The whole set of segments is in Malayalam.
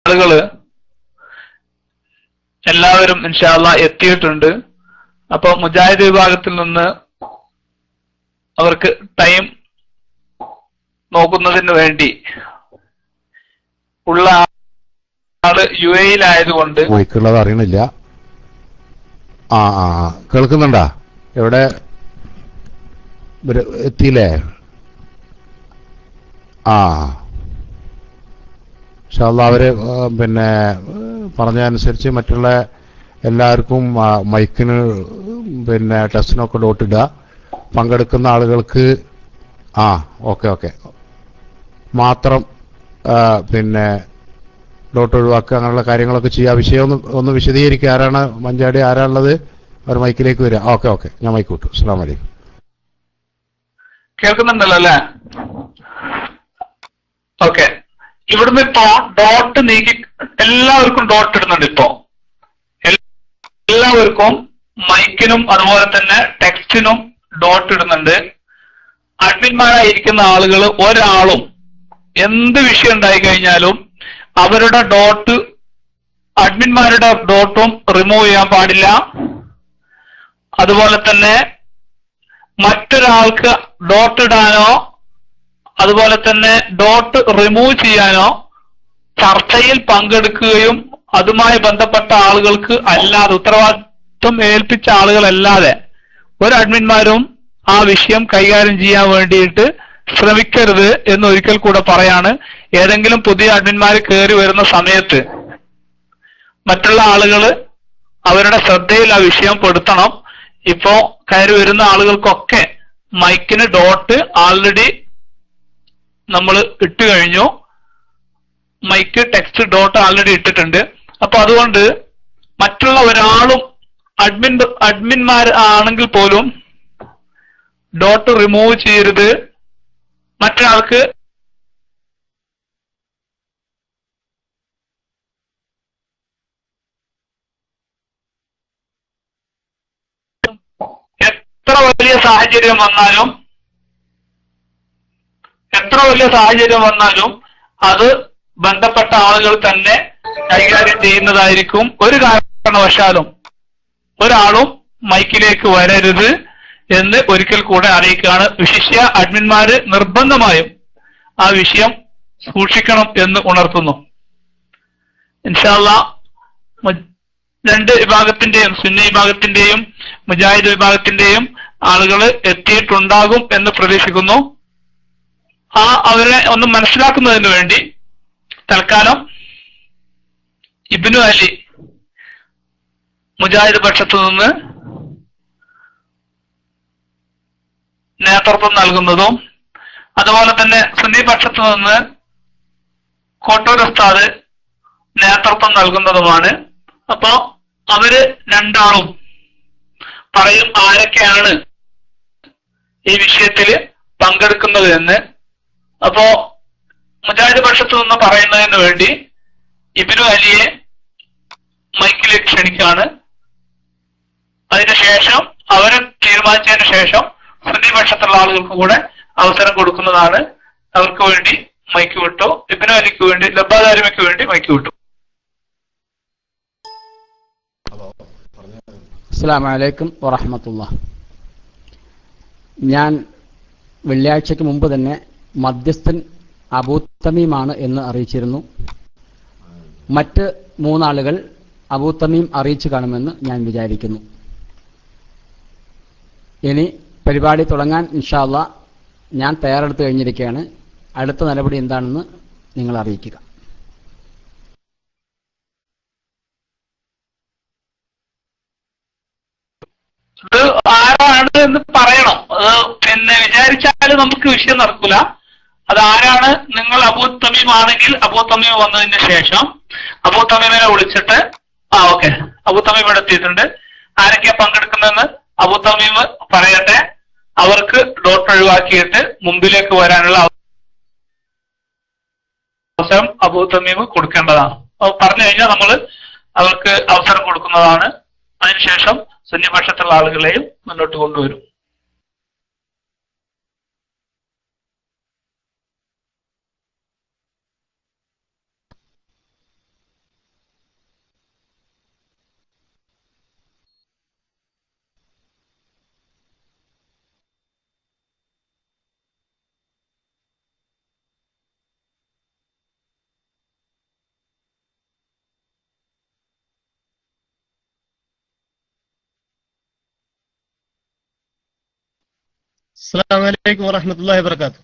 ആളുകള് എല്ലാവരും ഇൻഷാല്ല എത്തിയിട്ടുണ്ട് അപ്പൊ മുജാഹിദ് വിഭാഗത്തിൽ നിന്ന് അവർക്ക് ടൈം നോക്കുന്നതിന് വേണ്ടി ഉള്ള ആള് യു എയിലായതുകൊണ്ട് മൈക്കുള്ളത് അറിയണില്ല ആ ആ ആ. കേൾക്കുന്നുണ്ടാ എവിടെ ഇവര് എത്തിയില്ലേ ആ ഇൻഷാല്ല അവര് ആ, പിന്നെ പറഞ്ഞതനുസരിച്ച് മറ്റുള്ള എല്ലാവർക്കും ആ, മൈക്കിന് പിന്നെ ടെസ്റ്റിനൊക്കെ ഡോട്ട് ഇടുക പങ്കെടുക്കുന്ന ആളുകൾക്ക് ആ ഓക്കെ ഓക്കെ മാത്രം ആ, പിന്നെ ഡോട്ട് ഒഴിവാക്കുക അങ്ങനെയുള്ള കാര്യങ്ങളൊക്കെ ചെയ്യുക വിഷയം ഒന്ന് ഒന്ന് വിശദീകരിക്കുക ആരാണ് മഞ്ചാടി ആരാണുള്ളത് അവർ മൈക്കിലേക്ക് വരിക ഓക്കെ ഓക്കെ ഞാൻ മൈക്ക് വിട്ടു അസ്സാം വലൈക്കും കേൾക്കുന്നുണ്ടല്ലോ അല്ലേ ഓക്കെ ഇവിടുന്ന് ഇപ്പോ ഡോട്ട് നീക്കി എല്ലാവർക്കും ഡോട്ട് ഇടുന്നുണ്ട് ഇപ്പോ എൽ- എല്ലാവർക്കും മൈക്കിനും അതുപോലെ തന്നെ ടെക്സ്റ്റിനും ഡോട്ട് ഇടുന്നുണ്ട് അഡ്മിന്മാരായിരിക്കുന്ന ആളുകൾ ഒരാളും എന്ത് വിഷയം ഉണ്ടായി കഴിഞ്ഞാലും അവരുടെ ഡോട്ട് അഡ്മിന്മാരുടെ ഡോട്ടും റിമൂവ് ചെയ്യാൻ പാടില്ല അതുപോലെ തന്നെ മറ്റൊരാൾക്ക് ഡോട്ട് ഇടാനോ അതുപോലെ തന്നെ ഡോട്ട് റിമൂവ് ചെയ്യാനോ ചർച്ചയിൽ പങ്കെടുക്കുകയും അതുമായി ബന്ധപ്പെട്ട ആളുകൾക്ക് അല്ലാതെ ഉത്തരവാദിത്വം ഏൽപ്പിച്ച ആളുകളല്ലാതെ ഒരു അഡ്മിന്മാരും ആ വിഷയം കൈകാര്യം ചെയ്യാൻ വേണ്ടിയിട്ട് ശ്രമിക്കരുത് എന്ന് ഒരിക്കൽ കൂടെ പറയാണ് ഏതെങ്കിലും പുതിയ അഡ്മിന്മാർ കയറി വരുന്ന സമയത്ത് മറ്റുള്ള ആളുകൾ അവരുടെ ശ്രദ്ധയിൽ ആ വിഷയം പെടുത്തണം ഇപ്പോ കയറി വരുന്ന ആളുകൾക്കൊക്കെ മൈക്കിന് ഡോട്ട് ആൾറെഡി നമ്മൾ ഇട്ട് കഴിഞ്ഞു മൈക്ക് ടെക്സ്റ്റ് ഡോട്ട് ആൾറെഡി ഇട്ടിട്ടുണ്ട് അപ്പൊ അതുകൊണ്ട് മറ്റുള്ള ഒരാളും അഡ്മിൻ അഡ്മിന്മാർ ആണെങ്കിൽ പോലും ഡോട്ട് റിമൂവ് ചെയ്യരുത് മറ്റൊരാൾക്ക് എത്ര വലിയ സാഹചര്യം വന്നാലും എത്ര വലിയ സാഹചര്യം വന്നാലും അത് ബന്ധപ്പെട്ട ആളുകൾ തന്നെ കൈകാര്യം ചെയ്യുന്നതായിരിക്കും ഒരു കാരണവശാലും ഒരാളും മൈക്കിലേക്ക് വരരുത് എന്ന് ഒരിക്കൽ കൂടെ അറിയിക്കുകയാണ് വിശിഷ്യ അഡ്മിന്മാര് നിർബന്ധമായും ആ വിഷയം സൂക്ഷിക്കണം എന്ന് ഉണർത്തുന്നു ഇൻഷാല്ല രണ്ട് വിഭാഗത്തിന്റെയും സുന്നി വിഭാഗത്തിന്റെയും മുജാഹിദ് വിഭാഗത്തിന്റെയും ആളുകൾ എത്തിയിട്ടുണ്ടാകും എന്ന് പ്രതീക്ഷിക്കുന്നു ആ അവരെ ഒന്ന് മനസ്സിലാക്കുന്നതിന് വേണ്ടി തൽക്കാലം ഇബിനു അലി മുജാഹിദ് പക്ഷത്തു നിന്ന് നേതൃത്വം നൽകുന്നതും അതുപോലെ തന്നെ സുന്നി പക്ഷത്തു നിന്ന് കോട്ടൂർ ഉസ്താദ് നേതൃത്വം നൽകുന്നതുമാണ് അപ്പോ അവര് രണ്ടാളും പറയും ആരൊക്കെയാണ് ഈ വിഷയത്തിൽ പങ്കെടുക്കുന്നത് എന്ന് അപ്പോ മുജാഹിദ് പക്ഷത്തു നിന്ന് പറയുന്നതിന് വേണ്ടി ഇബിനു അലിയെ മൈക്കിലേക്ക് ക്ഷണിക്കാണ് അതിനുശേഷം അവരെ തീരുമാനിച്ചതിന് ശേഷം സുന്നി പക്ഷത്തുള്ള ആളുകൾക്ക് കൂടെ അവസരം കൊടുക്കുന്നതാണ് അവർക്ക് വേണ്ടി മൈക്ക് വിട്ടു ഇബിനു അലിക്ക് വേണ്ടി ലബ്ബാദാരിമയ്ക്ക് വേണ്ടി മൈക്ക് വിട്ടു അസ്സാം വലൈക്കും വറഹമത്തുള്ള ഞാൻ വെള്ളിയാഴ്ചയ്ക്ക് മുമ്പ് തന്നെ മധ്യസ്ഥൻ അബൂത്തമീമാണ് എന്ന് അറിയിച്ചിരുന്നു മറ്റ് മൂന്നാളുകൾ അബൂത്തമീം അറിയിച്ചു കാണുമെന്ന് ഞാൻ വിചാരിക്കുന്നു ഇനി പരിപാടി തുടങ്ങാൻ ഇൻഷാല്ല ഞാൻ തയ്യാറെടുത്ത് കഴിഞ്ഞിരിക്കുകയാണ് അടുത്ത നടപടി എന്താണെന്ന് നിങ്ങൾ അറിയിക്കുക ഇത് ആരാണ് എന്ന് പറയണം അത് പിന്നെ വിചാരിച്ചാൽ നമുക്ക് വിഷയം നടക്കൂല അത് ആരാണ് നിങ്ങൾ അബൂ തമീം ആണെങ്കിൽ അബൂ തമീം വന്നതിന് ശേഷം അബൂ തമീമിനെ വിളിച്ചിട്ട് ആ ഓക്കെ അബൂ തമീം ഇവിടെ എത്തിയിട്ടുണ്ട് ആരൊക്കെയാ പങ്കെടുക്കുന്നതെന്ന് അബൂ തമീം പറയട്ടെ അവർക്ക് ഡോട്ട് ഒഴിവാക്കിയിട്ട് മുമ്പിലേക്ക് വരാനുള്ള അവസരം അബൂ തമീം കൊടുക്കേണ്ടതാണ് അത് പറഞ്ഞു കഴിഞ്ഞാൽ നമ്മൾ അവർക്ക് അവസരം കൊടുക്കുന്നതാണ് അതിനുശേഷം സുന്യപക്ഷത്തുള്ള ആളുകളെയും മുന്നോട്ട് കൊണ്ടുവരും അസ്സാം വലൈക്കും വറഹമത്തല്ലാഹി വർക്കാത്തു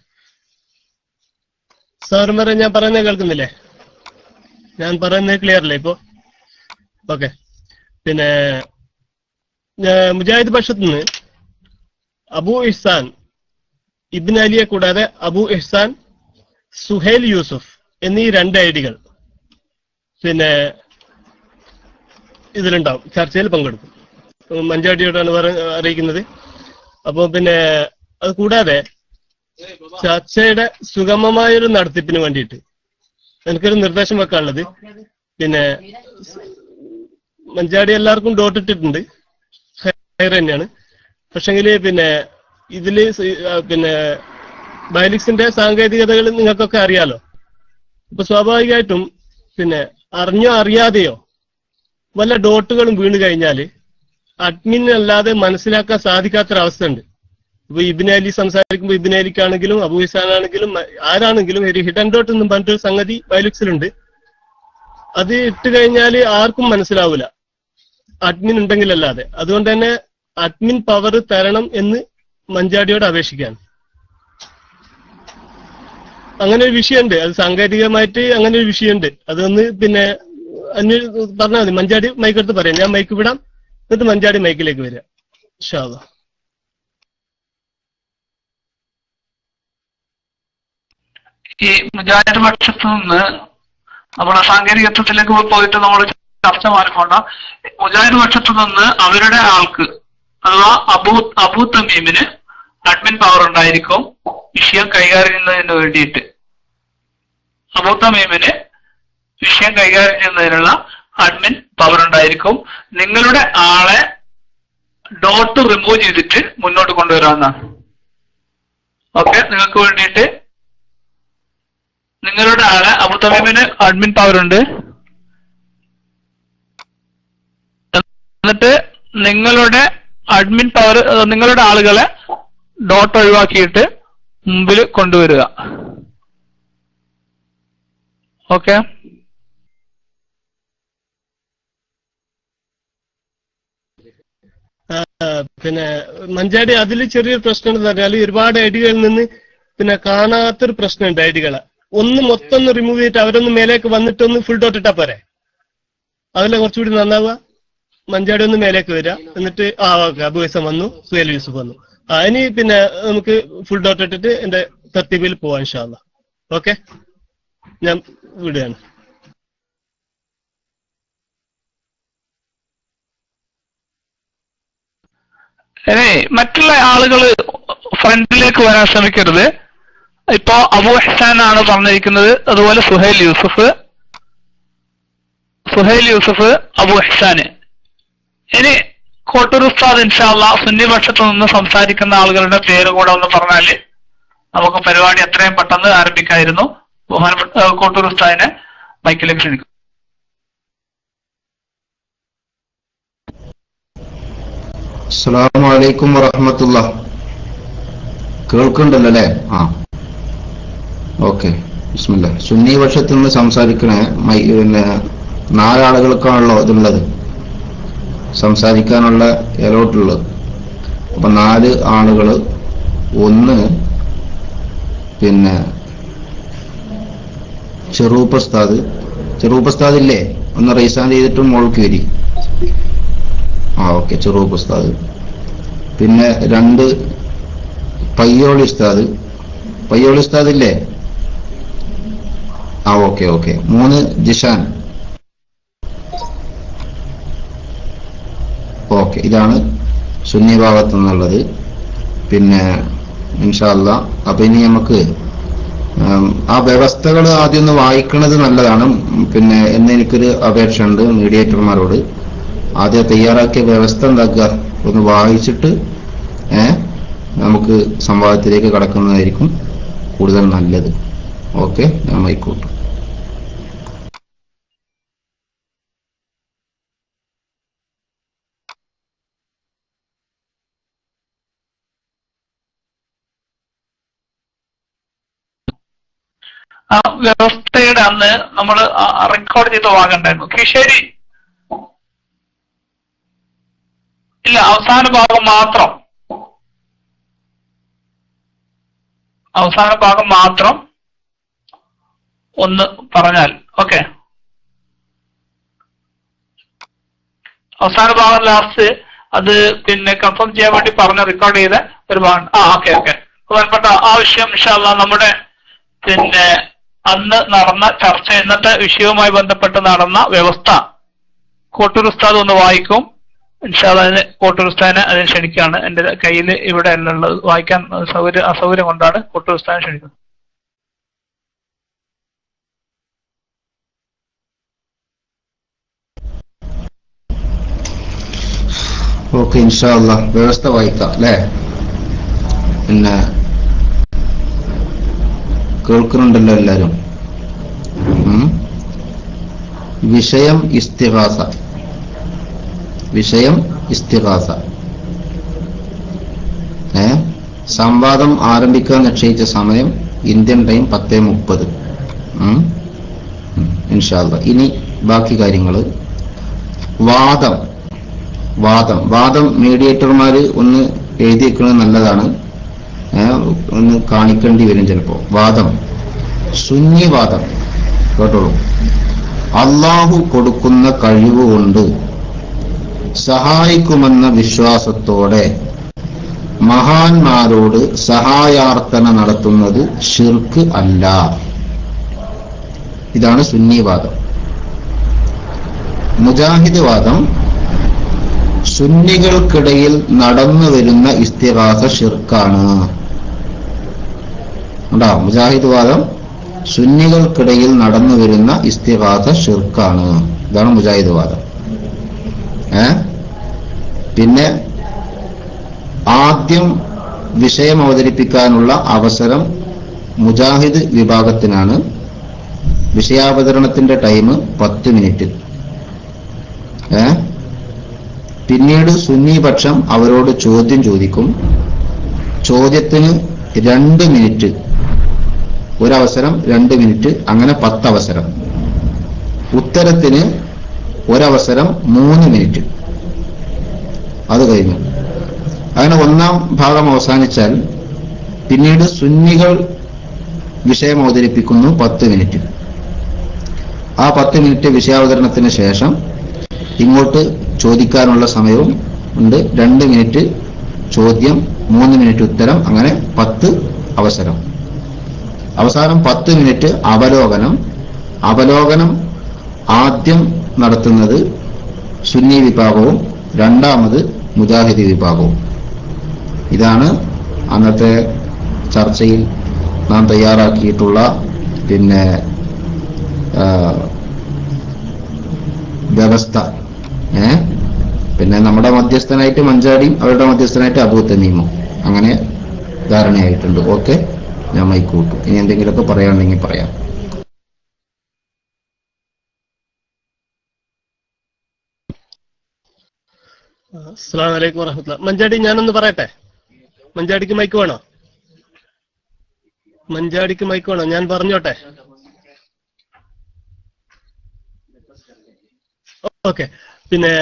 സാറുമാരെ ഞാൻ പറയുന്നത് കേൾക്കുന്നില്ലേ ഞാൻ പറയുന്നത് ക്ലിയർ അല്ലേ ഇപ്പോ ഓക്കെ പിന്നെ ഞാ- മുജാഹിദ് പക്ഷത്ത് നിന്ന് അബു ഇഹ്സാൻ ഇബിൻ അലിയെ കൂടാതെ അബു ഇഹ്സാൻ സുഹൈൽ യൂസുഫ് എന്നീ രണ്ട് ഐഡികൾ പിന്നെ ഇതിലുണ്ടാവും ചർച്ചയിൽ പങ്കെടുക്കും ഉം മഞ്ചാടിയോടാണ് പറ- അറിയിക്കുന്നത് അപ്പൊ പിന്നെ അത് കൂടാതെ ചർച്ചയുടെ സുഗമമായൊരു നടത്തിപ്പിന് വേണ്ടിയിട്ട് എനിക്കൊരു നിർദ്ദേശം വെക്കാനുള്ളത് പിന്നെ മഞ്ചാടി എല്ലാവർക്കും ഡോട്ട് ഇട്ടിട്ടുണ്ട് ഹയർ തന്നെയാണ് പക്ഷെങ്കിൽ പിന്നെ ഇതില് സ- ആ, പിന്നെ ബയലിക്സിന്റെ സാങ്കേതികതകൾ നിങ്ങൾക്കൊക്കെ അറിയാലോ അപ്പൊ സ്വാഭാവികമായിട്ടും പിന്നെ അറിഞ്ഞോ അറിയാതെയോ വല്ല ഡോട്ടുകളും വീണ് കഴിഞ്ഞാല് അഡ്മിൻ അല്ലാതെ മനസ്സിലാക്കാൻ സാധിക്കാത്തൊരവസ്ഥ ഉണ്ട് ഇപ്പൊ ഇബിൻ അലി സംസാരിക്കുമ്പോൾ ഇബിൻ അലിക്കാണെങ്കിലും അബു ഹിസാൻ ആണെങ്കിലും ആരാണെങ്കിലും ഒരു ഹിഡൻ ഡോട്ട് എന്നും പറഞ്ഞിട്ടൊരു സംഗതി ബയലിക്സിലുണ്ട് അത് ഇട്ട് കഴിഞ്ഞാൽ ആർക്കും മനസ്സിലാവൂല അഡ്മിൻ ഉണ്ടെങ്കിലല്ലാതെ അതുകൊണ്ട് തന്നെ അഡ്മിൻ പവർ തരണം എന്ന് മഞ്ചാടിയോട് അപേക്ഷിക്കാൻ അങ്ങനെ ഒരു വിഷയമുണ്ട് അത് സാങ്കേതികമായിട്ട് അങ്ങനെ ഒരു വിഷയമുണ്ട് അതൊന്ന് പിന്നെ അന്വ പറഞ്ഞാൽ മതി മഞ്ചാടി മൈക്കെടുത്ത് പറയാം ഞാൻ മൈക്ക് വിടാം എന്നിട്ട് മഞ്ചാടി മൈക്കിലേക്ക് വരിക ഇൻഷാ അള്ളാ ഈ മുജാഹിദ് പക്ഷത്ത് നിന്ന് നമ്മുടെ സാങ്കേതികത്വത്തിലേക്ക് പോയിട്ട് നമ്മൾ ചർച്ച മാറിക്കൊണ്ട മുജാഹിദ് പക്ഷത്ത് നിന്ന് അവരുടെ ആൾക്ക് അഥവാ അബൂ അബൂ തമീമിന് അഡ്മിൻ പവർ ഉണ്ടായിരിക്കും വിഷയം കൈകാര്യം ചെയ്യുന്നതിന് വേണ്ടിയിട്ട് അബൂ തമീമിന് വിഷയം കൈകാര്യം ചെയ്യുന്നതിനുള്ള അഡ്മിൻ പവർ ഉണ്ടായിരിക്കും നിങ്ങളുടെ ആളെ ഡോട്ട് റിമൂവ് ചെയ്തിട്ട് മുന്നോട്ട് കൊണ്ടുവരാവുന്നതാണ് ഓക്കെ നിങ്ങൾക്ക് വേണ്ടിയിട്ട് നിങ്ങളുടെ ആളെ അബുതമീമിന് അഡ്മിൻ പവർ ഉണ്ട് എന്നിട്ട് നിങ്ങളുടെ അഡ്മിൻ പവർ നിങ്ങളുടെ ആളുകളെ ഡോട്ട് ഒഴിവാക്കിയിട്ട് മുമ്പിൽ കൊണ്ടുവരിക ഓക്കെ ആ, പിന്നെ മഞ്ചാടി അതിൽ ചെറിയൊരു പ്രശ്നം എന്ന് പറഞ്ഞാൽ ഒരുപാട് ഐഡികളിൽ നിന്ന് പിന്നെ കാണാത്തൊരു പ്രശ്നമുണ്ട് ഐഡികളെ ഒന്ന് മൊത്തം ഒന്ന് റിമൂവ് ചെയ്തിട്ട് അവരൊന്ന് മേലേക്ക് വന്നിട്ട് ഒന്ന് ഫുൾ ഡോട്ട് ഇട്ടാ പോരെ അതല്ലേ കുറച്ചുകൂടി നന്നാവുക മഞ്ചാടി ഒന്ന് മേലേക്ക് വരിക എന്നിട്ട് ആ ഓക്കെ അബുവൈസം വന്നു സുഹേൽ യൂസുഫ് വന്നു ആ ഇനി പിന്നെ നമുക്ക് ഫുൾ ഡോട്ട് ഇട്ടിട്ട് എന്റെ തർത്തീബിൽ പോവാം ഇൻഷാല്ല ഓക്കെ ഞാൻ വിടുകയാണ് ഇനി മറ്റുള്ള ആളുകൾ ഫ്രണ്ടിലേക്ക് വരാൻ ശ്രമിക്കരുത് ഇപ്പോ അബു ഹസാൻ ആണ് പറഞ്ഞിരിക്കുന്നത് അതുപോലെ സുഹൈൽ യൂസുഫ് സുഹൈൽ യൂസുഫ് അബു ഹസാന് ഇനി കോട്ടൂർ ഉസ്താദ് ഇൻഷാല്ല സുന്നി പക്ഷത്ത് നിന്ന് സംസാരിക്കുന്ന ആളുകളുടെ പേര് കൂടെ ഒന്ന് പറഞ്ഞാല് നമുക്ക് പരിപാടി എത്രയും പെട്ടെന്ന് ആരംഭിക്കായിരുന്നു ബഹുമാനപ്പെട്ട ഏഹ് കോട്ടൂർ ഉസ്താദിനെ മൈക്കിലേക്ക് ക്ഷണിക്കും അസ്സലാമു അലൈക്കും വറഹമത്തുള്ള കേൾക്കുന്നുണ്ടല്ലോ അല്ലേ ആ ഓക്കെ ബിസ്മില്ല സുന്നി പക്ഷത്തിൽ നിന്ന് സംസാരിക്കണ മൈ പിന്നെ നാലാളുകൾക്കാണല്ലോ ഇതുള്ളത് സംസാരിക്കാനുള്ള എലോട്ടുള്ളത് അപ്പൊ നാല് ആളുകള് ഒന്ന് പിന്നെ ചെറൂപ്പസ്താദ് ചെറൂപ്പസ്താദ് ഇല്ലേ ഒന്ന് റൈസാൻ ചെയ്തിട്ട് മോൾക്ക് വരി ആ ഓക്കെ ചെറൂപ്പ് ഉസ്താദ് പിന്നെ രണ്ട് പയ്യോളി ഉസ്താദ് പയ്യോളി ഉസ്താദ് ഇല്ലേ ആ ഓക്കെ ഓക്കെ മൂന്ന് ജിഷാൻ ഓക്കെ ഇതാണ് സുന്നി ഭാഗത്തു നിന്നുള്ളത് പിന്നെ ഇൻഷാല്ല അപ്പൊ ഇനി നമുക്ക് ഉം, ആ വ്യവസ്ഥകൾ ആദ്യം ഒന്ന് വായിക്കുന്നത് നല്ലതാണ് ഉം, പിന്നെ എന്ന് എനിക്കൊരു അപേക്ഷ ഉണ്ട് മീഡിയേറ്റർമാരോട് ആദ്യം തയ്യാറാക്കിയ വ്യവസ്ഥ എന്താക്കുക ഒന്ന് വായിച്ചിട്ട് ഏ നമുക്ക് സംവാദത്തിലേക്ക് കടക്കുന്നതായിരിക്കും കൂടുതൽ നല്ലത് ഓക്കെ ഞാൻ മൈക്കോട്ടു ആ വ്യവസ്ഥയുടെ അന്ന് നമ്മൾ റെക്കോർഡ് ചെയ്ത ഭാഗമുണ്ടായിരുന്നു കിഷേരി ഇല്ല അവസാന ഭാഗം മാത്രം അവസാന ഭാഗം മാത്രം ഒന്ന് പറഞ്ഞാൽ ഓക്കെ അവസാന ഭാഗം ലാസ്റ്റ് അത് പിന്നെ കൺഫേം ചെയ്യാൻ വേണ്ടി പറഞ്ഞ റെക്കോർഡ് ചെയ്ത ഒരു ഭാഗം ആ ഓക്കെ ഓക്കെ പ്രധാനപ്പെട്ട ആ വിഷയം ഇൻഷാല്ല നമ്മുടെ പിന്നെ അന്ന് നടന്ന ചർച്ച ഇന്നത്തെ വിഷയവുമായി ബന്ധപ്പെട്ട് നടന്ന വ്യവസ്ഥ കോട്ടൂർ ഉസ്താദ് ഒന്ന് വായിക്കും ഇൻഷാല്ല അതിന് കോട്ടൂർ ഉസ്താദിനെ അതിന് ക്ഷണിക്കുകയാണ് എന്റെ കയ്യിൽ ഇവിടെ അല്ല ഉള്ളത് വായിക്കാൻ സൗകര്യം അസൗകര്യം കൊണ്ടാണ് കോട്ടൂർ ഉസ്താദിനെ ക്ഷണിക്കുന്നത് ഓക്കെ ഇൻഷാല്ല വ്യവസ്ഥ വായിക്കാം അല്ലേ പിന്നെ കേൾക്കുന്നുണ്ടല്ലോ എല്ലാരും ഉം. വിഷയം ഇസ്തിഹാസ വിഷയം ഇസ്തിഹാസ ഏ സംവാദം ആരംഭിക്കാൻ നിശ്ചയിച്ച സമയം ഇന്ത്യൻ ടൈം പത്തേ മുപ്പത് ഇൻഷാല്ല ഇനി ബാക്കി കാര്യങ്ങള് വാദം വാദം വാദം മീഡിയേറ്റർമാര് ഒന്ന് എഴുതി വെക്കുന്നത് നല്ലതാണ് ഏ, ഒന്ന് കാണിക്കേണ്ടി വരും ചിലപ്പോ വാദം ശൂന്യവാദം കേട്ടോളൂ അള്ളാഹു കൊടുക്കുന്ന കഴിവ് കൊണ്ട് സഹായിക്കുമെന്ന വിശ്വാസത്തോടെ മഹാന്മാരോട് സഹായാർത്ഥന നടത്തുന്നത് ഷിർക്ക് അല്ല ഇതാണ് സുന്നിവാദം മുജാഹിദ് വാദം സുന്നികൾക്കിടയിൽ നടന്നു വരുന്ന ഇസ്തിഹാസ ഷിർക്കാണ് ഉണ്ടോ മുജാഹിദ് വാദം സുന്നികൾക്കിടയിൽ നടന്നു വരുന്ന ഇസ്തിഹാസ ഷിർക്കാണ് ഇതാണ് മുജാഹിദ് വാദം ഏ പിന്നെ ആദ്യം വിഷയം അവതരിപ്പിക്കാനുള്ള അവസരം മുജാഹിദ് വിഭാഗത്തിനാണ് വിഷയാവതരണത്തിന്റെ ടൈം പത്ത് മിനിറ്റ് ഏ പിന്നീട് സുന്നി പക്ഷം അവരോട് ചോദ്യം ചോദിക്കും ചോദ്യത്തിന് രണ്ട് മിനിറ്റ് ഒരവസരം രണ്ട് മിനിറ്റ് അങ്ങനെ പത്ത് അവസരം ഉത്തരത്തിന് ഒരവസരം മൂന്ന് മിനിറ്റ് അത് കഴിഞ്ഞു അങ്ങനെ ഒന്നാം ഭാഗം അവസാനിച്ചാൽ പിന്നീട് സുന്നികൾ വിഷയം അവതരിപ്പിക്കുന്നു പത്ത് മിനിറ്റ് ആ പത്ത് മിനിറ്റ് വിഷയാവതരണത്തിന് ശേഷം ഇങ്ങോട്ട് ചോദിക്കാനുള്ള സമയവും ഉണ്ട് രണ്ട് മിനിറ്റ് ചോദ്യം മൂന്ന് മിനിറ്റ് ഉത്തരം അങ്ങനെ പത്ത് അവസരം അവസാനം പത്ത് മിനിറ്റ് അവലോകനം അവലോകനം ആദ്യം നടത്തുന്നത് സുന്നി വിഭാഗവും രണ്ടാമത് മുജാഹിദി വിഭാഗവും ഇതാണ് അന്നത്തെ ചർച്ചയിൽ നാം തയ്യാറാക്കിയിട്ടുള്ള പിന്നെ ആ, വ്യവസ്ഥ ഏ പിന്നെ നമ്മുടെ മധ്യസ്ഥനായിട്ട് മഞ്ചാടിയും അവരുടെ മധ്യസ്ഥനായിട്ട് അബൂത്തനീമും അങ്ങനെ ധാരണയായിട്ടുണ്ട് ഓക്കെ ഞാൻ മൈക്ക് കൂട്ടും ഇനി എന്തെങ്കിലുമൊക്കെ പറയാനുണ്ടെങ്കിൽ പറയാം അസ്സാം വലൈക്കും വറഹമത്തുള്ള മഞ്ചാടി ഞാനൊന്ന് പറയട്ടെ മഞ്ചാടിക്ക് മൈക്ക് വേണോ മഞ്ചാടിക്ക് മൈക്ക് വേണോ ഞാൻ പറഞ്ഞോട്ടെ ഓക്കെ പിന്നെ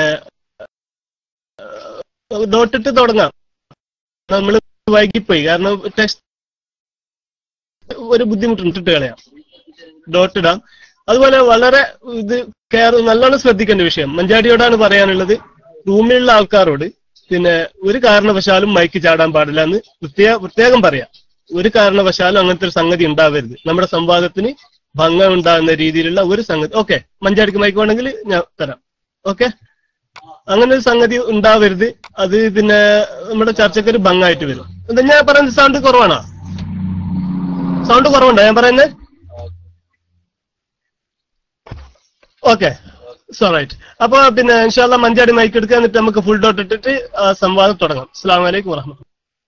ഡോട്ടിട്ട് തുടങ്ങാം നമ്മൾ വൈകിപ്പോയി കാരണം ടെക്സ്റ്റ് ഒരു ബുദ്ധിമുട്ടുണ്ട് ഇട്ടിട്ട് കളയാം ഡോട്ട് ഇടാം അതുപോലെ വളരെ ഇത് കെയർ നല്ലോണം ശ്രദ്ധിക്കേണ്ട വിഷയം മഞ്ചാടിയോടാണ് പറയാനുള്ളത് റൂമിലുള്ള ആൾക്കാരോട് പിന്നെ ഒരു കാരണവശാലും മൈക്ക് ചാടാൻ പാടില്ല എന്ന് പ്രത്യേക പ്രത്യേകം പറയാം ഒരു കാരണവശാലും അങ്ങനത്തെ ഒരു സംഗതി ഉണ്ടാവരുത് നമ്മുടെ സംവാദത്തിന് ഭംഗം ഉണ്ടാകുന്ന രീതിയിലുള്ള ഒരു സംഗതി ഓക്കെ മഞ്ചാടിക്ക് മൈക്ക് വേണമെങ്കിൽ ഞാൻ തരാം ഓക്കെ അങ്ങനെ ഒരു സംഗതി ഉണ്ടാവരുത് അത് പിന്നെ നമ്മുടെ ചർച്ചയ്ക്ക് ഒരു ഭംഗമായിട്ട് വരും എന്താ ഞാൻ പറയുന്നത് സൗണ്ട് കുറവാണോ സൗണ്ട് കുറവുണ്ടോ ഞാൻ പറയുന്നത് ഓക്കെ റൈറ്റ് അപ്പൊ പിന്നെ ഇൻഷാല്ല മഞ്ചാടി മൈക്ക് എടുക്കുക എന്നിട്ട് നമുക്ക് ഫുൾ ഡോട്ട് ഇട്ടിട്ട് ആ സംവാദം തുടങ്ങാം അസ്സാം വലൈക്കും വറഹമത്തുള്ള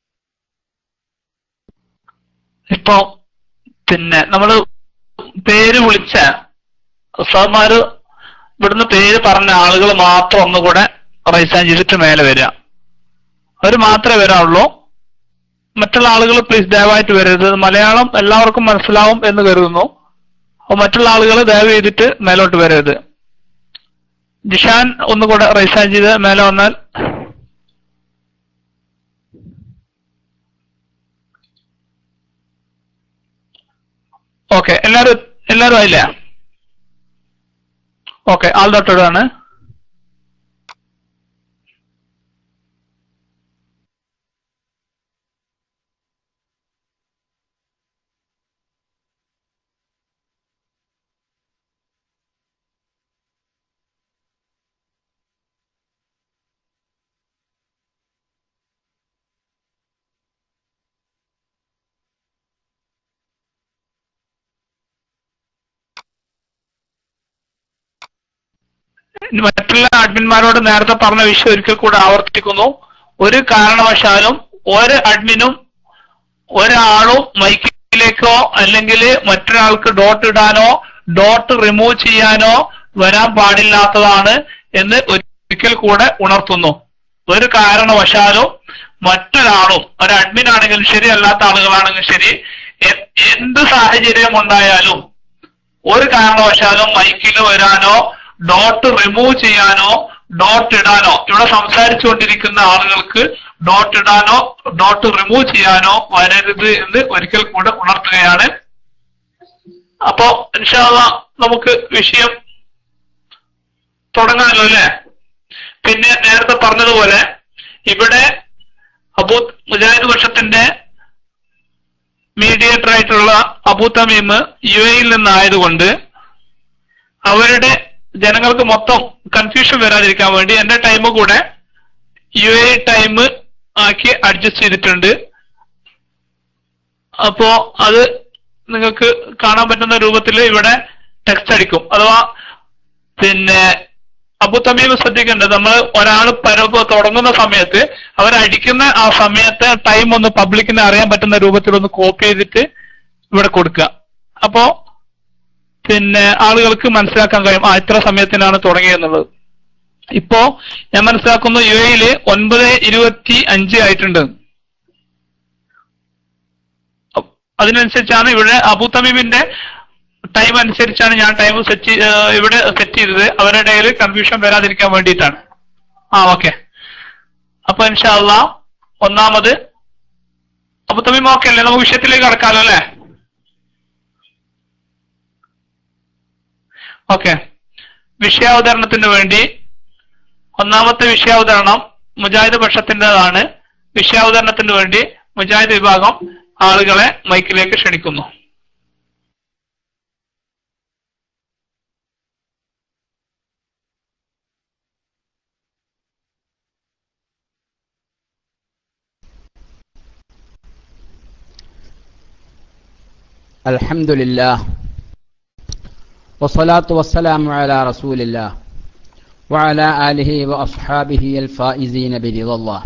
ഇപ്പൊ പിന്നെ നമ്മള് പേര് വിളിച്ച ഉസ്താദ്മാര് ഇവിടുന്ന് പേര് പറഞ്ഞ ആളുകൾ മാത്രം ഒന്നുകൂടെ റൈസാൻ ചെയ്തിട്ട് മേലെ വരിക അവർ മാത്രമേ വരാവുള്ളൂ മറ്റുള്ള ആളുകൾ പ്ലീസ് ദയവായിട്ട് വരരുത് മലയാളം എല്ലാവർക്കും മനസ്സിലാവും എന്ന് കരുതുന്നു അപ്പൊ മറ്റുള്ള ആളുകൾ ദയവ് ചെയ്തിട്ട് മേലോട്ട് വരരുത് ജിഷാൻ ഒന്നുകൂടെ റൈസാൻ ചെയ്ത് മേലെ വന്നാൽ ഓക്കെ എല്ലാരും എല്ലാരും ആയില്ലേ ഓക്കെ ആൾ തൊട്ടടുത്താണ് ഇനി മറ്റുള്ള അഡ്മിന്മാരോട് നേരത്തെ പറഞ്ഞ വിഷയം ഒരിക്കൽ കൂടെ ആവർത്തിക്കുന്നു ഒരു കാരണവശാലും ഒരു അഡ്മിനും ഒരാളും മൈക്കിലേക്കോ അല്ലെങ്കിൽ മറ്റൊരാൾക്ക് ഡോട്ട് ഇടാനോ ഡോട്ട് റിമൂവ് ചെയ്യാനോ വരാൻ പാടില്ലാത്തതാണ് എന്ന് ഒരിക്കൽ കൂടെ ഉണർത്തുന്നു ഒരു കാരണവശാലും മറ്റൊരാളും ഒരു അഡ്മിൻ ആണെങ്കിലും ശരി അല്ലാത്ത ആളുകളാണെങ്കിലും ശരി എ- എന്ത് സാഹചര്യം ഉണ്ടായാലും ഒരു കാരണവശാലും മൈക്കിൽ വരാനോ ഡോട്ട് റിമൂവ് ചെയ്യാനോ ഡോട്ട് ഇടാനോ ഇവിടെ സംസാരിച്ചുകൊണ്ടിരിക്കുന്ന ആളുകൾക്ക് ഡോട്ട് ഇടാനോ ഡോട്ട് റിമൂവ് ചെയ്യാനോ വരരുത് എന്ന് ഒരിക്കൽ കൂടെ ഉണർത്തുകയാണ് അപ്പോ ഇൻഷാല്ല നമുക്ക് വിഷയം തുടങ്ങാമല്ലോ അല്ലെ പിന്നെ നേരത്തെ പറഞ്ഞതുപോലെ ഇവിടെ അബൂ മുജാഹിദ് വർഷത്തിന്റെ മീഡിയേറ്റർ ആയിട്ടുള്ള അബൂ തമീം യു എയിൽ നിന്നായതുകൊണ്ട് അവരുടെ ജനങ്ങൾക്ക് മൊത്തം കൺഫ്യൂഷൻ വരാതിരിക്കാൻ വേണ്ടി എന്റെ ടൈം കൂടെ യു എ ടൈം ആക്കി അഡ്ജസ്റ്റ് ചെയ്തിട്ടുണ്ട് അപ്പോ അത് നിങ്ങൾക്ക് കാണാൻ പറ്റുന്ന രൂപത്തിൽ ഇവിടെ ടെക്സ്റ്റ് അടിക്കും അഥവാ പിന്നെ അബു തമീം ശ്രദ്ധിക്കേണ്ടത് നമ്മൾ ഒരാൾ പരവ് തുടങ്ങുന്ന സമയത്ത് അവരടിക്കുന്ന ആ സമയത്തെ ടൈം ഒന്ന് പബ്ലിക്കിന് അറിയാൻ പറ്റുന്ന രൂപത്തിൽ ഒന്ന് കോപ്പി ചെയ്തിട്ട് ഇവിടെ കൊടുക്കുക അപ്പോ പിന്നെ ആളുകൾക്ക് മനസ്സിലാക്കാൻ കഴിയും ആ ഇത്ര സമയത്തിനാണ് തുടങ്ങിയെന്നുള്ളത് ഇപ്പോ ഞാൻ മനസ്സിലാക്കുന്നു യു എയില് ഒൻപത് ഇരുപത്തി അഞ്ച് ആയിട്ടുണ്ട് അ- അതിനനുസരിച്ചാണ് ഇവിടെ അബു തമീമിന്റെ ടൈം അനുസരിച്ചാണ് ഞാൻ ടൈം സെറ്റ് ഇവിടെ സെറ്റ് ചെയ്തത് അവരുടെ ഇടയിൽ കൺഫ്യൂഷൻ വരാതിരിക്കാൻ വേണ്ടിയിട്ടാണ് ആ ഓക്കെ അപ്പൊ ഇൻഷാല്ല ഒന്നാമത് അബു തമീം ഓക്കെ അല്ലേ നമുക്ക് വിഷയത്തിലേക്ക് കടക്കാമല്ലോ അല്ലേ ഓക്കെ വിഷയാവതരണത്തിന് വേണ്ടി ഒന്നാമത്തെ വിഷയാവതരണം മുജാഹിദ് പക്ഷത്തിൻ്റെതാണ് വിഷയാവതരണത്തിന് വേണ്ടി മുജാഹിദ് വിഭാഗം ആളുകളെ മൈക്കിലേക്ക് ക്ഷണിക്കുന്നു الحمد لله والصلاة والسلام على رسول الله وعلى آله وأصحابه الفائزين برضا الله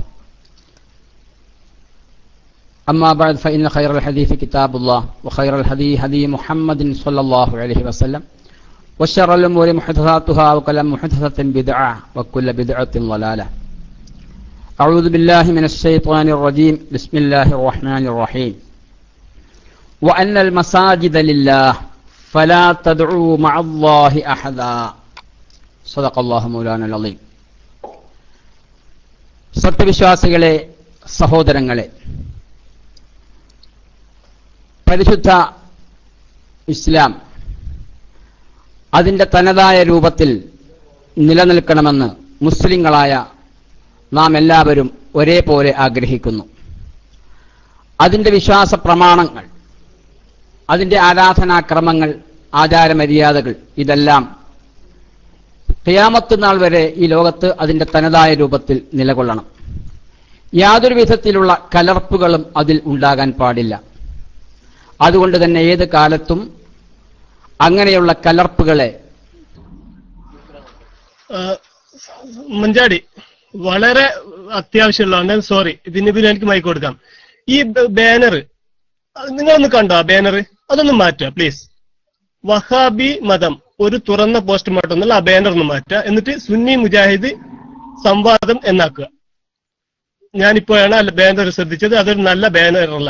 أما بعد فإن خير الحديث كتاب الله وخير الهدي هدي محمد صلى الله عليه وسلم وشر الأمور محدثاتها وكل محدثة بدعة وكل بدعة ضلالة أعوذ بالله من الشيطان الرجيم بسم الله الرحمن الرحيم وأن المساجد لله فلا تدعوا مع الله أحدا صدق الله مولانا العظيم സത്യവിശ്വാസികളെ സഹോദരങ്ങളെ പരിശുദ്ധ ഇസ്ലാം അതിൻ്റെ തനതായ രൂപത്തിൽ നിലനിൽക്കണമെന്ന് മുസ്ലിങ്ങളായ നാം എല്ലാവരും ഒരേപോലെ ആഗ്രഹിക്കുന്നു അതിൻ്റെ വിശ്വാസ പ്രമാണങ്ങൾ അതിൻ്റെ ആരാധനാക്രമങ്ങൾ ആചാരമര്യാദകൾ ഇതെല്ലാം ഖിയാമത്ത് നാൾ വരെ ഈ ലോകത്ത് അതിൻ്റെ തനതായ രൂപത്തിൽ നിലകൊള്ളണം യാതൊരു വിധത്തിലുള്ള കലർപ്പുകളും അതിൽ ഉണ്ടാകാൻ പാടില്ല അതുകൊണ്ട് തന്നെ ഏത് കാലത്തും അങ്ങനെയുള്ള കലർപ്പുകളെ ആ, മഞ്ചാടി വളരെ അത്യാവശ്യമുള്ളതാണ് സോറി ഇതിന് പിന്നെ എനിക്ക് മൈക്ക് കൊടുക്കാം ഈ ബാനർ നിങ്ങളൊന്ന് കണ്ടോ ആ ബാനർ അതൊന്ന് മാറ്റുക പ്ലീസ് വഹാബി മതം ഒരു തുറന്ന പോസ്റ്റ്മോർട്ടം എന്നുള്ള ആ ബാനർ ഒന്ന് മാറ്റുക എന്നിട്ട് സുന്നി മുജാഹിദ് സംവാദം എന്നാക്കുക ഞാനിപ്പോഴാണ് ആ ബാനർ ശ്രദ്ധിച്ചത് അതൊരു നല്ല ബാനർ അല്ല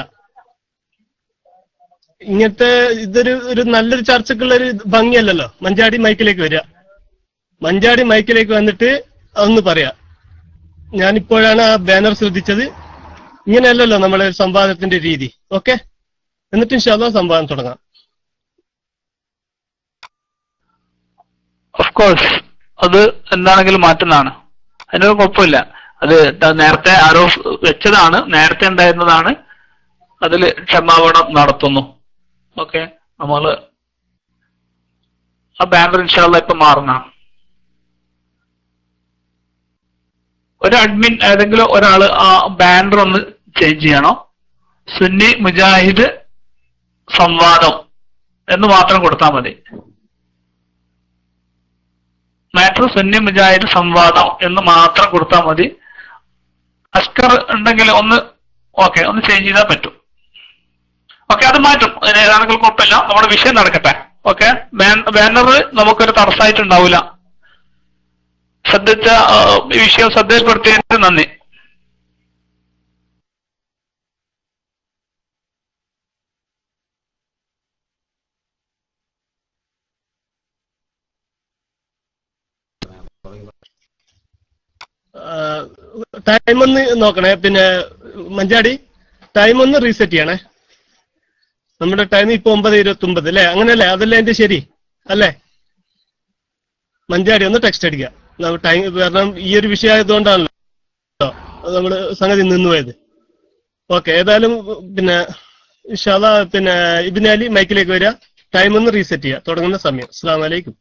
ഇങ്ങനത്തെ ഇതൊരു ഒരു നല്ലൊരു ചർച്ചക്കുള്ള ഒരു ഭംഗിയല്ലല്ലോ മഞ്ചാടി മൈക്കിലേക്ക് വരിക മഞ്ചാടി മൈക്കിലേക്ക് വന്നിട്ട് അതൊന്ന് പറയാ ഞാനിപ്പോഴാണ് ആ ബാനർ ശ്രദ്ധിച്ചത് ഇങ്ങനെയല്ലല്ലോ നമ്മളെ ഒരു സംവാദത്തിന്റെ രീതി ഓക്കെ എന്നിട്ട് ഇൻഷാല്ല സംവാദം തുടങ്ങാം ഓഫ് കോഴ്സ് അത് എന്താണെങ്കിലും മാറ്റുന്നതാണ് അതിനൊരു കുഴപ്പമില്ല അത് ത- നേരത്തെ ആരോ വെച്ചതാണ് നേരത്തെ ഉണ്ടായിരുന്നതാണ് അതിൽ ക്ഷമാപണം നടത്തുന്നു ഓക്കെ നമ്മള് ആ ബാനർ ഇൻഷാല്ല ഇപ്പൊ മാറുന്ന ഒരു അഡ്മിൻ ഏതെങ്കിലും ഒരാള് ആ ബാനർ ഒന്ന് ചേഞ്ച് ചെയ്യണോ സുന്നി മുജാഹിദ് സംവാദം എന്ന് മാത്രം കൊടുത്താൽ മതി മാറ്റർ സുന്നി മുജാഹിദ് സംവാദം എന്ന് മാത്രം കൊടുത്താൽ മതി അസ്കർ ഉണ്ടെങ്കിൽ ഒന്ന് ഓക്കെ ഒന്ന് ചേഞ്ച് ചെയ്താൽ പറ്റും ഓക്കെ അത് മാറ്റും അതിന് ഏതാണെങ്കിൽ കുഴപ്പമില്ല നമ്മുടെ വിഷയം നടക്കട്ടെ ഓക്കെ ബാനർ നമുക്കൊരു തടസ്സമായിട്ടുണ്ടാവില്ല ശ്രദ്ധിച്ച ആ, ഈ വിഷയം ശ്രദ്ധയിൽപ്പെടുത്തിയതിന് നന്ദി ടൈം ഒന്ന് നോക്കണേ പിന്നെ മഞ്ചാടി ടൈം ഒന്ന് റീസെറ്റ് ചെയ്യണേ നമ്മുടെ ടൈം ഇപ്പൊ ഒമ്പത് ഇരുപത്തി ഒമ്പത് അല്ലേ അങ്ങനെയല്ലേ അതല്ലേ എന്റെ ശരി അല്ലേ മഞ്ചാടി ഒന്ന് ടെക്സ്റ്റ് അടിക്കുക നമ്മൾ ടൈം കാരണം ഈ ഒരു വിഷയം ആയതുകൊണ്ടാണല്ലോ നമ്മള് സംഗതി നിന്നുപോയത് ഓക്കെ ഏതായാലും പിന്നെ ഇൻഷാല്ലാ പിന്നെ ഇബിൻ അലി മൈക്കിലേക്ക് വരിക ടൈം ഒന്ന് റീസെറ്റ് ചെയ്യുക തുടങ്ങുന്ന സമയം അസ്സാം വലൈക്കും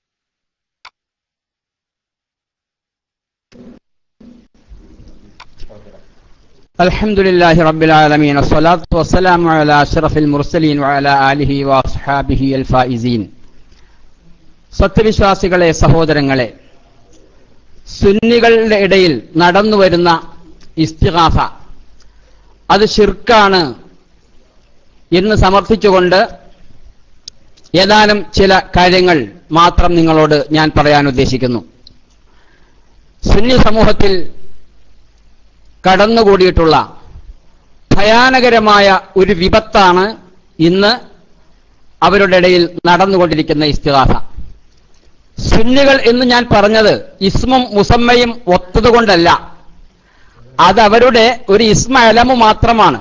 الحمد لله رب العالمين الصلاة والسلام على أشرف المرسلين وعلى آله وأصحابه الفائزين സത്യവിശ്വാസികളെ സഹോദരങ്ങളെ സുന്നികളുടെ ഇടയിൽ നടന്നു വരുന്ന ഇസ്തിഹാസ അത് ഷിർക്കാണ് എന്ന് സമർത്ഥിച്ചുകൊണ്ട് ഏതാനും ചില കാര്യങ്ങൾ മാത്രം നിങ്ങളോട് ഞാൻ പറയാൻ ഉദ്ദേശിക്കുന്നു സുന്നി സമൂഹത്തിൽ കടന്നുകൂടിയിട്ടുള്ള ഭയാനകരമായ ഒരു വിപത്താണ് ഇന്ന് അവരുടെ ഇടയിൽ നടന്നുകൊണ്ടിരിക്കുന്ന ഇസ്തിഹാസ സുന്നികൾ എന്ന് ഞാൻ പറഞ്ഞത് ഇസ്മും മുസമ്മയും ഒത്തതുകൊണ്ടല്ല അത് അവരുടെ ഒരു ഇസ്മ അലമു മാത്രമാണ്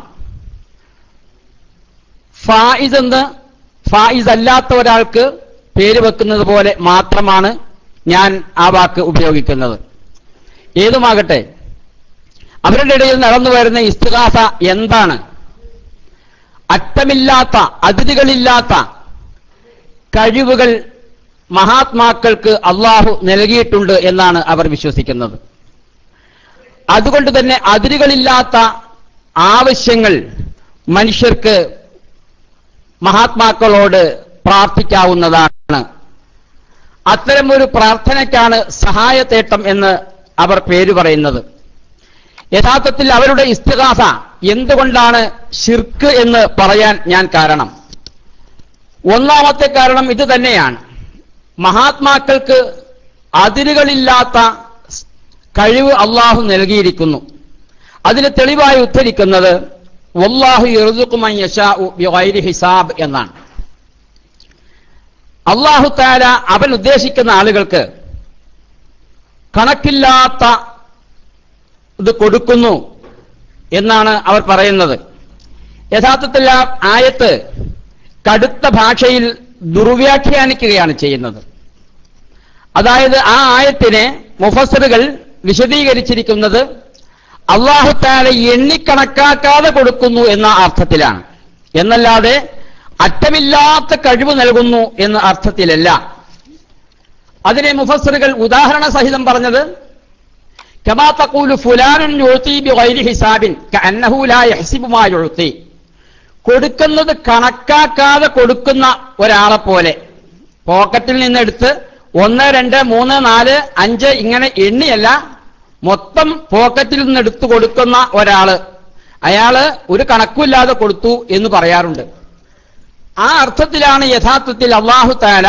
ഫായിസ് എന്ന് ഫായിസ് അല്ലാത്ത ഒരാൾക്ക് പേര് വെക്കുന്നത് പോലെ മാത്രമാണ് ഞാൻ ആ വാക്ക് ഉപയോഗിക്കുന്നത് ഏതുമാകട്ടെ അവരുടെ ഇടയിൽ നടന്നു വരുന്ന ഇസ്തിഹാസ എന്താണ് അറ്റമില്ലാത്ത അതിരുകളില്ലാത്ത കഴിവുകൾ മഹാത്മാക്കൾക്ക് അള്ളാഹു നൽകിയിട്ടുണ്ട് എന്നാണ് അവർ വിശ്വസിക്കുന്നത് അതുകൊണ്ട് തന്നെ അതിരുകളില്ലാത്ത ആവശ്യങ്ങൾ മനുഷ്യർക്ക് മഹാത്മാക്കളോട് പ്രാർത്ഥിക്കാവുന്നതാണ് അത്തരമൊരു പ്രാർത്ഥനയ്ക്കാണ് സഹായത്തേട്ടം എന്ന് അവർ പേര് പറയുന്നത് യഥാർത്ഥത്തിൽ അവരുടെ ഇസ്തിഹാസ എന്തുകൊണ്ടാണ് ഷിർക്ക് എന്ന് പറയാൻ ഞാൻ കാരണം ഒന്നാമത്തെ കാരണം ഇത് തന്നെയാണ് മഹാത്മാക്കൾക്ക് അതിരുകളില്ലാത്ത കഴിവ് അള്ളാഹു നൽകിയിരിക്കുന്നു അതിന് തെളിവായി ഉദ്ധരിക്കുന്നത് വല്ലാഹു യർസുഖുമൻ യശാഉ ബിഗൈരി ഹിസാബ് എന്നാണ് അള്ളാഹു താല അവൻ ഉദ്ദേശിക്കുന്ന ആളുകൾക്ക് കണക്കില്ലാത്ത ഇത് കൊടുക്കുന്നു എന്നാണ് അവർ പറയുന്നത് യഥാർത്ഥത്തിൽ ആ ആയത്ത് കടുത്ത ഭാഷയിൽ ദുർവ്യാഖ്യാനിക്കുകയാണ് ചെയ്യുന്നത് അതായത് ആ ആയത്തിനെ മുഫസറുകൾ വിശദീകരിച്ചിരിക്കുന്നത് അള്ളാഹുത്താലെ എണ്ണിക്കണക്കാക്കാതെ കൊടുക്കുന്നു എന്ന അർത്ഥത്തിലാണ് എന്നല്ലാതെ അറ്റമില്ലാത്ത കഴിവ് നൽകുന്നു എന്ന അർത്ഥത്തിലല്ല അതിനെ മുഫസറുകൾ ഉദാഹരണ സഹിതം പറഞ്ഞത് كما تقول فلان يعطي بغير حساب كأنه لا يحسب ما يعطي കൊടുക്കുന്നത് കണക്കാക്കാതെ കൊടുക്കുന്ന ഒരാളെ പോലെ പോക്കറ്റിൽ നിന്നെടുത്ത് ഒന്ന് രണ്ട് മൂന്ന് നാല് അഞ്ച് ഇങ്ങനെ എണ്ണിയല്ല മൊത്തം പോക്കറ്റിൽ നിന്ന് എടുത്തു കൊടുക്കുന്ന ഒരാള് അയാള് ഒരു കണക്കുമില്ലാതെ കൊടുത്തു എന്ന് പറയാറുണ്ട് ആ അർത്ഥത്തിലാണ് യഥാർത്ഥത്തിൽ അള്ളാഹു താല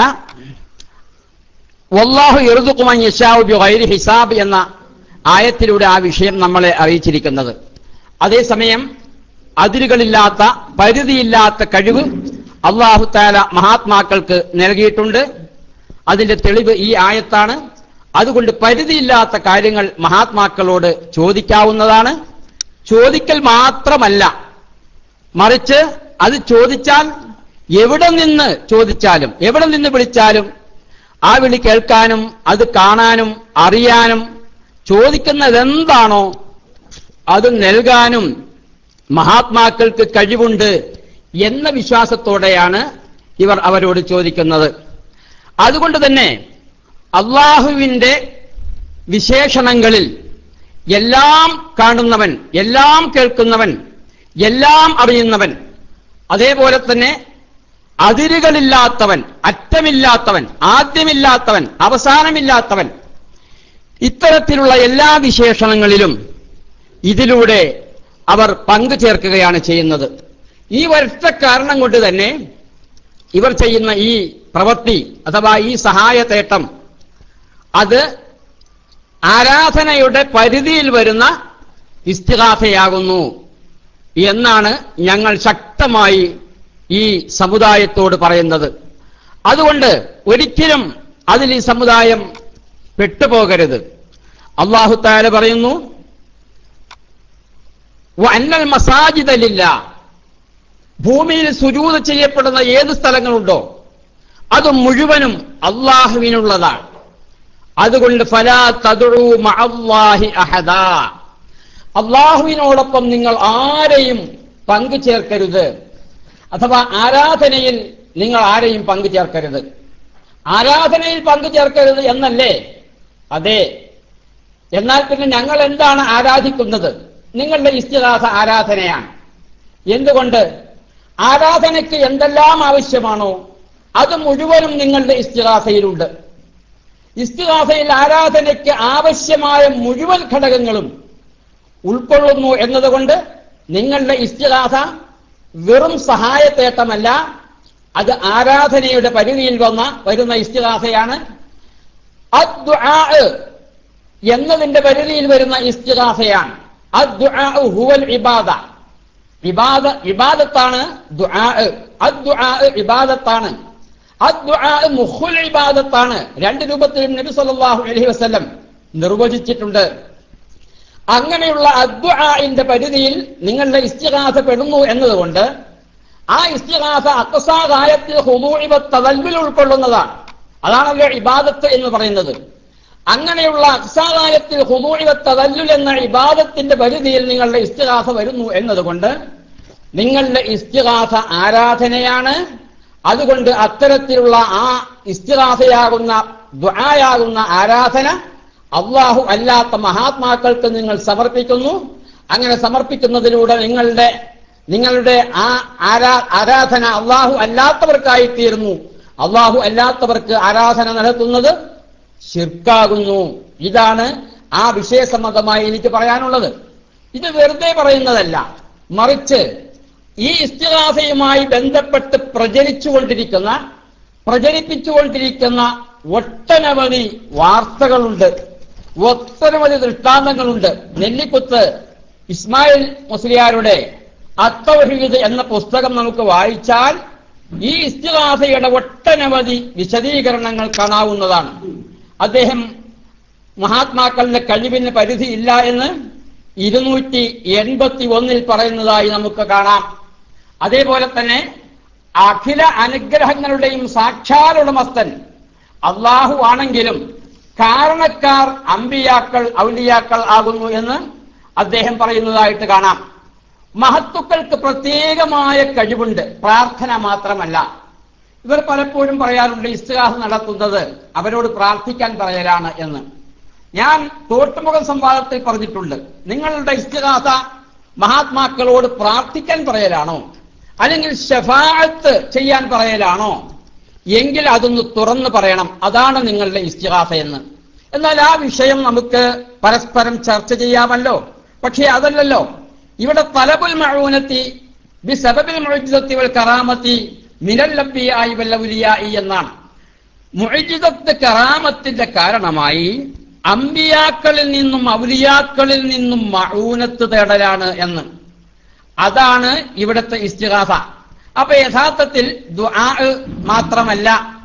വല്ലാഹു ഇറുദുക്കുമൻ യശാവു ബിഗൈരി ഹിസാബ് എന്ന ആയത്തിലൂടെ ആ വിഷയം നമ്മളെ അറിയിച്ചിരിക്കുന്നത് അതേസമയം അതിരുകളില്ലാത്ത പരിധിയില്ലാത്ത കഴിവ് അള്ളാഹു താല മഹാത്മാക്കൾക്ക് നൽകിയിട്ടുണ്ട് അതിന്റെ തെളിവ് ഈ ആയത്താണ് അതുകൊണ്ട് പരിധിയില്ലാത്ത കാര്യങ്ങൾ മഹാത്മാക്കളോട് ചോദിക്കാവുന്നതാണ് ചോദിക്കൽ മാത്രമല്ല മറിച്ച് അത് ചോദിച്ചാൽ എവിടെ നിന്ന് ചോദിച്ചാലും എവിടെ നിന്ന് വിളിച്ചാലും ആ വിളി കേൾക്കാനും അത് കാണാനും അറിയാനും ചോദിക്കുന്നത് എന്താണോ അത് നൽകാനും മഹാത്മാക്കൾക്ക് കഴിവുണ്ട് എന്ന വിശ്വാസത്തോടെയാണ് ഇവർ അവരോട് ചോദിക്കുന്നത് അതുകൊണ്ട് തന്നെ അള്ളാഹുവിന്റെ വിശേഷണങ്ങളിൽ എല്ലാം കാണുന്നവൻ എല്ലാം കേൾക്കുന്നവൻ എല്ലാം അറിയുന്നവൻ അതേപോലെ തന്നെ അതിരുകളില്ലാത്തവൻ അറ്റമില്ലാത്തവൻ ആദ്യമില്ലാത്തവൻ അവസാനമില്ലാത്തവൻ ഇത്തരത്തിലുള്ള എല്ലാ വിശേഷണങ്ങളിലും ഇതിലൂടെ അവർ പങ്കു ചേർക്കുകയാണ് ചെയ്യുന്നത് ഈ ഒരൊറ്റ കാരണം കൊണ്ട് തന്നെ ഇവർ ചെയ്യുന്ന ഈ പ്രവൃത്തി അഥവാ ഈ സഹായതേട്ടം അത് ആരാധനയുടെ പരിധിയിൽ വരുന്ന ഇസ്തിഹാസയാകുന്നു എന്നാണ് ഞങ്ങൾ ശക്തമായി ഈ സമുദായത്തോട് പറയുന്നത് അതുകൊണ്ട് ഒരിക്കലും അതിൽ ഈ സമുദായം പെട്ടുപോകരുത് അള്ളാഹു താല പറയുന്നു അന്നൽ മസാജിദലില്ല ഭൂമിയിൽ സുജൂത് ചെയ്യപ്പെടുന്ന ഏത് സ്ഥലങ്ങളുണ്ടോ അത് മുഴുവനും അള്ളാഹുവിനുള്ളതാണ് അതുകൊണ്ട് ഫലാ തദുഉ മഅല്ലാഹി അഹദ അള്ളാഹുവിനോടൊപ്പം നിങ്ങൾ ആരെയും പങ്കു ചേർക്കരുത് അഥവാ ആരാധനയിൽ നിങ്ങൾ ആരെയും പങ്കു ചേർക്കരുത് ആരാധനയിൽ പങ്കു ചേർക്കരുത് എന്നല്ലേ അതെ എന്നാൽ പിന്നെ ഞങ്ങൾ എന്താണ് ആരാധിക്കുന്നത് നിങ്ങളുടെ ഇസ്തിഹാസ ആരാധനയാണ് എന്തുകൊണ്ട് ആരാധനയ്ക്ക് എന്തെല്ലാം ആവശ്യമാണോ അത് മുഴുവനും നിങ്ങളുടെ ഇസ്തിഹാസയിലുണ്ട് ഇസ്തിഹാസയിൽ ആരാധനയ്ക്ക് ആവശ്യമായ മുഴുവൻ ഘടകങ്ങളും ഉൾക്കൊള്ളുന്നു എന്നതുകൊണ്ട് നിങ്ങളുടെ ഇസ്തിഹാസ വെറും സഹായത്തേട്ടമല്ല അത് ആരാധനയുടെ പരിധിയിൽ വന്ന വരുന്ന ഇസ്തിഹാസയാണ് അദ്ദുആ എന്നതിന്റെ പരിധിയിൽ വരുന്ന ഇസ്തിഹാസയാണ് അദ്ദുആ ഹുവൽ ഇബാദ ഇബാദ ഇബാദത്താണ് ദുആ അദ്ദുആ ഇബാദത്താണ് അദ്ദുആ മുഖുൽ ഇബാദത്താണ് രണ്ട് രൂപത്തിലും നബി സല്ലല്ലാഹു അലൈഹി വസല്ലം നിർവചിച്ചിട്ടുണ്ട് അങ്ങനെയുള്ള അദ്ദുആഇന്റെ പരിധിയിൽ നിങ്ങളുടെ ഇസ്തിഹാസ പെടുന്നു എന്നതുകൊണ്ട് ആ ഇസ്തിഹാസ അക്സാകായത്തിൽ ഹുദൂഇവ തദല്ലുൽ ഉൾക്കൊള്ളുന്നതാണ് അതാണല്ലോ ഇബാദത്ത് എന്ന് പറയുന്നത് അങ്ങനെയുള്ള അക്സാകായത്തിൽ ഹുദൂഇവ തദല്ലുൽ എന്ന ഇബാദത്തിന്റെ പരിധിയിൽ നിങ്ങളുടെ ഇസ്തിഹാസ വരുന്നു എന്നതുകൊണ്ട് നിങ്ങളുടെ ഇസ്തിഹാസ ആരാധനയാണ് അതുകൊണ്ട് അത്തരത്തിലുള്ള ആ ഇസ്തിഹാസയാകുന്ന ദ്വായാകുന്ന ആരാധന അള്ളാഹു അല്ലാത്ത മഹാത്മാക്കൾക്ക് നിങ്ങൾ സമർപ്പിക്കുന്നു അങ്ങനെ സമർപ്പിക്കുന്നതിലൂടെ നിങ്ങളുടെ നിങ്ങളുടെ ആ ആരാ ആരാധന അള്ളാഹു അല്ലാത്തവർക്കായി തീർന്നു അള്ളാഹു അല്ലാത്തവർക്ക് ആരാധന നടത്തുന്നത് ശിർക്കാകുന്നു ഇതാണ് ആ വിഷയസംബന്ധമായി എനിക്ക് പറയാനുള്ളത് ഇത് വെറുതെ പറയുന്നതല്ല മറിച്ച് ഈ ഇസ്തിഹാസയുമായി ബന്ധപ്പെട്ട് പ്രചരിച്ചുകൊണ്ടിരിക്കുന്ന പ്രചരിപ്പിച്ചുകൊണ്ടിരിക്കുന്ന ഒട്ടനവധി വാർത്തകളുണ്ട് ഒട്ടനവധി ദൃഷ്ടാന്തങ്ങളുണ്ട് നെല്ലിക്കുത്ത് ഇസ്മായിൽ മുസ്ലിയാരുടെ അത്തവഹീദ് എന്ന പുസ്തകം നമുക്ക് വായിച്ചാൽ ഈ ഇസ്തിഹാസയുടെ ഒട്ടനവധി വിശദീകരണങ്ങൾ കാണാവുന്നതാണ് അദ്ദേഹം മഹാത്മാക്കളുടെ കഴിവിന് പരിധിയില്ല എന്ന് ഇരുന്നൂറ്റി എൺപത്തി ഒന്നിൽ പറയുന്നതായി നമുക്ക് കാണാം അതേപോലെ തന്നെ അഖില അനുഗ്രഹങ്ങളുടെയും സാക്ഷാലുടമസ്ഥൻ അള്ളാഹു ആണെങ്കിലും കാരണക്കാർ അമ്പിയാക്കൾ ഔലിയാക്കൾ ആകുന്നു എന്ന് അദ്ദേഹം പറയുന്നതായിട്ട് കാണാം മഹത്തുക്കൾക്ക് പ്രത്യേകമായ കഴിവുണ്ട് പ്രാർത്ഥന മാത്രമല്ല ഇവർ പലപ്പോഴും പറയാറുണ്ട് ഇസ്തിഹാസ നടത്തുന്നത് അവരോട് പ്രാർത്ഥിക്കാൻ പറയലാണ് എന്ന് ഞാൻ തോട്ടുമുഖം സംവാദത്തിൽ പറഞ്ഞിട്ടുണ്ട് നിങ്ങളുടെ ഇസ്തിഹാസ മഹാത്മാക്കളോട് പ്രാർത്ഥിക്കാൻ പറയലാണോ അല്ലെങ്കിൽ ഷഫാഅത്ത് ചെയ്യാൻ പറയലാണോ എങ്കിൽ അതൊന്ന് തുറന്നു പറയണം അതാണ് നിങ്ങളുടെ ഇസ്തിഹാസ എന്ന് എന്നാൽ ആ വിഷയം നമുക്ക് പരസ്പരം ചർച്ച ചെയ്യാമല്ലോ പക്ഷേ അതല്ലല്ലോ ഇവിടെ തലബുൽ മഴൂനത്തി ബി സബബിൽ മുഴുജിതത്തി വൽ കറാമത്തി മിനൽ ലബ്ബിയായി വല്ലവുലിയായി എന്നാണ് മുഴുജിതത്ത് കറാമത്തിന്റെ കാരണമായി അമ്പിയാക്കളിൽ നിന്നും ഔലിയാക്കളിൽ നിന്നും മഴൂനത്ത് തേടലാണ് എന്ന് അതാണ് ഇവിടുത്തെ ഇസ്തിഹാസ അപ്പൊ യഥാർത്ഥത്തിൽ ദുആ മാത്രമല്ല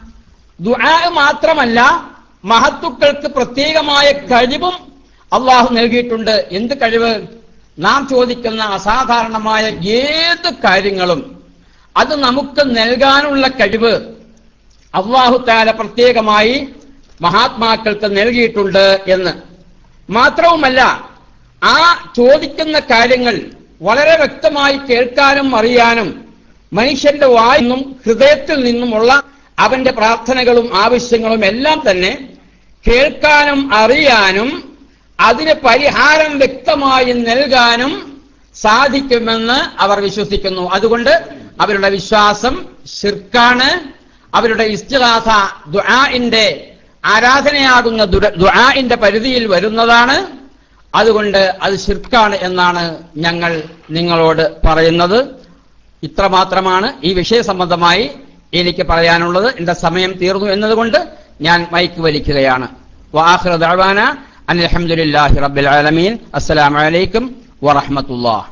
ദുആ മാത്രമല്ല മഹത്തുക്കൾക്ക് പ്രത്യേകമായ കഴിവും അള്ളാഹു നൽകിയിട്ടുണ്ട് എന്ത് കഴിവ് നാം ചോദിക്കുന്ന അസാധാരണമായ ഏത് കാര്യങ്ങളും അത് നമുക്ക് നൽകാനുള്ള കഴിവ് അള്ളാഹു താല പ്രത്യേകമായി മഹാത്മാക്കൾക്ക് നൽകിയിട്ടുണ്ട് എന്ന് മാത്രവുമല്ല ആ ചോദിക്കുന്ന കാര്യങ്ങൾ വളരെ വ്യക്തമായി കേൾക്കാനും അറിയാനും മനുഷ്യന്റെ വായിൽ നിന്നും ഹൃദയത്തിൽ നിന്നുമുള്ള അവന്റെ പ്രാർത്ഥനകളും ആവശ്യങ്ങളും എല്ലാം തന്നെ കേൾക്കാനും അറിയാനും അതിന് പരിഹാരം വ്യക്തമായി നൽകാനും സാധിക്കുമെന്ന് അവർ വിശ്വസിക്കുന്നു അതുകൊണ്ട് അവരുടെ വിശ്വാസം ഷിർക്കാണ് അവരുടെ ഇസ്തിഹാസ ദുആഇന്റെ ആരാധനയാകുന്ന ദുര- ദുആഇന്റെ പരിധിയിൽ വരുന്നതാണ് അതുകൊണ്ട് അത് ഷിർക്കാണ് എന്നാണ് ഞങ്ങൾ നിങ്ങളോട് പറയുന്നത് ഇത്രമാത്രമാണ് ഈ വിഷയ സംബന്ധമായി എനിക്ക് പറയാനുള്ളത് എന്റെ സമയം തീർന്നു എന്നതുകൊണ്ട് ഞാൻ മൈക്ക് വലിക്കുകയാണ് വാഹിറ ദഅവാന അനിൽ ഹംദുലില്ലാഹി റബ്ബിൽ ആലമീൻ അസ്സലാമു അലൈക്കും വറഹ്മത്തുള്ളാഹ്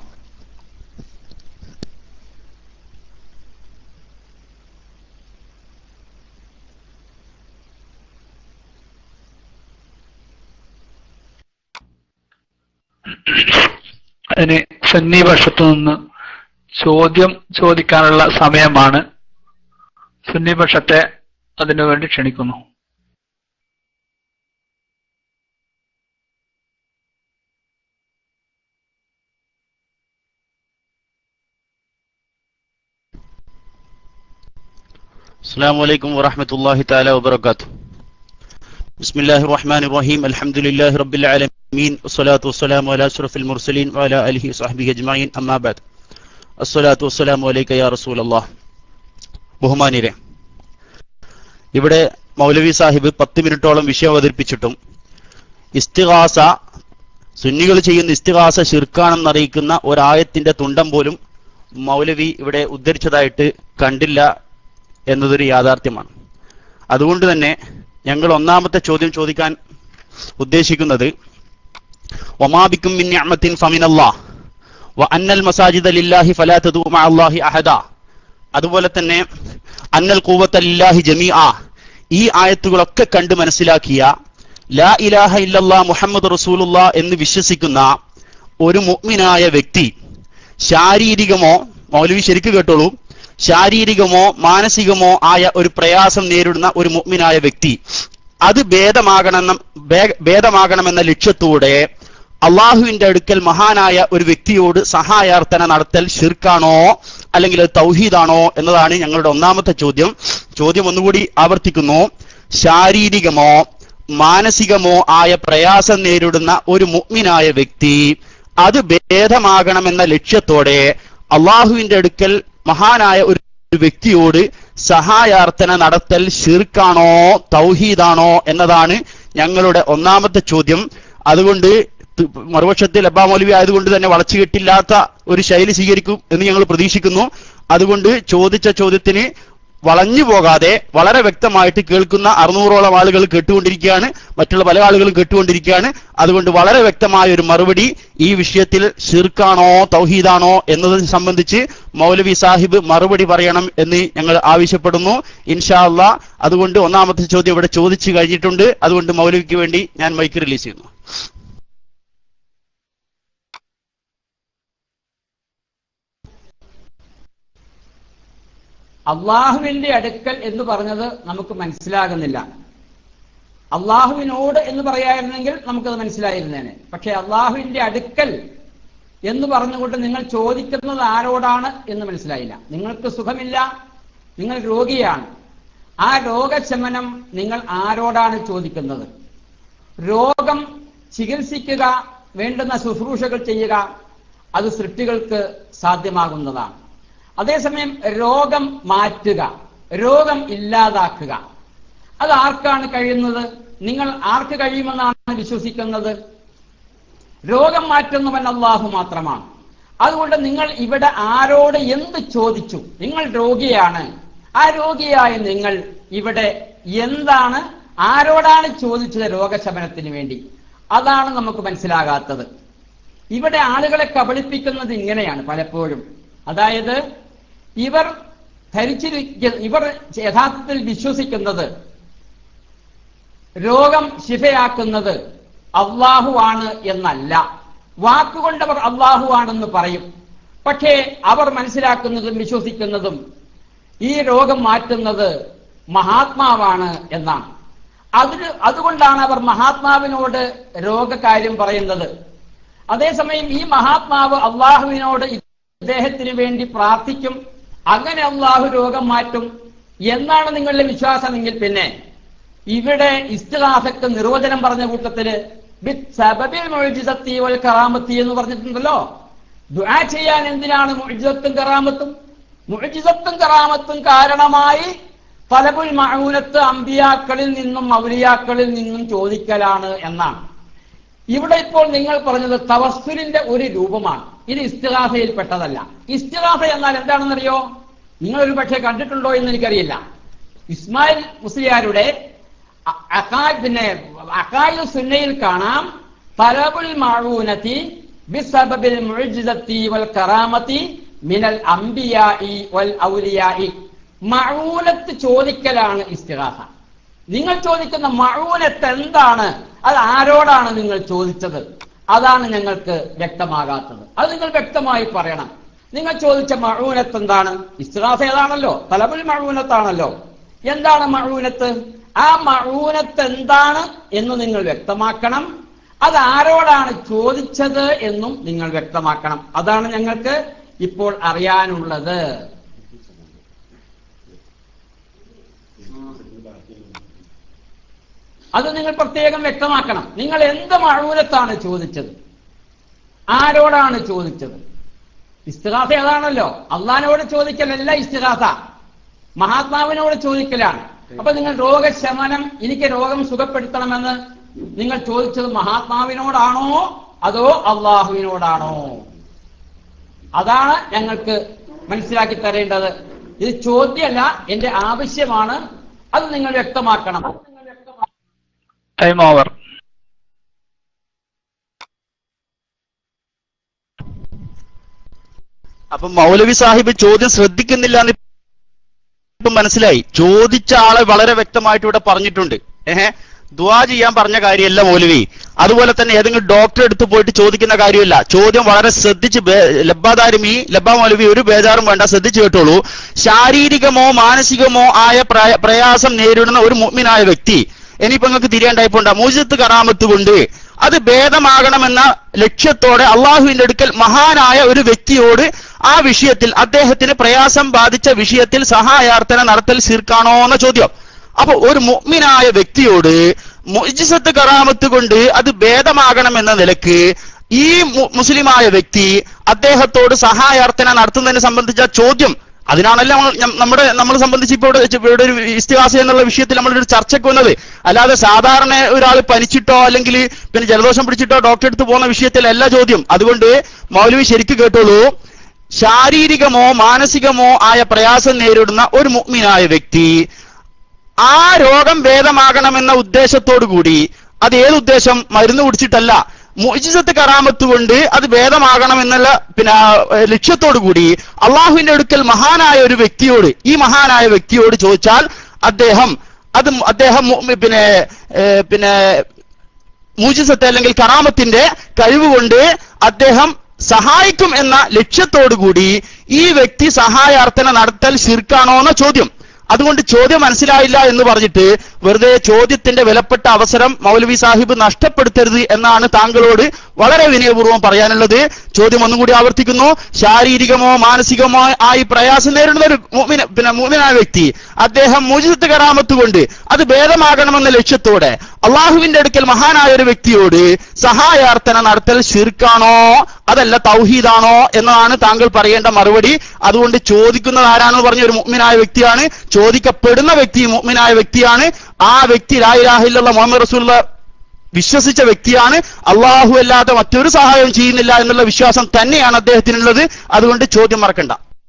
അതിന് സന്നി പക്ഷത്തു നിന്ന് ചോദ്യം ചോദിക്കാനുള്ള സമയമാണ് സുന്നി പക്ഷത്തെ അതിനു വേണ്ടി ക്ഷണിക്കുന്നു السلام عليكم ورحمة الله تعالى وبركاته بسم الله الرحمن الرحيم الحمد لله رب العالمين والصلاة والسلام على أشرف المرسلين وعلى آله وصحبه أجمعين أما بعد الصلاة والسلام عليك يا رسول الله ബഹുമാനിരെ ഇവിടെ മൗലവി സാഹിബ് പത്ത് മിനിറ്റോളം വിഷയം അവതരിപ്പിച്ചിട്ടും ഇസ്തിഹാസ സുന്നികൾ ചെയ്യുന്ന ഇസ്തിഹാസ ഷിർക്കാണെന്ന് അറിയിക്കുന്ന ഒരായത്തിന്റെ തുണ്ടം പോലും മൗലവി ഇവിടെ ഉദ്ധരിച്ചതായിട്ട് കണ്ടില്ല എന്നതൊരു യാഥാർത്ഥ്യമാണ് അതുകൊണ്ട് തന്നെ ഞങ്ങൾ ഒന്നാമത്തെ ചോദ്യം ചോദിക്കാൻ ഉദ്ദേശിക്കുന്നത് ഒമാബിക്കും മിൻ നിഅമത്തിൻ ഫമിനല്ലാഹ് വ അന്നൽ മസാജിദ ലില്ലാഹി ഫലാ തദൂ മഅ അല്ലാഹി അഹദ അതുപോലെ തന്നെ അന്നൽ ഖുവത ലില്ലാഹി ജമീഅ ഈ ആയത്തുകളൊക്കെ കണ്ട് മനസ്സിലാക്കിയ ലാ ഇലാഹ ഇല്ലല്ലാ മുഹമ്മദ് റസൂലുള്ളാ എന്ന് വിശ്വസിക്കുന്ന ഒരു മുഅ്മിനായ വ്യക്തി ശാരീരികമോ മൗലവി ശരിക്ക് കേട്ടോളൂ ശാരീരികമോ മാനസികമോ ആയ ഒരു പ്രയാസം നേരിടുന്ന ഒരു മുഅ്മിനായ വ്യക്തി അത് ഭേദമാകണമെന്ന ഭേ- ഭേദമാകണമെന്ന ലക്ഷ്യത്തോടെ അള്ളാഹുവിന്റെ അടുക്കൽ മഹാനായ ഒരു വ്യക്തിയോട് സഹായാർത്ഥന നടത്തൽ ഷിർക്കാണോ അല്ലെങ്കിൽ അത് തൗഹീദാണോ എന്നതാണ് ഞങ്ങളുടെ ഒന്നാമത്തെ ചോദ്യം ചോദ്യം ഒന്നുകൂടി ആവർത്തിക്കുന്നു ശാരീരികമോ മാനസികമോ ആയ പ്രയാസം നേരിടുന്ന ഒരു മുഅ്മിനായ വ്യക്തി അത് ഭേദമാകണമെന്ന ലക്ഷ്യത്തോടെ അള്ളാഹുവിന്റെ അടുക്കൽ മഹാനായ ഒരു ഒരു വ്യക്തിയോട് സഹായാർത്ഥന നടത്തൽ ഷിർക്കാണോ തൗഹീദാണോ എന്നതാണ് ഞങ്ങളുടെ ഒന്നാമത്തെ ചോദ്യം അതുകൊണ്ട് ത്- മറുപക്ഷത്തിൽ അബ്ബാ മൗലവി ആയതുകൊണ്ട് തന്നെ വളച്ചു കെട്ടില്ലാത്ത ഒരു ശൈലി സ്വീകരിക്കും എന്ന് ഞങ്ങൾ പ്രതീക്ഷിക്കുന്നു അതുകൊണ്ട് ചോദിച്ച ചോദ്യത്തിന് വളഞ്ഞു പോകാതെ വളരെ വ്യക്തമായിട്ട് കേൾക്കുന്ന അറുന്നൂറോളം ആളുകൾ കേട്ടുകൊണ്ടിരിക്കുകയാണ് മറ്റുള്ള പല ആളുകളും കേട്ടുകൊണ്ടിരിക്കുകയാണ് അതുകൊണ്ട് വളരെ വ്യക്തമായ ഒരു മറുപടി ഈ വിഷയത്തിൽ ഷിർക്കാണോ തൗഹീദാണോ എന്നതിനെ സംബന്ധിച്ച് മൗലവി സാഹിബ് മറുപടി പറയണം എന്ന് ഞങ്ങൾ ആവശ്യപ്പെടുന്നു ഇൻഷാ അള്ളാ അതുകൊണ്ട് ഒന്നാമത്തെ ചോദ്യം ഇവിടെ ചോദിച്ചു കഴിഞ്ഞിട്ടുണ്ട് അതുകൊണ്ട് മൗലവിക്ക് വേണ്ടി ഞാൻ മൈക്ക് റിലീസ് ചെയ്യുന്നു അള്ളാഹുവിന്റെ അടുക്കൽ എന്ന് പറഞ്ഞത് നമുക്ക് മനസ്സിലാകുന്നില്ല അള്ളാഹുവിനോട് എന്ന് പറയായിരുന്നെങ്കിൽ നമുക്കത് മനസ്സിലായിരുന്നേനെ പക്ഷെ അള്ളാഹുവിന്റെ അടുക്കൽ എന്ന് പറഞ്ഞുകൊണ്ട് നിങ്ങൾ ചോദിക്കുന്നത് ആരോടാണ് എന്ന് മനസ്സിലായില്ല നിങ്ങൾക്ക് സുഖമില്ല നിങ്ങൾ രോഗിയാണ് ആ രോഗശമനം നിങ്ങൾ ആരോടാണ് ചോദിക്കുന്നത് രോഗം ചികിത്സിക്കുക വേണ്ടുന്ന ശുശ്രൂഷകൾ ചെയ്യുക അത് സൃഷ്ടികൾക്ക് സാധ്യമാകുന്നതാണ് അതേസമയം രോഗം മാറ്റുക രോഗം ഇല്ലാതാക്കുക അത് ആർക്കാണ് കഴിയുന്നത് നിങ്ങൾ ആർക്ക് കഴിയുമെന്നാണ് വിശ്വസിക്കുന്നത് രോഗം മാറ്റുന്നവൻ അള്ളാഹു മാത്രമാണ് അതുകൊണ്ട് നിങ്ങൾ ഇവിടെ ആരോട് എന്ത് ചോദിച്ചു നിങ്ങൾ രോഗിയാണ് ആ രോഗിയായ നിങ്ങൾ ഇവിടെ എന്താണ് ആരോടാണ് ചോദിച്ചത് രോഗശമനത്തിന് വേണ്ടി അതാണ് നമുക്ക് മനസ്സിലാകാത്തത് ഇവിടെ ആളുകളെ കബളിപ്പിക്കുന്നത് ഇങ്ങനെയാണ് പലപ്പോഴും അതായത് ഇവർ ധരിച്ചിരിക്കുന്ന ഇവർ യഥാർത്ഥത്തിൽ വിശ്വസിക്കുന്നത് രോഗം ശിഫയാക്കുന്നത് അള്ളാഹു ആണ് എന്നല്ല വാക്കുകൊണ്ടവർ അള്ളാഹു ആണെന്ന് പറയും പക്ഷേ അവർ മനസ്സിലാക്കുന്നതും വിശ്വസിക്കുന്നതും ഈ രോഗം മാറ്റുന്നത് മഹാത്മാവാണ് എന്നാണ് അതിന് അതുകൊണ്ടാണ് അവർ മഹാത്മാവിനോട് രോഗകാര്യം പറയുന്നത് അതേസമയം ഈ മഹാത്മാവ് അള്ളാഹുവിനോട് ഇദ്ദേഹത്തിന് വേണ്ടി പ്രാർത്ഥിക്കും അങ്ങനെ അള്ളാഹു രോഗം മാറ്റും എന്നാണ് നിങ്ങളുടെ വിശ്വാസമെങ്കിൽ പിന്നെ ഇവിടെ ഇസ്തിഹാസക്ക് നിർവചനം പറഞ്ഞ കൂട്ടത്തില് ബിത് സബബിൽ മുഴുജിതത്തി വൽ കറാമത്തി എന്ന് പറഞ്ഞിട്ടുണ്ടല്ലോ ദുആ ചെയ്യാൻ എന്തിനാണ് മുഴുജിതത്തും കറാമത്തും മുഴുജിതത്തും കറാമത്തും കാരണമായി തലബുൽ മഴൂനത്ത് അമ്പിയാക്കളിൽ നിന്നും ഔലിയാക്കളിൽ നിന്നും ചോദിക്കലാണ് എന്നാണ് ഇവിടെ ഇപ്പോൾ നിങ്ങൾ പറഞ്ഞത് തവസ്സുലിന്റെ ഒരു രൂപമാണ് ഇത് ഇസ്തിഹാസയിൽ പെട്ടതല്ല ഇസ്തിഹാസ എന്നാൽ എന്താണെന്നറിയോ നിങ്ങൾ ഒരു പക്ഷേ കണ്ടിട്ടുണ്ടോ എന്ന് എനിക്കറിയില്ല ഇസ്മായിൽ മുസ്ലിയാരുടെ അ- അക്കാ- പിന്നെ അക്കായു സുന്നയിൽ കാണാം തലബുൽ മഴൂനത്തി ബിസബബിൽ മുഅ്ജിസത്തി വൽ കറാമത്തി മിനൽ അംബിയായി വൽ ഔലിയായി മഴൂനത്ത് ചോദിക്കലാണ് ഇസ്തിഹാസ നിങ്ങൾ ചോദിക്കുന്ന മഴൂനത്ത് എന്താണ് അത് ആരോടാണ് നിങ്ങൾ ചോദിച്ചത് അതാണ് ഞങ്ങൾക്ക് വ്യക്തമാകാത്തത് അത് നിങ്ങൾ വ്യക്തമായി പറയണം നിങ്ങൾ ചോദിച്ച മഴൂനത്ത് എന്താണ് ഇസ്തിഹാസ ഏതാണല്ലോ തലബുൽ മഴൂനത്താണല്ലോ എന്താണ് മഴൂനത്ത് ആ മഴൂനത്ത് എന്താണ് എന്ന് നിങ്ങൾ വ്യക്തമാക്കണം അത് ആരോടാണ് ചോദിച്ചത് എന്നും നിങ്ങൾ വ്യക്തമാക്കണം അതാണ് ഞങ്ങൾക്ക് ഇപ്പോൾ അറിയാനുള്ളത് അത് നിങ്ങൾ പ്രത്യേകം വ്യക്തമാക്കണം നിങ്ങൾ എന്ത് മഴൂരത്താണ് ചോദിച്ചത് ആരോടാണ് ചോദിച്ചത് ഇസ്തിഹാസ ഏതാണല്ലോ അള്ളഹാനോട് ചോദിക്കലല്ല ഇസ്തിഹാസ മഹാത്മാവിനോട് ചോദിക്കലാണ് അപ്പൊ നിങ്ങൾ രോഗശമനം എനിക്ക് രോഗം സുഖപ്പെടുത്തണമെന്ന് നിങ്ങൾ ചോദിച്ചത് മഹാത്മാവിനോടാണോ അതോ അള്ളാഹുവിനോടാണോ അതാണ് ഞങ്ങൾക്ക് മനസ്സിലാക്കി തരേണ്ടത് ഇത് ചോദ്യമല്ല എന്റെ ആവശ്യമാണ് അത് നിങ്ങൾ വ്യക്തമാക്കണം ടൈം ഓവർ അപ്പൊ മൗലവി സാഹിബ് ചോദ്യം ശ്രദ്ധിക്കുന്നില്ല എന്ന് ഇപ്പൊ മനസ്സിലായി ചോദിച്ച ആളെ വളരെ വ്യക്തമായിട്ട് ഇവിടെ പറഞ്ഞിട്ടുണ്ട് ഏഹ് ദുവാ ചെയ്യാൻ പറഞ്ഞ കാര്യമല്ല മൗലവി അതുപോലെ തന്നെ ഏതെങ്കിലും ഡോക്ടറെ അടുത്ത് പോയിട്ട് ചോദിക്കുന്ന കാര്യമല്ല ചോദ്യം വളരെ ശ്രദ്ധിച്ച് ബേ- ലബ്ബാദാരിമി ലബ്ബാ മൗലവി ഒരു ബേജാറും വേണ്ട ശ്രദ്ധിച്ചു കേട്ടോളൂ ശാരീരികമോ മാനസികമോ ആയ പ്രയ- പ്രയാസം നേരിടുന്ന ഒരു മുഅ്മിനായ വ്യക്തി ഇനിയിപ്പോ നിങ്ങൾക്ക് തിരിയാണ്ടായിപ്പോണ്ട മൂജിത്ത് കറാമത്ത് കൊണ്ട് അത് ഭേദമാകണമെന്ന ലക്ഷ്യത്തോടെ അള്ളാഹുവിന്റെ അടുക്കൽ മഹാനായ ഒരു വ്യക്തിയോട് ആ വിഷയത്തിൽ അദ്ദേഹത്തിന് പ്രയാസം ബാധിച്ച വിഷയത്തിൽ സഹായാർത്ഥന നടത്തൽ ശിർക്കാണോ എന്ന ചോദ്യം അപ്പൊ ഒരു മുഅ്മിനായ വ്യക്തിയോട് മുജിസത്ത് കറാമത്ത് കൊണ്ട് അത് ഭേദമാകണമെന്ന നിലക്ക് ഈ മു- മുസ്ലിമായ വ്യക്തി അദ്ദേഹത്തോട് സഹായാർത്ഥന നടത്തുന്നതിനെ സംബന്ധിച്ച ചോദ്യം അതിനാണല്ലോ നമ്മൾ ഞം- നമ്മുടെ നമ്മളെ സംബന്ധിച്ച് ഇപ്പോൾ ഇവിടെ ഇവിടെ ഒരു ഇസ്തിഹാസ എന്നുള്ള വിഷയത്തിൽ നമ്മളൊരു ചർച്ചയ്ക്ക് വന്നത് അല്ലാതെ സാധാരണ ഒരാൾ പനിച്ചിട്ടോ അല്ലെങ്കിൽ പിന്നെ ജലദോഷം പിടിച്ചിട്ടോ ഡോക്ടറെ അടുത്ത് പോകുന്ന വിഷയത്തിലല്ല ചോദ്യം അതുകൊണ്ട് മൗലവി ശരിക്ക് കേട്ടോളൂ ശാരീരികമോ മാനസികമോ ആയ പ്രയാസം നേരിടുന്ന ഒരു മുഗ്മിനായ വ്യക്തി ആ രോഗം ഭേദമാകണമെന്ന ഉദ്ദേശത്തോടു കൂടി അത് ഏത് ഉദ്ദേശം മരുന്ന് കുടിച്ചിട്ടല്ല മുജിസത്ത് കറാമത്ത് കൊണ്ട് അത് ഭേദമാകണം എന്നുള്ള പിന്നെ ആ, ഏഹ്, ലക്ഷ്യത്തോടു കൂടി അള്ളാഹുവിന്റെ അടുക്കൽ മഹാനായ ഒരു വ്യക്തിയോട് ഈ മഹാനായ വ്യക്തിയോട് ചോദിച്ചാൽ അദ്ദേഹം അത് മു- അദ്ദേഹം മു- പിന്നെ ഏഹ്, പിന്നെ മൂജിസത്ത് അല്ലെങ്കിൽ കറാമത്തിന്റെ കഴിവ് കൊണ്ട് അദ്ദേഹം സഹായിക്കും എന്ന ലക്ഷ്യത്തോടു കൂടി ഈ വ്യക്തി സഹായാർത്ഥന നടത്തൽ ശിർക്കാണോ എന്ന ചോദ്യം അതുകൊണ്ട് ചോദ്യം മനസ്സിലായില്ല എന്ന് പറഞ്ഞിട്ട് വെറുതെ ചോദ്യത്തിന്റെ വിലപ്പെട്ട അവസരം മൗലവി സാഹിബ് നഷ്ടപ്പെടുത്തരുത് എന്നാണ് താങ്കളോട് വളരെ വിനയപൂർവ്വം പറയാനുള്ളത് ചോദ്യം ഒന്നും കൂടി ആവർത്തിക്കുന്നു ശാരീരികമോ മാനസികമോ ആയി പ്രയാസം നേരിടുന്ന ഒരു മുഅ്മിന- പിന്നെ മുഅ്മിനായ വ്യക്തി അദ്ദേഹം മുജിസത്ത് കറാമത്ത് കൊണ്ട് അത് ഭേദമാകണമെന്ന ലക്ഷ്യത്തോടെ അള്ളാഹുവിന്റെ അടുക്കൽ മഹാനായ ഒരു വ്യക്തിയോട് സഹായാർത്ഥന നടത്തൽ ശിർക്കാണോ അതല്ല തൗഹീദാണോ എന്നതാണ് താങ്കൾ പറയേണ്ട മറുപടി അതുകൊണ്ട് ചോദിക്കുന്നത് ആരാണെന്ന് പറഞ്ഞ ഒരു മുഅ്മിനായ വ്യക്തിയാണ് ചോദിക്കപ്പെടുന്ന വ്യക്തി മുഅ്മിനായ വ്യക്തിയാണ് ആ വ്യക്തി ലായിലാഹില്ല മുഹമ്മദ് റസൂൽ വിശ്വസിച്ച വ്യക്തിയാണ് അള്ളാഹു അല്ലാതെ മറ്റൊരു സഹായവും ചെയ്യുന്നില്ല എന്നുള്ള വിശ്വാസം തന്നെയാണ് അദ്ദേഹത്തിനുള്ളത് അതുകൊണ്ട് ചോദ്യം മറക്കണ്ട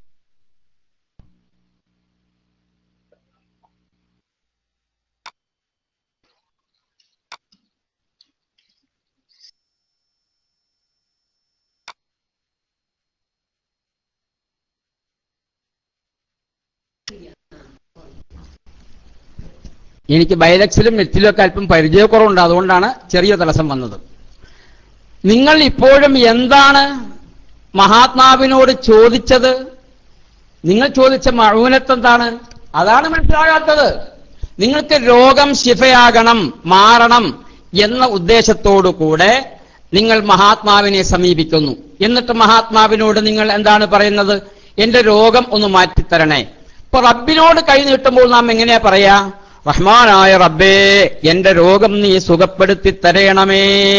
എനിക്ക് ബൈലക്സിലും നെറ്റിലും ഒക്കെ അല്പം പരിചയക്കുറവുണ്ട് അതുകൊണ്ടാണ് ചെറിയ തടസ്സം വന്നത് നിങ്ങൾ ഇപ്പോഴും എന്താണ് മഹാത്മാവിനോട് ചോദിച്ചത് നിങ്ങൾ ചോദിച്ച മഴൂനത്ത് എന്താണ് അതാണ് മനസ്സിലാകാത്തത് നിങ്ങൾക്ക് രോഗം ശിഫയാകണം മാറണം എന്ന ഉദ്ദേശത്തോടു കൂടെ നിങ്ങൾ മഹാത്മാവിനെ സമീപിക്കുന്നു എന്നിട്ട് മഹാത്മാവിനോട് നിങ്ങൾ എന്താണ് പറയുന്നത് എന്റെ രോഗം ഒന്ന് മാറ്റിത്തരണേ ഇപ്പൊ റബ്ബിനോട് കൈ നീട്ടുമ്പോൾ നാം എങ്ങനെയാ പറയാ റഹ്മാനായ റബ്ബേ എന്റെ രോഗം നീ സുഖപ്പെടുത്തി തരയണമേ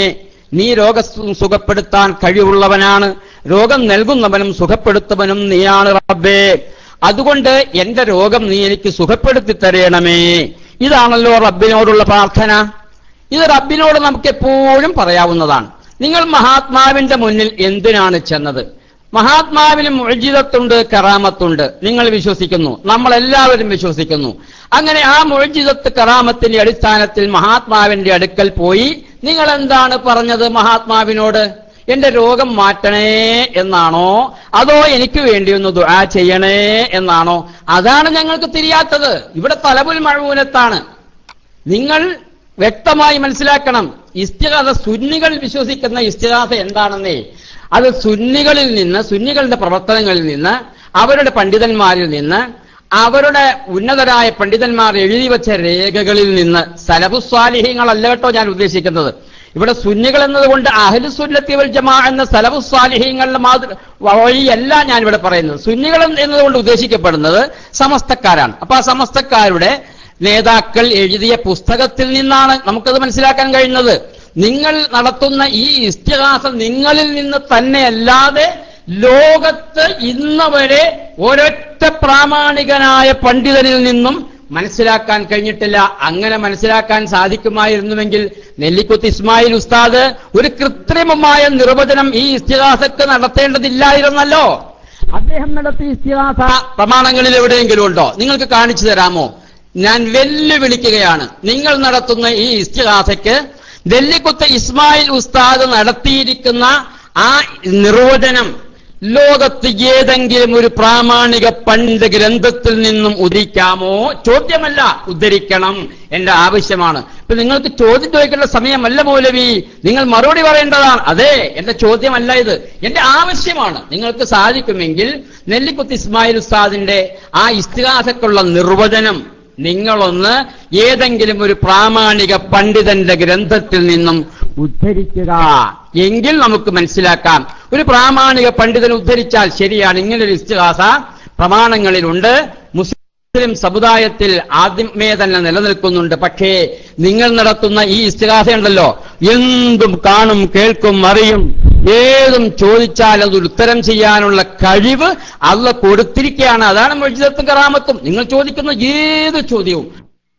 നീ രോഗ സുഖപ്പെടുത്താൻ കഴിവുള്ളവനാണ് രോഗം നൽകുന്നവനും സുഖപ്പെടുത്തുവനും നീയാണ് റബ്ബേ അതുകൊണ്ട് എന്റെ രോഗം നീ എനിക്ക് സുഖപ്പെടുത്തി തരയണമേ ഇതാണല്ലോ റബ്ബിനോടുള്ള പ്രാർത്ഥന ഇത് റബ്ബിനോട് നമുക്ക് എപ്പോഴും പറയാവുന്നതാണ് നിങ്ങൾ മഹാത്മാവിന്റെ മുന്നിൽ എന്തിനാണ് ചെന്നത് മഹാത്മാവിന് മുഴജിതത്തുണ്ട് കറാമത്തുണ്ട് നിങ്ങൾ വിശ്വസിക്കുന്നു നമ്മൾ എല്ലാവരും വിശ്വസിക്കുന്നു അങ്ങനെ ആ മുഴജിതത്ത് കറാമത്തിന്റെ അടിസ്ഥാനത്തിൽ മഹാത്മാവിന്റെ അടുക്കൽ പോയി നിങ്ങൾ എന്താണ് പറഞ്ഞത് മഹാത്മാവിനോട് എന്റെ രോഗം മാറ്റണേ എന്നാണോ അതോ എനിക്ക് വേണ്ടി ഒന്ന് ദുആ ചെയ്യണേ എന്നാണോ അതാണ് ഞങ്ങൾക്ക് തിരിയാത്തത് ഇവിടെ തലബുൽ മഴവൂനത്താണ് നിങ്ങൾ വ്യക്തമായി മനസ്സിലാക്കണം ഇസ്തിഹാസ സുന്നികൾ വിശ്വസിക്കുന്ന ഇസ്തിഹാസ എന്താണെന്നേ അത് സുന്നികളിൽ നിന്ന് സുന്നികളുടെ പ്രവർത്തനങ്ങളിൽ നിന്ന് അവരുടെ പണ്ഡിതന്മാരിൽ നിന്ന് അവരുടെ ഉന്നതരായ പണ്ഡിതന്മാർ എഴുതി വെച്ച രേഖകളിൽ നിന്ന് സലഫുസ്വാലിഹ്യങ്ങളല്ല കേട്ടോ ഞാൻ ഉദ്ദേശിക്കുന്നത് ഇവിടെ സുന്നികൾ എന്നതുകൊണ്ട് അഹ്ലു സുന്നത്തി വൽ ജമാ എന്ന സലഫുസ്വാലിഹ്യങ്ങളുടെ മാതൃ വഴിയല്ല ഞാൻ ഇവിടെ പറയുന്നത് സുന്നികൾ എന്നതുകൊണ്ട് ഉദ്ദേശിക്കപ്പെടുന്നത് സമസ്തക്കാരാണ് അപ്പൊ ആ സമസ്തക്കാരുടെ നേതാക്കൾ എഴുതിയ പുസ്തകത്തിൽ നിന്നാണ് നമുക്കത് മനസ്സിലാക്കാൻ കഴിയുന്നത് നിങ്ങൾ നടത്തുന്ന ഈ ഇസ്തിഹാസം നിങ്ങളിൽ നിന്ന് തന്നെയല്ലാതെ ലോകത്ത് ഇന്ന് വരെ ഒരൊറ്റ പ്രാമാണികനായ പണ്ഡിതനിൽ നിന്നും മനസ്സിലാക്കാൻ കഴിഞ്ഞിട്ടില്ല അങ്ങനെ മനസ്സിലാക്കാൻ സാധിക്കുമായിരുന്നുവെങ്കിൽ നെല്ലിക്കുത്ത് ഇസ്മായിൽ ഉസ്താദ് ഒരു കൃത്രിമമായ നിർവചനം ഈ ഇസ്തിഹാസത്ത് നടത്തേണ്ടതില്ലായിരുന്നല്ലോ അദ്ദേഹം നടത്തിയ ഇസ്തിഹാസ പ്രമാണങ്ങളിൽ എവിടെയെങ്കിലും ഉണ്ടോ നിങ്ങൾക്ക് കാണിച്ചു തരാമോ ഞാൻ വെല്ലുവിളിക്കുകയാണ് നിങ്ങൾ നടത്തുന്ന ഈ ഇസ്തിഹാസയ്ക്ക് നെല്ലിക്കുത്ത് ഇസ്മായിൽ ഉസ്താദ് നടത്തിയിരിക്കുന്ന ആ നിർവചനം ലോകത്ത് ഏതെങ്കിലും ഒരു പ്രാമാണിക പണ്ഡിത ഗ്രന്ഥത്തിൽ നിന്നും ഉദിക്കാമോ ചോദ്യമല്ല ഉദ്ധരിക്കണം എന്റെ ആവശ്യമാണ് ഇപ്പൊ നിങ്ങൾക്ക് ചോദ്യം ചോദിക്കേണ്ട സമയമല്ല മൗലവി നിങ്ങൾ മറുപടി പറയേണ്ടതാണ് അതെ എന്റെ ചോദ്യമല്ല ഇത് എന്റെ ആവശ്യമാണ് നിങ്ങൾക്ക് സാധിക്കുമെങ്കിൽ നെല്ലിക്കുത്ത് ഇസ്മായിൽ ഉസ്താദിന്റെ ആ ഇസ്തിഹാസക്കുള്ള നിർവചനം നിങ്ങളൊന്ന് ഏതെങ്കിലും ഒരു പ്രാമാണിക പണ്ഡിതന്റെ ഗ്രന്ഥത്തിൽ നിന്നും ഉദ്ധരിക്കുക എങ്കിൽ നമുക്ക് മനസ്സിലാക്കാം ഒരു പ്രാമാണിക പണ്ഡിതൻ ഉദ്ധരിച്ചാൽ ശരിയാണ് ഇങ്ങനൊരു ഇസ്തിഹാസ പ്രമാണങ്ങളിലുണ്ട് മുസ്ലിം സമുദായത്തിൽ ആദ്യമേ തന്നെ നിലനിൽക്കുന്നുണ്ട് പക്ഷേ നിങ്ങൾ നടത്തുന്ന ഈ ഇസ്തിഹാസ ഉണ്ടല്ലോ എന്തും കാണും കേൾക്കും അറിയും ഏതും ചോദിച്ചാൽ അത് ഉത്തരം ചെയ്യാനുള്ള കഴിവ് അള്ള കൊടുത്തിരിക്കുകയാണ് അതാണ് മൊഴിതത്തും കറാമത്തും നിങ്ങൾ ചോദിക്കുന്ന ഏത് ചോദ്യവും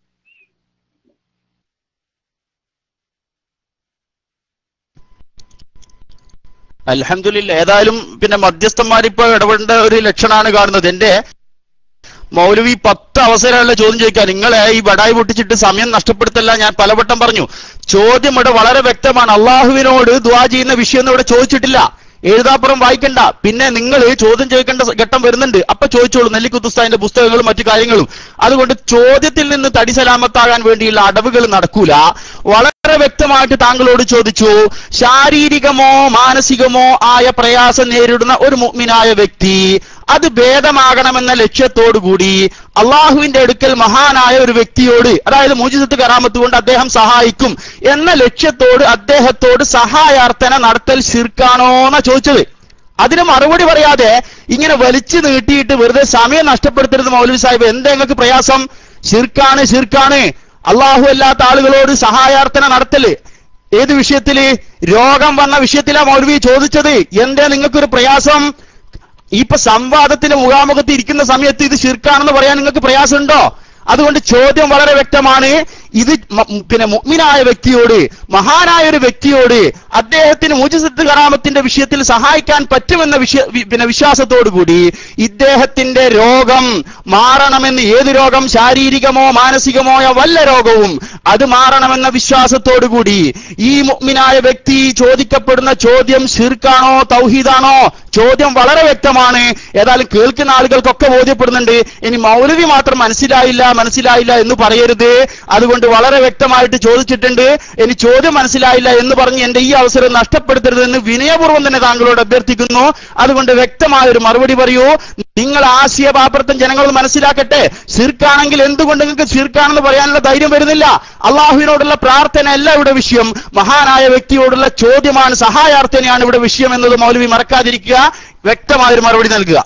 അൽഹംദുലില്ല ഏതായാലും പിന്നെ മധ്യസ്ഥന്മാരിപ്പോ ഇടപെടേണ്ട ഒരു ലക്ഷണമാണ് കാണുന്നത് എന്റെ മൗലവി പത്ത് അവസരമുള്ള ചോദ്യം ചോദിക്കാൻ നിങ്ങളെ ഈ ബടായി പൊട്ടിച്ചിട്ട് സമയം നഷ്ടപ്പെടുത്തല്ല ഞാൻ പലവട്ടം പറഞ്ഞു ചോദ്യം ഇവിടെ വളരെ വ്യക്തമാണ് അള്ളാഹുവിനോട് ദ്വാ ചെയ്യുന്ന വിഷയം ഇവിടെ ചോദിച്ചിട്ടില്ല എഴുതാപ്പുറം വായിക്കണ്ട പിന്നെ നിങ്ങൾ ചോദ്യം ചോദിക്കേണ്ട ഘട്ടം വരുന്നുണ്ട് അപ്പൊ ചോദിച്ചോളൂ നെല്ലിക്കുത്തുസ്താദിന്റെ പുസ്തകങ്ങളും മറ്റു കാര്യങ്ങളും അതുകൊണ്ട് ചോദ്യത്തിൽ നിന്ന് തടി സലാമത്താകാൻ വേണ്ടിയുള്ള അടവുകൾ നടക്കൂല വളരെ വ്യക്തമായിട്ട് താങ്കളോട് ചോദിച്ചു ശാരീരികമോ മാനസികമോ ആയ പ്രയാസം നേരിടുന്ന ഒരു മുഗ്മിനായ വ്യക്തി അത് ഭേദമാകണമെന്ന ലക്ഷ്യത്തോടുകൂടി അള്ളാഹുവിന്റെ അടുക്കൽ മഹാനായ ഒരു വ്യക്തിയോട് അതായത് മൂജിസത്ത് കറാമത്ത് കൊണ്ട് അദ്ദേഹം സഹായിക്കും എന്ന ലക്ഷ്യത്തോട് അദ്ദേഹത്തോട് സഹായാർത്ഥന നടത്തൽ ശിർക്കാണോ എന്നാ ചോദിച്ചത് അതിന് മറുപടി പറയാതെ ഇങ്ങനെ വലിച്ചു നീട്ടിയിട്ട് വെറുതെ സമയം നഷ്ടപ്പെടുത്തരുത് മൗലവി സാഹിബ് എന്താ നിങ്ങൾക്ക് പ്രയാസം ശിർക്കാണ് ശിർക്കാണ് അള്ളാഹു അല്ലാത്ത ആളുകളോട് സഹായാർത്ഥന നടത്തല് ഏത് വിഷയത്തില് രോഗം വന്ന വിഷയത്തിലാ മൗലവി ചോദിച്ചത് എന്തേ നിങ്ങൾക്കൊരു പ്രയാസം ഇപ്പൊ സംവാദത്തിന്റെ മുഖാമുഖത്ത് ഇരിക്കുന്ന സമയത്ത് ഇത് ശിർക്കാണെന്ന് പറയാൻ നിങ്ങൾക്ക് പ്രയാസമുണ്ടോ അതുകൊണ്ട് ചോദ്യം വളരെ വ്യക്തമാണ് ഇത് മ- പിന്നെ മുഗ്മിനായ വ്യക്തിയോട് മഹാനായ ഒരു വ്യക്തിയോട് അദ്ദേഹത്തിന് മുജിസത്ത് കറാമത്തിന്റെ വിഷയത്തിൽ സഹായിക്കാൻ പറ്റുമെന്ന വിഷയ വി- പിന്നെ വിശ്വാസത്തോടു കൂടി ഇദ്ദേഹത്തിന്റെ രോഗം മാറണമെന്ന് ഏത് രോഗം ശാരീരികമോ മാനസികമോ വല്ല രോഗവും അത് മാറണമെന്ന വിശ്വാസത്തോടു കൂടി ഈ മുഗ്മിനായ വ്യക്തി ചോദിക്കപ്പെടുന്ന ചോദ്യം ഷിർക്കാണോ തൗഹീദാണോ ചോദ്യം വളരെ വ്യക്തമാണ് ഏതായാലും കേൾക്കുന്ന ആളുകൾക്കൊക്കെ ബോധ്യപ്പെടുന്നുണ്ട് ഇനി മൗലവി മാത്രം മനസ്സിലായില്ല മനസ്സിലായില്ല എന്ന് പറയരുത് അതുകൊണ്ട് അതുകൊണ്ട് വളരെ വ്യക്തമായിട്ട് ചോദിച്ചിട്ടുണ്ട് ഇനി ചോദ്യം മനസ്സിലായില്ല എന്ന് പറഞ്ഞ് എന്റെ ഈ അവസരം നഷ്ടപ്പെടുത്തരുതെന്ന് വിനയപൂർവ്വം തന്നെ താങ്കളോട് അഭ്യർത്ഥിക്കുന്നു അതുകൊണ്ട് വ്യക്തമായ ഒരു മറുപടി പറയൂ നിങ്ങൾ ആശയ പാപ്പർത്തം ജനങ്ങൾ മനസ്സിലാക്കട്ടെ ശിർക്കാണെങ്കിൽ എന്തുകൊണ്ട് നിങ്ങൾക്ക് ശിർക്കാണെന്ന് പറയാനുള്ള ധൈര്യം വരുന്നില്ല അള്ളാഹുവിനോടുള്ള പ്രാർത്ഥന അല്ല ഇവിടെ വിഷയം മഹാനായ വ്യക്തിയോടുള്ള ചോദ്യമാണ് സഹായാർത്ഥനയാണ് ഇവിടെ വിഷയം എന്നത് മൗലവി മറക്കാതിരിക്കുക വ്യക്തമായൊരു മറുപടി നൽകുക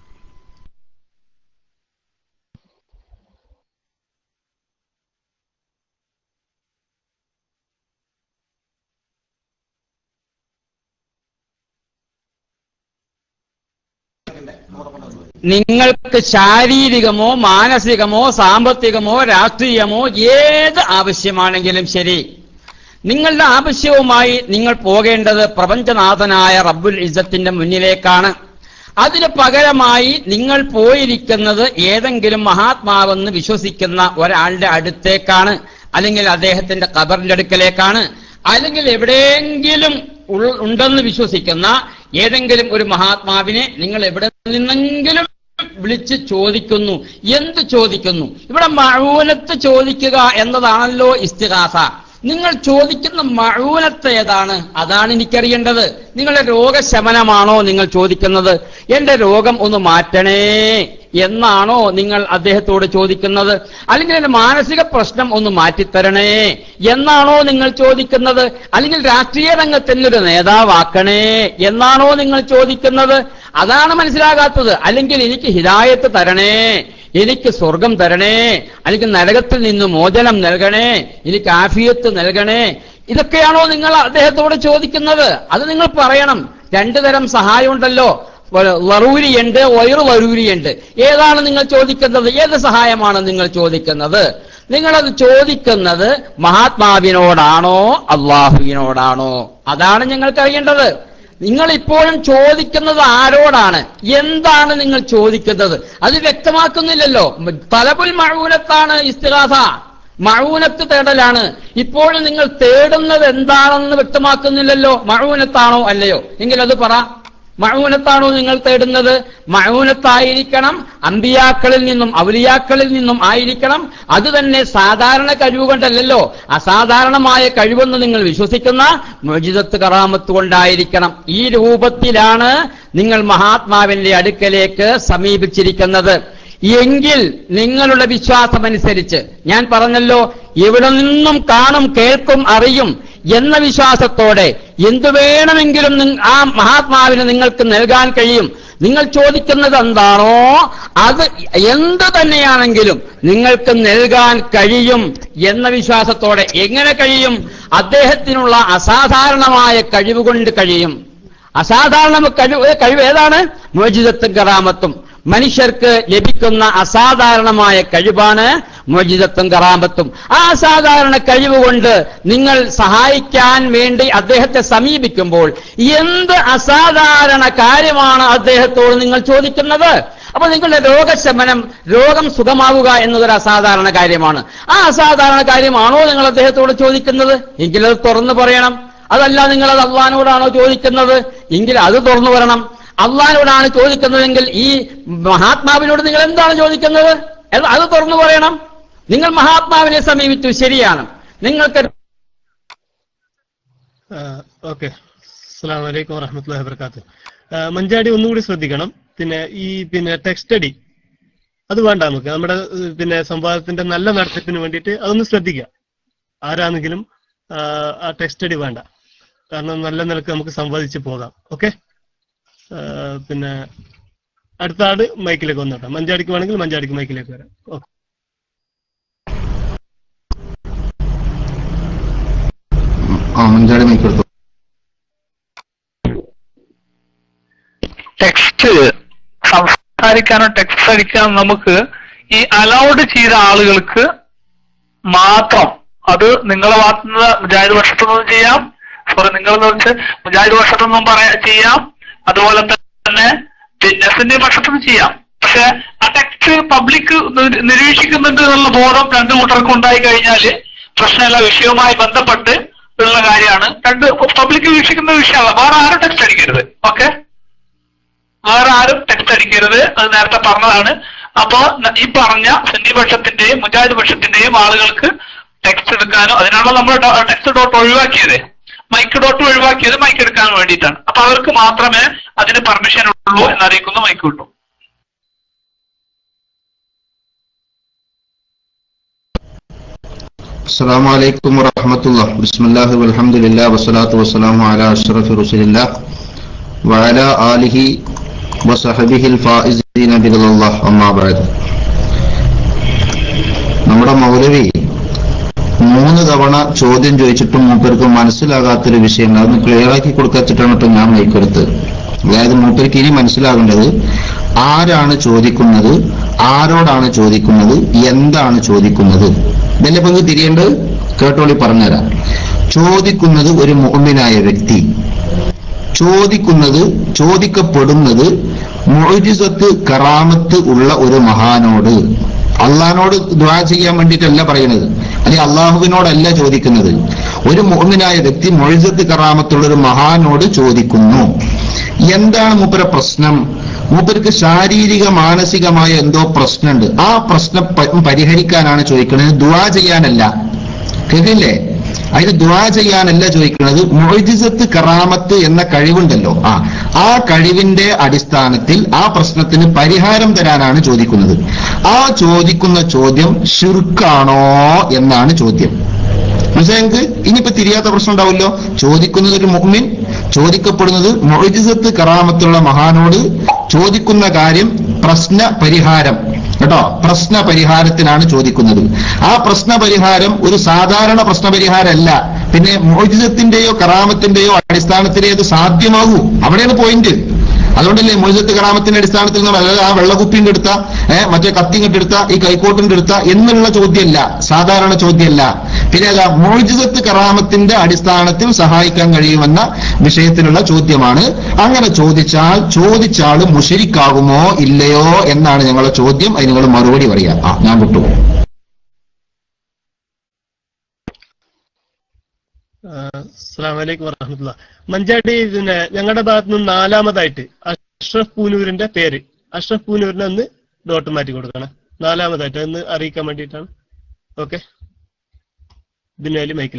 നിങ്ങൾക്ക് ശാരീരികമോ മാനസികമോ സാമ്പത്തികമോ രാഷ്ട്രീയമോ ഏത് ആവശ്യമാണെങ്കിലും ശരി നിങ്ങളുടെ ആവശ്യവുമായി നിങ്ങൾ പോകേണ്ടത് പ്രപഞ്ചനാഥനായ റബ്ബുൽ ഇസത്തിന്റെ മുന്നിലേക്കാണ് അതിന് പകരമായി നിങ്ങൾ പോയിരിക്കുന്നത് ഏതെങ്കിലും മഹാത്മാവെന്ന് വിശ്വസിക്കുന്ന ഒരാളുടെ അടുത്തേക്കാണ് അല്ലെങ്കിൽ അദ്ദേഹത്തിന്റെ ഖബറിന്റെ അടുക്കലേക്കാണ് അല്ലെങ്കിൽ എവിടെയെങ്കിലും ഉൾ- ഉണ്ടെന്ന് വിശ്വസിക്കുന്ന ഏതെങ്കിലും ഒരു മഹാത്മാവിനെ നിങ്ങൾ എവിടെ നിന്നെങ്കിലും വിളിച്ച് ചോദിക്കുന്നു എന്ത് ചോദിക്കുന്നു ഇവിടെ മഴൂനത്ത് ചോദിക്കുക എന്നതാണല്ലോ ഇസ്തിഹാസ നിങ്ങൾ ചോദിക്കുന്ന മഴൂനത്ത് ഏതാണ് അതാണ് എനിക്കറിയേണ്ടത് നിങ്ങളുടെ രോഗശമനമാണോ നിങ്ങൾ ചോദിക്കുന്നത് എന്റെ രോഗം ഒന്ന് മാറ്റണേ എന്നാണോ നിങ്ങൾ അദ്ദേഹത്തോട് ചോദിക്കുന്നത് അല്ലെങ്കിൽ എന്റെ മാനസിക പ്രശ്നം ഒന്ന് മാറ്റിത്തരണേ എന്നാണോ നിങ്ങൾ ചോദിക്കുന്നത് അല്ലെങ്കിൽ രാഷ്ട്രീയ രംഗത്തിന് ഒരു നേതാവാക്കണേ എന്നാണോ നിങ്ങൾ ചോദിക്കുന്നത് അതാണ് മനസ്സിലാകാത്തത് അല്ലെങ്കിൽ എനിക്ക് ഹിദായത്ത് തരണേ എനിക്ക് സ്വർഗം തരണേ അല്ലെങ്കിൽ നരകത്തിൽ നിന്ന് മോചനം നൽകണേ എനിക്ക് ആഫിയത്ത് നൽകണേ ഇതൊക്കെയാണോ നിങ്ങൾ അദ്ദേഹത്തോട് ചോദിക്കുന്നത് അത് നിങ്ങൾ പറയണം രണ്ടു തരം സഹായമുണ്ടല്ലോ ലറൂരിയുണ്ട് വയറു ലറൂരിയുണ്ട് ഏതാണ് നിങ്ങൾ ചോദിക്കുന്നത് ഏത് സഹായമാണ് നിങ്ങൾ ചോദിക്കുന്നത് നിങ്ങളത് ചോദിക്കുന്നത് മഹാത്മാവിനോടാണോ അള്ളാഹുവിനോടാണോ അതാണ് ഞങ്ങൾക്ക് അറിയേണ്ടത് നിങ്ങൾ ഇപ്പോഴും ചോദിക്കുന്നത് ആരോടാണ് എന്താണ് നിങ്ങൾ ചോദിക്കുന്നത് അത് വ്യക്തമാക്കുന്നില്ലല്ലോ തലബുൽ മഴൂനത്താണ് ഇസ്തിഹാസ മഴൂനത്ത് തേടലാണ് ഇപ്പോഴും നിങ്ങൾ തേടുന്നത് എന്താണെന്ന് വ്യക്തമാക്കുന്നില്ലല്ലോ മഴൂനത്താണോ അല്ലയോ എങ്കിൽ അത് പറ മഴൂനത്താണോ നിങ്ങൾ തേടുന്നത് മഴൂനത്തായിരിക്കണം അമ്പിയാക്കളിൽ നിന്നും ഔലിയാക്കളിൽ നിന്നും ആയിരിക്കണം അത് തന്നെ സാധാരണ കഴിവ് കൊണ്ടല്ലല്ലോ അസാധാരണമായ കഴിവെന്ന് നിങ്ങൾ വിശ്വസിക്കുന്ന മോചിതത്ത് കറാമത്ത് കൊണ്ടായിരിക്കണം ഈ രൂപത്തിലാണ് നിങ്ങൾ മഹാത്മാവിന്റെ അടുക്കലേക്ക് സമീപിച്ചിരിക്കുന്നത് എങ്കിൽ നിങ്ങളുടെ വിശ്വാസമനുസരിച്ച് ഞാൻ പറഞ്ഞല്ലോ ഇവിടെ നിന്നും കാണും കേൾക്കും അറിയും എന്ന വിശ്വാസത്തോടെ എന്തു വേണമെങ്കിലും നിങ്ങ- ആ മഹാത്മാവിന് നിങ്ങൾക്ക് നൽകാൻ കഴിയും നിങ്ങൾ ചോദിക്കുന്നത് എന്താണോ അത് എന്ത് തന്നെയാണെങ്കിലും നിങ്ങൾക്ക് നൽകാൻ കഴിയും എന്ന വിശ്വാസത്തോടെ എങ്ങനെ കഴിയും അദ്ദേഹത്തിനുള്ള അസാധാരണമായ കഴിവ് കൊണ്ട് കഴിയും അസാധാരണ കഴിവ് കഴിവ് ഏതാണ് മോചിതത്തും കറാമത്തും മനുഷ്യർക്ക് ലഭിക്കുന്ന അസാധാരണമായ കഴിവാണ് മോചിതത്വം കറാമത്തും ആ അസാധാരണ കഴിവ് കൊണ്ട് നിങ്ങൾ സഹായിക്കാൻ വേണ്ടി അദ്ദേഹത്തെ സമീപിക്കുമ്പോൾ എന്ത് അസാധാരണ കാര്യമാണ് അദ്ദേഹത്തോട് നിങ്ങൾ ചോദിക്കുന്നത് അപ്പൊ നിങ്ങളുടെ രോഗശമനം രോഗം സുഖമാവുക എന്നതൊരു അസാധാരണ കാര്യമാണ് ആ അസാധാരണ കാര്യമാണോ നിങ്ങൾ അദ്ദേഹത്തോട് ചോദിക്കുന്നത് എങ്കിലത് തുറന്നു പറയണം അതല്ല നിങ്ങൾ അത് അള്ളഹാനോടാണോ ചോദിക്കുന്നത് എങ്കിൽ അത് തുറന്നു വരണം അള്ളഹാനോടാണ് ചോദിക്കുന്നതെങ്കിൽ ഈ മഹാത്മാവിനോട് നിങ്ങൾ എന്താണ് ചോദിക്കുന്നത് അത് അത് തുറന്നു പറയണം നിങ്ങൾ മഹാത്മാവിനെ സമീപിച്ചു ശരിയാണ് നിങ്ങൾക്ക് ഓക്കെ അസ്സാം വലൈക്കും വറഹമത്തല്ലാ വബർക്കാത്തു മഞ്ചാടി ഒന്നുകൂടി ശ്രദ്ധിക്കണം പിന്നെ ഈ പിന്നെ ടെക്സ്റ്റ് അടി അത് വേണ്ട നമുക്ക് നമ്മുടെ ഏഹ്, പിന്നെ സംവാദത്തിന്റെ നല്ല നടത്തിപ്പിന് വേണ്ടിയിട്ട് അതൊന്ന് ശ്രദ്ധിക്കുക ആരാണെങ്കിലും ആ, ആ ടെക്സ്റ്റ് അടി വേണ്ട കാരണം നല്ല നിലക്ക് നമുക്ക് സംവാദിച്ച് പോകാം ഓക്കെ പിന്നെ അടുത്ത ആട് മൈക്കിലേക്ക് വന്നോട്ടെ മഞ്ചാടിക്ക് വേണമെങ്കിൽ മഞ്ചാടിക്ക് മൈക്കിലേക്ക് വരാം ഓക്കെ ആ മഞ്ചാടി മൈക്കെടുത്തു ടെക്സ്റ്റ് സംസാരിക്കാനോ ടെക്സ്റ്റ് അടിക്കാനോ നമുക്ക് ഈ അലൗഡ് ചെയ്ത ആളുകൾക്ക് മാത്രം അത് നിങ്ങളെ ഭാഗത്തുനിന്ന് മുജാഹിദ് വർഷത്തുനിന്നും ചെയ്യാം സോറി നിങ്ങളെന്ന് വെച്ച് മുജാഹിദ് വർഷത്തുനിന്നും പറയാ ചെയ്യാം അതുപോലെ തന്നെ പിന്നെ സുന്നി പക്ഷത്തുനിന്നും ചെയ്യാം പക്ഷെ ആ ടെക്സ്റ്റ് പബ്ലിക് നിരീക്ഷിക്കുന്നുണ്ട് എന്നുള്ള ബോധം രണ്ടു കൂട്ടർക്കും ഉണ്ടായി കഴിഞ്ഞാല് പ്രശ്നമില്ല വിഷയവുമായി ബന്ധപ്പെട്ട് ഉള്ള കാര്യമാണ് രണ്ട് പബ്ലിക് വീക്ഷിക്കുന്ന വിഷയമല്ല വേറെ ആരും ടെക്സ്റ്റ് അടിക്കരുത് ഓക്കെ വേറെ ആരും ടെക്സ്റ്റ് അടിക്കരുത് അത് നേരത്തെ പറഞ്ഞതാണ് അപ്പോ ന- ഈ പറഞ്ഞ സുന്നി പക്ഷത്തിന്റെയും മുജാഹിദ് പക്ഷത്തിന്റെയും ആളുകൾക്ക് ടെക്സ്റ്റ് എടുക്കാനോ അതിനാണല്ലോ നമ്മൾ ടെക്സ്റ്റ് ഡോട്ട് ഒഴിവാക്കിയത് മൈക്ക് ഡോട്ട് ഒഴിവാക്കിയത് മൈക്ക് എടുക്കാൻ വേണ്ടിയിട്ടാണ് അപ്പൊ അവർക്ക് മാത്രമേ അതിന് പെർമിഷൻ ഉള്ളൂ എന്നറിയിക്കുന്ന മൈക്ക് കിട്ടും السلام عليكم ورحمة الله بسم الله والحمد لله والصلاة والسلام على أشرف رسول الله وعلى آله وصحبه الفائزين برضا الله أما بعد നമ്മുടെ മൗലവി മൂന്ന് തവണ ചോദ്യം ചോദിച്ചിട്ടും മൂപ്പർക്ക് മനസ്സിലാകാത്തൊരു വിഷയങ്ങൾ അതൊന്ന് ക്ലിയർ ആക്കി കൊടുക്കച്ചിട്ടാണ് കേട്ടോ ഞാൻ മൈക്കെടുത്തത് അതായത് മൂപ്പർക്ക് ഇനി മനസ്സിലാകേണ്ടത് ആരാണ് ചോദിക്കുന്നത് ആരോടാണ് ചോദിക്കുന്നത് എന്താണ് ചോദിക്കുന്നത് ഇതല്ലേ പങ്ക് തിരിയേണ്ടത് കേട്ടോളി പറഞ്ഞുതരാം ചോദിക്കുന്നത് ഒരു മുഅ്മിനായ വ്യക്തി ചോദിക്കുന്നത് ചോദിക്കപ്പെടുന്നത് മുഅ്ജിസത്ത് കറാമത്ത് ഉള്ള ഒരു മഹാനോട് അള്ളഹാനോട് ദ്വാ ചെയ്യാൻ വേണ്ടിയിട്ടല്ല പറയുന്നത് അല്ലെങ്കിൽ അള്ളാഹുവിനോടല്ല ചോദിക്കുന്നത് ഒരു മുഅ്മിനായ വ്യക്തി മൊഴിസത്ത് കറാമത്തുള്ള ഒരു മഹാനോട് ചോദിക്കുന്നു എന്താണ് മൂപ്പര പ്രശ്നം മൂപ്പർക്ക് ശാരീരിക മാനസികമായ എന്തോ പ്രശ്നമുണ്ട് ആ പ്രശ്നം പ- പരിഹരിക്കാനാണ് ചോദിക്കുന്നത് ദ്വാ ചെയ്യാനല്ല കേട്ടില്ലേ അതിന് ദ്വാ ചെയ്യാനല്ല ചോദിക്കുന്നത് മൊയ്ജിസത്ത് കറാമത്ത് എന്ന കഴിവുണ്ടല്ലോ ആ ആ കഴിവിന്റെ അടിസ്ഥാനത്തിൽ ആ പ്രശ്നത്തിന് പരിഹാരം തരാനാണ് ചോദിക്കുന്നത് ആ ചോദിക്കുന്ന ചോദ്യം ഷിർക്കാണോ എന്നാണ് ചോദ്യം മനസ്സിലായെങ്കിൽ ഇനിയിപ്പോ തിരിയാത്ത പ്രശ്നം ഉണ്ടാവില്ലോ ചോദിക്കുന്നത് ഒരു മുഹ്മിൻ ചോദിക്കപ്പെടുന്നത് മൊയ്ജിസത്ത് കറാമത്തുള്ള മഹാനോട് ചോദിക്കുന്ന കാര്യം പ്രശ്ന പരിഹാരം കേട്ടോ പ്രശ്ന പരിഹാരത്തിനാണ് ചോദിക്കുന്നത് ആ പ്രശ്ന പരിഹാരം ഒരു സാധാരണ പ്രശ്ന പരിഹാരമല്ല പിന്നെ മോചിതത്തിന്റെയോ കറാമത്തിന്റെയോ അടിസ്ഥാനത്തിലേ അത് സാധ്യമാകൂ അവിടെയാണ് പോയിന്റ് അതുകൊണ്ടല്ലേ മോചിതത്ത് കറാമത്തിന്റെ അടിസ്ഥാനത്തിൽ നിന്ന് അതായത് ആ വെള്ളക്കുപ്പിന്റെ എടുത്ത ഏഹ് മറ്റേ കത്തിങ്ങട്ട് എടുത്ത ഈ കൈക്കോട്ടിന്റെ എടുത്ത എന്നുള്ള ചോദ്യമല്ല സാധാരണ ചോദ്യമല്ല പിന്നെ അതാ മോചിതത്ത് കറാമത്തിന്റെ അടിസ്ഥാനത്തിൽ സഹായിക്കാൻ കഴിയുമെന്ന വിഷയത്തിലുള്ള ചോദ്യമാണ് അങ്ങനെ ചോദിച്ചാൽ ചോദിച്ചാൾ മുഷിരിക്കാകുമോ ഇല്ലയോ എന്നാണ് ഞങ്ങളുടെ ചോദ്യം അതിന് നിങ്ങൾ മറുപടി പറയാം ആ ഞാൻ വിട്ടുപോകും അസ്സാം വലൈക്കും വറഹമത്തുള്ള മഞ്ചാടി പിന്നെ ഞങ്ങളുടെ ഭാഗത്ത് നിന്ന് നാലാമതായിട്ട് അഷ്റഫ് പൂനൂരിന്റെ പേര് അഷ്റഫ് പൂനൂരിനെ ഒന്ന് ഡോട്ട് മാറ്റി കൊടുക്കണം നാലാമതായിട്ട് ഒന്ന് അറിയിക്കാൻ വേണ്ടിയിട്ടാണ് ഓക്കെ ബിനാലി മൈക്കിൽ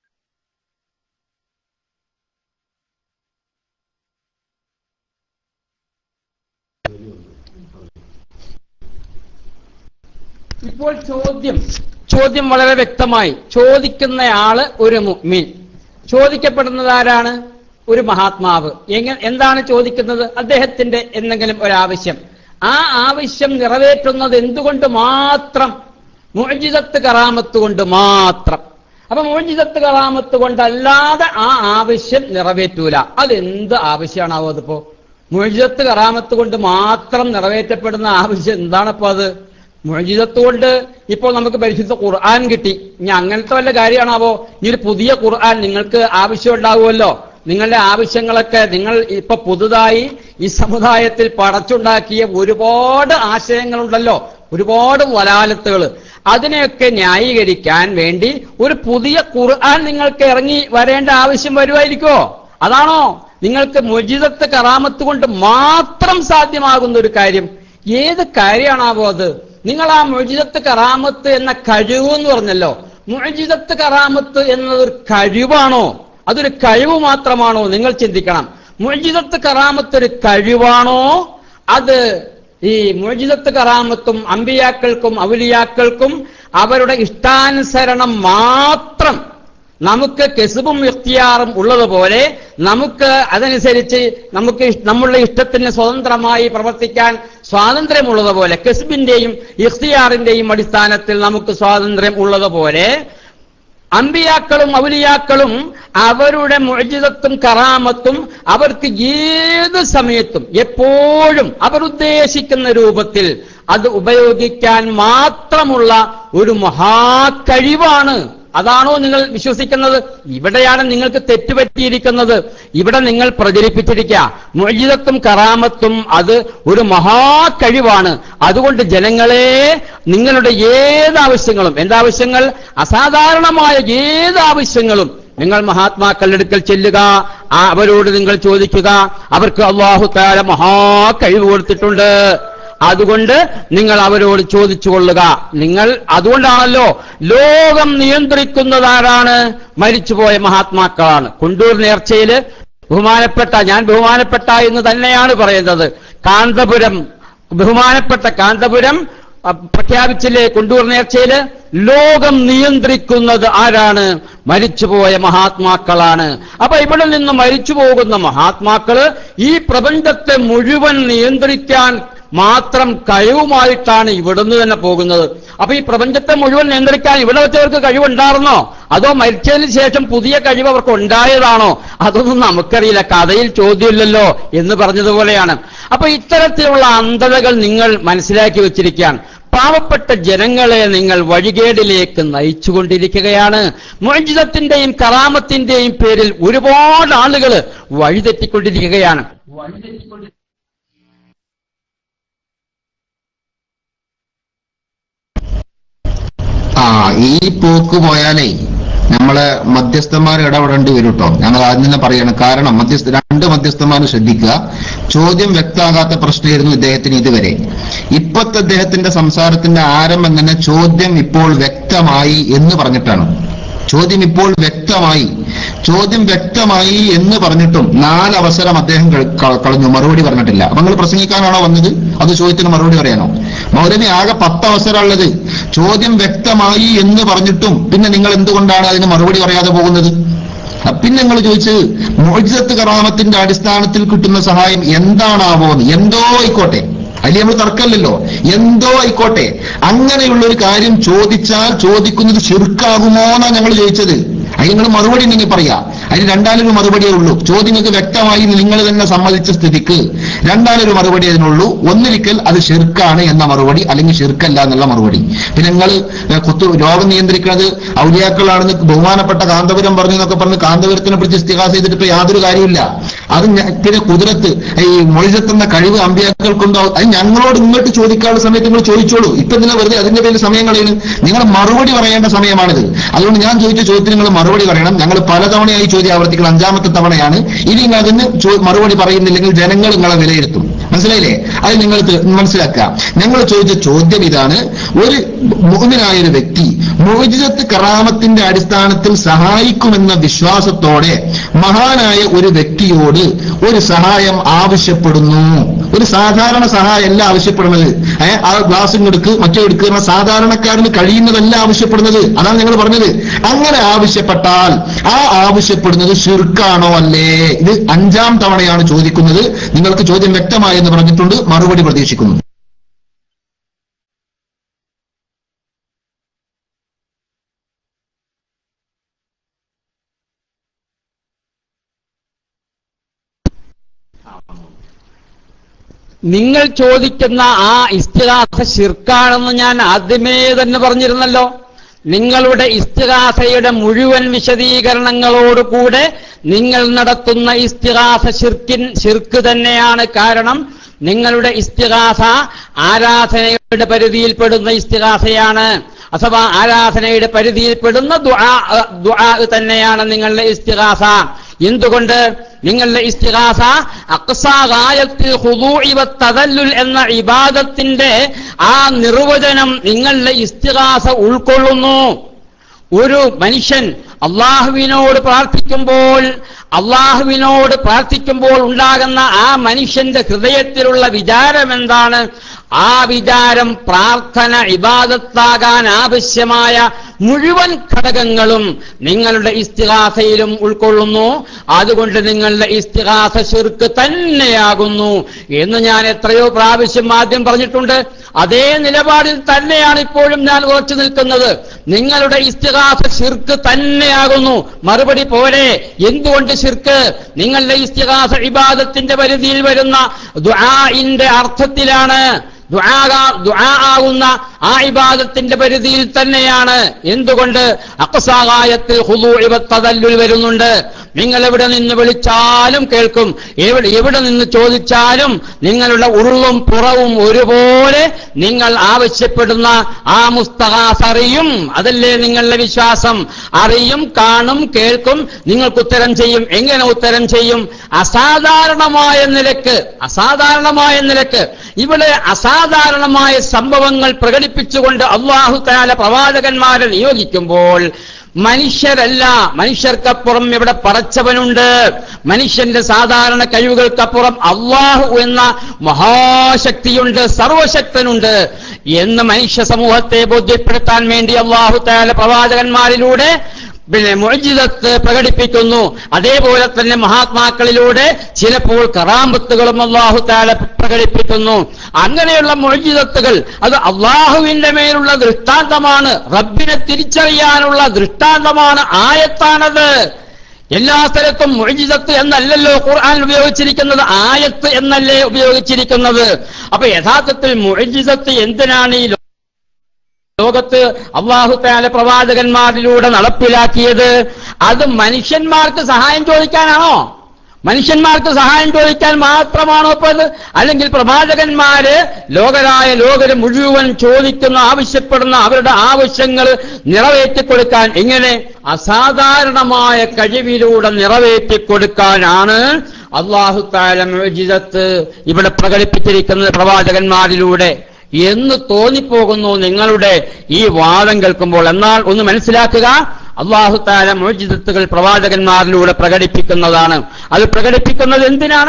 ഇപ്പോൾ ചോദ്യം ചോദ്യം വളരെ വ്യക്തമായി ചോദിക്കുന്നയാള് ഒരു മുഅ്മിൻ ചോദിക്കപ്പെടുന്നത് ആരാണ് ഒരു മഹാത്മാവ് എങ്ങനെ എന്താണ് ചോദിക്കുന്നത് അദ്ദേഹത്തിന്റെ എന്തെങ്കിലും ഒരാവശ്യം ആ ആവശ്യം നിറവേറ്റുന്നത് എന്തുകൊണ്ട് മാത്രം മുഅ്ജിസത്ത് കറാമത്ത് കൊണ്ട് മാത്രം അപ്പൊ മുഅ്ജിസത്ത് കറാമത്ത് കൊണ്ടല്ലാതെ ആ ആവശ്യം നിറവേറ്റൂല അതെന്ത് ആവശ്യമാണാവോ അതിപ്പോ മുഅ്ജിസത്ത് കറാമത്ത് കൊണ്ട് മാത്രം നിറവേറ്റപ്പെടുന്ന ആവശ്യം എന്താണപ്പോ അത് മുഅ്ജിസത്ത് കൊണ്ട് ഇപ്പോൾ നമുക്ക് പരിശുദ്ധ ഖുർആൻ കിട്ടി ഇനി അങ്ങനത്തെ വല്ല കാര്യമാണാവോ ഈ ഒരു പുതിയ ഖുർആൻ നിങ്ങൾക്ക് ആവശ്യം ഉണ്ടാവുമല്ലോ നിങ്ങളുടെ ആവശ്യങ്ങളൊക്കെ നിങ്ങൾ ഇപ്പൊ പുതുതായി ഈ സമുദായത്തിൽ പടച്ചുണ്ടാക്കിയ ഒരുപാട് ആശയങ്ങളുണ്ടല്ലോ ഒരുപാട് വലാലത്തുകൾ അതിനെയൊക്കെ ന്യായീകരിക്കാൻ വേണ്ടി ഒരു പുതിയ ഖുർആൻ നിങ്ങൾക്ക് ഇറങ്ങി വരേണ്ട ആവശ്യം വരുമായിരിക്കോ അതാണോ നിങ്ങൾക്ക് മുജിതത്ത് കറാമത്ത് കൊണ്ട് മാത്രം സാധ്യമാകുന്ന ഒരു കാര്യം ഏത് കാര്യമാണാവോ അത് നിങ്ങൾ ആ മുജിതത്ത് കറാമത്ത് എന്ന കഴിവ് എന്ന് പറഞ്ഞല്ലോ മുജിതത്ത് കറാമത്ത് എന്നതൊരു കഴിവാണോ അതൊരു കഴിവ് മാത്രമാണോ നിങ്ങൾ ചിന്തിക്കണം മുജിതത്ത് കറാമത്ത് ഒരു കഴിവാണോ അത് ഈ മുജിതത്ത് കറാമത്തും അമ്പിയാക്കൾക്കും ഔലിയാക്കൾക്കും അവരുടെ ഇഷ്ടാനുസരണം മാത്രം നമുക്ക് കെസുബും ഇഖ്തിയാറും ഉള്ളതുപോലെ നമുക്ക് അതനുസരിച്ച് നമുക്ക് ഇഷ്- നമ്മളുടെ ഇഷ്ടത്തിന് സ്വതന്ത്രമായി പ്രവർത്തിക്കാൻ സ്വാതന്ത്ര്യമുള്ളതുപോലെ കെസുബിന്റെയും ഇഖ്തിയാറിന്റെയും അടിസ്ഥാനത്തിൽ നമുക്ക് സ്വാതന്ത്ര്യം ഉള്ളതുപോലെ അമ്പിയാക്കളും ഔലിയാക്കളും അവരുടെ മുഅ്ജിസത്തും കറാമത്തും അവർക്ക് ഏത് സമയത്തും എപ്പോഴും അവർ ഉദ്ദേശിക്കുന്ന രൂപത്തിൽ അത് ഉപയോഗിക്കാൻ മാത്രമുള്ള ഒരു മഹാകഴിവാണ് അതാണോ നിങ്ങൾ വിശ്വസിക്കുന്നത് ഇവിടെയാണ് നിങ്ങൾക്ക് തെറ്റുപറ്റിയിരിക്കുന്നത് ഇവിടെ നിങ്ങൾ പ്രചരിപ്പിച്ചിരിക്കുക മുഅ്ജിസത്തും കറാമത്തും അത് ഒരു മഹാകഴിവാണ് അതുകൊണ്ട് ജനങ്ങളെ നിങ്ങളുടെ ഏത് ആവശ്യങ്ങളും എന്താവശ്യങ്ങൾ അസാധാരണമായ ഏത് ആവശ്യങ്ങളും നിങ്ങൾ മഹാത്മാക്കളുടെ അടുക്കൽ ചെല്ലുക ആ അവരോട് നിങ്ങൾ ചോദിക്കുക അവർക്ക് അള്ളാഹു താല മഹാ കഴിവ് കൊടുത്തിട്ടുണ്ട് അതുകൊണ്ട് നിങ്ങൾ അവരോട് ചോദിച്ചു കൊള്ളുക നിങ്ങൾ അതുകൊണ്ടാണല്ലോ ലോകം നിയന്ത്രിക്കുന്നതാരാണ് മരിച്ചുപോയ മഹാത്മാക്കളാണ് കുണ്ടൂർ നേർച്ചയില് ബഹുമാനപ്പെട്ട ഞാൻ ബഹുമാനപ്പെട്ട എന്ന് തന്നെയാണ് പറയുന്നത് കാന്തപുരം ബഹുമാനപ്പെട്ട കാന്തപുരം അ, പ്രഖ്യാപിച്ചില്ലേ കുണ്ടൂർ നേർച്ചയില് ലോകം നിയന്ത്രിക്കുന്നത് ആരാണ് മരിച്ചുപോയ മഹാത്മാക്കളാണ് അപ്പൊ ഇവിടെ നിന്ന് മരിച്ചു പോകുന്ന മഹാത്മാക്കള് ഈ പ്രപഞ്ചത്തെ മുഴുവൻ നിയന്ത്രിക്കാൻ മാത്രം കഴിവുമായിട്ടാണ് ഇവിടുന്ന് തന്നെ പോകുന്നത് അപ്പൊ ഈ പ്രപഞ്ചത്തെ മുഴുവൻ നിയന്ത്രിക്കാൻ ഇവിടെ വെച്ചവർക്ക് കഴിവുണ്ടായിരുന്നോ അതോ മരിച്ചതിന് ശേഷം പുതിയ കഴിവ് അവർക്ക് ഉണ്ടായതാണോ അതൊന്നും നമുക്കറിയില്ല കഥയിൽ ചോദ്യമില്ലല്ലോ എന്ന് പറഞ്ഞതുപോലെയാണ് അപ്പൊ ഇത്തരത്തിലുള്ള അന്ധതകൾ നിങ്ങൾ മനസ്സിലാക്കി വെച്ചിരിക്കുകയാണ് പാവപ്പെട്ട ജനങ്ങളെ നിങ്ങൾ വഴികേടിലേക്ക് നയിച്ചുകൊണ്ടിരിക്കുകയാണ് മോചിതത്തിന്റെയും കറാമത്തിന്റെയും പേരിൽ ഒരുപാട് ആളുകൾ വഴിതെറ്റിക്കൊണ്ടിരിക്കുകയാണ് വഴിതെറ്റിക്കൊണ്ടി ആ ഈ പോക്ക് പോയാലേ നമ്മളെ മധ്യസ്ഥന്മാർ ഇടപെടേണ്ടി വരും കേട്ടോ ഞങ്ങൾ ആദ്യം തന്നെ പറയണം കാരണം മധ്യസ്ഥ രണ്ട് മധ്യസ്ഥന്മാർ ശ്രദ്ധിക്കുക ചോദ്യം വ്യക്തമാകാത്ത പ്രശ്നമായിരുന്നു ഇദ്ദേഹത്തിന് ഇതുവരെ ഇപ്പത്തെ അദ്ദേഹത്തിന്റെ സംസാരത്തിന്റെ ആരംഭം തന്നെ ചോദ്യം ഇപ്പോൾ വ്യക്തമായി എന്ന് പറഞ്ഞിട്ടാണ് ചോദ്യം ഇപ്പോൾ വ്യക്തമായി ചോദ്യം വ്യക്തമായി എന്ന് പറഞ്ഞിട്ടും നാലവസരം അദ്ദേഹം ക- ക- കളഞ്ഞു മറുപടി പറഞ്ഞിട്ടില്ല അപ്പൊ നിങ്ങൾ പ്രസംഗിക്കാനാണോ വന്നത് അത് ചോദ്യത്തിന് മറുപടി പറയാനോ മൗലവി ആകെ പത്ത് അവസരമുള്ളത് ചോദ്യം വ്യക്തമായി എന്ന് പറഞ്ഞിട്ടും പിന്നെ നിങ്ങൾ എന്തുകൊണ്ടാണ് അതിന് മറുപടി പറയാതെ പോകുന്നത് അ, പിന്നെ നിങ്ങൾ ചോദിച്ചത് മോജിസത്ത് കറാമത്തിന്റെ അടിസ്ഥാനത്തിൽ കിട്ടുന്ന സഹായം എന്താണാവോ എന്ന് എന്തോ ആയിക്കോട്ടെ അതിൽ നമ്മൾ തർക്കമില്ലല്ലോ എന്തോ ആയിക്കോട്ടെ അങ്ങനെയുള്ള ഒരു കാര്യം ചോദിച്ചാൽ ചോദിക്കുന്നത് ശിർക്കാകുമോ എന്നാണ് ഞങ്ങൾ ചോദിച്ചത് അതിന് നിങ്ങൾ മറുപടി ഉണ്ടെങ്കിൽ പറയാ അതിന് രണ്ടാലൊരു മറുപടിയേ ഉള്ളൂ ചോദ്യങ്ങൾക്ക് വ്യക്തമായി നിങ്ങൾ തന്നെ സമ്മതിച്ച സ്ഥിതിക്ക് രണ്ടാലൊരു മറുപടി അതിനുള്ളൂ ഒന്നിരിക്കൽ അത് ഷിർക്കാണ് എന്ന മറുപടി അല്ലെങ്കിൽ ഷിർക്കല്ല എന്നുള്ള മറുപടി പിന്നെ നിങ്ങൾ കുത്തു രോഗം നിയന്ത്രിക്കുന്നത് ഔലിയാക്കളാണെന്ന് ബഹുമാനപ്പെട്ട കാന്തപുരം പറഞ്ഞു എന്നൊക്കെ പറഞ്ഞ് കാന്തപുരത്തിനെ പിടിച്ച് ഇസ്തിഹാസ ചെയ്തിട്ട് ഇപ്പൊ യാതൊരു കാര്യമില്ല അത് ഞ- പിന്നെ കുതിരത്ത് ഈ മൊഴിജെത്തുന്ന കഴിവ് അമ്പിയാക്കൾക്കുണ്ടോ അത് ഞങ്ങളോട് ഇങ്ങോട്ട് ചോദിക്കാനുള്ള സമയത്ത് നിങ്ങൾ ചോദിച്ചോളൂ ഇപ്പൊ എന്തിനാ വെറുതെ അതിന്റെ പേരിൽ സമയം കളയുന്നു നിങ്ങൾ മറുപടി പറയേണ്ട സമയമാണിത് അതുകൊണ്ട് ഞാൻ ചോദിച്ച ചോദ്യത്തിന് നിങ്ങൾ മറുപടി പറയണം ഞങ്ങൾ പലതവണയായി ചോദ്യം ആവർത്തിക്കണം അഞ്ചാമത്തെ തവണയാണ് ഇനി നിങ്ങൾ അതിന് ചോ- മറുപടി പറയുന്നില്ലെങ്കിൽ ജനങ്ങൾ നിങ്ങളെ വിലയിരുത്തും മനസ്സിലായില്ലേ അത് നിങ്ങൾ ത- മനസ്സിലാക്കുക ഞങ്ങൾ ചോദിച്ച ചോദ്യം ഇതാണ് ഒരു മുഹമ്മിനായ ഒരു വ്യക്തി മോചിതത്ത് കറാമത്തിന്റെ അടിസ്ഥാനത്തിൽ സഹായിക്കുമെന്ന വിശ്വാസത്തോടെ മഹാനായ ഒരു വ്യക്തിയോട് ഒരു സഹായം ആവശ്യപ്പെടുന്നു ഒരു സാധാരണ സഹായം അല്ല ആവശ്യപ്പെടുന്നത് ഏ, ആ ഗ്ലാസ് എടുക്ക് മറ്റേ എടുക്കുന്ന സാധാരണക്കാരന് കഴിയുന്നതല്ല ആവശ്യപ്പെടുന്നത് അതാണ് ഞങ്ങൾ പറഞ്ഞത് അങ്ങനെ ആവശ്യപ്പെട്ടാൽ ആ ആവശ്യപ്പെടുന്നത് ഷിർക്കാണോ അല്ലേ ഇത് അഞ്ചാം തവണയാണ് ചോദിക്കുന്നത് നിങ്ങൾക്ക് ചോദ്യം വ്യക്തമായെന്ന് പറഞ്ഞിട്ടുണ്ട് മറുപടി പ്രതീക്ഷിക്കുന്നു നിങ്ങൾ ചോദിക്കുന്ന ആ ഇസ്തിഹാസ ശിർക്കാണെന്ന് ഞാൻ ആദ്യമേ തന്നെ പറഞ്ഞിരുന്നല്ലോ നിങ്ങളുടെ ഇസ്തിഹാസയുടെ മുഴുവൻ വിശദീകരണങ്ങളോടുകൂടെ നിങ്ങൾ നടത്തുന്ന ഇസ്തിഹാസ ശിർക്കിൻ ശിർക്ക് തന്നെയാണ് കാരണം നിങ്ങളുടെ ഇസ്തിഹാസ ആരാധനയുടെ പരിധിയിൽപ്പെടുന്ന ഇസ്തിഹാസയാണ് അഥവാ ആരാധനയുടെ പരിധിയിൽപ്പെടുന്ന ദുആ ദുആ തന്നെയാണ് നിങ്ങളുടെ ഇസ്തിഹാസ എന്തുകൊണ്ട് നിങ്ങളുടെ ഇസ്തിഹാസ അക്സാകായത്തിൽ ഹുദൂഇ വത്തദല്ലുൽ എന്ന ഇബാദത്തിന്റെ ആ നിർവചനം നിങ്ങളുടെ ഇസ്തിഹാസ ഉൾക്കൊള്ളുന്നു ഒരു മനുഷ്യൻ അള്ളാഹുവിനോട് പ്രാർത്ഥിക്കുമ്പോൾ അള്ളാഹുവിനോട് പ്രാർത്ഥിക്കുമ്പോൾ ഉണ്ടാകുന്ന ആ മനുഷ്യന്റെ ഹൃദയത്തിലുള്ള വിചാരം എന്താണ് ആ വിചാരം പ്രാർത്ഥന ഇബാദത്താകാൻ ആവശ്യമായ മുഴുവൻ ഘടകങ്ങളും നിങ്ങളുടെ ഇസ്തിഹാസയിലും ഉൾക്കൊള്ളുന്നു അതുകൊണ്ട് നിങ്ങളുടെ ഇസ്തിഹാസ ശിർക്ക് തന്നെയാകുന്നു എന്ന് ഞാൻ എത്രയോ പ്രാവശ്യം ആദ്യം പറഞ്ഞിട്ടുണ്ട് അതേ നിലപാടിൽ തന്നെയാണ് ഇപ്പോഴും ഞാൻ ഉറച്ചു നിൽക്കുന്നത് നിങ്ങളുടെ ഇസ്തിഹാസ ശിർക്ക് തന്നെയാകുന്നു മറുപടി പോരെ എന്തുകൊണ്ട് ശിർക്ക് നിങ്ങളുടെ ഇസ്തിഹാസ ഇബാദത്തിന്റെ പരിധിയിൽ വരുന്ന ദുആഇന്റെ അർത്ഥത്തിലാണ് ദുആ- ദുആ ആകുന്ന ആ ഇബാദത്തിന്റെ പരിധിയിൽ തന്നെയാണ് എന്തുകൊണ്ട് അക്സാകായത്തിൽ ഹുദൂഇ വത്തദല്ലുൽ വരുന്നുണ്ട് നിങ്ങൾ എവിടെ നിന്ന് വിളിച്ചാലും കേൾക്കും എവിടെ എവിടെ നിന്ന് ചോദിച്ചാലും നിങ്ങളുടെ ഉള്ളും പുറവും ഒരുപോലെ നിങ്ങൾ ആവശ്യപ്പെടുന്ന ആ മുസ്തഹാസ് അറിയും അതല്ലേ നിങ്ങളുടെ വിശ്വാസം അറിയും കാണും കേൾക്കും നിങ്ങൾക്ക് ഉത്തരം ചെയ്യും എങ്ങനെ ഉത്തരം ചെയ്യും അസാധാരണമായ നിലക്ക് അസാധാരണമായ നിലക്ക് ഇവിടെ അസാധാരണമായ സംഭവങ്ങൾ പ്രകടിപ്പിച്ചുകൊണ്ട് അള്ളാഹു താല പ്രവാചകന്മാരെ നിയോഗിക്കുമ്പോൾ മനുഷ്യരല്ല മനുഷ്യർക്കപ്പുറം ഇവിടെ പറച്ചവനുണ്ട് മനുഷ്യന്റെ സാധാരണ കഴിവുകൾക്കപ്പുറം അള്ളാഹു എന്ന മഹാശക്തിയുണ്ട് സർവശക്തനുണ്ട് എന്ന് മനുഷ്യ സമൂഹത്തെ ബോധ്യപ്പെടുത്താൻ വേണ്ടി അള്ളാഹു താല പ്രവാചകന്മാരിലൂടെ പിന്നെ മുഅ്ജിസത്ത് പ്രകടിപ്പിക്കുന്നു അതേപോലെ തന്നെ മഹാത്മാക്കളിലൂടെ ചിലപ്പോൾ കറാമ്പത്തുകളും അള്ളാഹു താല പ്രകടിപ്പിക്കുന്നു അങ്ങനെയുള്ള മുഅ്ജിസത്തുകൾ അത് അള്ളാഹുവിന്റെ മേലുള്ള ദൃഷ്ടാന്തമാണ് റബ്ബിനെ തിരിച്ചറിയാനുള്ള ദൃഷ്ടാന്തമാണ് ആയത്താണത് എല്ലാ സ്ഥലത്തും മുഅ്ജിസത്ത് എന്നല്ലല്ലോ ഖുർആൻ ഉപയോഗിച്ചിരിക്കുന്നത് ആയത്ത് എന്നല്ലേ ഉപയോഗിച്ചിരിക്കുന്നത് അപ്പൊ യഥാർത്ഥത്തിൽ മുഅ്ജിസത്ത് എന്തിനാണ് ഈ ലോകത്ത് അള്ളാഹുത്താല പ്രവാചകന്മാരിലൂടെ നടപ്പിലാക്കിയത് അത് മനുഷ്യന്മാർക്ക് സഹായം ചോദിക്കാനാണോ മനുഷ്യന്മാർക്ക് സഹായം ചോദിക്കാൻ മാത്രമാണോ ഇപ്പൊ അത് അല്ലെങ്കിൽ പ്രവാചകന്മാര് ലോകരായ ലോകര് മുഴുവൻ ചോദിക്കുന്ന ആവശ്യപ്പെടുന്ന അവരുടെ ആവശ്യങ്ങൾ നിറവേറ്റിക്കൊടുക്കാൻ എങ്ങനെ അസാധാരണമായ കഴിവിലൂടെ നിറവേറ്റിക്കൊടുക്കാനാണ് അള്ളാഹു താല മുജിതത്ത് ഇവിടെ പ്രകടിപ്പിച്ചിരിക്കുന്നത് പ്രവാചകന്മാരിലൂടെ എന്ന് തോന്നിപ്പോകുന്നു നിങ്ങളുടെ ഈ വാദം കേൾക്കുമ്പോൾ എന്നാൽ ഒന്ന് മനസ്സിലാക്കുക അള്ളാഹു താല മോചിതത്തുകൾ പ്രവാചകന്മാരിലൂടെ പ്രകടിപ്പിക്കുന്നതാണ് അത് പ്രകടിപ്പിക്കുന്നത് എന്തിനാണ്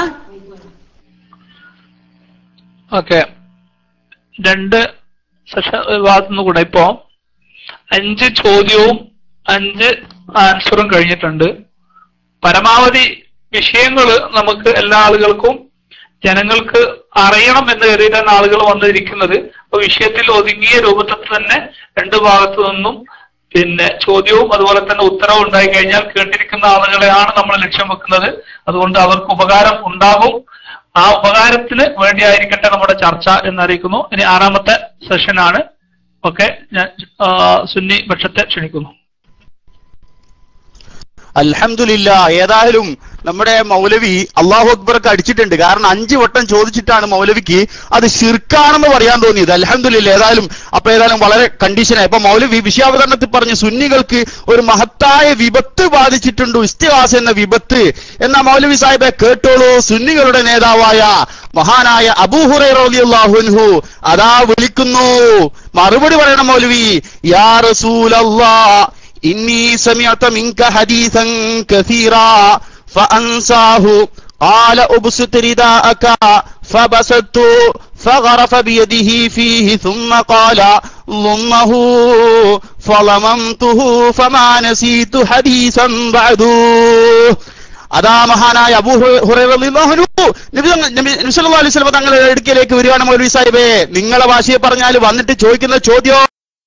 ഓക്കെ രണ്ട് സെഷ ഭാഗത്തുനിന്ന് കൂടെ ഇപ്പോ അഞ്ച് ചോദ്യവും അഞ്ച് ആൻസറും കഴിഞ്ഞിട്ടുണ്ട് പരമാവധി വിഷയങ്ങൾ നമുക്ക് എല്ലാ ആളുകൾക്കും ജനങ്ങൾക്ക് അറിയണം എന്ന് കരുതിയിട്ടാണ് ആളുകൾ വന്നിരിക്കുന്നത് അപ്പൊ വിഷയത്തിൽ ഒതുങ്ങിയ രൂപത്തിൽ തന്നെ രണ്ടു ഭാഗത്തു നിന്നും പിന്നെ ചോദ്യവും അതുപോലെ തന്നെ ഉത്തരവും ഉണ്ടായി കഴിഞ്ഞാൽ കേട്ടിരിക്കുന്ന ആളുകളെയാണ് നമ്മൾ ലക്ഷ്യം വെക്കുന്നത് അതുകൊണ്ട് അവർക്ക് ഉപകാരം ഉണ്ടാകും ആ ഉപകാരത്തിന് വേണ്ടിയായിരിക്കട്ടെ നമ്മുടെ ചർച്ച എന്നറിയിക്കുന്നു ഇനി ആറാമത്തെ സെഷനാണ് ഓക്കെ ഞാൻ ആ, സുന്നി പക്ഷത്തെ ക്ഷണിക്കുന്നു അൽഹംദുലില്ല ഏതായാലും നമ്മുടെ മൗലവി അള്ളാഹു അക്ബർക്ക് അടിച്ചിട്ടുണ്ട് കാരണം അഞ്ചു വട്ടം ചോദിച്ചിട്ടാണ് മൗലവിക്ക് അത് ശിർക്കാണെന്ന് പറയാൻ തോന്നിയത് അൽഹംദുലില്ല ഏതായാലും അപ്പൊ ഏതായാലും വളരെ കണ്ടീഷനായി അപ്പൊ മൗലവി വിഷയാവതരണത്തിൽ പറഞ്ഞ് സുന്നികൾക്ക് ഒരു മഹത്തായ വിപത്ത് ബാധിച്ചിട്ടുണ്ട് ഇസ്തിവാസ് എന്ന വിപത്ത് എന്ന മൗലവി സാഹിബെ കേട്ടോളൂ സുന്നികളുടെ നേതാവായ മഹാനായ അബൂഹുറൈറിയാഹുൻഹു അതാ വിളിക്കുന്നു മറുപടി പറയണം മൗലവി യാ റസൂലല്ലാ إني سمعت منك حديثا كثيرا فأنساه قال أبسط رداءك فبسطت فغرف بيده فيه ثم قال ضمه فضممته فما نسيت حديثا بعده അതാ മഹാനായ അബൂ ഹുറൈറളില്ലാഹു നബി തങ്ങൾ- നബി നബി സല്ലല്ലാഹു അലൈഹി വസല്ലം തങ്ങളുടെ അടുക്കലേക്ക് വരികയാണ് മൗലവി സാഹിബേ നിങ്ങളെ ഭാഷയെ പറഞ്ഞാൽ വന്നിട്ട് ചോദിക്കുന്ന ചോദ്യം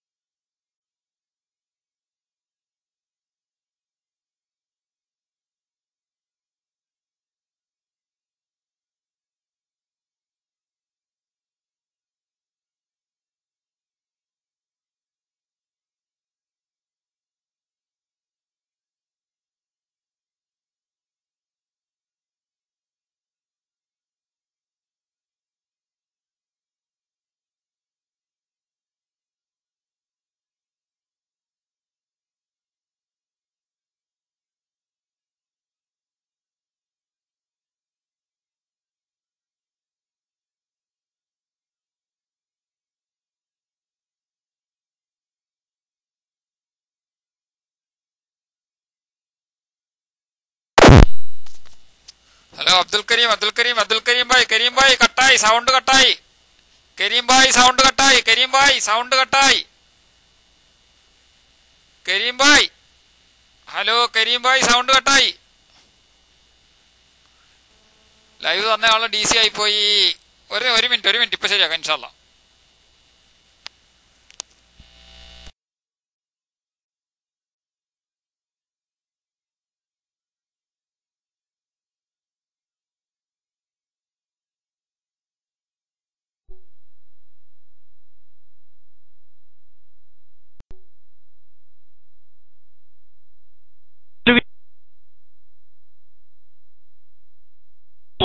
ഹലോ അബ്ദുൽ കരീം അബ്ദുൽ കരീം അബ്ദുൽ കരീം ഭായ് കരീം ഭായ് കട്ടായി സൗണ്ട് കട്ടായി കരീം ഭായ് സൗണ്ട് കട്ടായി കരീം ഭായ് സൗണ്ട് കട്ടായി കരീം ഭായ് ഹലോ കരീം ഭായ് സൗണ്ട് കട്ടായി ലൈവ് തന്ന ആള് ഡി സി ആയി പോയി ഒരു ഒരു മിനിറ്റ് ഒരു മിനിറ്റ് ഇപ്പൊ ശരിയാക്കാം ഇൻഷാല്ല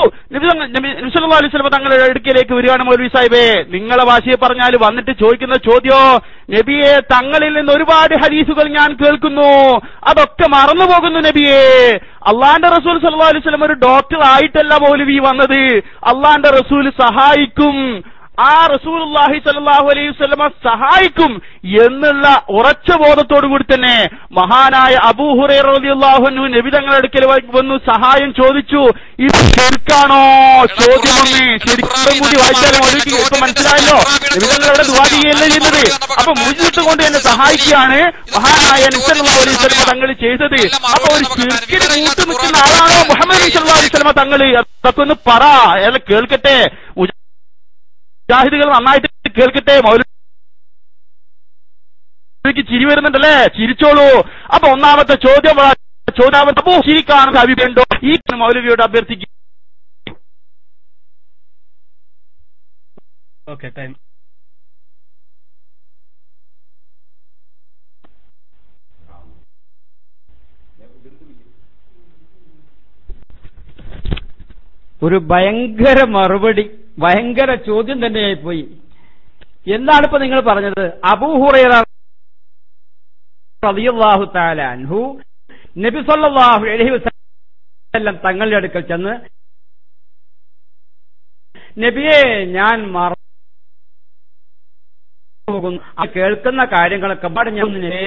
നബി തങ്ങൾ- നബി നബി സല്ലല്ലാഹു അലൈഹി വസല്ലം തങ്ങളുടെ അടുക്കലേക്ക് വരികയാണ് മൗലവി സാഹിബേ നിങ്ങളെ ഭാഷയെ പറഞ്ഞാൽ വന്നിട്ട് ചോദിക്കുന്ന ചോദ്യോ നബിയെ തങ്ങളിൽ നിന്ന് ഒരുപാട് ഹദീസുകൾ ഞാൻ കേൾക്കുന്നു അതൊക്കെ മറന്നു പോകുന്നു നബിയെ അള്ളാന്റെ റസൂൽ സല്ലല്ലാഹു അലൈഹി വസല്ലം ഒരു ഡോക്ടർ ആയിട്ടല്ല മൗലവി വന്നത് അള്ളാന്റെ റസൂൽ സഹായിക്കും ആ റസൂലുള്ളാഹി സല്ലല്ലാഹു അലൈഹി വസല്ലമ സഹായിക്കും എന്നുള്ള ഉറച്ച ബോധത്തോടു കൂടി തന്നെ മഹാനായ അബൂ ഹുറൈറ റളിയല്ലാഹു അൻഹു നബി തങ്ങളുടെ അടുക്കൽ വന്നു സഹായം ചോദിച്ചു ഇത് ശരിക്കാണോ ചോദ്യം ഒന്ന് ശരിക്കും കൂടി വായിച്ചാലും അവർക്ക് ഇപ്പൊ മനസ്സിലായല്ലോ നബി തങ്ങൾ അവിടെ ദുആ ചെയ്യുകയല്ലേ ചെയ്യുന്നത് അപ്പൊ മുജിട്ട് കൊണ്ട് എന്നെ സഹായിക്കുകയാണ് മഹാനായ നബി സല്ലല്ലാഹു അലൈഹി വസല്ലമ തങ്ങൾ ചെയ്തത് അപ്പൊ ഒരു ശിർക്കിന് കൂട്ടു നിൽക്കുന്ന ആളാണോ മുഹമ്മദ് നബി സല്ലല്ലാഹു അലൈഹി വസല്ലമ തങ്ങൾ അതൊക്കെ ഒന്ന് പറ അയാൾ കേൾക്കട്ടെ മുജാഹിദുകൾ നന്നായിട്ട് കേൾക്കട്ടെ മൗലവിക്ക് ചിരി വരുന്നുണ്ടല്ലേ ചിരിച്ചോളൂ അപ്പൊ ഒന്നാമത്തെ ചോദ്യം ആ ചോദ്യാമത്തെ അപ്പോ ചിരിക്കാണെന്ന് അഭിപ്രായമുണ്ടോ ഈ മൗലവിയോട് അഭ്യർത്ഥിക്കും ഓക്കെ ടൈം ഒരു ഭയങ്കര മറുപടി ഭയങ്കര ചോദ്യം തന്നെയായി പോയി എന്താണ് ഇപ്പൊ നിങ്ങൾ പറഞ്ഞത് അബൂഹുറൈറ റളിയല്ലാഹു തആല അൻഹു നബി സല്ലല്ലാഹു അലൈഹി വസല്ലം തങ്ങളുടെ അടുക്കൽ ചെന്ന് നബിയെ ഞാൻ മറന്നു പോകുന്നു ആ കേൾക്കുന്ന കാര്യങ്ങളൊക്കെ പാടെ ഞാൻ നബിയേ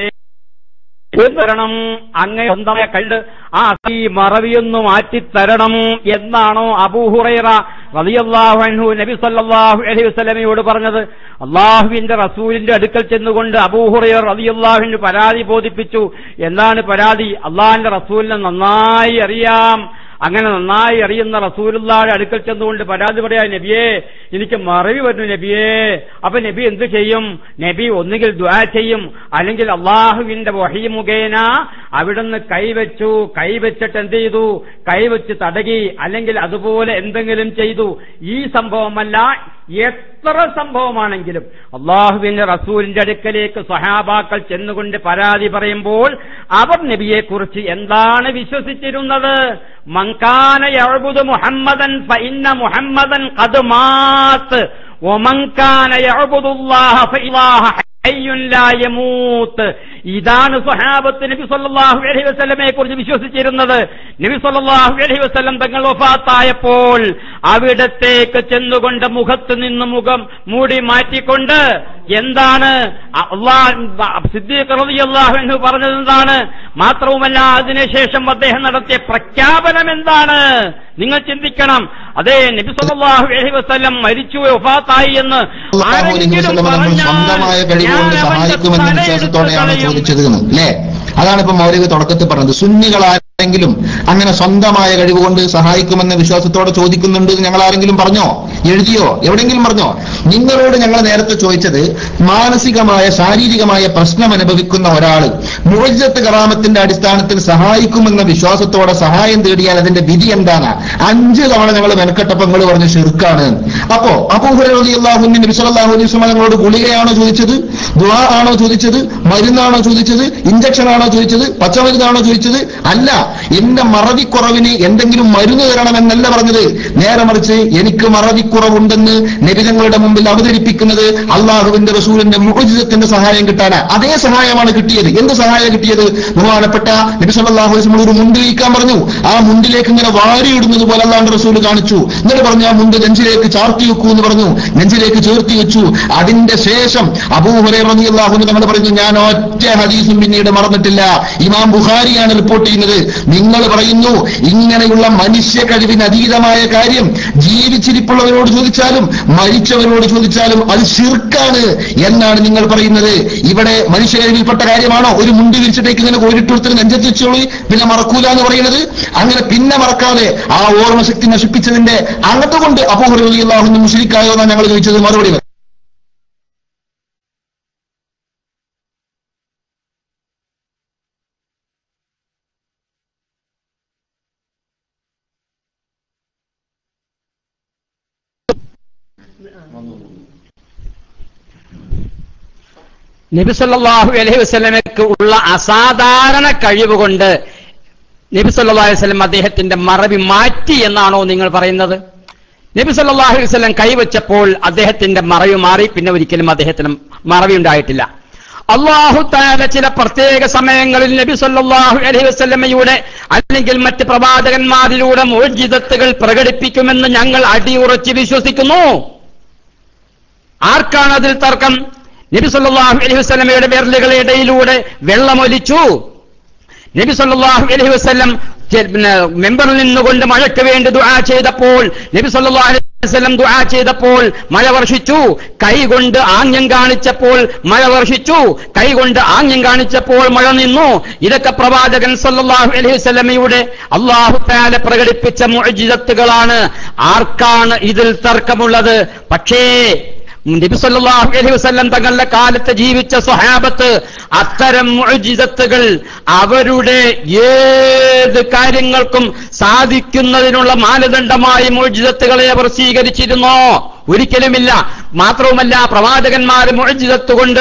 തരണം അങ്ങേ സ്വന്തമായ കണ്ട് ആ ഈ മറവിയൊന്നു മാറ്റിത്തരണം എന്നാണോ അബൂഹുറൈറ റളിയല്ലാഹു അൻഹു നബി സല്ലല്ലാഹു അലൈഹി വസല്ലമയോട് പറഞ്ഞത് അള്ളാഹുവിന്റെ റസൂലിന്റെ അടുക്കൽ ചെന്നുകൊണ്ട് അബൂഹുറൈറ റളിയല്ലാഹുവിന് പരാതി ബോധിപ്പിച്ചു എന്താണ് പരാതി അള്ളാഹിന്റെ റസൂലിനെ നന്നായി അറിയാം അങ്ങനെ നന്നായി അറിയുന്ന റസൂലുള്ളാടെ അടുക്കൽ ചെന്നുകൊണ്ട് പരാതി പറയാ നബിയെ എനിക്ക് മറവി വരുന്നു നബിയെ അപ്പൊ നബി എന്ത് ചെയ്യും നബി ഒന്നുകിൽ ദ്വാ ചെയ്യും അല്ലെങ്കിൽ അള്ളാഹുവിന്റെ വഹി മുഖേന അവിടുന്ന് കൈവച്ചു കൈവച്ചിട്ട് എന്ത് ചെയ്തു കൈവച്ച് തടകി അല്ലെങ്കിൽ അതുപോലെ എന്തെങ്കിലും ചെയ്തു ഈ സംഭവമല്ല എത്ര സംഭവമാണെങ്കിലും അള്ളാഹുവിന്റെ റസൂലിന്റെ അടുക്കലേക്ക് സഹാബാക്കൾ ചെന്നുകൊണ്ട് പരാതി പറയുമ്പോൾ അവർ നബിയെ കുറിച്ച് എന്താണ് വിശ്വസിച്ചിരുന്നത് മങ്കാന യഅബുദു മുഹമ്മദൻ ഫഇന്ന മുഹമ്മദൻ ഖദ് മാത്ത് വമങ്കാന യഅബുദുല്ലാഹ ഫഇല്ലാഹ ഹയ്യുൻ ലാ യമൂത്ത് ഇതാണ് സ്വഹാബത്ത് നബി സല്ലല്ലാഹു അലൈഹി വസല്ലമയെ കുറിച്ച് വിശ്വസിച്ചിരുന്നത് നബി സല്ലല്ലാഹു അലൈഹി വസല്ലം തങ്ങൾ വഫാത്തായപ്പോൾ അവിടത്തേക്ക് ചെന്നുകൊണ്ട് മുഖത്ത് നിന്ന് മുഖം മൂടി മാറ്റിക്കൊണ്ട് എന്താണ് അള്ളാഹ് സിദ്ദീഖ് റളിയല്ലാഹു അൻഹു പറഞ്ഞത് എന്താണ് മാത്രവുമല്ല അതിനുശേഷം അദ്ദേഹം നടത്തിയ പ്രഖ്യാപനം എന്താണ് നിങ്ങൾ ചിന്തിക്കണം അതെ നബി സല്ലല്ലാഹു അലൈഹി വസല്ലം മരിച്ചു വഫാത്തായി എന്ന് അള്ളാഹു അലൈഹി ആരെങ്കിലും വസല്ലം നമ്മൾ പറഞ്ഞാൽ സ്വന്തമായ കഴിവുകൊണ്ട് ഞാൻ അവന്റെ സഹായിക്കുമെന്ന തലയെടുത്ത് വിശ്വാസത്തോടെയാണ് കളയും. ചോദിച്ചത് എന്ന് അല്ലേ അതാണ് ഇപ്പൊ മൗലിക തുടക്കത്തിൽ പറഞ്ഞത് സുന്നികൾ ആരെങ്കിലും അങ്ങനെ സ്വന്തമായ കഴിവുകൊണ്ട് സഹായിക്കുമെന്ന വിശ്വാസത്തോടെ ചോദിക്കുന്നുണ്ട് എന്ന് ഞങ്ങൾ ആരെങ്കിലും പറഞ്ഞോ എഴുതിയോ എവിടെയെങ്കിലും പറഞ്ഞോ നിങ്ങളോട് ഞങ്ങൾ നേരത്തെ ചോദിച്ചത് മാനസികമായ ശാരീരികമായ പ്രശ്നം അനുഭവിക്കുന്ന ഒരാള് മുഴജത്ത് കറാമത്തിന്റെ അടിസ്ഥാനത്തിൽ സഹായിക്കുമെന്ന വിശ്വാസത്തോടെ സഹായം തേടിയാൽ അതിന്റെ വിധി എന്താണ് അഞ്ച് തവണ ഞങ്ങൾ മെനക്കെട്ടപ്പോ നിങ്ങൾ പറഞ്ഞു ഷിർക്കാണ് അപ്പോ അബൂഹുറിയാഹുവിന്റെ വിശ്വലാഹു അലൈഹി സ്വലം ഞങ്ങളോട് ഗുളികയാണോ ചോദിച്ചത് ദുആ ആണോ ചോദിച്ചത് മരുന്നാണോ ചോദിച്ചത് ഇഞ്ചക്ഷൻ ആണോ ചോദിച്ചത് പച്ചമരുന്നാണോ ചോദിച്ചത് അല്ല എന്റെ മറവിക്കുറവിന് എന്തെങ്കിലും മരുന്ന് തരണമെന്നല്ല പറഞ്ഞത് നേരെ മറിച്ച് എനിക്ക് മറവിക്കുറവുണ്ടെന്ന് നബിതങ്ങളുടെ മുമ്പിൽ അവതരിപ്പിക്കുന്നത് അള്ളാഹുവിന്റെ റസൂലിന്റെ മുഹജിതത്തിന്റെ സഹായം കിട്ടാനാ അതേ സഹായമാണ് കിട്ടിയത് എന്ത് സഹായം കിട്ടിയത് ബഹുമാനപ്പെട്ട നബി സല്ലല്ലാഹു അലൈഹി വസല്ലം ഒരു മുണ്ട് വീക്കാൻ പറഞ്ഞു ആ മുണ്ടിലേക്ക് ഇങ്ങനെ വാരിയിടുന്നത് പോലെ അള്ളാഹുന്റെ റസൂൽ കാണിച്ചു എന്നിട്ട് പറഞ്ഞു ആ മുണ്ട് നെഞ്ചിലേക്ക് ചാർത്തി വെക്കൂ എന്ന് പറഞ്ഞു നെഞ്ചിലേക്ക് ചേർത്തി വെച്ചു അതിന്റെ ശേഷം അബൂഹുറൈറിയാഹുന് നമ്മൾ പറഞ്ഞു ഞാൻ ഒറ്റ ഹദീസും പിന്നീട് മറന്നിട്ടില്ല ഇമാം ബുഖാരിയാണ് റിപ്പോർട്ട് ചെയ്യുന്നത് നിങ്ങൾ പറയുന്നു ഇങ്ങനെയുള്ള മനുഷ്യ കഴിവിന് അതീതമായ കാര്യം ജീവിച്ചിരിപ്പുള്ളവരോട് ചോദിച്ചാലും മരിച്ചവരോട് ചോദിച്ചാലും അത് ശിർക്കാണ് എന്നാണ് നിങ്ങൾ പറയുന്നത് ഇവിടെ മനുഷ്യ കഴിവിൽപ്പെട്ട കാര്യമാണോ ഒരു മുണ്ട് വിരിച്ചിട്ടേക്ക് ഇങ്ങനെ കോരിട്ടുകൊടുത്തിന് നെഞ്ചത്ത് വെച്ചോളി പിന്നെ മറക്കൂല എന്ന് പറയുന്നത് അങ്ങനെ പിന്നെ മറക്കാതെ ആ ഓർമ്മശക്തി നശിപ്പിച്ചതിന്റെ അങ്ങത്തുകൊണ്ട് അബൂഹുറിയാഹുന്ന് മുസ്ലിക്കായോ എന്നാണ് ഞങ്ങൾ ചോദിച്ചത് മറുപടി പറ. നബി സല്ലല്ലാഹു അലൈഹി വസല്ലമയ്ക്ക് ഉള്ള അസാധാരണ കഴിവ് കൊണ്ട് നബി സല്ലല്ലാഹു അലൈഹി വസല്ലം അദ്ദേഹത്തിന്റെ മറവി മാറ്റി എന്നാണോ നിങ്ങൾ പറയുന്നത് നബി സല്ലല്ലാഹു അലൈഹി വസല്ലം കൈവച്ചപ്പോൾ അദ്ദേഹത്തിന്റെ മറവി മാറി പിന്നെ ഒരിക്കലും അദ്ദേഹത്തിന് മറവി ഉണ്ടായിട്ടില്ല അള്ളാഹു താല ചില പ്രത്യേക സമയങ്ങളിൽ നബി സല്ലല്ലാഹു അലൈഹി വസല്ലമയുടെ അല്ലെങ്കിൽ മറ്റ് പ്രവാചകന്മാരിലൂടെ മോചിതത്തുകൾ പ്രകടിപ്പിക്കുമെന്ന് ഞങ്ങൾ അടിയുറച്ച് വിശ്വസിക്കുന്നു ആർക്കാണ് അതിൽ തർക്കം നബി സല്ലല്ലാഹു അലൈഹി വസല്ലമയുടെ വിരലുകളുടെ ഇടയിലൂടെ വെള്ളമൊലിച്ചു നബി സല്ലല്ലാഹു അലൈഹി വസല്ലം ചെ- പിന്നെ മെമ്പറിൽ നിന്നുകൊണ്ട് മഴയ്ക്ക് വേണ്ടി ദുആ ചെയ്തപ്പോൾ നബി സല്ലല്ലാഹു അലൈഹി വസല്ലം ദുആ ചെയ്തപ്പോൾ മഴ വർഷിച്ചു കൈകൊണ്ട് ആംഗ്യം കാണിച്ചപ്പോൾ മഴ വർഷിച്ചു കൈകൊണ്ട് ആംഗ്യം കാണിച്ചപ്പോൾ മഴ നിന്നു ഇതൊക്കെ പ്രവാചകൻ സല്ലല്ലാഹു അലൈഹി വസല്ലമയുടെ അള്ളാഹു താല പ്രകടിപ്പിച്ച മുഅ്ജിസത്തുകളാണ് ആർക്കാണ് ഇതിൽ തർക്കമുള്ളത് പക്ഷേ നബി സല്ലല്ലാഹു അലൈഹി വസല്ലം തങ്ങളുടെ കാലത്ത് ജീവിച്ച സ്വഹാബത്ത് അത്തരം മുഅ്ജിസത്തുകൾ അവരുടെ ഏത് കാര്യങ്ങൾക്കും സാധിക്കുന്നതിനുള്ള മാനദണ്ഡമായി മുഅ്ജിസത്തുകളെ അവർ സ്വീകരിച്ചിരുന്നോ ഒരിക്കലുമില്ല മാത്രവുമല്ല പ്രവാചകന്മാർ മുഴജിതത്ത് കൊണ്ട്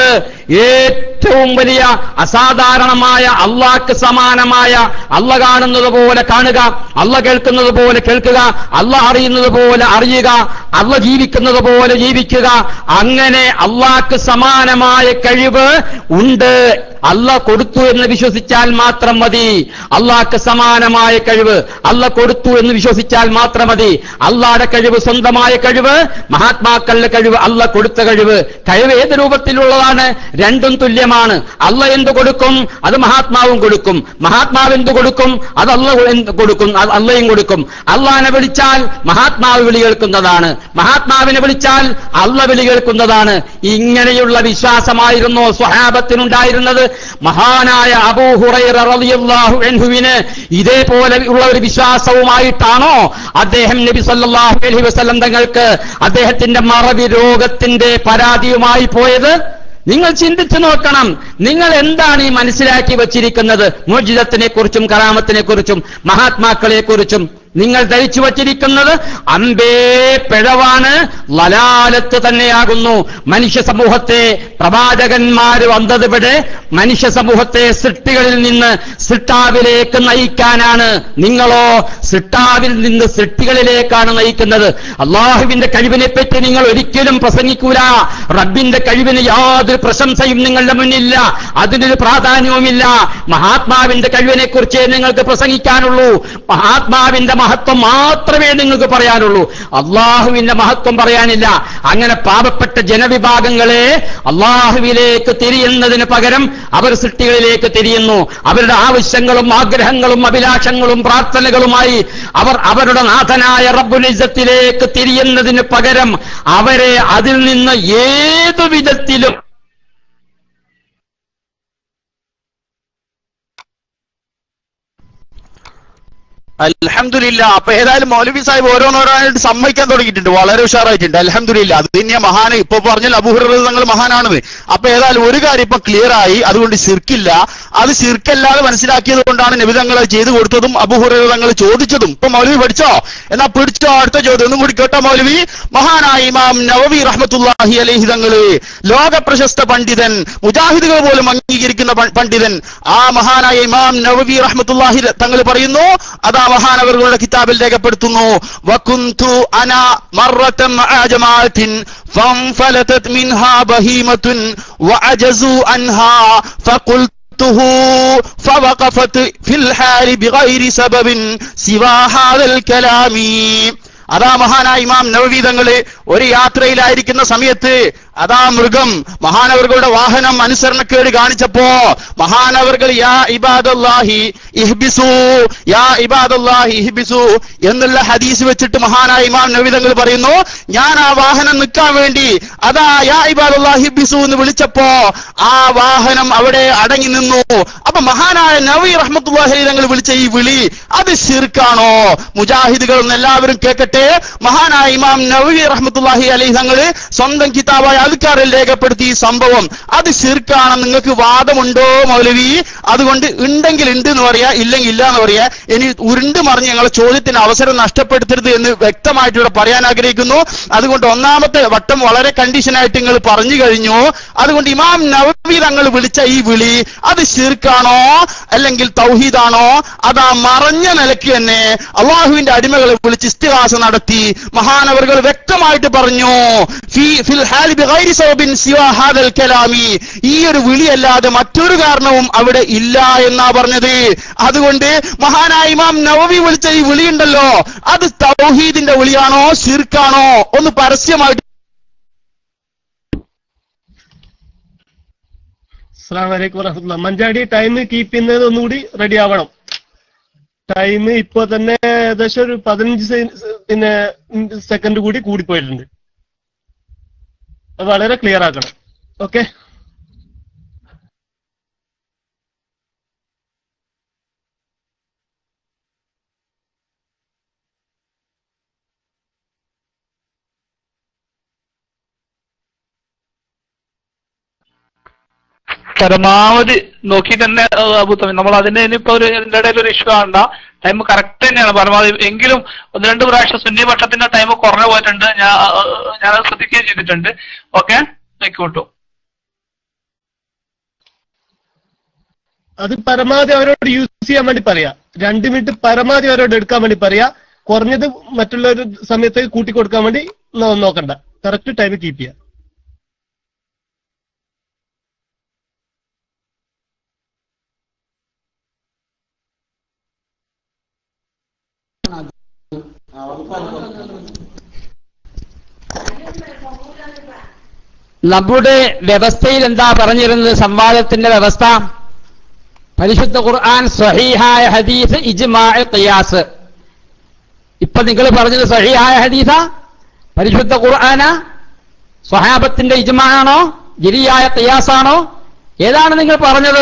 ഏറ്റവും വലിയ അസാധാരണമായ അള്ളാഹ്ക്ക് സമാനമായ അല്ല കാണുന്നത് പോലെ കാണുക അല്ല കേൾക്കുന്നത് പോലെ കേൾക്കുക അല്ല അറിയുന്നത് പോലെ അറിയുക അല്ല ജീവിക്കുന്നത് പോലെ ജീവിക്കുക അങ്ങനെ അള്ളാഹ്ക്ക് സമാനമായ കഴിവ് ഉണ്ട് അല്ല കൊടുത്തു എന്ന് വിശ്വസിച്ചാൽ മാത്രം മതി അള്ളാഹ്ക്ക് സമാനമായ കഴിവ് അല്ല കൊടുത്തു എന്ന് വിശ്വസിച്ചാൽ മാത്രം മതി അള്ളാഹയുടെ കഴിവ് സ്വന്തമായ കഴിവ് മഹാത്മാക്കളുടെ കഴിവ് അല്ല കൊടുത്ത കഴിവ് കഴിവ് ഏത് രൂപത്തിലുള്ളതാണ് രണ്ടും തുല്യമാണ് അല്ല എന്ത് കൊടുക്കും അത് മഹാത്മാവും കൊടുക്കും മഹാത്മാവ് എന്ത് കൊടുക്കും അത് അല്ല എന്ത് കൊടുക്കും അത് അല്ലയും കൊടുക്കും അള്ളാനെ വിളിച്ചാൽ മഹാത്മാവ് വിളി കേൾക്കുന്നതാണ് മഹാത്മാവിനെ വിളിച്ചാൽ അല്ല വിളി കേൾക്കുന്നതാണ് ഇങ്ങനെയുള്ള വിശ്വാസമായിരുന്നു സ്വഹാബത്തിനുണ്ടായിരുന്നത് മഹാനായ അബൂഹുറൈറ റളിയല്ലാഹു അൻഹുവിന് ഇതേപോലെ ഉള്ള ഒരു വിശ്വാസവുമായിട്ടാണോ അദ്ദേഹം നബി സല്ലല്ലാഹു അലൈഹി വസല്ലം തങ്ങൾക്ക് അദ്ദേഹത്തിന്റെ മറവി രോഗത്തിന്റെ പരാതിയുമായി പോയത് നിങ്ങൾ ചിന്തിച്ചു നോക്കണം നിങ്ങൾ എന്താണ് ഈ മനസ്സിലാക്കി വച്ചിരിക്കുന്നത് മോചിതത്തിനെ കുറിച്ചും കറാമത്തിനെ കുറിച്ചും മഹാത്മാക്കളെ കുറിച്ചും നിങ്ങൾ ധരിച്ചു വച്ചിരിക്കുന്നത് അമ്പേ പിഴവാണ് ലലാലത്ത് തന്നെയാകുന്നു മനുഷ്യ സമൂഹത്തെ പ്രവാചകന്മാര് വന്നതിവിടെ മനുഷ്യ സമൂഹത്തെ സൃഷ്ടികളിൽ നിന്ന് സൃഷ്ടാവിലേക്ക് നയിക്കാനാണ് നിങ്ങളോ സൃഷ്ടാവിൽ നിന്ന് സൃഷ്ടികളിലേക്കാണ് നയിക്കുന്നത് അള്ളാഹുവിന്റെ കഴിവിനെ പറ്റി നിങ്ങൾ ഒരിക്കലും പ്രസംഗിക്കൂല റബ്ബിന്റെ കഴിവിന് യാതൊരു പ്രശംസയും നിങ്ങളുടെ മുന്നില്ല അതിനൊരു പ്രാധാന്യവുമില്ല മഹാത്മാവിന്റെ കഴിവിനെ കുറിച്ച് നിങ്ങൾക്ക് പ്രസംഗിക്കാനുള്ളൂ മഹാത്മാവിന്റെ മഹത്വം മാത്രമേ നിങ്ങൾക്ക് പറയാനുള്ളൂ അള്ളാഹുവിന്റെ മഹത്വം പറയാനില്ല അങ്ങനെ പാപപ്പെട്ട ജനവിഭാഗങ്ങളെ അള്ളാഹുവിലേക്ക് തിരിയുന്നതിന് പകരം അവർ സൃഷ്ടികളിലേക്ക് തിരിയുന്നു അവരുടെ ആവശ്യങ്ങളും ആഗ്രഹങ്ങളും അഭിലാഷങ്ങളും പ്രാർത്ഥനകളുമായി അവർ അവരുടെ നാഥനായ റബ്ബുലിസത്തിലേക്ക് തിരിയുന്നതിന് പകരം അവരെ അതിൽ നിന്ന് ഏതു വിധത്തിലും അൽഹംദുലില്ല അപ്പൊ ഏതായാലും മൗലവി സാഹിബ് ഓരോന്നോരോന്നായിട്ട് സമ്മതിക്കാൻ തുടങ്ങിയിട്ടുണ്ട് വളരെ ഉഷാറായിട്ടുണ്ട് അൽഹംദുലില്ല അത് തന്നെയാ മഹാന് ഇപ്പൊ പറഞ്ഞാൽ അബൂഹുറ തങ്ങൾ മഹാനാണെന്ന് അപ്പൊ ഏതായാലും ഒരു കാര്യം ഇപ്പൊ ക്ലിയർ ആയി അതുകൊണ്ട് ശിർക്കില്ല അത് ശിർക്കല്ലാതെ മനസ്സിലാക്കിയത് കൊണ്ടാണ് നബിതങ്ങൾ ചെയ്തു കൊടുത്തതും അബൂഹുറ തങ്ങൾ ചോദിച്ചതും ഇപ്പൊ മൗലവി പഠിച്ചോ എന്നാ പിടിച്ചോ അടുത്ത ചോദ്യം ഒന്നും കൂടി കേട്ടോ മൗലവി മഹാനായ ഇമാം നവവി റഹ്മത്തുല്ലാഹി അലൈഹി തങ്ങള് ലോക പ്രശസ്ത പണ്ഡിതൻ മുജാഹിദുകൾ പോലും അംഗീകരിക്കുന്ന പ- പണ്ഡിതൻ ആ മഹാനായ ഇമാം നവവി റഹ്മത്തുല്ലാഹി തങ്ങൾ പറയുന്നു അതാ മഹാൻ അവരുടെ കിതാബിൽ രേഖപ്പെടുത്തുന്നു വകുന്തു അന മറത്തം മഅ ജമാഅത്തിൻ ഫംഫലതത് മിൻഹാ ബഹീമത്തുൻ വഅജസു അൻഹാ فقلته فوقفت في الحال بغير سبب سوى هذا الكلام അതാ മഹാനായ ഇമാം നവവി തങ്ങള് ഒരു യാത്രയിലായിരിക്കുന്ന സമയത്ത് അതാ മൃഗം മഹാനവറുകളുടെ വാഹനം അനുസരണക്കേട് കാണിച്ചപ്പോ മഹാനവറുകൾ യാ ഇബാദല്ലാഹി ഇഹ്ബിസു യാ ഇബാദല്ലാഹി ഇഹ്ബിസു എന്നുള്ള ഹദീസ് വെച്ചിട്ട് മഹാനായ ഇമാം നവി തങ്ങൾ പറയുന്നു ഞാൻ ആ വാഹനം നിൽക്കാൻ വേണ്ടി അതാ യാ ഇബാദല്ലാഹി ഇഹ്ബിസു എന്ന് വിളിച്ചപ്പോ ആ വാഹനം അവിടെ അടങ്ങി നിന്നു അപ്പൊ മഹാനായ നവി റഹ്മത്തുല്ലാഹി തങ്ങൾ വിളിച്ച ഈ വിളി അത് ശിർക്കാണോ മുജാഹിദുകൾ എന്ന് എല്ലാവരും കേൾക്കട്ടെ മഹാനായ ഇമാം നവി റഹ്മത്തുല്ലാഹി റഹ്മത്തുല്ലാഹി അലൈഹി തങ്ങള് സ്വന്തം കിതാബായ അൽക്കാറിൽ രേഖപ്പെടുത്തി ഈ സംഭവം അത് ശിർക്കാണ് നിങ്ങൾക്ക് വാദമുണ്ടോ മൗലവി അതുകൊണ്ട് ഉണ്ടെങ്കിൽ ഉണ്ട് എന്ന് പറയാ ഇല്ലെങ്കിൽ ഇല്ല എന്ന് പറയാ ഇനി ഉരുണ്ട് മറിഞ്ഞ് ഞങ്ങളെ ചോദ്യത്തിന് അവസരം നഷ്ടപ്പെടുത്തരുത് എന്ന് വ്യക്തമായിട്ട് ഇവിടെ പറയാൻ ആഗ്രഹിക്കുന്നു അതുകൊണ്ട് ഒന്നാമത്തെ വട്ടം വളരെ കണ്ടീഷനായിട്ട് നിങ്ങൾ പറഞ്ഞു കഴിഞ്ഞു അതുകൊണ്ട് ഇമാം നവവി തങ്ങൾ വിളിച്ച ഈ വിളി അത് ശിർക്കാണോ അല്ലെങ്കിൽ തൗഹീദാണോ അതാ മറഞ്ഞ നിലയ്ക്ക് തന്നെ അള്ളാഹുവിന്റെ അടിമകളെ വിളിച്ച് ഇസ്തിഹാസ നടത്തി മഹാനവറുകൾ വ്യക്തമായിട്ട് പറഞ്ഞു ഫി- ഫിൽ ഹാലി ബിഗൈരി സബബിൻ സിവാ ഹാദൽ കലാമി ഈ ഒരു വിളിയല്ലാതെ മറ്റൊരു കാരണവും അവിടെ ഇല്ല എന്നാ പറഞ്ഞത് അതുകൊണ്ട് മഹാനായ ഇമാം നവവി വിളിച്ച ഈ വിളിയുണ്ടല്ലോ അത് തൗഹീദിന്റെ വിളിയാണോ ശിർക്കാണോ ഒന്ന് പരസ്യമായിട്ട് അസ്സാം വലൈക്കും വറഹമുല്ല മഞ്ചാടി ടൈം കീപ്പ് ചെയ്യുന്നത് ഒന്നുകൂടി റെഡി ആവണം ടൈം ഇപ്പൊ തന്നെ ഏകദേശം ഒരു പതിനഞ്ച് സെ- പിന്നെ സെക്കൻഡ് കൂടി കൂടിപ്പോയിട്ടുണ്ട് അത് വളരെ ക്ലിയർ ആക്കണം ഓക്കെ പരമാവധി നോക്കി തന്നെ അബുത്തമി നമ്മൾ അതിന്റെ ഇനിയിപ്പോ ഒരു ഇതിന്റെ ഇടയിൽ ഒരു ഇഷ്യൂ ആണ്ട ടൈം കറക്റ്റ് തന്നെയാണ് പരമാവധി എങ്കിലും ഒന്ന് രണ്ട് പ്രാവശ്യം സുന്നി പക്ഷത്തിന്റെ ടൈം കുറഞ്ഞു പോയിട്ടുണ്ട് ഞാൻ ഞാനത് ശ്രദ്ധിക്കുകയും ചെയ്തിട്ടുണ്ട് ഓക്കെ നോക്കിക്കോട്ടു അത് പരമാവധി അവരോട് യൂസ് ചെയ്യാൻ വേണ്ടി പറയാ രണ്ട് മിനിറ്റ് പരമാവധി അവരോട് എടുക്കാൻ വേണ്ടി പറയാ കുറഞ്ഞത് മറ്റുള്ള ഒരു സമയത്തേക്ക് കൂട്ടി കൊടുക്കാൻ വേണ്ടി നോ- നോക്കണ്ട കറക്റ്റ് ടൈം കീപ്പ് ചെയ്യാം നമ്മുടെ വ്യവസ്ഥയിൽ എന്താ പറഞ്ഞിരുന്നത് സംവാദത്തിന്റെ വ്യവസ്ഥ പരിശുദ്ധ ഖുർആൻ സ്വഹീഹായ ഹദീസ് ഇജ്മാ ഖിയാസ് ഇപ്പൊ നിങ്ങൾ പറഞ്ഞത് സഹിഹായ ഹദീസ പരിശുദ്ധ ഖുർആന സ്വഹാബത്തിന്റെ ഇജ്മാ ആണോ ഗിരിയായ ഖിയാസാണോ ഏതാണ് നിങ്ങൾ പറഞ്ഞത്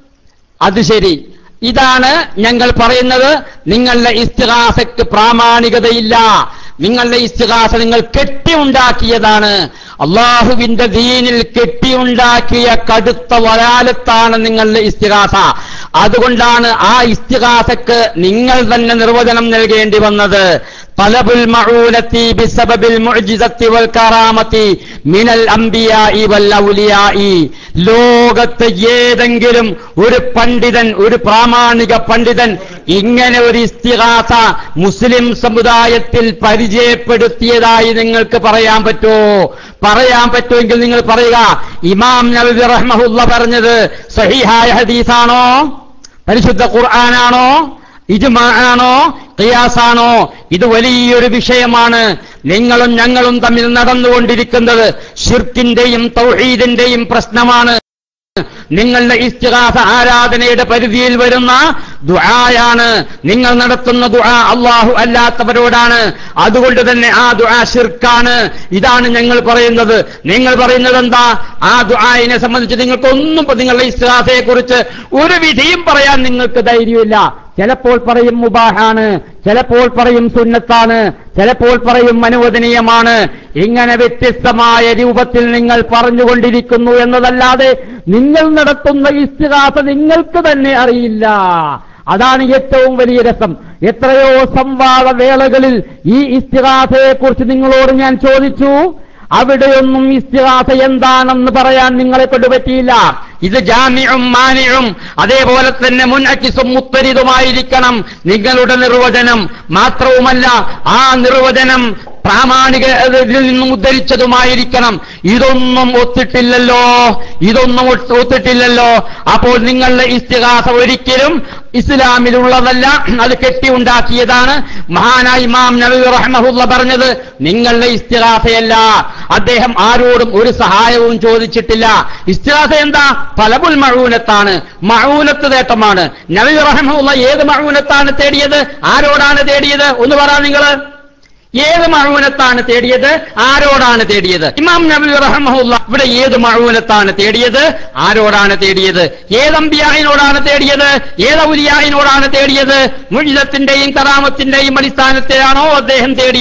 അത് ശരി ഇതാണ് ഞങ്ങൾ പറയുന്നത് നിങ്ങളുടെ ഇസ്തിഹാസക്ക് പ്രാമാണികതയില്ല നിങ്ങളുടെ ഇസ്തിഹാസ നിങ്ങൾ കെട്ടിയുണ്ടാക്കിയതാണ് അള്ളാഹുവിന്റെ ദീനിൽ കെട്ടിയുണ്ടാക്കിയ കടുത്ത വരാലത്താണ് നിങ്ങളുടെ ഇസ്തിഹാസ അതുകൊണ്ടാണ് ആ ഇസ്തിഹാസക്ക് നിങ്ങൾ തന്നെ നിർവചനം നൽകേണ്ടി വന്നത് തലബുൽ മഊനത്തി ബിസബബിൽ മുഅ്ജിസത്തി വൽ കറാമത്തി മിനൽ അംബിയാഇ വൽ ഔലിയാഇ ലോകത്ത് ഏതെങ്കിലും ഒരു പണ്ഡിതൻ ഒരു പ്രാമാണിക പണ്ഡിതൻ ഇങ്ങനെ ഒരു ഇസ്തിഹാസ മുസ്ലിം സമുദായത്തിൽ പരിചയപ്പെടുത്തിയതായി നിങ്ങൾക്ക് പറയാൻ പറ്റുമോ പറയാൻ പറ്റുമെങ്കിൽ നിങ്ങൾ പറയുക ഇമാം നബി റഹ്മഹുല്ല പറഞ്ഞത് സഹിഹായ ഹദീസാണോ പരിശുദ്ധ ഖുർആനാണോ ഇജ്മാ ആണോ ഖിയാസാണോ ഇത് വലിയൊരു വിഷയമാണ് നിങ്ങളും ഞങ്ങളും തമ്മിൽ നടന്നുകൊണ്ടിരിക്കുന്നത് ഷിർക്കിന്റെയും തൗഹീദിന്റെയും പ്രശ്നമാണ് നിങ്ങളുടെ ഇസ്തിഹാസ ആരാധനയുടെ പരിധിയിൽ വരുന്ന ദുആയാണ് നിങ്ങൾ നടത്തുന്ന ദുആ അള്ളാഹു അല്ലാത്തവരോടാണ് അതുകൊണ്ട് തന്നെ ആ ദുആ ഷിർക്കാണ് ഇതാണ് ഞങ്ങൾ പറയുന്നത് നിങ്ങൾ പറയുന്നത് എന്താ ആ ദുആയിനെ സംബന്ധിച്ച് നിങ്ങൾക്കൊന്നും ഇപ്പൊ നിങ്ങളുടെ ഇസ്തിഹാസയെ കുറിച്ച് ഒരു വിധിയും പറയാൻ നിങ്ങൾക്ക് ധൈര്യമില്ല ചിലപ്പോൾ പറയും മുബാഹാണ് ചിലപ്പോൾ പറയും സുന്നത്താണ് ചിലപ്പോൾ പറയും അനുവദനീയമാണ് ഇങ്ങനെ വ്യത്യസ്തമായ രൂപത്തിൽ നിങ്ങൾ പറഞ്ഞുകൊണ്ടിരിക്കുന്നു എന്നതല്ലാതെ നിങ്ങൾ നടത്തുന്ന ഇസ്തിഹാസ നിങ്ങൾക്ക് തന്നെ അറിയില്ല അതാണ് ഏറ്റവും വലിയ രസം എത്രയോ സംവാദ വേളകളിൽ ഈ ഇസ്തിഹാസയെ കുറിച്ച് നിങ്ങളോട് ഞാൻ ചോദിച്ചു അവിടെയൊന്നും ഇസ്തിഹാസ എന്താണെന്ന് പറയാൻ നിങ്ങളെ കൊണ്ട് പറ്റിയില്ല ഇത് ജാമ്യവും മാനിയും അതേപോലെ തന്നെ മുൻഅക്കിസും മുത്തരിതുമായിരിക്കണം നിങ്ങളുടെ നിർവചനം മാത്രവുമല്ല ആ നിർവചനം പ്രാമാണിക ഇതിൽ നിന്നും ഉദ്ധരിച്ചതുമായിരിക്കണം ഇതൊന്നും ഒത്തിട്ടില്ലല്ലോ ഇതൊന്നും ഒത്ത് ഒത്തിട്ടില്ലല്ലോ അപ്പോൾ നിങ്ങളുടെ ഇസ്തിഹാസ ഒരിക്കലും ഇസ്ലാമിലുള്ളതല്ല അത് കെട്ടിയുണ്ടാക്കിയതാണ് മഹാനായ ഇമാം നബി റഹ്മഹുല്ല പറഞ്ഞത് നിങ്ങളുടെ ഇസ്തിഹാസയല്ല അദ്ദേഹം ആരോടും ഒരു സഹായവും ചോദിച്ചിട്ടില്ല ഇസ്തിഹാസ എന്താ പലബുൽ മഴൂനത്താണ് മഴൂനത്ത് നേട്ടമാണ് നബി റഹ്മഹുല്ല ഏത് മഴൂനത്താണ് തേടിയത് ആരോടാണ് തേടിയത് ഒന്ന് പറ നിങ്ങള് ഏത് മഴൂനത്താണ് തേടിയത് ആരോടാണ് തേടിയത് ഇമാം നബി റഹ്മഹുല്ല ഇവിടെ ഏത് മഴൂനത്താണ് തേടിയത് ആരോടാണ് തേടിയത് ഏത് അമ്പിയായിനോടാണ് തേടിയത് ഏത് ഉലിയായിനോടാണ് തേടിയത് മുഴിതത്തിന്റെയും കറാമത്തിന്റെയും അടിസ്ഥാനത്തിലാണോ അദ്ദേഹം തേടിയത്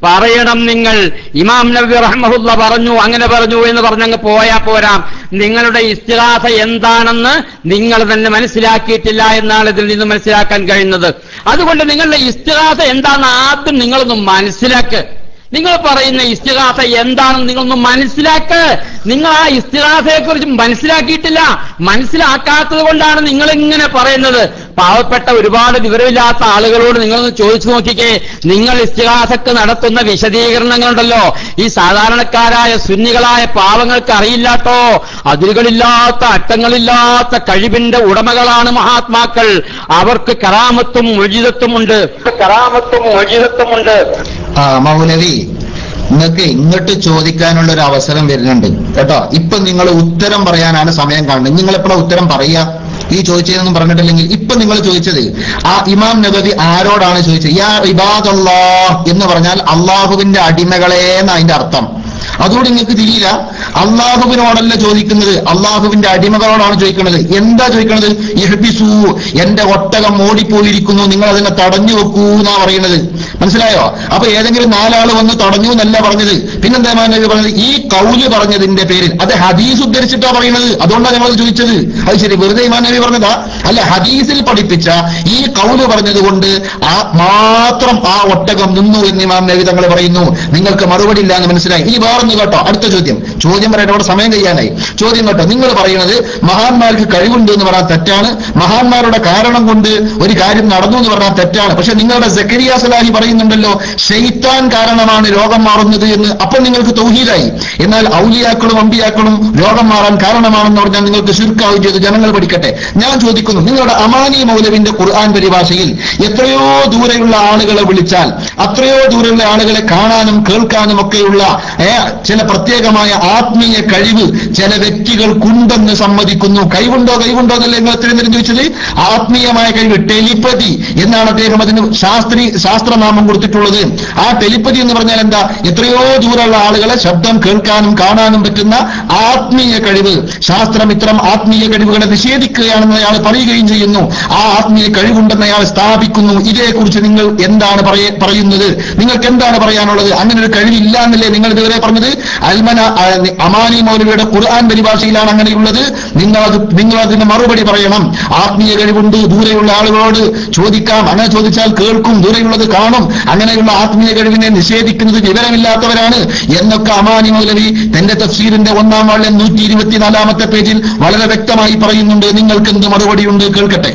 പറയണം നിങ്ങൾ ഇമാം നബി റഹ്മഹുല്ല പറഞ്ഞു അങ്ങനെ പറഞ്ഞു എന്ന് പറഞ്ഞങ്ങ് പോയാ പോരാ നിങ്ങളുടെ ഇസ്തിഹാസ എന്താണെന്ന് നിങ്ങൾ തന്നെ മനസ്സിലാക്കിയിട്ടില്ല എന്നാണ് ഇതിൽ നിന്ന് മനസ്സിലാക്കാൻ കഴിയുന്നത് അതുകൊണ്ട് നിങ്ങളുടെ ഇസ്തിഹാസ എന്താണെന്ന് ആദ്യം നിങ്ങളൊന്ന് മനസ്സിലാക്ക് നിങ്ങൾ പറയുന്ന ഇസ്തിഹാസ എന്താണെന്ന് നിങ്ങളൊന്ന് മനസ്സിലാക്ക് നിങ്ങൾ ആ ഇസ്തിഹാസയെ കുറിച്ച് മനസ്സിലാക്കിയിട്ടില്ല മനസ്സിലാക്കാത്തത് കൊണ്ടാണ് നിങ്ങൾ ഇങ്ങനെ പറയുന്നത് പാവപ്പെട്ട ഒരുപാട് വിവരമില്ലാത്ത ആളുകളോട് നിങ്ങളൊന്ന് ചോദിച്ചു നോക്കിക്കേ നിങ്ങൾ ഇസ്തിഹാസക്ക് നടത്തുന്ന വിശദീകരണങ്ങളുണ്ടല്ലോ ഈ സാധാരണക്കാരായ സുന്നികളായ പാവങ്ങൾക്ക് അറിയില്ലാട്ടോ അതിരുകളില്ലാത്ത അറ്റങ്ങളില്ലാത്ത കഴിവിന്റെ ഉടമകളാണ് മഹാത്മാക്കൾ അവർക്ക് കറാമത്തും മൊഴിതത്വമുണ്ട് കറാമത്തും മൊഴിതത്വമുണ്ട് ആ മൗലവി നിങ്ങൾക്ക് ഇങ്ങോട്ട് ചോദിക്കാനുള്ള ഒരു അവസരം വരുന്നുണ്ട് കേട്ടോ ഇപ്പൊ നിങ്ങൾ ഉത്തരം പറയാനാണ് സമയം കാണുന്നത് നിങ്ങൾ എപ്പോഴാ ഉത്തരം പറയാ ഈ ചോദിച്ചതെന്നും പറഞ്ഞിട്ടില്ലെങ്കിൽ ഇപ്പൊ നിങ്ങൾ ചോദിച്ചത് ആ ഇമാം നബവി ആരോടാണ് ചോദിച്ചത് യാ ഇബാദല്ലാ എന്ന് പറഞ്ഞാൽ അള്ളാഹുവിന്റെ അടിമകളെ എന്ന് അതിന്റെ അർത്ഥം അതുകൊണ്ട് നിങ്ങൾക്ക് തിരിയില്ല അള്ളാഹുവിനോടല്ല ചോദിക്കുന്നത് അള്ളാഹുവിന്റെ അടിമകളോടാണ് ചോദിക്കുന്നത് എന്താ ചോദിക്കുന്നത് ഇഹബിസു എന്റെ ഒട്ടകം ഓടിപ്പോയിരിക്കുന്നു നിങ്ങൾ അതിനെ തടഞ്ഞു വെക്കൂ എന്നാ പറയുന്നത് മനസ്സിലായോ അപ്പൊ ഏതെങ്കിലും നാലാള് വന്ന് തടഞ്ഞു എന്നല്ല പറഞ്ഞത് പിന്നെന്താ നബി പറഞ്ഞത് ഈ കൗല് പറഞ്ഞതിന്റെ പേരിൽ അത് ഹദീസ് ഉദ്ധരിച്ചിട്ടാ പറയുന്നത് അതുകൊണ്ടാണ് ഞങ്ങൾ ചോദിച്ചത് അത് ശരി വെറുതെ ഇമാൻ നബി പറഞ്ഞതാ അല്ല ഹദീസിൽ പഠിപ്പിച്ച ഈ കൗല് പറഞ്ഞത് കൊണ്ട് ആ മാത്രം ആ ഒട്ടകം നിന്നു എന്ന് ഇമാം നബി തങ്ങൾ പറയുന്നു നിങ്ങൾക്ക് മറുപടി ഇല്ല എന്ന് മനസ്സിലായി ഇനി വേറൊന്ന് കേട്ടോ അടുത്ത ചോദ്യം ചോദ്യം പറയാൻ അവിടെ സമയം കഴിയാനായി ചോദ്യം കേട്ടോ നിങ്ങൾ പറയുന്നത് മഹാന്മാർക്ക് കഴിവുണ്ട് എന്ന് പറഞ്ഞാൽ തെറ്റാണ് മഹാന്മാരുടെ കാരണം കൊണ്ട് ഒരു കാര്യം നടന്നു എന്ന് പറഞ്ഞാൽ തെറ്റാണ് പക്ഷെ നിങ്ങളുടെ സക്കരിയ സലാഹി പറയുന്നുണ്ടല്ലോ ഷെയ്ത്താൻ കാരണമാണ് രോഗം മാറുന്നത് എന്ന് അപ്പോൾ നിങ്ങൾക്ക് തൗഹീദായി എന്നാൽ ഔലിയാക്കളും അമ്പിയാക്കളും രോഗം മാറാൻ കാരണമാണെന്ന് പറഞ്ഞാൽ നിങ്ങൾക്ക് ശുർക്കാവും ചെയ്ത് ജനങ്ങൾ പഠിക്കട്ടെ ഞാൻ ചോദിക്കുന്നു നിങ്ങളുടെ അമാനി മൗലവിന്റെ ഖുർആൻ പരിഭാഷയിൽ എത്രയോ ദൂരെയുള്ള ആളുകളെ വിളിച്ചാൽ അത്രയോ ദൂരെയുള്ള ആളുകളെ കാണാനും കേൾക്കാനും ഒക്കെയുള്ള ഏ, ചില പ്രത്യേകമായ ആത്മീയ കഴിവ് ചില വ്യക്തികൾക്കുണ്ടെന്ന് സമ്മതിക്കുന്നു കഴിവുണ്ടോ കഴിവുണ്ടോ എന്നല്ലേ നിങ്ങൾ എത്രയും നേരം ചോദിച്ചത് ആത്മീയമായ കഴിവ് ടെലിപ്പതി എന്നാണ് അദ്ദേഹം അതിന് ശാസ്ത്രീ ശാസ്ത്രനാമം കൊടുത്തിട്ടുള്ളത് ആ ടെലിപ്പതി എന്ന് പറഞ്ഞാൽ എന്താ എത്രയോ ദൂരമുള്ള ആളുകളെ ശബ്ദം കേൾക്കാനും കാണാനും പറ്റുന്ന ആത്മീയ കഴിവ് ശാസ്ത്രം ഇത്തരം ആത്മീയ കഴിവുകളെ നിഷേധിക്കുകയാണെന്ന് അയാൾ പറയുകയും ചെയ്യുന്നു ആ ആത്മീയ കഴിവുണ്ടെന്ന് അയാൾ സ്ഥാപിക്കുന്നു ഇതേക്കുറിച്ച് നിങ്ങൾ എന്താണ് പറയ- പറയുന്നത് നിങ്ങൾക്ക് എന്താണ് പറയാനുള്ളത് അങ്ങനെ ഒരു കഴിവില്ല എന്നല്ലേ നിങ്ങൾ ഇതുവരെ പറഞ്ഞത് അൽമന ആ, അമാനി മൗലവിയുടെ ഖുർആൻ പരിഭാഷയിലാണ് അങ്ങനെയുള്ളത് നിങ്ങൾ അത് നിങ്ങൾ അതിന് മറുപടി പറയണം ആത്മീയ കഴിവുണ്ട് ദൂരെയുള്ള ആളുകളോട് ചോദിക്കാം അങ്ങനെ ചോദിച്ചാൽ കേൾക്കും ദൂരെയുള്ളത് കാണും അങ്ങനെയുള്ള ആത്മീയ കഴിവിനെ നിഷേധിക്കുന്നത് വിവരമില്ലാത്തവരാണ് എന്നൊക്കെ അമാനി മൗലവി തന്റെ തഫ്സീറിന്റെ ഒന്നാം വാളിലെ നൂറ്റി ഇരുപത്തിനാലാമത്തെ പേജിൽ വളരെ വ്യക്തമായി പറയുന്നുണ്ട് നിങ്ങൾക്ക് എന്ത് മറുപടിയുണ്ട് കേൾക്കട്ടെ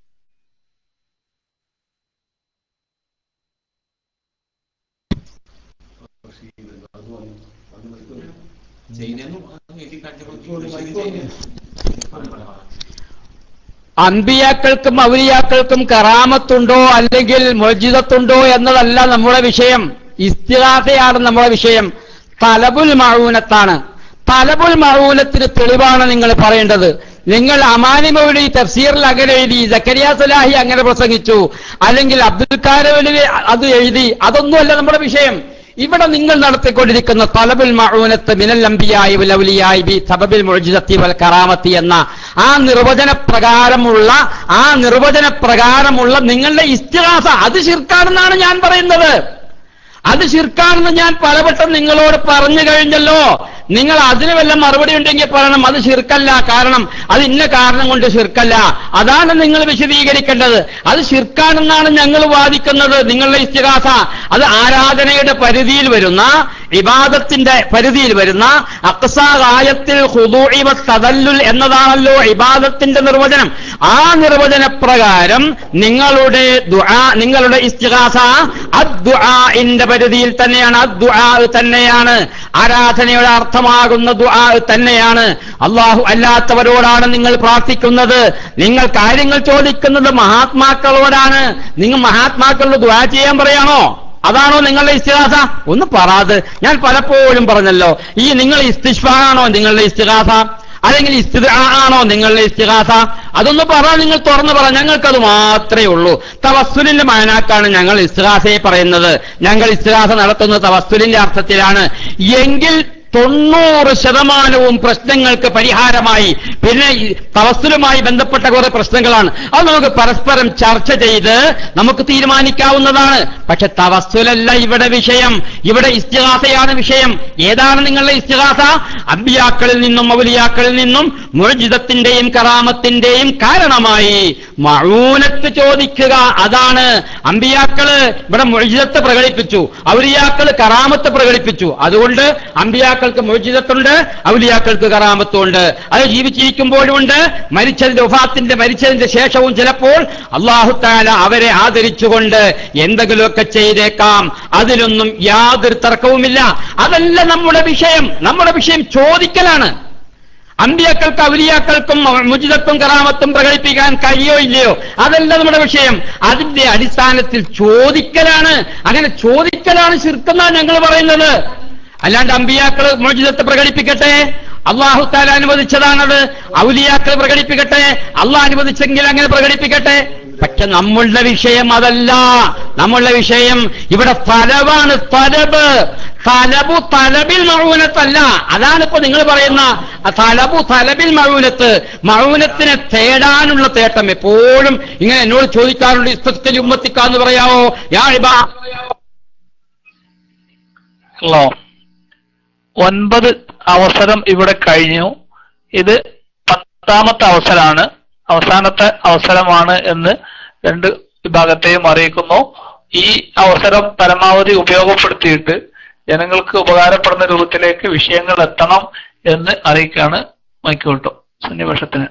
അൻപിയാക്കൾക്കും ഔലിയാക്കൾക്കും കറാമത്തുണ്ടോ അല്ലെങ്കിൽ മൊജിതത്തുണ്ടോ എന്നതല്ല നമ്മുടെ വിഷയം ഇസ്തിഹാസയാണ് നമ്മുടെ വിഷയം തലബുൽ മഴൂനത്താണ് തലബുൽ മഴൂനത്തിന് തെളിവാണ് നിങ്ങൾ പറയേണ്ടത് നിങ്ങൾ അമാനിമയുടെ തഫ്സീറിൽ അങ്ങനെ എഴുതി ജക്കരിയ സലാഹി അങ്ങനെ പ്രസംഗിച്ചു അല്ലെങ്കിൽ അബ്ദുൽ കാരവലി അത് എഴുതി അതൊന്നുമല്ല നമ്മുടെ വിഷയം ഇവിടെ നിങ്ങൾ നടത്തിക്കൊണ്ടിരിക്കുന്ന തലബുൽ മഴൂനത്ത് മിനൽ അംബിയായി വൽ ഔലിയായി ബി സബബിൽ മുഅ്ജിസത്തി വൽ കറാമത്തി എന്ന ആ നിർവചന പ്രകാരമുള്ള ആ നിർവചന പ്രകാരമുള്ള നിങ്ങളുടെ ഇസ്തിഹാസ അത് ശിർക്കാണെന്നാണ് ഞാൻ പറയുന്നത് അത് ശിർക്കാണെന്ന് ഞാൻ പലവട്ടം നിങ്ങളോട് പറഞ്ഞു കഴിഞ്ഞല്ലോ നിങ്ങൾ അതിന് വല്ല മറുപടി ഉണ്ടെങ്കിൽ പറയണം അത് ശിർക്കല്ല കാരണം അത് ഇന്ന കാരണം കൊണ്ട് ശിർക്കല്ല അതാണ് നിങ്ങൾ വിശദീകരിക്കേണ്ടത് അത് ശിർക്കാണെന്നാണ് ഞങ്ങൾ വാദിക്കുന്നത് നിങ്ങളുടെ ഇസ്തിഹാസ അത് ആരാധനയുടെ പരിധിയിൽ വരുന്ന ഇബാദത്തിന്റെ പരിധിയിൽ വരുന്ന അക്സാകായത്തിൽ തദല്ലുൽ എന്നതാണല്ലോ ഇബാദത്തിന്റെ നിർവചനം ആ നിർവചന പ്രകാരം നിങ്ങളുടെ ദുആ നിങ്ങളുടെ ഇസ്തിഹാസ അദ്ദുആഇന്റെ പരിധിയിൽ തന്നെയാണ് അദ്ദുആ തന്നെയാണ് ആരാധനയുടെ അർത്ഥമാകുന്ന ദുആ തന്നെയാണ് അള്ളാഹു അല്ലാത്തവരോടാണ് നിങ്ങൾ പ്രാർത്ഥിക്കുന്നത് നിങ്ങൾ കാര്യങ്ങൾ ചോദിക്കുന്നത് മഹാത്മാക്കളോടാണ് നിങ്ങൾ മഹാത്മാക്കളോട് ദുആ ചെയ്യാൻ പറയാണോ അതാണോ നിങ്ങളുടെ ഇസ്തിഹാസ ഒന്ന് പറയാത് ഞാൻ പലപ്പോഴും പറഞ്ഞല്ലോ ഈ നിങ്ങൾ ഇസ്തിഷ്ഫാണോ നിങ്ങളുടെ ഇസ്തിഹാസ അല്ലെങ്കിൽ ഇസ്തിദ ആണോ നിങ്ങളുടെ ഇസ്തിഹാസ അതൊന്ന് പറ നിങ്ങൾ തുറന്നു പറ ഞങ്ങൾക്കത് മാത്രമേ ഉള്ളൂ തവസ്സുലിന്റെ മാനാക്കാണ് ഞങ്ങൾ ഇസ്തിഹാസയെ പറയുന്നത് ഞങ്ങൾ ഇസ്തിഹാസ നടത്തുന്നത് തവസ്സുലിന്റെ അർത്ഥത്തിലാണ് എങ്കിൽ തൊണ്ണൂറ് ശതമാനവും പ്രശ്നങ്ങൾക്ക് പരിഹാരമായി പിന്നെ ഈ തവസ്സുലുമായി ബന്ധപ്പെട്ട കുറെ പ്രശ്നങ്ങളാണ് അത് നമുക്ക് പരസ്പരം ചർച്ച ചെയ്ത് നമുക്ക് തീരുമാനിക്കാവുന്നതാണ് പക്ഷെ തവസ്സുലല്ല ഇവിടെ വിഷയം ഇവിടെ ഇസ്തിഹാസയാണ് വിഷയം ഏതാണ് നിങ്ങളുടെ ഇസ്തിഹാസ അമ്പിയാക്കളിൽ നിന്നും ഔലിയാക്കളിൽ നിന്നും മുഴുജിതത്തിന്റെയും കറാമത്തിന്റെയും കാരണമായി മഴൂനത്ത് ചോദിക്കുക അതാണ് അമ്പിയാക്കള് ഇവിടെ മുഴുജിതത്ത് പ്രകടിപ്പിച്ചു ഔലിയാക്കള് കറാമത്ത് പ്രകടിപ്പിച്ചു അതുകൊണ്ട് അമ്പിയാക്കൾക്ക് മുഴുജിതത്തുണ്ട് ഔലിയാക്കൾക്ക് കറാമത്തുണ്ട് അത് ജീവിച്ചിരിക്കുമ്പോഴുമുണ്ട് മരിച്ചതിന്റെ ഉഫാത്തിന്റെ മരിച്ചതിന്റെ ശേഷവും ചിലപ്പോൾ അള്ളാഹുത്താല അവരെ ആദരിച്ചുകൊണ്ട് എന്തെങ്കിലുമൊക്കെ ചെയ്തേക്കാം അതിലൊന്നും യാതൊരു തർക്കവുമില്ല അതല്ല നമ്മുടെ വിഷയം നമ്മുടെ വിഷയം ചോദിക്കലാണ് അമ്പിയാക്കൾക്ക് ഔലിയാക്കൾക്കും മുജിതത്തും കറാമത്തും പ്രകടിപ്പിക്കാൻ കഴിയോ ഇല്ലയോ അതല്ല നമ്മുടെ വിഷയം അതിന്റെ അടിസ്ഥാനത്തിൽ ചോദിക്കലാണ് അങ്ങനെ ചോദിക്കലാണ് ശിർക്കെന്നാണ് ഞങ്ങൾ പറയുന്നത് അല്ലാണ്ട് അമ്പിയാക്കൾ മോചിതത്തെ പ്രകടിപ്പിക്കട്ടെ അള്ളാഹു താല അനുവദിച്ചതാണത് ഔലിയാക്കൾ പ്രകടിപ്പിക്കട്ടെ അള്ളാഹ് അനുവദിച്ചെങ്കിൽ അങ്ങനെ പ്രകടിപ്പിക്കട്ടെ പക്ഷെ നമ്മളുടെ വിഷയം അതല്ല നമ്മളുടെ വിഷയം ഇവിടെ തലവാണ് തലബ് തലബു തലബിൽ മഴൂനത്തല്ല അതാണ് ഇപ്പൊ നിങ്ങൾ പറയുന്ന ആ തലബു തലബിൽ മഴൂനത്ത് മഴൂനത്തിനെ തേടാനുള്ള തേട്ടം എപ്പോഴും ഇങ്ങനെ എന്നോട് ചോദിക്കാറുണ്ട് ഇസ്തത്തിൽ ഉമ്മത്തിക്കാന്ന് പറയാവോ യാ ഇബാ ഹലോ ഒൻപത് അവസരം ഇവിടെ കഴിഞ്ഞു ഇത് പത്താമത്തെ അവസരമാണ് അവസാനത്തെ അവസരമാണ് എന്ന് രണ്ട് വിഭാഗത്തെയും അറിയിക്കുന്നു ഈ അവസരം പരമാവധി ഉപയോഗപ്പെടുത്തിയിട്ട് ജനങ്ങൾക്ക് ഉപകാരപ്പെടുന്ന രൂപത്തിലേക്ക് വിഷയങ്ങൾ എത്തണം എന്ന് അറിയിക്കാണ് മൈക്കോട്ടോ സന്നിവേഷത്തിന്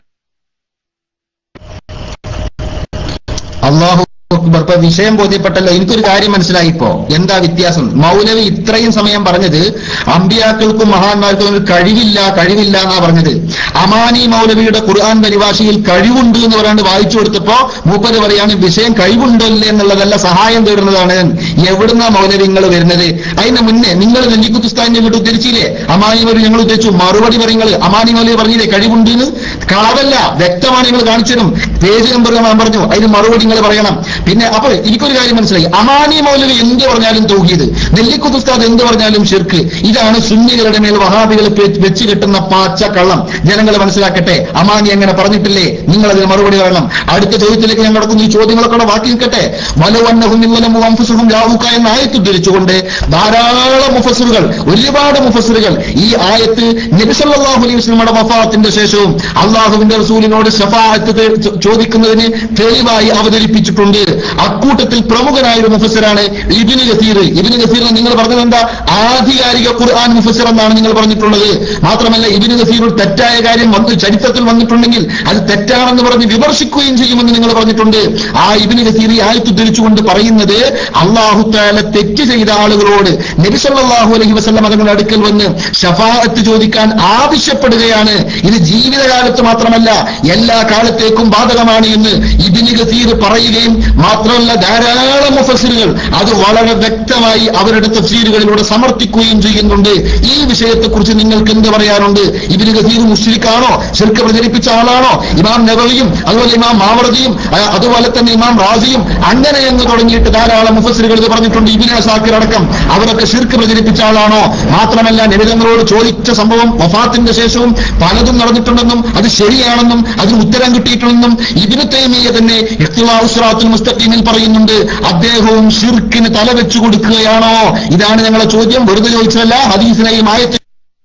അള്ളാഹു അക്ബർ ഇപ്പൊ വിഷയം ബോധ്യപ്പെട്ടല്ലോ എനിക്കൊരു കാര്യം മനസ്സിലായി ഇപ്പോ എന്താ വ്യത്യാസം മൗലവി ഇത്രയും സമയം പറഞ്ഞത് അമ്പിയാക്കൾക്കും മഹാന്മാർക്കും ഒരു കഴിവില്ല കഴിവില്ല എന്നാ പറഞ്ഞത് അമാനി മൗലവിയുടെ ഖുർആൻ പരിഭാഷയിൽ കഴിവുണ്ട് എന്ന് പറയാണ്ട് വായിച്ചു കൊടുത്തപ്പോ മൂപ്പര് പറയാണ് വിഷയം കഴിവുണ്ടോ ഇല്ലേ എന്നുള്ളതല്ല സഹായം തേടുന്നതാണ് എവിടുന്നാ മൗലവി നിങ്ങൾ വരുന്നത് അതിന് മുന്നേ നിങ്ങൾ നെല്ലിക്കുത്തുസ്ഥാനിനെ ഇങ്ങോട്ട് ഉദ്ധരിച്ചില്ലേ അമാനി മൗലവി ഞങ്ങൾ ഉദ്ധരിച്ചു മറുപടി പറയുങ്ങൾ അമാനി മൗലവി പറഞ്ഞില്ലേ കഴിവുണ്ട് എന്ന് കളവല്ല വ്യക്തമാണ് നിങ്ങൾ കാണിച്ചതും പേജ് നമ്പർ ഞാൻ പറഞ്ഞു അതിന് മറുപടി നിങ്ങൾ പറയണം പിന്നെ അപ്പോൾ എനിക്കൊരു കാര്യം മനസ്സിലായി അമാനി മൗലവി എന്ത് പറഞ്ഞാലും തൂകിയത് നെല്ലിക്കുത്ത് ഉസ്താദ് എന്ത് പറഞ്ഞാലും ഷിർക്ക് ഇതാണ് സുന്നികളുടെ മേൽ വഹാബികൾ വെച്ച് കിട്ടുന്ന പാച്ച കള്ളം ജനങ്ങൾ മനസ്സിലാക്കട്ടെ അമാനി അങ്ങനെ പറഞ്ഞിട്ടില്ലേ നിങ്ങൾ അതിന് മറുപടി പറയണം അടുത്ത ചോദ്യത്തിലേക്ക് ഞാൻ നടക്കുന്നു ഈ ചോദ്യങ്ങളൊക്കെ ബാക്കി നിൽക്കട്ടെ വലവന്നഹും നിന്നലമു അംഫുസുഹും യാവുക എന്ന ആയത്ത് ഉദ്ധരിച്ചുകൊണ്ട് ധാരാളം മുഫസറുകൾ ഒരുപാട് മുഫസറുകൾ ഈ ആയത്ത് നബിസല്ലാഹു അലൈഹി വസ്ലമയുടെ വഫാത്തിന്റെ ശേഷവും അള്ളാഹുവിന്റെ റസൂലിനോട് ഷഫാഅത്ത് തേ- ചോ- ചോദിക്കുന്നതിന് തെളിവായി അവതരിപ്പിച്ചിട്ടുണ്ട് അക്കൂട്ടത്തിൽ പ്രമുഖനായ ഒരു മുഫസറാണ് ഇബിന് ഗസീർ ഇബിന് ഗസീറിന് നിങ്ങൾ പറഞ്ഞത് എന്താ ആധികാരിക ഖുർആൻ മുഫസർ എന്നാണ് നിങ്ങൾ പറഞ്ഞിട്ടുള്ളത് മാത്രമല്ല ഇബിന് ഗസീർ ഒരു തെറ്റായ കാര്യം വന്ന് ചരിത്രത്തിൽ വന്നിട്ടുണ്ടെങ്കിൽ അത് തെറ്റാണെന്ന് പറഞ്ഞ് വിമർശിക്കുകയും ചെയ്യുമെന്ന് നിങ്ങൾ പറഞ്ഞിട്ടുണ്ട് ആ ഇബിന് ഗസീർ ഈ ആയത്ത് ഉദ്ധരിച്ചുകൊണ്ട് പറയുന്നത് അള്ളാഹു താല തെറ്റ് ചെയ്ത ആളുകളോട് നബി സല്ലല്ലാഹു അലൈഹി വസല്ലം അതുങ്ങളുടെ അടുക്കൽ വന്ന് ഷഫാഅത്ത് ചോദിക്കാൻ ആവശ്യപ്പെടുകയാണ് ഇത് ജീവിതകാലത്ത് മാത്രമല്ല എല്ലാ കാലത്തേക്കും ബാധകമാണ് എന്ന് ഇബിന് ഗസീർ പറയുകയും മാത്രമല്ല ധാരാളം മുഫസിറുകൾ അത് വളരെ വ്യക്തമായി അവരുടെ തഫ്സീറുകളിലൂടെ സമർത്ഥിക്കുകയും ചെയ്യുന്നുണ്ട് ഈ വിഷയത്തെക്കുറിച്ച് നിങ്ങൾക്ക് എന്ത് പറയാനുണ്ട് ഇബിന് ഗസീർ മുഷ്രിഖാണോ ശിർക്ക് പ്രചരിപ്പിച്ച ആളാണോ ഇമാം നബവിയും അതുപോലെ ഇമാം മാവറദിയും ആ, അതുപോലെ തന്നെ ഇമാം റാസിയും അങ്ങനെ എന്ന് തുടങ്ങിയിട്ട് ധാരാളം മുഫസിറുകൾ ഇത് പറഞ്ഞിട്ടുണ്ട് ഇബിന് സാക്കിർ അടക്കം അവരൊക്കെ ശിർക്ക് പ്രചരിപ്പിച്ച ആളാണോ മാത്രമല്ല നിബിധങ്ങളോട് ചോദിച്ച സംഭവം വഫാത്തിന്റെ ശേഷവും പലതും നടന്നിട്ടുണ്ടെന്നും അത് ശരിയാണെന്നും അതിന് ഉത്തരം കിട്ടിയിട്ടുണ്ടെന്നും ഇബിന് തൈമിയ തന്നെ ഇഖ്തിലാഉസ്റാത്തുൽ മുസ്തഖീമിൽ പറയുന്നുണ്ട് അദ്ദേഹവും ഷിർക്കിന് തല വെച്ചു കൊടുക്കുകയാണോ ഇതാണ് ഞങ്ങളെ ചോദ്യം വെറുതെ ചോദിച്ചതല്ല ഹദീസിനെയും ആയത്തിൽ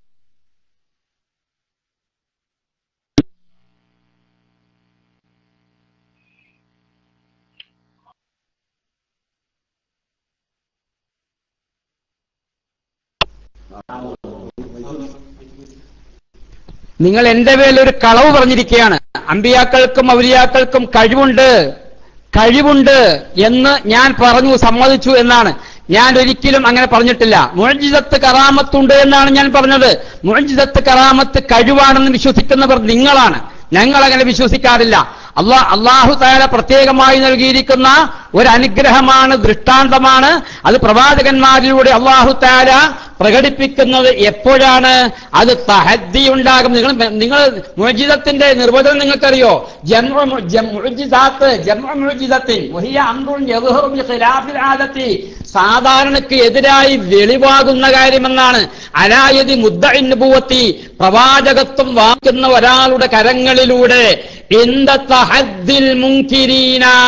നിങ്ങൾ എന്റെ പേരിൽ ഒരു കളവ് പറഞ്ഞിരിക്കുകയാണ് അമ്പിയാക്കൾക്കും ഔലിയാക്കൾക്കും കഴിവുണ്ട് കഴിവുണ്ട് എന്ന് ഞാൻ പറഞ്ഞു സമ്മതിച്ചു എന്നാണ് ഞാൻ ഒരിക്കലും അങ്ങനെ പറഞ്ഞിട്ടില്ല മുഴജിതത്ത് കറാമത്തുണ്ട് എന്നാണ് ഞാൻ പറഞ്ഞത് മുഴജിതത്ത് കറാമത്ത് കഴിവാണെന്ന് വിശ്വസിക്കുന്നവർ നിങ്ങളാണ് ഞങ്ങൾ അങ്ങനെ വിശ്വസിക്കാറില്ല അള്ളാ അള്ളാഹു താല പ്രത്യേകമായി നൽകിയിരിക്കുന്ന ഒരു അനുഗ്രഹമാണ് ദൃഷ്ടാന്തമാണ് അത് പ്രവാചകന്മാരിലൂടെ അള്ളാഹു താല പ്രകടിപ്പിക്കുന്നത് എപ്പോഴാണ് അത് തഹദ്ദി ഉണ്ടാകും നിങ്ങൾ നിങ്ങൾ മുജിതത്തിന്റെ നിർവചനം നിങ്ങൾക്കറിയോ ജമുജിതത്തിൻ സാധാരണക്ക് എതിരായി വെളിവാകുന്ന കാര്യമെന്നാണ് അലായതി മുദ്ദുപൂവത്തി പ്രവാചകത്വം വാക്കുന്ന ഒരാളുടെ കരങ്ങളിലൂടെ എന്ത തഹദ്ദിൽ മുൻകിരീന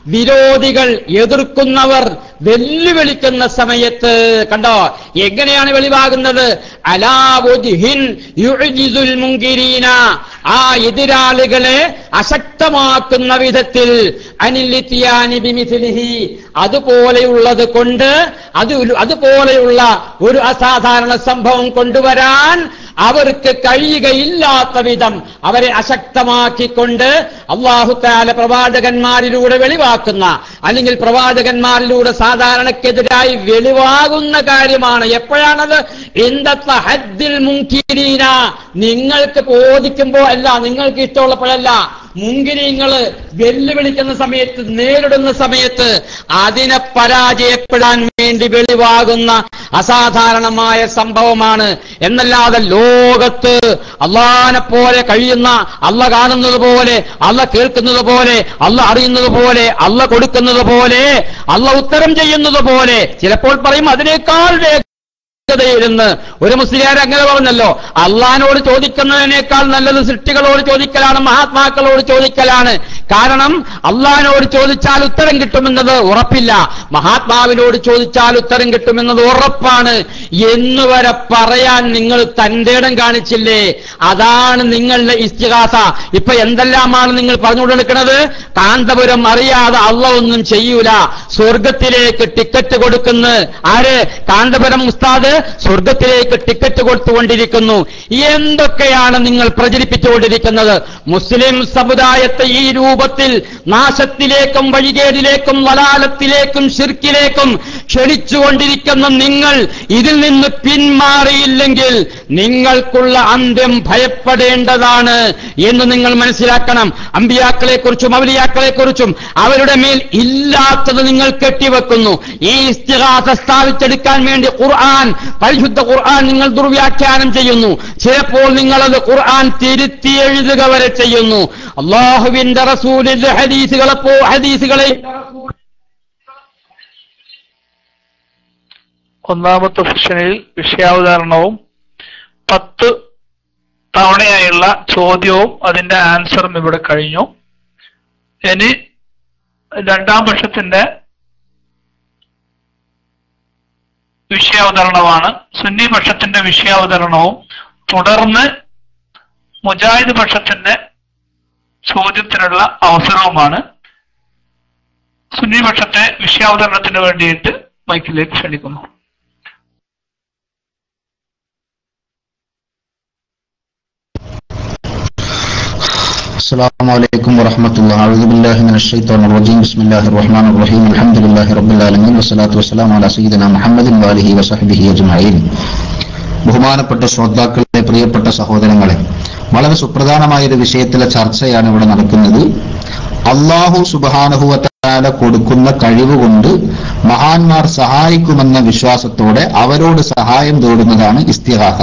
വിരോധികൾ എതിർക്കുന്നവർ വെല്ലുവിളിക്കുന്ന സമയത്ത് കണ്ടോ എങ്ങനെയാണ് വെളിവാകുന്നത് അലാവുദ്ഹിൻ യുഅ്ജിസുൽ മുൻകിരീന ആ എതിരാളികളെ അശക്തമാക്കുന്ന വിധത്തിൽ അനിലിത്തിയാനി ബിമിഥിലിഹി അതുപോലെയുള്ളത് കൊണ്ട് അത് അതുപോലെയുള്ള ഒരു അസാധാരണ സംഭവം കൊണ്ടുവരാൻ അവർക്ക് കഴിയുകയില്ലാത്ത വിധം അവരെ അശക്തമാക്കിക്കൊണ്ട് അള്ളാഹുത്താല പ്രവാചകന്മാരിലൂടെ വെളിവാക്കുന്ന അല്ലെങ്കിൽ പ്രവാചകന്മാരിലൂടെ സാധാരണക്കെതിരായി വെളിവാകുന്ന കാര്യമാണ് എപ്പോഴാണത് ഇന്നത്തെ ഹദ്ദിൽ മുൻകിരീന നിങ്ങൾക്ക് ബോധിക്കുമ്പോ അല്ല നിങ്ങൾക്ക് ഇഷ്ടമുള്ളപ്പോഴല്ല മുങ്കിരിങ്ങള് വെല്ലുവിളിക്കുന്ന സമയത്ത് നേരിടുന്ന സമയത്ത് അതിനെ പരാജയപ്പെടാൻ വേണ്ടി വെളിവാകുന്ന അസാധാരണമായ സംഭവമാണ് എന്നല്ലാതെ ലോകത്ത് അള്ളാനെ പോലെ കഴിയുന്ന അള്ള കാണുന്നത് പോലെ അള്ള കേൾക്കുന്നത് പോലെ അള്ള അറിയുന്നത് പോലെ അള്ള കൊടുക്കുന്നത് പോലെ അള്ള ഉത്തരം ചെയ്യുന്നത് പോലെ ചിലപ്പോൾ പറയും അതിനേക്കാൾ വേഗതയിലെന്ന് ഒരു മുസ്ലിയാർ അങ്ങനെ പറഞ്ഞല്ലോ അള്ളഹാനോട് ചോദിക്കുന്നതിനേക്കാൾ നല്ലത് സൃഷ്ടികളോട് ചോദിക്കലാണ് മഹാത്മാക്കളോട് ചോദിക്കലാണ് കാരണം അള്ളഹാനോട് ചോദിച്ചാൽ ഉത്തരം കിട്ടുമെന്നത് ഉറപ്പില്ല മഹാത്മാവിനോട് ചോദിച്ചാൽ ഉത്തരം കിട്ടുമെന്നത് ഉറപ്പാണ് എന്ന് വരെ പറയാൻ നിങ്ങൾ തന്റെ ഇടം കാണിച്ചില്ലേ അതാണ് നിങ്ങളുടെ ഇസ്തിഹാസ ഇപ്പൊ എന്തെല്ലാമാണ് നിങ്ങൾ പറഞ്ഞുകൊണ്ടിരിക്കുന്നത് കാന്തപുരം അറിയാതെ അള്ള ഒന്നും ചെയ്യൂല സ്വർഗത്തിലേക്ക് ടിക്കറ്റ് കൊടുക്കുന്ന ആര് കാന്തപുരം ഉസ്താദ് സ്വർഗത്തിലേക്ക് ടിക്കറ്റ് കൊടുത്തുകൊണ്ടിരിക്കുന്നു എന്തൊക്കെയാണ് നിങ്ങൾ പ്രചരിപ്പിച്ചുകൊണ്ടിരിക്കുന്നത് മുസ്ലിം സമുദായത്തെ ഈ രൂപത്തിൽ നാശത്തിലേക്കും വഴികേടിലേക്കും വലാലത്തിലേക്കും ശിർക്കിലേക്കും ക്ഷണിച്ചുകൊണ്ടിരിക്കുന്ന നിങ്ങൾ ഇതിൽ നിന്ന് പിന്മാറിയില്ലെങ്കിൽ നിങ്ങൾക്കുള്ള അന്ത്യം ഭയപ്പെടേണ്ടതാണ് എന്ന് നിങ്ങൾ മനസ്സിലാക്കണം അമ്പിയാക്കളെ കുറിച്ചും അവലിയാക്കളെ കുറിച്ചും അവരുടെ മേൽ ഇല്ലാത്തത് നിങ്ങൾ കെട്ടിവെക്കുന്നു ഈ ഇസ്തിഹാസ സ്ഥാപിച്ചെടുക്കാൻ വേണ്ടി ഖുർആൻ പരിശുദ്ധ ഖുർആൻ നിങ്ങൾ ദുർവ്യാഖ്യാനം ചെയ്യുന്നു ചിലപ്പോൾ നിങ്ങളത് ഖുർആൻ തിരുത്തി എഴുതുക വരെ ചെയ്യുന്നു അള്ളാഹുവിന്റെ റസൂലിന്റെ ഹദീസുകളെപ്പോ ഹദീസുകളെ ഒന്നാമത്തെ സെഷനിൽ വിഷയാവതരണവും പത്ത് തവണയായുള്ള ചോദ്യവും അതിന്റെ ആൻസറും ഇവിടെ കഴിഞ്ഞു ഇനി രണ്ടാം പക്ഷത്തിന്റെ വിഷയാവതരണമാണ് സുന്നി പക്ഷത്തിന്റെ വിഷയാവതരണവും തുടർന്ന് മുജാഹിദ് പക്ഷത്തിന്റെ ചോദ്യത്തിനുള്ള അവസരവുമാണ് സുന്നി പക്ഷത്തെ വിഷയാവതരണത്തിന് വേണ്ടിയിട്ട് മൈക്കിലേക്ക് ക്ഷണിക്കുന്നു السلام عليكم ورحمة الله أعوذ بالله من الشيطان الرجيم بسم الله الرحمن الرحيم الحمد لله رب العالمين والصلاة والسلام على سيدنا محمد وآله وصحبه أجمعين ബഹുമാനപ്പെട്ട ശ്രോതാക്കളെ പ്രിയപ്പെട്ട സഹോദരങ്ങളെ വളരെ സുപ്രധാനമായ ഒരു വിഷയത്തിലെ ചർച്ചയാണ് ഇവിടെ നടക്കുന്നത് അള്ളാഹു സുബാനഹുവത്താല കൊടുക്കുന്ന കഴിവ് കൊണ്ട് മഹാന്മാർ സഹായിക്കുമെന്ന വിശ്വാസത്തോടെ അവരോട് സഹായം തേടുന്നതാണ് ഇസ്തിഹാസ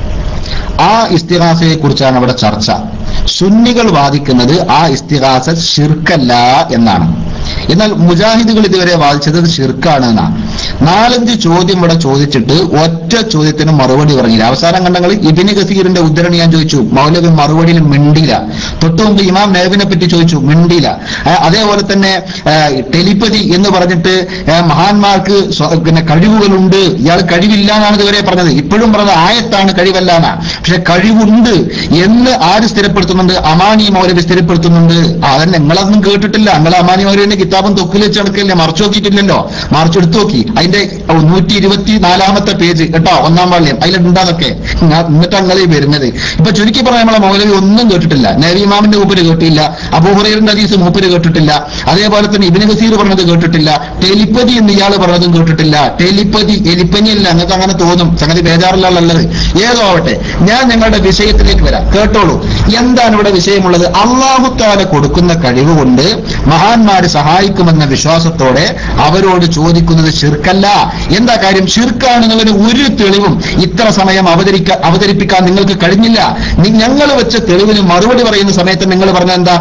ആ ഇസ്തിഹാസയെ കുറിച്ചാണ് അവിടെ ചർച്ച സുന്നികൾ വാദിക്കുന്നത് ആ ഇസ്തിഹാസ ഷിർക്കല്ല എന്നാണ് എന്നാൽ മുജാഹിദുകൾ ഇതുവരെ വാദിച്ചത് അത് ഷിർക്കാണ് എന്നാണ് നാലഞ്ച് ചോദ്യം ഇവിടെ ചോദിച്ചിട്ട് ഒറ്റ ചോദ്യത്തിന് മറുപടി പറഞ്ഞില്ല അവസാനം കണ്ടങ്ങൾ ഇബിന് ഗസീറിന്റെ ഉദ്ധരണി ഞാൻ ചോദിച്ചു മൗലവി മറുപടിയിൽ മിണ്ടില്ല തൊട്ടു മുമ്പ് ഇമാം നേവിനെ പറ്റി ചോദിച്ചു മിണ്ടില്ല ആ, അതേപോലെ തന്നെ ആ, ടെലിപ്പതി എന്ന് പറഞ്ഞിട്ട് ആ, മഹാന്മാർക്ക് സ്വ- പിന്നെ കഴിവുകളുണ്ട് ഇയാൾ കഴിവില്ല എന്നാണ് ഇതുവരെ പറഞ്ഞത് ഇപ്പോഴും പറഞ്ഞത് ആയത്താണ് കഴിവല്ല എന്നാ പക്ഷെ കഴിവുണ്ട് എന്ന് ആര് സ്ഥിരപ്പെടുത്തുന്നുണ്ട് അമാനി മൗലവി സ്ഥിരപ്പെടുത്തുന്നുണ്ട് അതന്നെ നിങ്ങളതൊന്നും കേട്ടിട്ടില്ല നിങ്ങൾ അമാനി മൗലവിന്റെ കിതാബും തൊക്കിൽ വെച്ച് നടക്കില്ലേ മറച്ചു നോക്കിയിട്ടില്ലല്ലോ മറിച്ച് എടുത്തു നോക്കി അതിന്റെ നൂറ്റി ഇരുപത്തി നാലാമത്തെ പേജ് കേട്ടോ ഒന്നാം വാള്യം അതിലുണ്ടാതൊക്കെ എന്നിട്ട് അങ്ങനെ വരുന്നത് ഇപ്പൊ ചുരുക്കി പറയാൻ നമ്മളെ മൗലവി ഒന്നും കേട്ടിട്ടില്ല നബി ഇമാമിന്റെ മൂപ്പര് കേട്ടില്ല അബൂഹുറൈറിന്റെ ഹദീസ് മൂപ്പര് കേട്ടിട്ടില്ല അതേപോലെ തന്നെ ഇബിന് ഗസീർ പറഞ്ഞത് കേട്ടിട്ടില്ല ടെലിപ്പതി എന്ന് ഇയാൾ പറഞ്ഞതും കേട്ടിട്ടില്ല ടെലിപ്പതി എലിപ്പനിയല്ല നിങ്ങൾക്ക് അങ്ങനെ തോന്നും സംഗതി ബേജാറിലുള്ളത് ഏതോ ആവട്ടെ ഞാൻ ഞങ്ങളുടെ വിഷയത്തിലേക്ക് വരാം കേട്ടോളൂ എന്താണ് ഇവിടെ വിഷയമുള്ളത് അള്ളാഹുത്താല കൊടുക്കുന്ന കഴിവ് കൊണ്ട് മഹാന്മാര് സഹായിക്കുമെന്ന വിശ്വാസത്തോടെ അവരോട് ചോദിക്കുന്നത് ഷിർക്കല്ല എന്താ കാര്യം ഷിർക്കാണെന്നുള്ളതിന് ഒരു തെളിവും ഇത്ര സമയം അവതരിക്ക അവതരിപ്പിക്കാൻ നിങ്ങൾക്ക് കഴിഞ്ഞില്ല നി- ഞങ്ങൾ വെച്ച തെളിവിന് മറുപടി പറയുന്ന സമയത്ത് നിങ്ങൾ പറഞ്ഞ എന്താ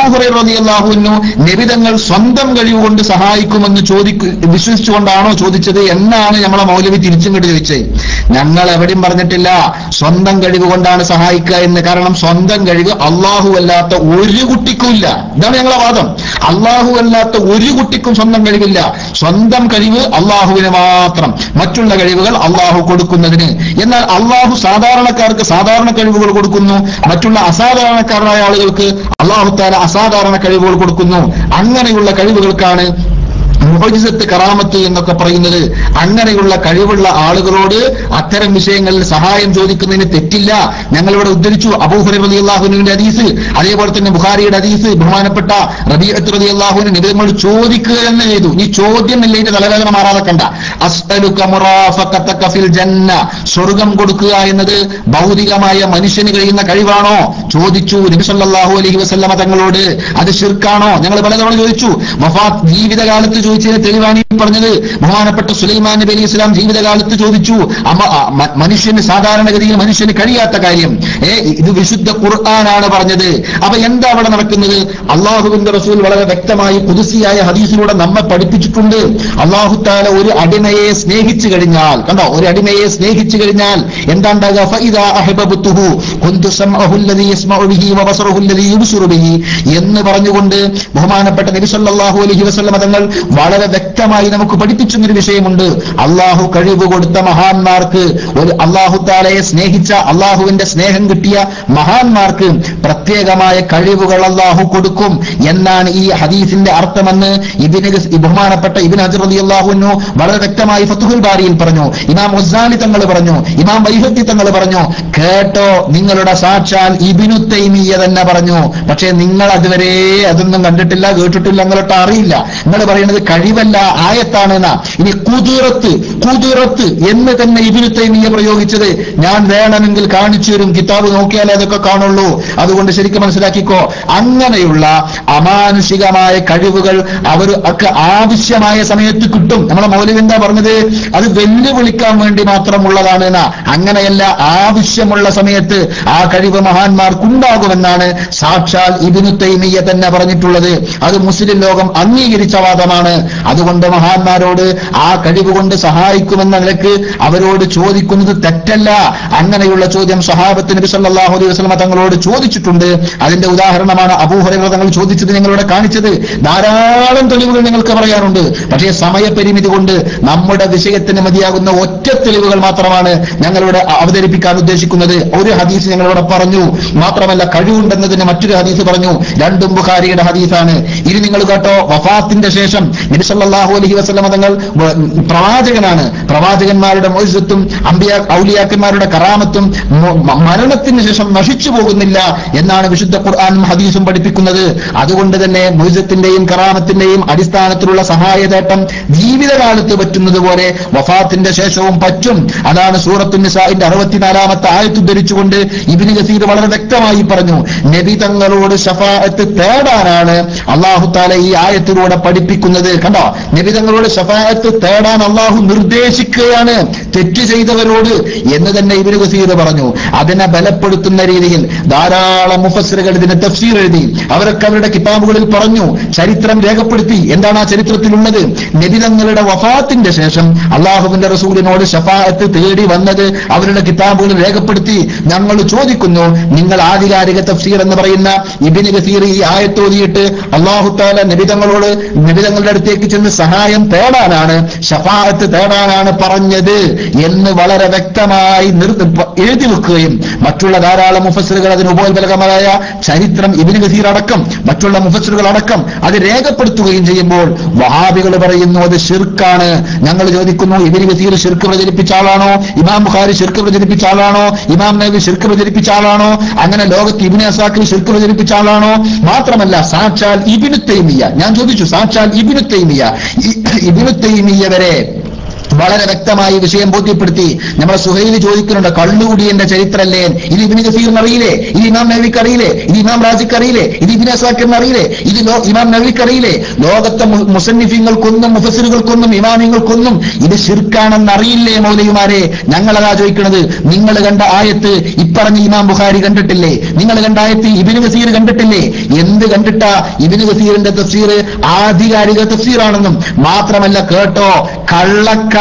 അബൂഹുറു നിബിതങ്ങൾ സ്വന്തം കഴിവ് കൊണ്ട് സഹായിക്കുമെന്ന് ചോദിക്കു വിശ്വസിച്ചുകൊണ്ടാണോ ചോദിച്ചത് എന്നാണ് നമ്മളെ മൗലവി തിരിച്ചും കണ്ട് ചോദിച്ചത് ഞങ്ങൾ എവിടെയും പറഞ്ഞിട്ടില്ല സ്വന്തം കഴിവ് കൊണ്ടാണ് സഹായിക്കുക എന്ന് കാരണം സ്വന്തം സ്വന്തം കഴിവ് അള്ളാഹു അല്ലാത്ത ഒരു കുട്ടിക്കും ഇല്ല ഇതാണ് ഞങ്ങളെ വാദം അള്ളാഹു അല്ലാത്ത ഒരു കുട്ടിക്കും സ്വന്തം കഴിവില്ല സ്വന്തം കഴിവ് അള്ളാഹുവിന് മാത്രം മറ്റുള്ള കഴിവുകൾ അള്ളാഹു കൊടുക്കുന്നതിന് എന്നാൽ അള്ളാഹു സാധാരണക്കാർക്ക് സാധാരണ കഴിവുകൾ കൊടുക്കുന്നു മറ്റുള്ള അസാധാരണക്കാരായ ആളുകൾക്ക് അള്ളാഹു താല അസാധാരണ കഴിവുകൾ കൊടുക്കുന്നു അങ്ങനെയുള്ള കഴിവുകൾക്കാണ് മുഹജിസത്ത് കറാമത്ത് എന്നൊക്കെ പറയുന്നത് അങ്ങനെയുള്ള കഴിവുള്ള ആളുകളോട് അത്തരം വിഷയങ്ങളിൽ സഹായം ചോദിക്കുന്നതിന് തെറ്റില്ല ഞങ്ങളിവിടെ ഉദ്ധരിച്ചു അബൂഹുറി റതി അള്ളാഹുവിന്റെ ഹദീസ് അതേപോലെ തന്നെ ബുഖാരിയുടെ ഹദീസ് ബഹുമാനപ്പെട്ട റബീഅത്ത് റതി അള്ളാഹുവിന് നിബിധങ്ങൾ ചോദിക്കുക തന്നെ ചെയ്തു ഈ ചോദ്യം ഇല്ല ഇതിന്റെ തലവേദന മാറാതെ കണ്ട അസ്അലുക മുറാഫഖതക ഫിൽ ജന്ന സ്വർഗം കൊടുക്കുക എന്നത് ഭൗതികമായ മനുഷ്യന് കഴിയുന്ന കഴിവാണോ ചോദിച്ചു നബി സല്ലല്ലാഹു അലൈഹി വസല്ലമ തങ്ങളോട് അത് ശിർക്കാണോ ഞങ്ങൾ പലതവണ ചോദിച്ചു വഫാത്ത് ജീവിതകാലത്ത് ചോദിച്ചതിന് തെളിവാണ് ഈ പറഞ്ഞത് ബഹുമാനപ്പെട്ട സുലൈമാൻ നബി അലൈഹി ഇസ്ലാം ജീവിതകാലത്ത് ചോദിച്ചു അമ്മ- ആ, മ- മനുഷ്യന് സാധാരണഗതിയിൽ മനുഷ്യന് കഴിയാത്ത കാര്യം ഏ ഇത് വിശുദ്ധ ഖുർആനാണ് പറഞ്ഞത് അപ്പൊ എന്താ അവിടെ നടക്കുന്നത് അള്ളാഹുവിന്റെ റസൂൽ വളരെ വ്യക്തമായി പുതുസിയായ ഹദീസിലൂടെ നമ്മെ പഠിപ്പിച്ചിട്ടുണ്ട് അള്ളാഹു താല ഒരു അടിമയെ സ്നേഹിച്ചു കഴിഞ്ഞാൽ കണ്ടോ ഒരു അടിമയെ സ്നേഹിച്ചു കഴിഞ്ഞാൽ എന്താ ഉണ്ടാകുക ഫഇദാ അഹ്ബബ്തുഹു കുന്തു സമഅഹു അല്ലദീ യസ്മഉ ബിഹി വബസറഹു അല്ലദീ യുബ്സിറു ബിഹി എന്ന് പറഞ്ഞുകൊണ്ട് ബഹുമാനപ്പെട്ട നബി സല്ലല്ലാഹു അലൈഹി വസല്ലമ തങ്ങൾ വളരെ വ്യക്തമായി നമുക്ക് പഠിപ്പിച്ചുന്നൊരു വിഷയമുണ്ട് അള്ളാഹു കഴിവ് കൊടുത്ത മഹാന്മാർക്ക് ഒരു അള്ളാഹു താലയെ സ്നേഹിച്ച അള്ളാഹുവിന്റെ സ്നേഹം കിട്ടിയ മഹാന്മാർക്ക് പ്രത്യേകമായ കഴിവുകൾ അള്ളാഹു കൊടുക്കും എന്നാണ് ഈ ഹദീസിന്റെ അർത്ഥമെന്ന് ഇതിന് ബഹുമാനപ്പെട്ട ഇബിൻ ഹജർ അലി അള്ളാഹുനു വളരെ വ്യക്തമായി ഫത്തുഹുൽ ബാരിയിൽ പറഞ്ഞു ഇമാം മുസാലി തങ്ങൾ പറഞ്ഞു ഇമാം വൈഹത്തി തങ്ങൾ പറഞ്ഞു കേട്ടോ നിങ്ങളുടെ സാക്ഷാൽ ഇബിനു തൈമിയ തന്നെ പറഞ്ഞു പക്ഷേ നിങ്ങൾ അതുവരെ അതൊന്നും കണ്ടിട്ടില്ല കേട്ടിട്ടില്ല നിങ്ങളൊട്ട് അറിയില്ല നിങ്ങൾ പറയുന്നത് കഴിവല്ല ആയത്താണ് എന്നാ ഇനി കുതിറത്ത് കുതിറത്ത് എന്ന് തന്നെ ഇബിനു തൈമിയ പ്രയോഗിച്ചത് ഞാൻ വേണമെങ്കിൽ കാണിച്ചു തരും കിതാബ് നോക്കിയാലേ അതൊക്കെ കാണുള്ളൂ അതുകൊണ്ട് ശരിക്കും മനസ്സിലാക്കിക്കോ അങ്ങനെയുള്ള അമാനുഷികമായ കഴിവുകൾ അവർ ഒക്കെ ആവശ്യമായ സമയത്ത് കിട്ടും നമ്മളെ മൗലവി എന്താ പറഞ്ഞത് അത് വെല്ലുവിളിക്കാൻ വേണ്ടി മാത്രമുള്ളതാണ് എന്നാ അങ്ങനെയല്ല ആവശ്യമുള്ള സമയത്ത് ആ കഴിവ് മഹാന്മാർക്കുണ്ടാകുമെന്നാണ് സാക്ഷാൽ ഇബിനു തൈമിയ തന്നെ പറഞ്ഞിട്ടുള്ളത് അത് മുസ്ലിം ലോകം അംഗീകരിച്ച വാദമാണ് അതുകൊണ്ട് മഹാന്മാരോട് ആ കഴിവ് കൊണ്ട് സഹായിക്കുമെന്ന നിലക്ക് അവരോട് ചോദിക്കുന്നത് തെറ്റല്ല അങ്ങനെയുള്ള ചോദ്യം സഹാബത്ത് നബി സല്ലല്ലാഹു അലൈഹി വസല്ലമ തങ്ങളോട് ചോദിച്ചിട്ടുണ്ട് അതിന്റെ ഉദാഹരണമാണ് അബൂഹുറൈറ തങ്ങൾ ചോദിച്ചത് നിങ്ങളോട് കാണിച്ചത് ധാരാളം തെളിവുകൾ നിങ്ങൾക്ക് പറയാനുണ്ട് പക്ഷേ സമയപരിമിതി കൊണ്ട് നമ്മുടെ വിഷയത്തിന് മതിയാകുന്ന ഒറ്റ തെളിവുകൾ മാത്രമാണ് ഞങ്ങളിവിടെ അവതരിപ്പിക്കാൻ ഉദ്ദേശിക്കുന്നത് ഒരു ഹദീസ് ഞങ്ങളിവിടെ പറഞ്ഞു മാത്രമല്ല കഴിവുണ്ടെന്നതിന് മറ്റൊരു ഹദീസ് പറഞ്ഞു രണ്ടും ബുഖാരിയുടെ ഹദീസാണ് ഇനി നിങ്ങൾ കേട്ടോ വഫാത്തിന്റെ ശേഷം നബി സല്ലല്ലാഹു അലൈഹി വസല്ലമ തങ്ങൾ വ- പ്രവാചകനാണ് പ്രവാചകന്മാരുടെ മൊയ്സത്തും അമ്പിയ ഔലിയാക്കന്മാരുടെ കറാമത്തും മ- മ- മരണത്തിന് ശേഷം നശിച്ചു പോകുന്നില്ല എന്നാണ് വിശുദ്ധ ഖുർആാനും ഹദീസും പഠിപ്പിക്കുന്നത് അതുകൊണ്ട് തന്നെ മൊയ്സത്തിന്റെയും കറാമത്തിന്റെയും അടിസ്ഥാനത്തിലുള്ള സഹായതേട്ടം ജീവിതകാലത്ത് പറ്റുന്നത് പോലെ വഫാത്തിന്റെ ശേഷവും പറ്റും അതാണ് സൂറത്തു നിസാഇന്റെ അറുപത്തിനാലാമത്തെ ആയത്ത് ധരിച്ചുകൊണ്ട് ഇബിന് ഗസീർ വളരെ വ്യക്തമായി പറഞ്ഞു നബി തങ്ങളോട് ഷഫാഅത്ത് തേടാനാണ് അള്ളാഹു താല ഈ ആയത്തിലൂടെ പഠിപ്പിക്കുന്നത് കണ്ടോ നബി തങ്ങളോട് ഷഫാഅത്ത് തേടാൻ അള്ളാഹു നിർദ്ദേശിക്കുകയാണ് തെറ്റ് ചെയ്തവരോട് എന്ന് തന്നെ ഇബിന് ഗസീർ പറഞ്ഞു അതിനെ ബലപ്പെടുത്തുന്ന രീതിയിൽ ധാരാളം മുഫസ്സിറുകൾ ഇതിന് തഫ്സീർ എഴുതി അവരൊക്കെ അവരുടെ കിതാബുകളിൽ പറഞ്ഞു ചരിത്രം രേഖപ്പെടുത്തി എന്താണ് ആ ചരിത്രത്തിലുള്ളത് നബിതങ്ങളുടെ വഫാത്തിന്റെ ശേഷം അള്ളാഹുവിന്റെ റസൂലിനോട് ഷഫാഅത്ത് തേടി വന്നത് അവരുടെ കിതാബുകളിൽ രേഖപ്പെടുത്തി ഞങ്ങൾ ചോദിക്കുന്നു നിങ്ങൾ ആധികാരിക തഫ്സീർ എന്ന് പറയുന്ന ഇബിന് ഗസീർ ഈ ആയത്തോതിയിട്ട് അള്ളാഹു താല നബിതങ്ങളോട് നബിതങ്ങളുടെ അടുത്തേക്ക് ചെന്ന് സഹായം തേടാനാണ് ഷഫാഅത്ത് തേടാനാണ് പറഞ്ഞത് എന്ന് വളരെ വ്യക്തമായി നിർ എഴുതി വെക്കുകയും മറ്റുള്ള ധാരാളം മുഫസ്സിറുകൾ അതിന് ഉപോത്ബലകമായ ചരിത്രം ഇബിന് ഗസീർ അടക്കം മറ്റുള്ള മുഫസ്സിറുകൾ അടക്കം അത് രേഖപ്പെടുത്തുകയും ചെയ്യുമ്പോൾ വഹാബികൾ പറയുന്നു അത് ഷിർക്കാണ് ഞങ്ങൾ ചോദിക്കുന്നു ഇബിന് ഗസീർ ഷിർക്ക് പ്രചരിപ്പിച്ച ആളാണോ ഇമാം ബുഖാരി ഷിർക്ക് പ്രചരിപ്പിച്ച ആളാണോ ഇമാം നബി ഷിർക്ക് പ്രചരിപ്പിച്ച ആളാണോ അങ്ങനെ ലോകത്ത് ഇബിന് അസാക്കിൽ ഷിർക്ക് പ്രചരിപ്പിച്ച ആളാണോ മാത്രമല്ല സാക്ഷാൽ ഇബിനു തൈമിയ ഞാൻ ചോദിച്ചു സാക്ഷാൽ ഇബിനു തൈമിയ ഈ- ഇബിനു തൈമിയ വരെ വളരെ വ്യക്തമായി വിഷയം ബോധ്യപ്പെടുത്തി നമ്മളെ സുഹൈലി ചോദിക്കുന്നുണ്ട് കള്ളുകുടിയന്റെ ചരിത്രല്ലേ ഇത് ഇബിന് ഗഫീറിന് അറിയില്ലേ ഇത് ഇമാം നബിക്ക് അറിയില്ലേ ഇത് ഇമാം റാജിക്ക് അറിയില്ലേ ഇത് ഇബിൻ അസാക്കിറിന് അറിയില്ലേ ഇത് ലോ- ഇമാം നബിക്ക് അറിയില്ലേ ലോകത്തെ മു- മുസന്നിഫിങ്ങൾക്കൊന്നും മുഫസിറുകൾക്കൊന്നും ഇമാമിങ്ങൾക്കൊന്നും ഇത് ഷിർക്കാണെന്ന് അറിയില്ലേ മൗലവിമാരെ ഞങ്ങളതാ ചോദിക്കുന്നത് നിങ്ങൾ കണ്ട ആയത്ത് ഇപ്പറഞ്ഞ ഇമാം ബുഖാരി കണ്ടിട്ടില്ലേ നിങ്ങൾ കണ്ട ആയത്ത് ഇബിന് ഗസീർ കണ്ടിട്ടില്ലേ എന്ത് കണ്ടിട്ടാ ഇബിന് ഗസീറിന്റെ തഫ്സീർ ആധികാരിക തഫ്സീറാണെന്നും മാത്രമല്ല കേട്ടോ കള്ളക്കഥ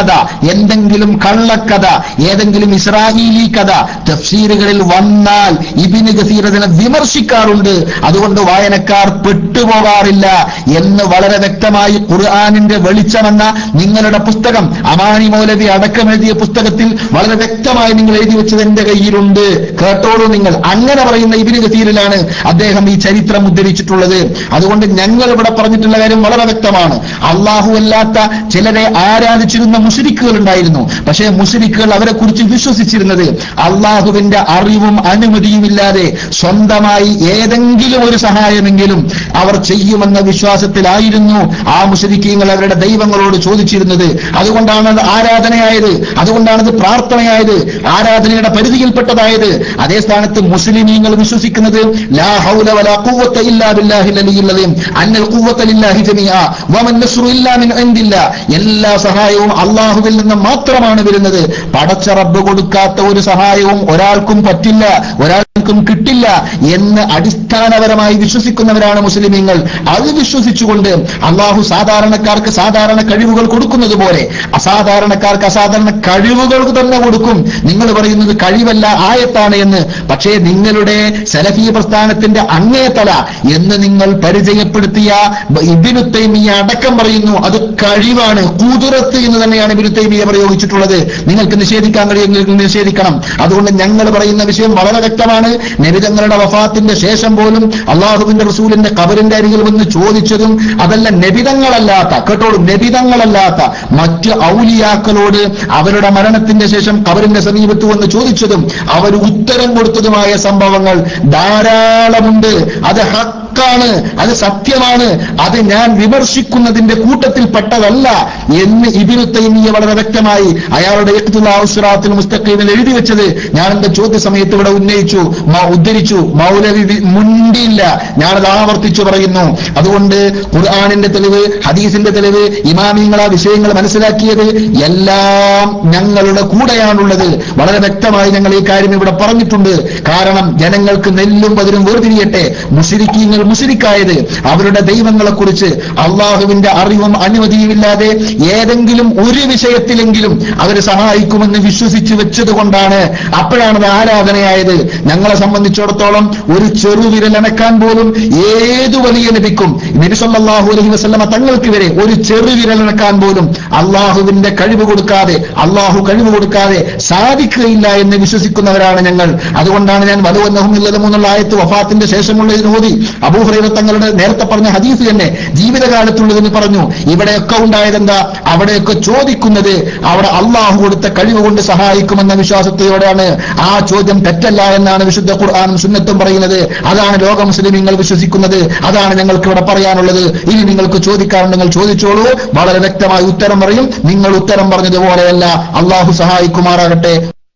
കഥ എന്തെങ്കിലും കള്ളക്കഥ ഏതെങ്കിലും ഇസ്രായേലി കഥ തഫ്സീറുകളിൽ വന്നാൽ ഇബിന് ഗസീർ അതിനെ വിമർശിക്കാറുണ്ട് അതുകൊണ്ട് വായനക്കാർ പെട്ടുപോകാറില്ല എന്ന് വളരെ വ്യക്തമായി ഖുർആാനിന്റെ വെളിച്ചമെന്ന നിങ്ങളുടെ പുസ്തകം അമാനി മൗലവി അടക്കം എഴുതിയ പുസ്തകത്തിൽ വളരെ വ്യക്തമായി നിങ്ങൾ എഴുതി വെച്ചത് എന്റെ കയ്യിലുണ്ട് കേട്ടോളൂ നിങ്ങൾ അങ്ങനെ പറയുന്ന ഇബിന് ഗസീറിലാണ് അദ്ദേഹം ഈ ചരിത്രം ഉദ്ധരിച്ചിട്ടുള്ളത് അതുകൊണ്ട് ഞങ്ങൾ ഇവിടെ പറഞ്ഞിട്ടുള്ള കാര്യം വളരെ വ്യക്തമാണ് അള്ളാഹു അല്ലാത്ത ചിലരെ ആരാധിച്ചിരുന്ന മുഷരിക്കുകൾ ഉണ്ടായിരുന്നു പക്ഷേ മുഷരിക്കുകൾ അവരെ കുറിച്ച് വിശ്വസിച്ചിരുന്നത് അള്ളാഹുവിന്റെ അറിവും അനുമതിയും ഇല്ലാതെ സ്വന്തമായി ഏതെങ്കിലും ഒരു സഹായമെങ്കിലും അവർ ചെയ്യുമെന്ന വിശ്വാസത്തിലായിരുന്നു ആ മുഷരിക്കീങ്ങൾ അവരുടെ ദൈവങ്ങളോട് ചോദിച്ചിരുന്നത് അതുകൊണ്ടാണ് അത് ആരാധനയായത് അതുകൊണ്ടാണ് അത് പ്രാർത്ഥനയായത് ആരാധനയുടെ പരിധിയിൽപ്പെട്ടതായത് അതേ സ്ഥാനത്ത് മുസ്ലിമീങ്ങൾ വിശ്വസിക്കുന്നത് ലാ ഹൗല വലാ ഖുവ്വത ഇല്ലാ ബില്ലാഹിൽ അലിയിൽ അലീം അന്നൽ ഖുവ്വത ലില്ലാഹി ജമീഅ വമൻ നസ്റു ഇല്ലാ മിൻ ഇൻദില്ലാ എല്ലാ സഹായവും അള്ളാഹുവിൽ നിന്ന് മാത്രമാണ് വരുന്നത് പടച്ച റബ്ബ് കൊടുക്കാത്ത ഒരു സഹായവും ഒരാൾക്കും പറ്റില്ല ഒരാൾക്കും കിട്ടില്ല എന്ന് അടിസ്ഥാനപരമായി വിശ്വസിക്കുന്നവരാണ് മുസ്ലിമീങ്ങൾ അത് വിശ്വസിച്ചുകൊണ്ട് അള്ളാഹു സാധാരണക്കാർക്ക് സാധാരണ കഴിവുകൾ കൊടുക്കുന്നത് പോലെ അസാധാരണക്കാർക്ക് അസാധാരണ കഴിവുകൾ തന്നെ കൊടുക്കും നിങ്ങൾ പറയുന്നത് കഴിവല്ല ആയത്താണ് എന്ന് പക്ഷേ നിങ്ങളുടെ സലഫി പ്രസ്ഥാനത്തിന്റെ അങ്ങേതല എന്ന് നിങ്ങൾ പരിചയപ്പെടുത്തിയ ഇബിനു തൈമിയ അടക്കം പറയുന്നു അത് കഴിവാണ് കൂതുറത്ത് എന്ന് തന്നെയാണ് ഇബിനു തൈമിയ പ്രയോഗിച്ചിട്ടുള്ളത് നിങ്ങൾക്ക് നിഷേധിക്കാൻ കഴിയുമെങ്കിൽ നിഷേധിക്കണം അതുകൊണ്ട് ഞങ്ങൾ പറയുന്ന വിഷയം വളരെ വ്യക്തമാണ് നബിതങ്ങളുടെ വഫാത്തിന്റെ ശേഷം പോലും അള്ളാഹുവിന്റെ റസൂലിന്റെ കബറിന്റെ അരികിൽ വന്ന് ചോദിച്ചതും അതല്ല നബിതങ്ങളല്ലാത്ത കേട്ടോളൂ നബിതങ്ങളല്ലാത്ത മറ്റ് ഔലിയാക്കളോട് അവരുടെ മരണത്തിന്റെ ശേഷം കബറിന്റെ സമീപത്ത് വന്ന് ചോദിച്ചതും അവർ ഉത്തരം കൊടുത്തതുമായ സംഭവങ്ങൾ ധാരാളമുണ്ട് അത് ഹക്കാണ് അത് സത്യമാണ് അത് ഞാൻ വിമർശിക്കുന്നതിന്റെ കൂട്ടത്തിൽ പെട്ടതല്ല എന്ന് ഇബിനു തൈമിയ വളരെ വ്യക്തമായി അയാളുടെ ഇഖ്തുലാഹുസ്റാത്തിൽ മുസ്തഖീമിൽ എഴുതി വെച്ചത് ഞാൻ എന്റെ ചോദ്യ സമയത്ത് ഇവിടെ ഉന്നയിച്ചു മ- ഉദ്ധരിച്ചു മൗലവി വി- മുണ്ടിയില്ല ഞാനത് ആവർത്തിച്ചു പറയുന്നു അതുകൊണ്ട് ഖുർആാനിന്റെ തെളിവ് ഹദീസിന്റെ തെളിവ് ഇമാമിങ്ങൾ ആ വിഷയങ്ങൾ മനസ്സിലാക്കിയത് എല്ലാം ഞങ്ങളുടെ കൂടെയാണുള്ളത് വളരെ വ്യക്തമായി ഞങ്ങൾ ഈ കാര്യം ഇവിടെ പറഞ്ഞിട്ടുണ്ട് കാരണം ജനങ്ങൾക്ക് നെല്ലും പതിരും വേർതിരിയട്ടെ മുഷിരിക്കീങ്ങൾ മുഷിരിക്കായത് അവരുടെ ദൈവങ്ങളെ കുറിച്ച് അള്ളാഹുവിന്റെ അറിവും അനുമതിയുമില്ലാതെ ഏതെങ്കിലും ഒരു വിഷയത്തിലെങ്കിലും അവർ സഹായിക്കുമെന്ന് വിശ്വസിച്ച് വെച്ചത് കൊണ്ടാണ് അപ്പോഴാണ് അത് ആരാധനയായത് ഞങ്ങളെ സംബന്ധിച്ചിടത്തോളം ഒരു ചെറുവിരൽ അനക്കാൻ പോലും ഏതു വലിയ നബിക്കും നബിസല്ലാഹു അലഹി വസ്ലമ തങ്ങൾക്ക് വരെ ഒരു ചെറുവിരൽ അനക്കാൻ പോലും അള്ളാഹുവിന്റെ കഴിവ് കൊടുക്കാതെ അള്ളാഹു കഴിവ് കൊടുക്കാതെ സാധിക്കുകയില്ല എന്ന് വിശ്വസിക്കുന്നവരാണ് ഞങ്ങൾ അതുകൊണ്ടാണ് ഞാൻ വലുവന്നഹും ഇല്ലതുമെന്നുള്ള ആയത്ത് വഫാത്തിന്റെ ശേഷമുള്ള ഇതിന് ഓതി അബൂഹറൈറ തങ്ങളുടെ നേരത്തെ പറഞ്ഞ ഹദീസ് തന്നെ ജീവിതകാലത്തുള്ളതെന്ന് പറഞ്ഞു ഇവിടെയൊക്കെ ഉണ്ടായതെന്താ അവിടെയൊക്കെ ചോദിക്കുന്നത് അവിടെ അള്ളാഹു കൊടുത്ത കഴിവ് കൊണ്ട് സഹായിക്കുമെന്ന വിശ്വാസത്തോടെയാണ് ആ ചോദ്യം തെറ്റല്ല എന്നാണ് വിശുദ്ധ ഖുർആാനും സുന്നത്തും പറയുന്നത് അതാണ് ലോക മുസ്ലിമീങ്ങൾ വിശ്വസിക്കുന്നത് അതാണ് ഞങ്ങൾക്ക് ഇവിടെ പറയാനുള്ളത് ഇനി നിങ്ങൾക്ക് ചോദിക്കാറുണ്ടെങ്കിൽ ചോദിച്ചോളൂ വളരെ വ്യക്തമായി ഉത്തരം പറയും നിങ്ങൾ ഉത്തരം പറഞ്ഞതുപോലെയല്ല അള്ളാഹു സഹായിക്കുമാറാകട്ടെ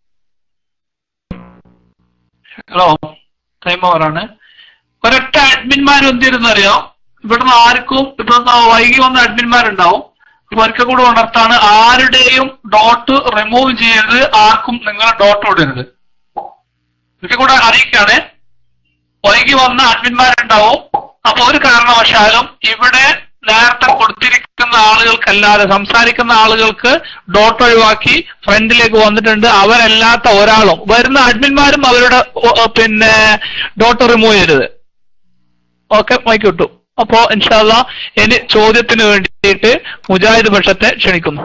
ഹലോ ടൈം ഓവറാണ് ഒരൊറ്റ അഡ്മിന്മാർ എന്തിരുന്നറിയോ ഇവിടുന്ന് ആർക്കും ഇപ്പൊ വൈകി വന്ന അഡ്മിന്മാരുണ്ടാവും അപ്പൊ ഒരിക്കൽ കൂടെ ഉണർത്താണ് ആരുടെയും ഡോട്ട് റിമൂവ് ചെയ്യരുത് ആർക്കും നിങ്ങളെ ഡോട്ട് ഇടരുത് ഒരിക്കൽ കൂടെ അറിയിക്കാണ് വൈകി വന്ന അഡ്മിന്മാരുണ്ടാവും അപ്പൊ ഒരു കാരണവശാലും ഇവിടെ നേരത്തെ കൊടുത്തിരിക്കുന്ന ആളുകൾക്കല്ലാതെ സംസാരിക്കുന്ന ആളുകൾക്ക് ഡോട്ട് ഒഴിവാക്കി ഫ്രണ്ടിലേക്ക് വന്നിട്ടുണ്ട് അവരല്ലാത്ത ഒരാളും വരുന്ന അഡ്മിന്മാരും അവരുടെ ഒ- ഒ- പിന്നെ ഡോട്ട് റിമൂവ് ചെയ്യരുത് ഓക്കെ മൈക്ക് കിട്ടു അപ്പോ ഇൻഷാല്ല ഇനി ചോദ്യത്തിന് വേണ്ടിയിട്ട് മുജാഹിദ് പക്ഷത്തെ ക്ഷണിക്കുന്നു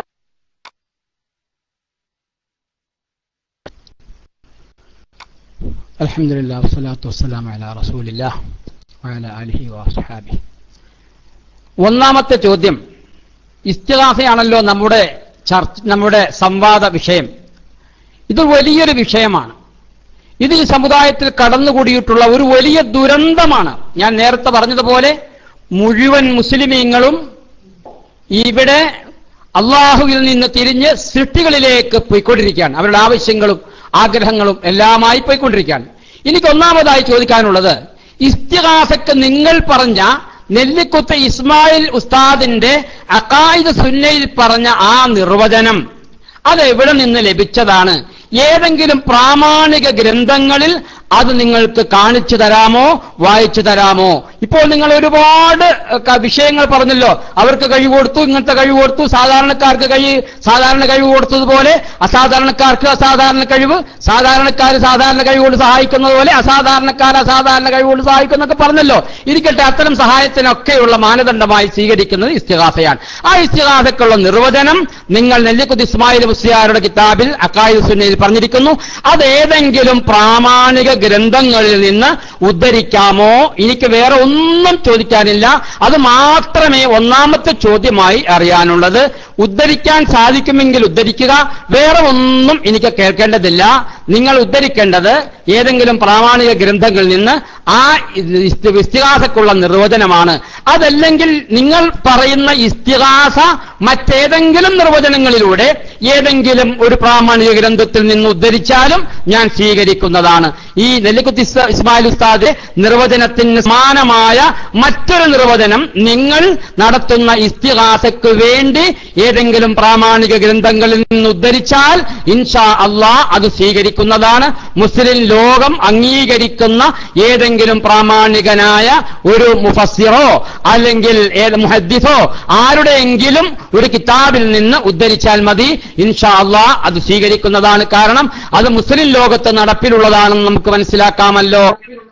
അൽഹംദുലില്ലാ വസ്സലാത്തു വസ്സലാമു അലാ റസൂലില്ലാ വഅലാ ആലിഹി വഅസ്ഹാബിഹി ഒന്നാമത്തെ ചോദ്യം ഇസ്തിഹാസയാണല്ലോ നമ്മുടെ ചർച്ച നമ്മുടെ സംവാദ വിഷയം ഇത് വലിയൊരു വിഷയമാണ് ഇത് ഈ സമുദായത്തിൽ കടന്നുകൂടിയിട്ടുള്ള ഒരു വലിയ ദുരന്തമാണ് ഞാൻ നേരത്തെ പറഞ്ഞതുപോലെ മുഴുവൻ മുസ്ലിമീങ്ങളും ഇവിടെ അള്ളാഹുവിൽ നിന്ന് തിരിഞ്ഞ് സൃഷ്ടികളിലേക്ക് പോയിക്കൊണ്ടിരിക്കുകയാണ് അവരുടെ ആവശ്യങ്ങളും ആഗ്രഹങ്ങളും എല്ലാമായി പോയിക്കൊണ്ടിരിക്കുകയാണ് എനിക്ക് ഒന്നാമതായി ചോദിക്കാനുള്ളത് ഇസ്തിഹാസക്ക് നിങ്ങൾ പറഞ്ഞ നെല്ലിക്കുത്ത് ഇസ്മായിൽ ഉസ്താദിന്റെ അക്കായിദ് സുന്നയിൽ പറഞ്ഞ ആ നിർവചനം അത് എവിടെ നിന്ന് ലഭിച്ചതാണ് ഏതെങ്കിലും പ്രാമാണിക ഗ്രന്ഥങ്ങളിൽ അത് നിങ്ങൾക്ക് കാണിച്ചു തരാമോ വായിച്ചു തരാമോ ഇപ്പോൾ നിങ്ങൾ ഒരുപാട് ക- വിഷയങ്ങൾ പറഞ്ഞല്ലോ അവർക്ക് കഴിവ് കൊടുത്തു ഇങ്ങനത്തെ കഴിവ് കൊടുത്തു സാധാരണക്കാർക്ക് കഴി സാധാരണ കഴിവ് കൊടുത്തതുപോലെ അസാധാരണക്കാർക്ക് അസാധാരണ കഴിവ് സാധാരണക്കാർ സാധാരണ കഴിവുകൊണ്ട് സഹായിക്കുന്നത് പോലെ അസാധാരണക്കാർ അസാധാരണ കഴിവുകൊണ്ട് സഹായിക്കുന്നൊക്കെ പറഞ്ഞല്ലോ ഇരിക്കട്ടെ അത്തരം സഹായത്തിനൊക്കെയുള്ള മാനദണ്ഡമായി സ്വീകരിക്കുന്നത് ഇസ്തിഹാസയാണ് ആ ഇസ്തിഹാസക്കുള്ള നിർവചനം നിങ്ങൾ നെല്ലിക്കുത്ത് ഇസ്മായിൽ മുസ്ലിയാരുടെ കിതാബിൽ അക്കായു സുന്നയിൽ പറഞ്ഞിരിക്കുന്നു അത് ഏതെങ്കിലും പ്രാമാണിക ഗ്രന്ഥങ്ങളിൽ നിന്ന് ഉദ്ധരിക്കാമോ എനിക്ക് വേറെ ഒന്നും ചോദിക്കാനില്ല അത് മാത്രമേ ഒന്നാമത്തെ ചോദ്യമായി അറിയാനുള്ളത് ഉദ്ധരിക്കാൻ സാധിക്കുമെങ്കിൽ ഉദ്ധരിക്കുക വേറെ ഒന്നും എനിക്ക് കേൾക്കേണ്ടതില്ല നിങ്ങൾ ഉദ്ധരിക്കേണ്ടത് ഏതെങ്കിലും പ്രാമാണിക ഗ്രന്ഥങ്ങളിൽ നിന്ന് ആ ഇസ്തി- ഇസ്തിഹാസക്കുള്ള നിർവചനമാണ് അതല്ലെങ്കിൽ നിങ്ങൾ പറയുന്ന ഇസ്തിഹാസ മറ്റേതെങ്കിലും നിർവചനങ്ങളിലൂടെ ഏതെങ്കിലും ഒരു പ്രാമാണിക ഗ്രന്ഥത്തിൽ നിന്ന് ഉദ്ധരിച്ചാലും ഞാൻ സ്വീകരിക്കുന്നതാണ് ഈ നെല്ലിക്കുത്തി ഇസ്മ- ഇസ്മായിൽ ഉസ്താദ് നിർവചനത്തിന് സമാനമായ മറ്റൊരു നിർവചനം നിങ്ങൾ നടത്തുന്ന ഇസ്തിഹാസക്ക് വേണ്ടി ഏതെങ്കിലും പ്രാമാണിക ഗ്രന്ഥങ്ങളിൽ നിന്ന് ഉദ്ധരിച്ചാൽ ഇൻഷാ അള്ളാ അത് സ്വീകരിക്കുന്നതാണ് മുസ്ലിം ലോകം അംഗീകരിക്കുന്ന ഏതെങ്കിലും പ്രാമാണികനായ ഒരു മുഫസ്സിറോ അല്ലെങ്കിൽ ഏത് മുഹദ്ദിസോ ആരുടെയെങ്കിലും ഒരു കിതാബിൽ നിന്ന് ഉദ്ധരിച്ചാൽ മതി ഇൻഷാ അള്ളാ അത് സ്വീകരിക്കുന്നതാണ് കാരണം അത് മുസ്ലിം ലോകത്ത് നടപ്പിലുള്ളതാണെന്ന് നമുക്ക് മനസ്സിലാക്കാമല്ലോ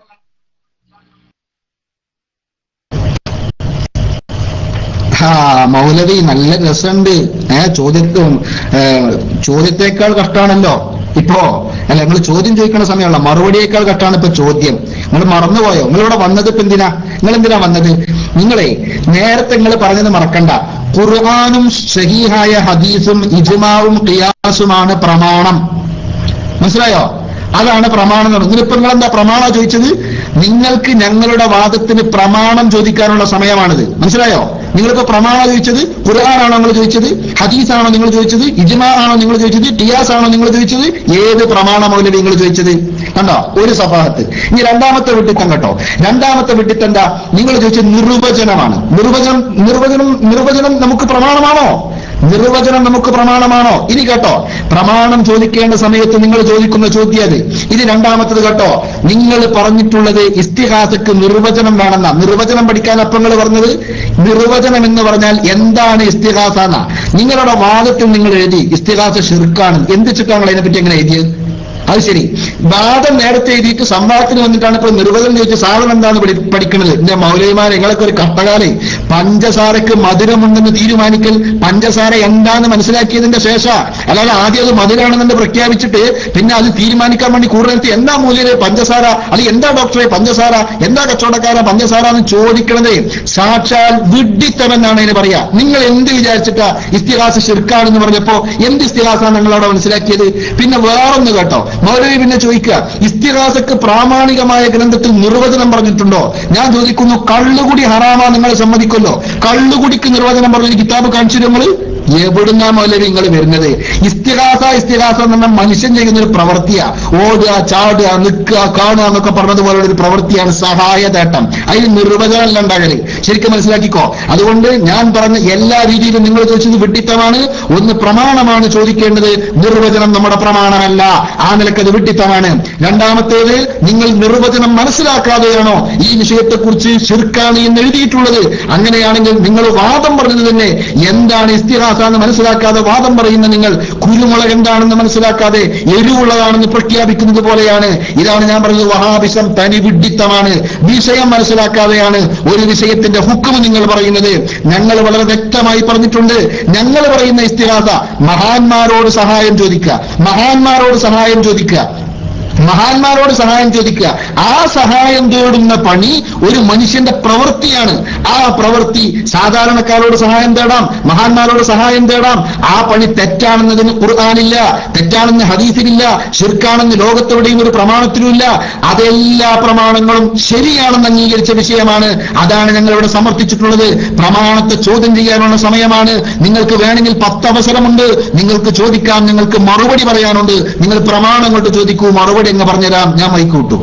ആ മൗലവി നല്ല രസമുണ്ട് ഏ ചോദ്യത്തും ഏ, ചോദ്യത്തേക്കാൾ കഷ്ടാണല്ലോ ഇപ്പോ അല്ല നിങ്ങൾ ചോദ്യം ചോദിക്കുന്ന സമയമുള്ള മറുപടിയേക്കാൾ കഷ്ടാണ് ഇപ്പൊ ചോദ്യം നിങ്ങൾ മറന്നുപോയോ നിങ്ങളിവിടെ വന്നത് ഇപ്പൊ എന്തിനാ നിങ്ങൾ എന്തിനാ വന്നത് നിങ്ങളെ നേരത്തെ നിങ്ങൾ പറഞ്ഞത് മറക്കണ്ട ഖുർആാനും സഹീഹായ ഹദീസും ഇജ്മാവും ഖിയാസുമാണ് പ്രമാണം മനസ്സിലായോ അതാണ് പ്രമാണം എന്ന് പറയുന്നത് ഇപ്പൊ നിങ്ങൾ എന്താ പ്രമാണം ചോദിച്ചത് നിങ്ങൾക്ക് ഞങ്ങളുടെ വാദത്തിന് പ്രമാണം ചോദിക്കാനുള്ള സമയമാണിത് മനസ്സിലായോ നിങ്ങളിപ്പോ പ്രമാണം ചോദിച്ചത് ഖുർആാനാണോ നിങ്ങൾ ചോദിച്ചത് ഹദീസാണോ നിങ്ങൾ ചോദിച്ചത് ഇജ്മാ ആണോ നിങ്ങൾ ചോദിച്ചത് ടിയാസ് ആണോ നിങ്ങൾ ചോദിച്ചത് ഏത് പ്രമാണമൗലവി നിങ്ങൾ ചോദിച്ചത് കണ്ടോ ഒരു സഭാഹത്ത് ഇനി രണ്ടാമത്തെ വിട്ടിത്തം കേട്ടോ രണ്ടാമത്തെ വിട്ടിത്തം എന്താ നിങ്ങൾ ചോദിച്ചത് നിർവചനമാണ് നിർവചനം നിർവചനം നിർവചനം നമുക്ക് പ്രമാണമാണോ നിർവചനം നമുക്ക് പ്രമാണമാണോ ഇനി കേട്ടോ പ്രമാണം ചോദിക്കേണ്ട സമയത്ത് നിങ്ങൾ ചോദിക്കുന്ന ചോദ്യം അത് ഇനി രണ്ടാമത്തത് കേട്ടോ നിങ്ങൾ പറഞ്ഞിട്ടുള്ളത് ഇസ്തിഹാസക്ക് നിർവചനം വേണമെന്ന നിർവചനം പഠിക്കാൻ അപ്പം നിങ്ങൾ പറഞ്ഞത് നിർവചനം എന്ന് പറഞ്ഞാൽ എന്താണ് ഇസ്തിഹാസ എന്നാ നിങ്ങളുടെ വാദത്തിൽ നിങ്ങൾ എഴുതി ഇസ്തിഹാസ ഷിർക്കാണ് എന്ത് ചിട്ടാണ് അതിനെപ്പറ്റി എങ്ങനെ എഴുതിയത് അത് ശരി വാദം നേരത്തെ എഴുതിയിട്ട് സംവാദത്തിന് വന്നിട്ടാണ് ഇപ്പോൾ നിർവചനം ചോദിച്ച സാധനം എന്താണ് പഠി പഠിക്കുന്നത് എന്റെ മൗലവിമാർ നിങ്ങളൊക്കെ ഒരു കട്ടകാലേ പഞ്ചസാരക്ക് മധുരമുണ്ടെന്ന് തീരുമാനിക്കൽ പഞ്ചസാര എന്താന്ന് മനസ്സിലാക്കിയതിന്റെ ശേഷം അല്ലാതെ ആദ്യം അത് മധുരാണെന്ന് പ്രഖ്യാപിച്ചിട്ട് പിന്നെ അത് തീരുമാനിക്കാൻ വേണ്ടി കൂടുതൽ എന്താ മൂല്യര് പഞ്ചസാര അത് എന്താ ഡോക്ടറെ പഞ്ചസാര എന്താ കച്ചവടക്കാര പഞ്ചസാര എന്ന് ചോദിക്കണത് സാക്ഷാൽ വിഡ്ഢിത്തമെന്നാണ് ഇതിന് പറയാ നിങ്ങൾ എന്ത് വിചാരിച്ചിട്ടാ ഇസ്തിഹാസ ഷിർക്കാണെന്ന് പറഞ്ഞപ്പോ എന്ത് ഇസ്തിഹാസാണ് നിങ്ങളവിടെ മനസ്സിലാക്കിയത് പിന്നെ വേറൊന്ന് കേട്ടോ മൗലവി പിന്നെ ചോദിക്കുക ഇസ്തിഹാസക്ക് പ്രാമാണികമായ ഗ്രന്ഥത്തിൽ നിർവചനം പറഞ്ഞിട്ടുണ്ടോ ഞാൻ ചോദിക്കുന്നു കള്ളുകുടി ഹറാമാ നിങ്ങൾ സമ്മതിക്കുമല്ലോ കള്ളുകുടിക്ക് നിർവചനം പറഞ്ഞ കിതാബ് കാണിച്ചു നിങ്ങൾ എവിടുന്നാ മൗലവി നിങ്ങൾ വരുന്നത് ഇസ്തിഹാസ ഇസ്തിഹാസ എന്ന് പറഞ്ഞാൽ മനുഷ്യൻ ചെയ്യുന്ന ഒരു പ്രവൃത്തിയാ ഓടുക ചാടുക നിൽക്കുക കാണുക എന്നൊക്കെ പറഞ്ഞതുപോലുള്ള ഒരു പ്രവൃത്തിയാണ് സഹായതേട്ടം അതിന് നിർവചനം ഉണ്ടാകല് ശരിക്കും മനസ്സിലാക്കിക്കോ അതുകൊണ്ട് ഞാൻ പറഞ്ഞ എല്ലാ രീതിയിലും നിങ്ങൾ ചോദിച്ചത് വിഡിത്തമാണ് ഒന്ന് പ്രമാണമാണ് ചോദിക്കേണ്ടത് നിർവചനം നമ്മുടെ പ്രമാണമല്ല ആ നിലക്കത് വിഡിത്തമാണ് രണ്ടാമത്തേത് നിങ്ങൾ നിർവചനം മനസ്സിലാക്കാതെയാണോ ഈ വിഷയത്തെക്കുറിച്ച് ശിർക്കാണ് എന്ന് എഴുതിയിട്ടുള്ളത് അങ്ങനെയാണെങ്കിൽ നിങ്ങൾ വാദം പറഞ്ഞത് തന്നെ എന്താണ് ഇസ്തിഹാസ എന്ന് മനസ്സിലാക്കാതെ വാദം പറയുന്ന നിങ്ങൾ കുരുമുളക് എന്താണെന്ന് മനസ്സിലാക്കാതെ എരിവുള്ളതാണെന്ന് പ്രഖ്യാപിക്കുന്നത് പോലെയാണ് ഇതാണ് ഞാൻ പറഞ്ഞത് വഹാബിസം തനി വിഡിത്തമാണ് വിഷയം മനസ്സിലാക്കാതെയാണ് ഒരു വിഷയത്തിന്റെ ഹുക്കും നിങ്ങൾ പറയുന്നത് ഞങ്ങൾ വളരെ വ്യക്തമായി പറഞ്ഞിട്ടുണ്ട് ഞങ്ങൾ പറയുന്ന ഇസ്തിഹാസ മഹാന്മാരോട് സഹായം ചോദിക്കുക മഹാന്മാരോട് സഹായം ചോദിക്കുക മഹാന്മാരോട് സഹായം ചോദിക്കുക ആ സഹായം തേടുന്ന പണി ഒരു മനുഷ്യന്റെ പ്രവൃത്തിയാണ് ആ പ്രവൃത്തി സാധാരണക്കാരോട് സഹായം തേടാം മഹാന്മാരോട് സഹായം തേടാം ആ പണി തെറ്റാണെന്നതിന് ഖുർആാനില്ല തെറ്റാണെന്ന് ഹദീസിലില്ല ഷിർക്കാണെന്ന് ലോകത്തെവിടെയും ഒരു പ്രമാണത്തിലുമില്ല അതെല്ലാ പ്രമാണങ്ങളും ശരിയാണെന്ന് അംഗീകരിച്ച വിഷയമാണ് അതാണ് ഞങ്ങൾ ഇവിടെ സമർത്ഥിച്ചിട്ടുള്ളത് പ്രമാണത്തെ ചോദ്യം ചെയ്യാനുള്ള സമയമാണ് നിങ്ങൾക്ക് വേണമെങ്കിൽ പത്ത് അവസരമുണ്ട് നിങ്ങൾക്ക് ചോദിക്കാം നിങ്ങൾക്ക് മറുപടി പറയാനുണ്ട് നിങ്ങൾ പ്രമാണം കൊണ്ട് ചോദിക്കൂ മറുപടി അങ്ങ് പറഞ്ഞുതരാം ഞാൻ മൈക്കൂട്ടു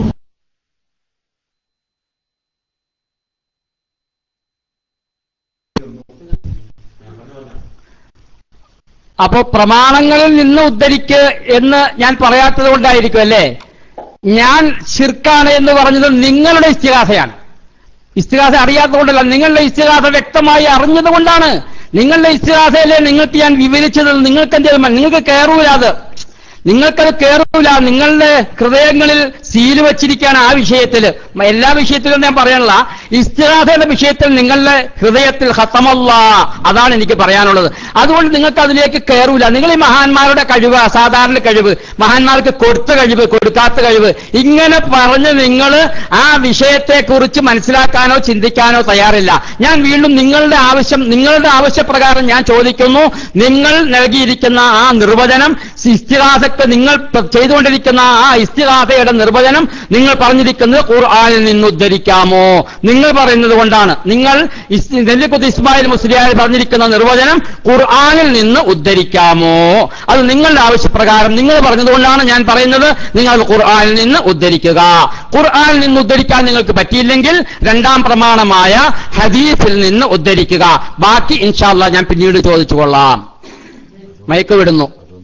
അപ്പോ പ്രമാണങ്ങളിൽ നിന്ന് ഉദ്ധരിക്ക് എന്ന് ഞാൻ പറയാത്തത് കൊണ്ടായിരിക്കും അല്ലേ ഞാൻ ശിർക്കാണ് എന്ന് പറഞ്ഞത് നിങ്ങളുടെ ഇസ്തിഹാസയാണ് ഇസ്തിഹാസ അറിയാത്തതുകൊണ്ടല്ല നിങ്ങളുടെ ഇസ്തിഹാസ വ്യക്തമായി അറിഞ്ഞതുകൊണ്ടാണ് നിങ്ങളുടെ ഇസ്തിഹാസയിലെ നിങ്ങൾക്ക് ഞാൻ വിവരിച്ചത് നിങ്ങൾക്ക് എന്ത് ചെയ്തു? നിങ്ങൾക്ക് കയറൂല അത് നിങ്ങൾക്കത് കയറൂല നിങ്ങളുടെ ഹൃദയങ്ങളിൽ സീല് വച്ചിരിക്കുകയാണ് ആ വിഷയത്തിൽ എല്ലാ വിഷയത്തിലും ഞാൻ പറയാനുള്ള ഇസ്തിഹാസയുടെ വിഷയത്തിൽ നിങ്ങളുടെ ഹൃദയത്തിൽ ഹത്തമല്ല അതാണ് എനിക്ക് പറയാനുള്ളത് അതുകൊണ്ട് നിങ്ങൾക്ക് അതിലേക്ക് കയറൂല നിങ്ങൾ ഈ മഹാന്മാരുടെ കഴിവ് അസാധാരണ കഴിവ് മഹാന്മാർക്ക് കൊടുത്ത കഴിവ് കൊടുക്കാത്ത കഴിവ് ഇങ്ങനെ പറഞ്ഞ് നിങ്ങൾ ആ വിഷയത്തെക്കുറിച്ച് മനസ്സിലാക്കാനോ ചിന്തിക്കാനോ തയ്യാറില്ല ഞാൻ വീണ്ടും നിങ്ങളുടെ ആവശ്യം നിങ്ങളുടെ ആവശ്യപ്രകാരം ഞാൻ ചോദിക്കുന്നു നിങ്ങൾ നൽകിയിരിക്കുന്ന ആ നിർവചനം ഇസ്തിഹാസക്ക് നിങ്ങൾ പ- ചെയ്തുകൊണ്ടിരിക്കുന്ന ആ ഇസ്തിഹാസയുടെ നിർവചനം നിങ്ങൾ പറഞ്ഞിരിക്കുന്നത് ഖുർആനിൽ നിന്ന് ഉദ്ധരിക്കാമോ നിങ്ങൾ പറയുന്നത് കൊണ്ടാണ് നിങ്ങൾ ഇസ്- നെല്ലിക്കുത്ത് ഇസ്മായിൽ മുസ്ലിയാർ പറഞ്ഞിരിക്കുന്ന നിർവചനം ഖുർആനിൽ നിന്ന് ഉദ്ധരിക്കാമോ അത് നിങ്ങളുടെ ആവശ്യപ്രകാരം നിങ്ങൾ പറഞ്ഞതുകൊണ്ടാണ് ഞാൻ പറയുന്നത് നിങ്ങൾ അത് ഖുർആനിൽ നിന്ന് ഉദ്ധരിക്കുക ഖുർആനിൽ നിന്ന് ഉദ്ധരിക്കാൻ നിങ്ങൾക്ക് പറ്റിയില്ലെങ്കിൽ രണ്ടാം പ്രമാണമായ ഹദീസിൽ നിന്ന് ഉദ്ധരിക്കുക ബാക്കി ഇൻഷാല്ല ഞാൻ പിന്നീട് ചോദിച്ചു കൊള്ളാം മയക്ക് വിടുന്നു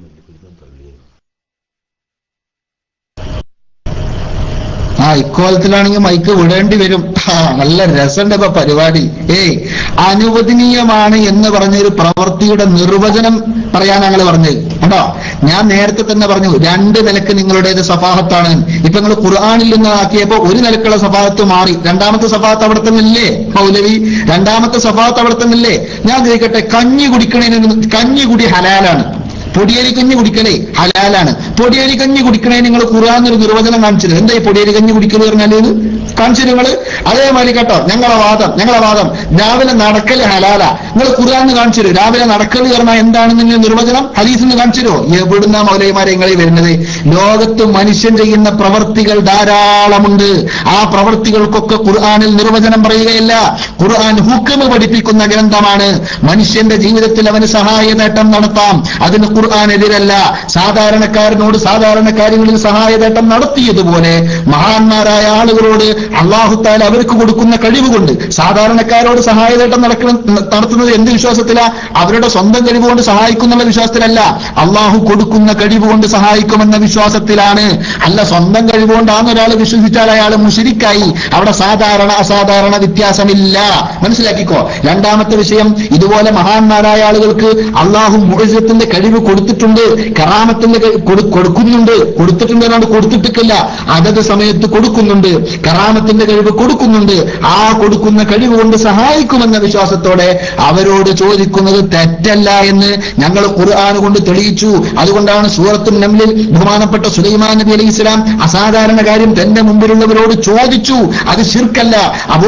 ആ ഇക്കോലത്തിലാണെങ്കിൽ മൈക്ക് വിടേണ്ടി വരും ആ, നല്ല രസമുണ്ട് ഇപ്പൊ പരിപാടി ഏയ് അനുവദനീയമാണ് എന്ന് പറഞ്ഞൊരു പ്രവൃത്തിയുടെ നിർവചനം പറയാൻ ഞങ്ങൾ പറഞ്ഞത് കേട്ടോ ഞാൻ നേരത്തെ തന്നെ പറഞ്ഞു രണ്ട് നിലക്ക് നിങ്ങളുടേത് സഫാഹത്താണ് ഇപ്പൊ നിങ്ങൾ ഖുർആാനിൽ നിന്ന് ആക്കിയപ്പോ ഒരു നിലക്കുള്ള സഫാഹത്ത് മാറി രണ്ടാമത്തെ സഫാഹത്ത് അവിടെ തന്നെ ഇല്ലേ മൗലവി രണ്ടാമത്തെ സഫാഹത്ത് അവിടെ തന്നെ ഇല്ലേ ഞാൻ ചോദിക്കട്ടെ കഞ്ഞി കുടിക്കണേന് കഞ്ഞി കുടി ഹലാലാണ് പൊടിയരി കഞ്ഞി കുടിക്കണേ ഹലാലാണ് പൊടിയരി കഞ്ഞി കുടിക്കണേ നിങ്ങൾ ഖുർആാനൊരു നിർവചനം കാണിച്ചത് എന്താ ഈ പൊടിയരി കഞ്ഞി കുടിക്കല് പറഞ്ഞാല് കാണിച്ചു നിങ്ങൾ അതേമാതിരി കേട്ടോ ഞങ്ങളെ വാദം ഞങ്ങളെ വാദം രാവിലെ നടക്കല് ഹലാല നിങ്ങൾ ഖുർആാന്ന് കാണിച്ചു തരും രാവിലെ നടക്കല് പറഞ്ഞാൽ എന്താണെന്ന് നിർവചനം ഹദീസിന്ന് കാണിച്ചു തരുമോ എവിടുന്ന മൗലൈമാരെ നിങ്ങളീ വരുന്നത് ലോകത്ത് മനുഷ്യൻ ചെയ്യുന്ന പ്രവർത്തികൾ ധാരാളമുണ്ട് ആ പ്രവർത്തികൾക്കൊക്കെ ഖുർആാനിൽ നിർവചനം പറയുകയില്ല ഖുർആൻ ഹുക്കമ് പഠിപ്പിക്കുന്ന ഗ്രന്ഥമാണ് മനുഷ്യന്റെ ജീവിതത്തിൽ അവന് സഹായ നേട്ടം നടത്താം അതിന് ഖുർആൻ എതിരല്ല സാധാരണക്കാരനോട് സാധാരണ കാര്യങ്ങളിൽ സഹായ നേട്ടം നടത്തിയതുപോലെ മഹാന്മാരായ ആളുകളോട് അള്ളാഹുത്താൽ അവർക്ക് കൊടുക്കുന്ന കഴിവ് കൊണ്ട് സാധാരണക്കാരോട് സഹായ നേട്ടം നടക്കുന്ന നടത്തുന്നത് എന്ത് വിശ്വാസത്തിലാ അവരുടെ സ്വന്തം കഴിവ് കൊണ്ട് സഹായിക്കുന്നുള്ള വിശ്വാസത്തിലല്ല അള്ളാഹു കൊടുക്കുന്ന കഴിവ് കൊണ്ട് സഹായിക്കുമെന്ന വിശ്വാസത്തിലാണ് അല്ല സ്വന്തം കഴിവ് കൊണ്ടാണ് ഒരാൾ വിശ്വസിച്ചാൽ അയാൾ മുഷിരിക്കായി അവിടെ സാധാരണ അസാധാരണ വ്യത്യാസമില്ല മനസ്സിലാക്കിക്കോ രണ്ടാമത്തെ വിഷയം ഇതുപോലെ മഹാന്മാരായ ആളുകൾക്ക് അള്ളാഹു മുഴജത്തിന്റെ കഴിവ് കൊടുത്തിട്ടുണ്ട് കറാമത്തിന്റെ കഴി- കൊടു- കൊടുക്കുന്നുണ്ട് കൊടുത്തിട്ടുണ്ട് എന്നാണ് കൊടുത്തിട്ടില്ല അതത് സമയത്ത് കൊടുക്കുന്നുണ്ട് കറാമത്തിന്റെ കഴിവ് കൊടുക്കുന്നുണ്ട് ആ കൊടുക്കുന്ന കഴിവ് കൊണ്ട് സഹായിക്കുമെന്ന വിശ്വാസത്തോടെ അവരോട് ചോദിക്കുന്നത് തെറ്റല്ല എന്ന് ഞങ്ങൾ ഖുർആൻ കൊണ്ട് തെളിയിച്ചു അതുകൊണ്ടാണ് സൂറത്തുൽ നംലിൽ ബഹുമാനപ്പെട്ട സുലൈമാൻ നബി അലൈഹി ഇസ്ലാം അസാധാരണ കാര്യം തന്റെ മുമ്പിലുള്ളവരോട് ചോദിച്ചു അത് ശിർക്കല്ല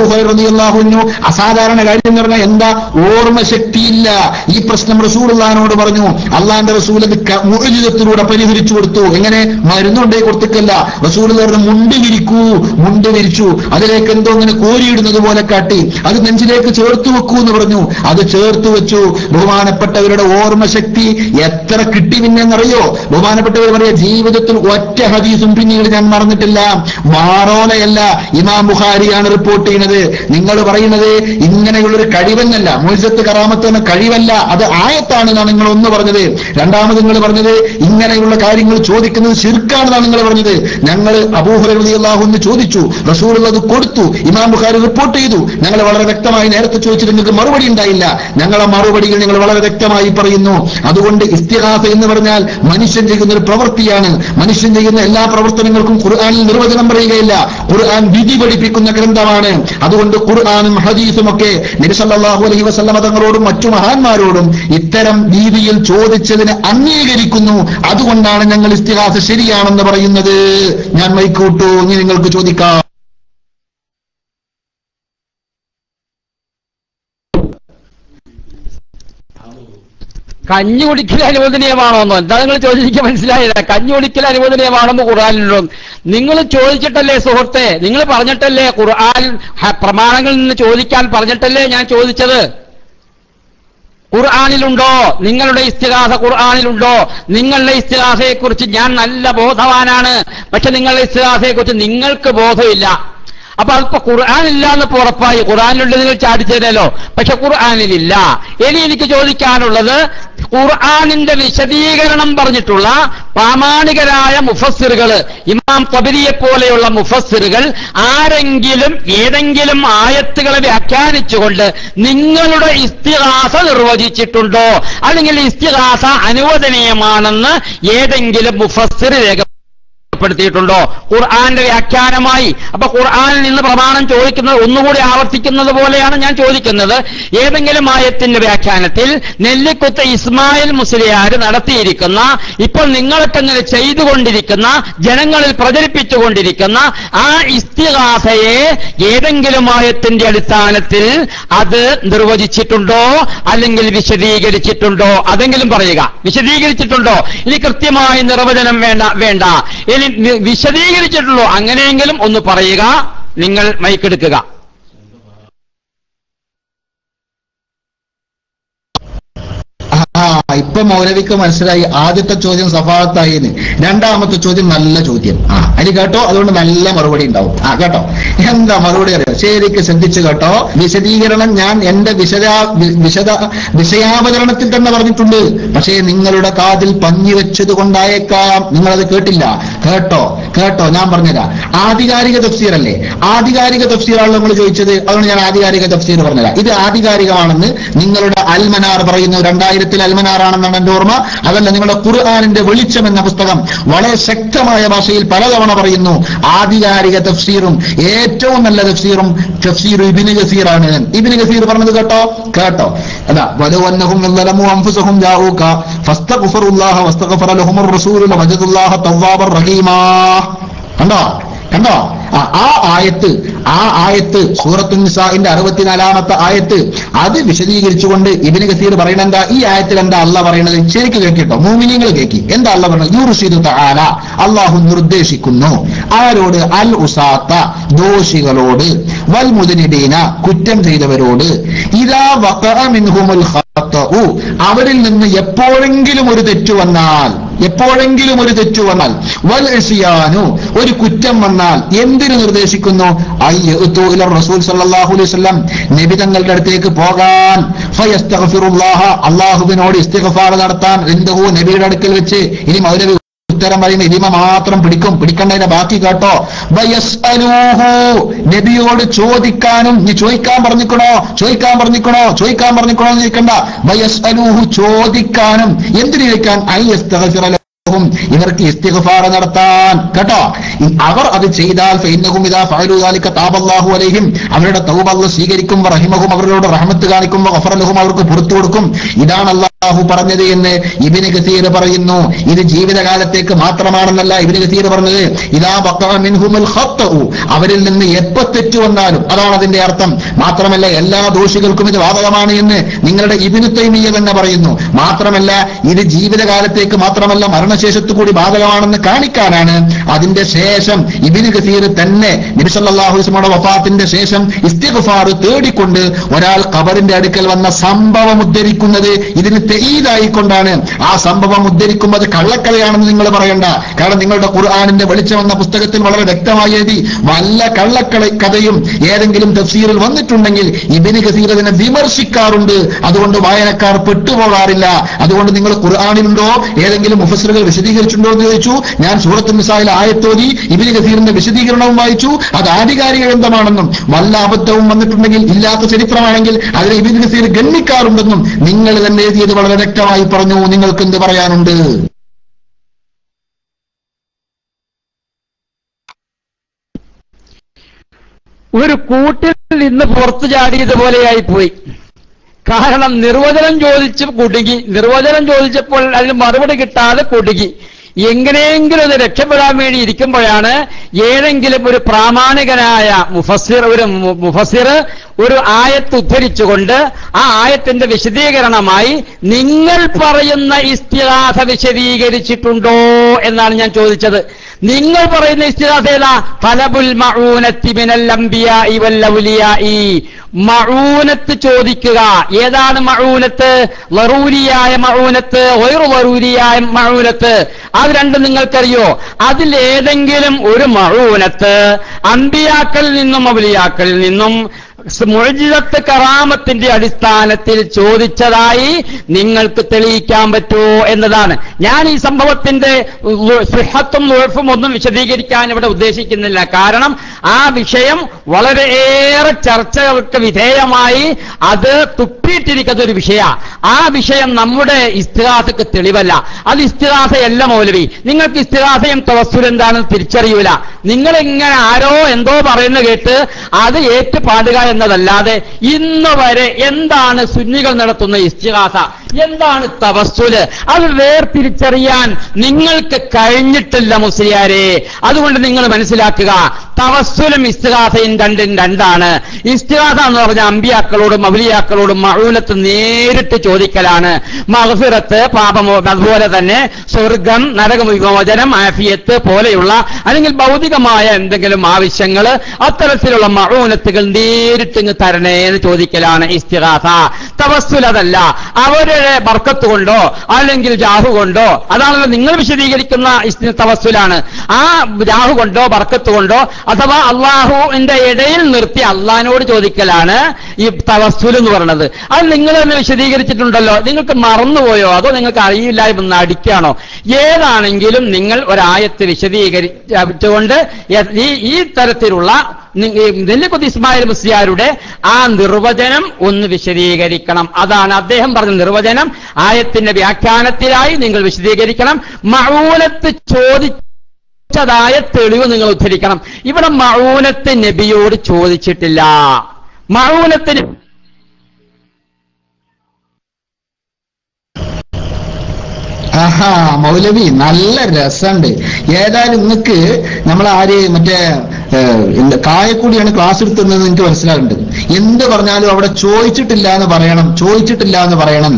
അബൂഹു അസാധാരണ കാര്യം എന്ന് പറഞ്ഞാൽ എന്താ ഓർമ്മശക്തിയില്ല ഈ പ്രശ്നം റസൂലുള്ളാഹിനോട് പറഞ്ഞു അള്ളാന്റെ റസൂൽ അത് ക- മുഅ്ജിസത്തിലൂടെ പരിഹരിച്ചു കൊടുത്തു എങ്ങനെ മരുന്നുണ്ടേ കൊടുത്തിക്കല്ല റസൂൽ പറഞ്ഞു മുണ്ട് വിരിക്കൂ മുണ്ട് വിരിച്ചു അതിലേക്ക് എന്തോ ഇങ്ങനെ കോരിയിടുന്നത് പോലെ കാട്ടി അത് നെഞ്ചിലേക്ക് ചേർത്ത് വെക്കൂ എന്ന് പറഞ്ഞു അത് ചേർത്ത് വെച്ചു ബഹുമാനപ്പെട്ടവരുടെ ഓർമ്മശക്തി എത്ര കിട്ടി പിന്നെന്നറിയോ ബഹുമാനപ്പെട്ടവർ പറയാ ജീവിതത്തിൽ ഒറ്റ ഹദീസും പിന്നീട് ഞാൻ മറന്നിട്ടില്ല മാറോലയല്ല ഇമാം ബുഖാരിയാണ് റിപ്പോർട്ട് ചെയ്യുന്നത് നിങ്ങൾ പറയുന്നത് ഇങ്ങനെയുള്ളൊരു കഴിവെന്നല്ല മുഴുസത്ത് കറാമത്ത് എന്ന കഴിവല്ല അത് ആയത്താണെന്നാണ് നിങ്ങൾ ഒന്ന് പറഞ്ഞത് രണ്ടാമത് നിങ്ങൾ പറഞ്ഞത് ഇങ്ങനെയുള്ള കാര്യങ്ങൾ ചോദിക്കുന്നത് ശിർക്കാണെന്നാണ് നിങ്ങൾ പറഞ്ഞത് ഞങ്ങൾ അബൂഹുറിയാഹുന്ന് ചോദിച്ചു റസൂൽ അത് കൊടുത്തു ഇമാം ബുഖാരി റിപ്പോർട്ട് ചെയ്തു ഞങ്ങൾ വളരെ വ്യക്തമായി നേരത്തെ ചോദിച്ചിട്ട് നിങ്ങൾക്ക് മറുപടി ഉണ്ടായില്ല ഞങ്ങളെ മറുപടികൾ നിങ്ങൾ വളരെ വ്യക്തമായി പറയുന്നു അതുകൊണ്ട് ഇസ്തിഹാസ എന്ന് പറഞ്ഞാൽ മനുഷ്യൻ ചെയ്യുന്ന ഒരു പ്രവൃത്തിയാണ് മനുഷ്യൻ ചെയ്യുന്ന എല്ലാ പ്രവർത്തനങ്ങൾക്കും ഖുർആാനിൽ നിർവചനം പറയുകയില്ല ഖുർആൻ വിധി പഠിപ്പിക്കുന്ന ഗ്രന്ഥമാണ് അതുകൊണ്ട് ഖുർആാനും ഹദീസും ഒക്കെ നബിസല്ലാഹു അലൈഹി വസല്ലമ തങ്ങളോടും മറ്റു മഹാന്മാരോടും ഇത്തരം രീതിയിൽ ചോദിച്ചതിന് അംഗീകരിക്കുന്നു അതുകൊണ്ടാണ് ഞങ്ങൾ ഇസ്തിഹാസ ശരിയാണെന്ന് പറയുന്നത് ഞാൻ മൈക്കൂട്ടു ഇനി നിങ്ങൾക്ക് ചോദിക്കാം കഞ്ഞി കുടിക്കൽ അനുവദനീയമാണോന്നോ എന്താ നിങ്ങൾ ചോദിച്ചിരിക്കാൻ മനസ്സിലായില്ല കഞ്ഞി കുടിക്കൽ അനുവദനീയമാണെന്ന് ഖുർആാനിലുണ്ടോ നിങ്ങൾ ചോദിച്ചിട്ടല്ലേ സുഹൃത്തെ നിങ്ങൾ പറഞ്ഞിട്ടല്ലേ ഖുർആൻ ഹ- പ്രമാണങ്ങളിൽ നിന്ന് ചോദിക്കാൻ പറഞ്ഞിട്ടല്ലേ ഞാൻ ചോദിച്ചത് ഖുർആാനിലുണ്ടോ നിങ്ങളുടെ ഇസ്തിഹാസ ഖുർആാനിലുണ്ടോ നിങ്ങളുടെ ഇസ്തിഹാസയെക്കുറിച്ച് ഞാൻ നല്ല ബോധവാനാണ് പക്ഷെ നിങ്ങളുടെ ഇസ്തിഹാസയെക്കുറിച്ച് നിങ്ങൾക്ക് ബോധമില്ല അപ്പൊ അതിപ്പോ ഖുർആൻ ഇല്ല എന്ന് ഇപ്പൊ ഉറപ്പായി ഖുർആാനിലുണ്ട് നിങ്ങൾ ചാടിച്ചേരല്ലോ പക്ഷെ ഖുർആാനിലില്ല ഇനി എനിക്ക് ചോദിക്കാനുള്ളത് ഖുർആാനിന്റെ വിശദീകരണം പറഞ്ഞിട്ടുള്ള പ്രാമാണികരായ മുഫസ്സിറുകൾ ഇമാം തബരിയെ പോലെയുള്ള മുഫസ്സിറുകൾ ആരെങ്കിലും ഏതെങ്കിലും ആയത്തുകളെ വ്യാഖ്യാനിച്ചുകൊണ്ട് നിങ്ങളുടെ ഇസ്തിഹാസ നിർവചിച്ചിട്ടുണ്ടോ അല്ലെങ്കിൽ ഇസ്തിഹാസ അനുവദനീയമാണെന്ന് ഏതെങ്കിലും മുഫസ്സിർ രേഖ പ്പെടുത്തിയിട്ടുണ്ടോ ഖുർആന്റെ വ്യാഖ്യാനമായി അപ്പൊ ഖുർആനിൽ നിന്ന് പ്രമാണം ചോദിക്കുന്നത് ഒന്നുകൂടി ആവർത്തിക്കുന്നത് പോലെയാണ് ഞാൻ ചോദിക്കുന്നത് ഏതെങ്കിലും ആയത്തിന്റെ വ്യാഖ്യാനത്തിൽ നെല്ലിക്കുത്ത് ഇസ്മായിൽ മുസ്ലിയാർ നടത്തിയിരിക്കുന്ന ഇപ്പോൾ നിങ്ങൾക്കങ്ങനെ ചെയ്തുകൊണ്ടിരിക്കുന്ന ജനങ്ങളിൽ പ്രചരിപ്പിച്ചുകൊണ്ടിരിക്കുന്ന ആ ഇസ്തിഹാസയെ ഏതെങ്കിലും ആയത്തിന്റെ അടിസ്ഥാനത്തിൽ അത് നിർവചിച്ചിട്ടുണ്ടോ അല്ലെങ്കിൽ വിശദീകരിച്ചിട്ടുണ്ടോ അതെങ്കിലും പറയുക വിശദീകരിച്ചിട്ടുണ്ടോ ഇനി കൃത്യമായ നിർവചനം വേണ്ട വേണ്ട ഇനി നി- വിശദീകരിച്ചിട്ടുള്ളൂ അങ്ങനെയെങ്കിലും ഒന്ന് പറയുക നിങ്ങൾ മൈക്കെടുക്കുക ആ ഇപ്പൊ മൗലവിക്ക് മനസ്സിലായി ആദ്യത്തെ ചോദ്യം സഫാത്തായിന്ന് രണ്ടാമത്തെ ചോദ്യം നല്ല ചോദ്യം ആ അനി കേട്ടോ അതുകൊണ്ട് നല്ല മറുപടി ഉണ്ടാവും ആ കേട്ടോ എന്താ മറുപടി അറിയാം ശരിക്ക് ശ്രദ്ധിച്ചു കേട്ടോ വിശദീകരണം ഞാൻ എന്റെ വിശദ വി- വിശദ വിഷയാവതരണത്തിൽ തന്നെ പറഞ്ഞിട്ടുണ്ട് പക്ഷേ നിങ്ങളുടെ കാതിൽ പഞ്ഞി വെച്ചത് കൊണ്ടായേക്കാം നിങ്ങളത് കേട്ടില്ല കേട്ടോ കേട്ടോ ഞാൻ പറഞ്ഞുതരാം ആധികാരിക തഫ്സീർ അല്ലേ ആധികാരിക തഫ്സീറാണ് നമ്മൾ ചോദിച്ചത് അതുകൊണ്ട് ഞാൻ ആധികാരിക തഫ്സീർ പറഞ്ഞുതരാം ഇത് ആധികാരികമാണെന്ന് നിങ്ങളുടെ അൽമനാർ പറയുന്നു രണ്ടായിരത്തിൽ അൽമനാറാണെന്നാണ് എന്റെ ഓർമ്മ അതല്ല നിങ്ങളുടെ ഖുർആാനിന്റെ വെളിച്ചം എന്ന പുസ്തകം വളരെ ശക്തമായ ഭാഷയിൽ പലതവണ പറയുന്നു ആധികാരിക തഫ്സീറും ഏറ്റവും നല്ല തഫ്സീറും തഫ്സീർ ഇബിന് ഗസീറാണ് ഇബിന് ഗസീർ പറഞ്ഞത് കേട്ടോ കേട്ടോ അതാ വലവന്നഹും ظلموا أنفسهم جاءوك فاستغفروا الله واستغفر لهم الرسول لوجدوا الله توابا رحيما കണ്ടോ കണ്ടോ ആ ആ ആയത്ത് ആ ആയത്ത് സൂറത്തു നിസാഇന്റെ അറുപത്തിനാലാമത്തെ ആയത്ത് അത് വിശദീകരിച്ചുകൊണ്ട് ഇബിന് കസീർ പറയണ എന്താ ഈ ആയത്തിൽ എന്താ അല്ല പറയണത് ശരിക്ക് കേൾക്കിട്ടോ മൂമിനിങ്ങൾ കേൾക്കി എന്താ അല്ല പറയുന്നത് യൂറുഷിദു തആല അള്ളാഹു നിർദ്ദേശിക്കുന്നു ആരോട് അൽ ഉസാത്ത ദോഷികളോട് വൽ മുദനിബീന കുറ്റം ചെയ്തവരോട് ഇതാ വഖഅ മിൻഹുമുൽ ഖത്തഉ അവരിൽ നിന്ന് എപ്പോഴെങ്കിലും ഒരു തെറ്റു വന്നാൽ എപ്പോഴെങ്കിലും ഒരു തെറ്റു വന്നാൽ വൽ ഇസ്യാനു ഒരു കുറ്റം വന്നാൽ എന്തിനു നിർദ്ദേശിക്കുന്നു അയ്യത്തു ഇല റസൂൽ സല്ലല്ലാഹു അലൈഹി വസല്ലം നബി തങ്ങളുടെ അടുത്തേക്ക് പോകാൻ ഫയസ്തഗ്ഫിറുല്ലാഹ അല്ലാഹുവിനോട് ഇസ്തിഗ്ഫാർ നടത്താൻ എന്തുഹു നബിയുടെ അടുക്കൽ വെച്ച് ഇനി മൗലവി ഉത്തരം പറയുന്ന ഇതിമ മാത്രം പിടിക്കും പിടിക്കേണ്ടതിന്റെ ബാക്കി കേട്ടോ വയസ്അലൂഹു നബിയോട് ചോദിക്കാനും നീ ചോദിക്കാൻ പറഞ്ഞിക്കണോ ചോദിക്കാൻ പറഞ്ഞിക്കണോ ചോദിക്കാൻ പറഞ്ഞിക്കണോ എന്ന് ചോദിക്കണ്ട വയസ്അലൂഹു ചോദിക്കാനും എന്തിനു ചോദിക്കാൻ ഐ യസ്തഗ്ഫിറ ലഹും ഇവർക്ക് ഇസ്തിഗ്ഫാർ നടത്താൻ കേട്ടോ ഇ- അവർ അത് ചെയ്താൽ ഫൈന്നഹും ഇദാ ഫഅലു ദാലിക താബല്ലാഹു അലൈഹിം അവരുടെ തൗബ അല്ലാഹു സ്വീകരിക്കും റഹിമഹും അവരോട് റഹ്മത്ത് കാണിക്കും ഗഫറ ലഹും അവർക്ക് പുറത്തു കൊടുക്കും ഇതാണ് അല്ലാഹു പറഞ്ഞത് എന്ന് ഇബ്നു കസീർ പറയുന്നു ഇത് ജീവിതകാലത്തേക്ക് മാത്രമാണെന്നല്ല ഇബ്നു കസീർ പറഞ്ഞത് ഇദാ വഖഅ മിൻഹുമുൽ ഖത്തഉ അവരിൽ നിന്ന് എപ്പോ തെറ്റ് വന്നാലും അതാണ് അതിന്റെ അർത്ഥം മാത്രമല്ല എല്ലാ ദോഷികൾക്കും ഇത് ബാധകമാണ് എന്ന് നിങ്ങളുടെ ഇബ്നു തൈമിയ തന്നെ പറയുന്നു മാത്രമല്ല ഇത് ജീവിതകാലത്തേക്ക് മാത്രമല്ല മരണശേഷത്തു കൂടി ബാധകമാണെന്ന് കാണിക്കാനാണ് അതിന്റെ ശേഷം ഇബിന് ഗസീർ തന്നെ നബിസല്ലാഹുസ്മയുടെ വഫാത്തിന്റെ ശേഷം ഇസ്തിഗ്ഫാർ തേടിക്കൊണ്ട് ഒരാൾ ഖബറിന്റെ അടുക്കൽ വന്ന സംഭവം ഉദ്ധരിക്കുന്നത് ഇതിന് തെയ്യതായിക്കൊണ്ടാണ് ആ സംഭവം ഉദ്ധരിക്കുമ്പോൾ അത് കള്ളക്കഥയാണെന്ന് നിങ്ങൾ പറയണ്ട കാരണം നിങ്ങളുടെ ഖുർആാനിന്റെ വെളിച്ചം എന്ന പുസ്തകത്തിൽ വളരെ വ്യക്തമായി എഴുതി വല്ല കള്ളക്കള കഥയും ഏതെങ്കിലും തഫ്സീറിൽ വന്നിട്ടുണ്ടെങ്കിൽ ഇബിന് ഗസീർ അതിനെ വിമർശിക്കാറുണ്ട് അതുകൊണ്ട് വായനക്കാർ പെട്ടുപോകാറില്ല അതുകൊണ്ട് നിങ്ങൾ ഖുർആാനിലുണ്ടോ ഏതെങ്കിലും മുഫസറുകൾ വിശദീകരിച്ചിട്ടുണ്ടോ എന്ന് ചോദിച്ചു ഞാൻ സൂറത്ത് മിസായിൽ ആയത്തോതി ഇബിന് ഗസീറിന്റെ വിശദീകരണവും വായിച്ചു അത് ആധികാരിക ഗ്രന്ഥമാണെന്നും വല്ല അബദ്ധവും വന്നിട്ടുണ്ടെങ്കിൽ ഇല്ലാത്ത ചരിത്രമാണെങ്കിൽ അതിനെ ഇബിന് ഗസീർ ഗണ്ണിക്കാറുണ്ടെന്നും നിങ്ങൾ തന്നെ എഴുതിയത് വളരെ വ്യക്തമായി പറഞ്ഞു നിങ്ങൾക്ക് എന്ത് പറയാനുണ്ട് ഒരു കൂട്ടിൽ നിന്ന് പുറത്തു ചാടിയതുപോലെയായി പോയി കാരണം നിർവചനം ചോദിച്ച് കുടുങ്ങി നിർവചനം ചോദിച്ചപ്പോൾ അതിന് മറുപടി കിട്ടാതെ കുടുങ്ങി എങ്ങനെയെങ്കിലും അത് രക്ഷപ്പെടാൻ വേണ്ടി ഇരിക്കുമ്പോഴാണ് ഏതെങ്കിലും ഒരു പ്രാമാണികനായ മുഫസ്സിർ ഒരു മു- മുഫസ്സിർ ഒരു ആയത്ത് ഉദ്ധരിച്ചുകൊണ്ട് ആ ആയത്തിന്റെ വിശദീകരണമായി നിങ്ങൾ പറയുന്ന ഇസ്തിഹാസ വിശദീകരിച്ചിട്ടുണ്ടോ എന്നാണ് ഞാൻ ചോദിച്ചത് നിങ്ങൾ പറയുന്ന ഇസ്തിഹാസ ഏതാ ഫലബുൽ മഊനത്തി മിനൽ അംബിയാഇ വൽ ഔലിയാഇ മഴൂനത്ത് ചോദിക്കുക ഏതാണ് മഴൂനത്ത് ലറൂരിയായ മഴൂനത്ത് ഒരു ലറൂരിയായ മഴൂനത്ത് അത് രണ്ടും നിങ്ങൾക്കറിയോ അതിലേതെങ്കിലും ഒരു മഴൂനത്ത് അമ്പിയാക്കളിൽ നിന്നും അവലിയാക്കളിൽ നിന്നും മുഴജിതത്ത് കറാമത്തിന്റെ അടിസ്ഥാനത്തിൽ ചോദിച്ചതായി നിങ്ങൾക്ക് തെളിയിക്കാൻ പറ്റുമോ എന്നതാണ് ഞാൻ ഈ സംഭവത്തിന്റെ സുഹത്തും ഉഴഫും ഒന്നും വിശദീകരിക്കാൻ ഇവിടെ ഉദ്ദേശിക്കുന്നില്ല കാരണം ആ വിഷയം വളരെയേറെ ചർച്ചകൾക്ക് വിധേയമായി അത് തുപ്പിയിട്ടിരിക്കുന്ന ഒരു വിഷയ ആ വിഷയം നമ്മുടെ ഇസ്തിഹാസക്ക് തെളിവല്ല അത് ഇസ്തിഹാസയല്ല മൗലവി നിങ്ങൾക്ക് ഇസ്തിഹാസയും തവസ്സുൽ എന്താണെന്ന് തിരിച്ചറിയൂല നിങ്ങൾ ഇങ്ങനെ ആരോ എന്തോ പറയുന്ന കേട്ട് അത് ഏറ്റുപാടുക എന്നതല്ലാതെ ഇന്ന് വരെ എന്താണ് സുന്നികൾ നടത്തുന്ന ഇസ്തിഹാസ എന്താണ് തവസ്സുല് അത് വേർതിരിച്ചറിയാൻ നിങ്ങൾക്ക് കഴിഞ്ഞിട്ടില്ല മുസ്ലിയാരെ അതുകൊണ്ട് നിങ്ങൾ മനസ്സിലാക്കുക തവസ്സുലും ഇസ്തിഹാസയും രണ്ടും രണ്ടാണ് ഇസ്തിഹാസ എന്ന് പറഞ്ഞ അമ്പിയാക്കളോടും അവലിയാക്കളോടും മഴൂലത്ത് നേരിട്ട് ചോദിക്കലാണ് മഹഫിറത്ത് പാപമോ അതുപോലെ തന്നെ സ്വർഗം നരകവിമോചനം ആഫിയത്ത് പോലെയുള്ള അല്ലെങ്കിൽ ഭൗതികമായ എന്തെങ്കിലും ആവശ്യങ്ങൾ അത്തരത്തിലുള്ള മഴൂലത്തുകൾ നേരിട്ട് ഇങ്ങ് തരണേ എന്ന് ചോദിക്കലാണ് ഇസ്തിഹാസ തവസ്സുൽ അതല്ല അവരുടെ ബർക്കത്ത് കൊണ്ടോ അല്ലെങ്കിൽ ജാഹു കൊണ്ടോ അതാണല്ലോ നിങ്ങൾ വിശദീകരിക്കുന്ന ഇസ്തി- തവസ്സുലാണ് ആ ജാഹു കൊണ്ടോ ബർക്കത്ത് കൊണ്ടോ അഥവാ അള്ളാഹുവിന്റെ ഇടയിൽ നിർത്തി അള്ളഹാനോട് ചോദിക്കലാണ് ഈ തവസ്സുൽ എന്ന് പറയുന്നത് അത് നിങ്ങൾ തന്നെ വിശദീകരിച്ചിട്ടുണ്ടല്ലോ നിങ്ങൾക്ക് മറന്നുപോയോ അതോ നിങ്ങൾക്ക് അറിയില്ലായ്മ നടിക്കാണോ ഏതാണെങ്കിലും നിങ്ങൾ ഒരായത്ത് വിശദീകരിച്ചുകൊണ്ട് ഈ ഈ തരത്തിലുള്ള നി- ഈ നെല്ലിക്കുത്തി ഇസ്മായിൽ മുസ്ലിയാരുടെ ആ നിർവചനം ഒന്ന് വിശദീകരിക്കണം അതാണ് അദ്ദേഹം പറഞ്ഞ നിർവചനം ആയത്തിന്റെ വ്യാഖ്യാനത്തിലായി നിങ്ങൾ വിശദീകരിക്കണം മഴൂലത്ത് ചോദിച്ചതായ തെളിവ് നിങ്ങൾ ഉദ്ധരിക്കണം ഇവിടെ മഴൂലത്ത് നബിയോട് ചോദിച്ചിട്ടില്ല മഴൂലത്തിന് ആഹാ മൗലവി നല്ല രസമുണ്ട് ഏതായാലും നിങ്ങക്ക് നമ്മൾ ആര് മറ്റേ ഏഹ്, എന്ത് കായക്കൂടിയാണ് ക്ലാസ് എടുത്തുന്നത് എനിക്ക് മനസ്സിലാകുന്നുണ്ട് എന്ത് പറഞ്ഞാലും അവിടെ ചോദിച്ചിട്ടില്ല എന്ന് പറയണം ചോദിച്ചിട്ടില്ല എന്ന് പറയണം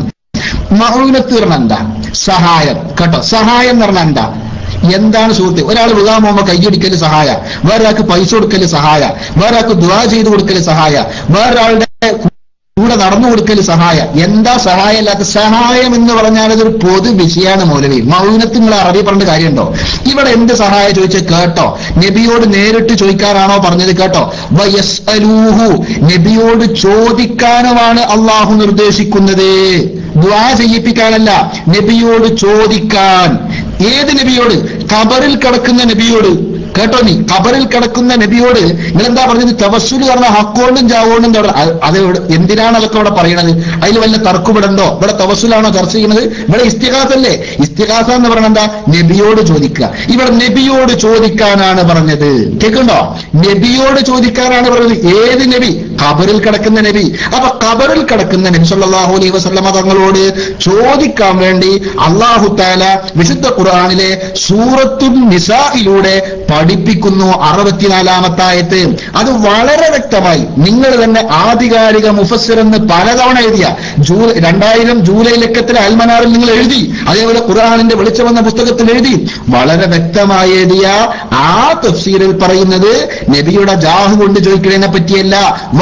മൗനത്ത് പറഞ്ഞ എന്താ സഹായം കേട്ടോ സഹായം എന്ന് പറഞ്ഞാൽ എന്താ എന്താണ് സുഹൃത്ത് ഒരാൾ വിവാഹം പോകുമ്പോൾ കൈയടിക്കല് സഹായ വേറൊരാൾക്ക് പൈസ കൊടുക്കല് സഹായ വേറൊരാൾക്ക് ദ്വാ ചെയ്ത് കൊടുക്കല് സഹായ വേറൊരാളുടെ കൂടെ നടന്നു കൊടുക്കൽ സഹായ എന്താ സഹായമല്ലാത്ത സഹായം എന്ന് പറഞ്ഞാൽ അതൊരു പൊതു വിഷയമാണ് മൗലവി മൗനത്ത് നിങ്ങൾ അറബി പറഞ്ഞ കാര്യമുണ്ടോ ഇവിടെ എന്ത് സഹായം ചോദിച്ചാൽ കേട്ടോ നബിയോട് നേരിട്ട് ചോദിക്കാനാണോ പറഞ്ഞത് കേട്ടോ വയസ്അലൂഹു നബിയോട് ചോദിക്കാനുമാണ് അള്ളാഹു നിർദ്ദേശിക്കുന്നത് ദ്വാ ചെയ്യിപ്പിക്കാനല്ല നബിയോട് ചോദിക്കാൻ ഏത് നബിയോട് കബറിൽ കിടക്കുന്ന നബിയോട് കേട്ടോ നീ കബറിൽ കിടക്കുന്ന നബിയോട് നിങ്ങൾ എന്താ പറഞ്ഞത് തവസ്സുല് പറഞ്ഞ ഹക്കോണ്ടും ചാവോണ്ടും അവിടെ അത് അത് ഇവിടെ- എന്തിനാണ് അതൊക്കെ ഇവിടെ പറയണത് അതിൽ വല്ല തർക്കുപിടണ്ടോ ഇവിടെ തവസ്സുലാണോ ചർച്ച ചെയ്യുന്നത് ഇവിടെ ഇസ്തിഹാസല്ലേ ഇസ്തിഹാസ എന്ന് പറയുന്നത് എന്താ നബിയോട് ചോദിക്കുക ഇവിടെ നബിയോട് ചോദിക്കാനാണ് പറഞ്ഞത് കേൾക്കുണ്ടോ നബിയോട് ചോദിക്കാനാണ് പറഞ്ഞത് ഏത് നബി കബറിൽ കിടക്കുന്ന നബി അപ്പൊ കബറിൽ കിടക്കുന്ന നബി സല്ലല്ലാഹു അലൈഹി വസല്ലമ തങ്ങളോട് ചോദിക്കാൻ വേണ്ടി അള്ളാഹു താല വിശുദ്ധ ഖുർആനിലെ സൂറത്തുൽ നിസായിലൂടെ പഠിപ്പിക്കുന്നു അറുപത്തിനാലാമത്തായത്ത് അത് വളരെ വ്യക്തമായി നിങ്ങൾ തന്നെ ആധികാരിക മുഫസ്സിർ എന്ന് പലതവണ എഴുതിയ ജൂലൈ രണ്ടായിരം ജൂലൈ ലക്കത്തിലെ അൽമനാറിൽ നിങ്ങൾ എഴുതി അതേപോലെ ഖുർആാനിന്റെ വെളിച്ചമെന്ന പുസ്തകത്തിൽ എഴുതി വളരെ വ്യക്തമായി എഴുതിയ ആ തഫ്സീറിൽ പറയുന്നത് നബിയുടെ ജാഹ് കൊണ്ട് ചോദിക്കുന്നതിനെ പറ്റിയല്ല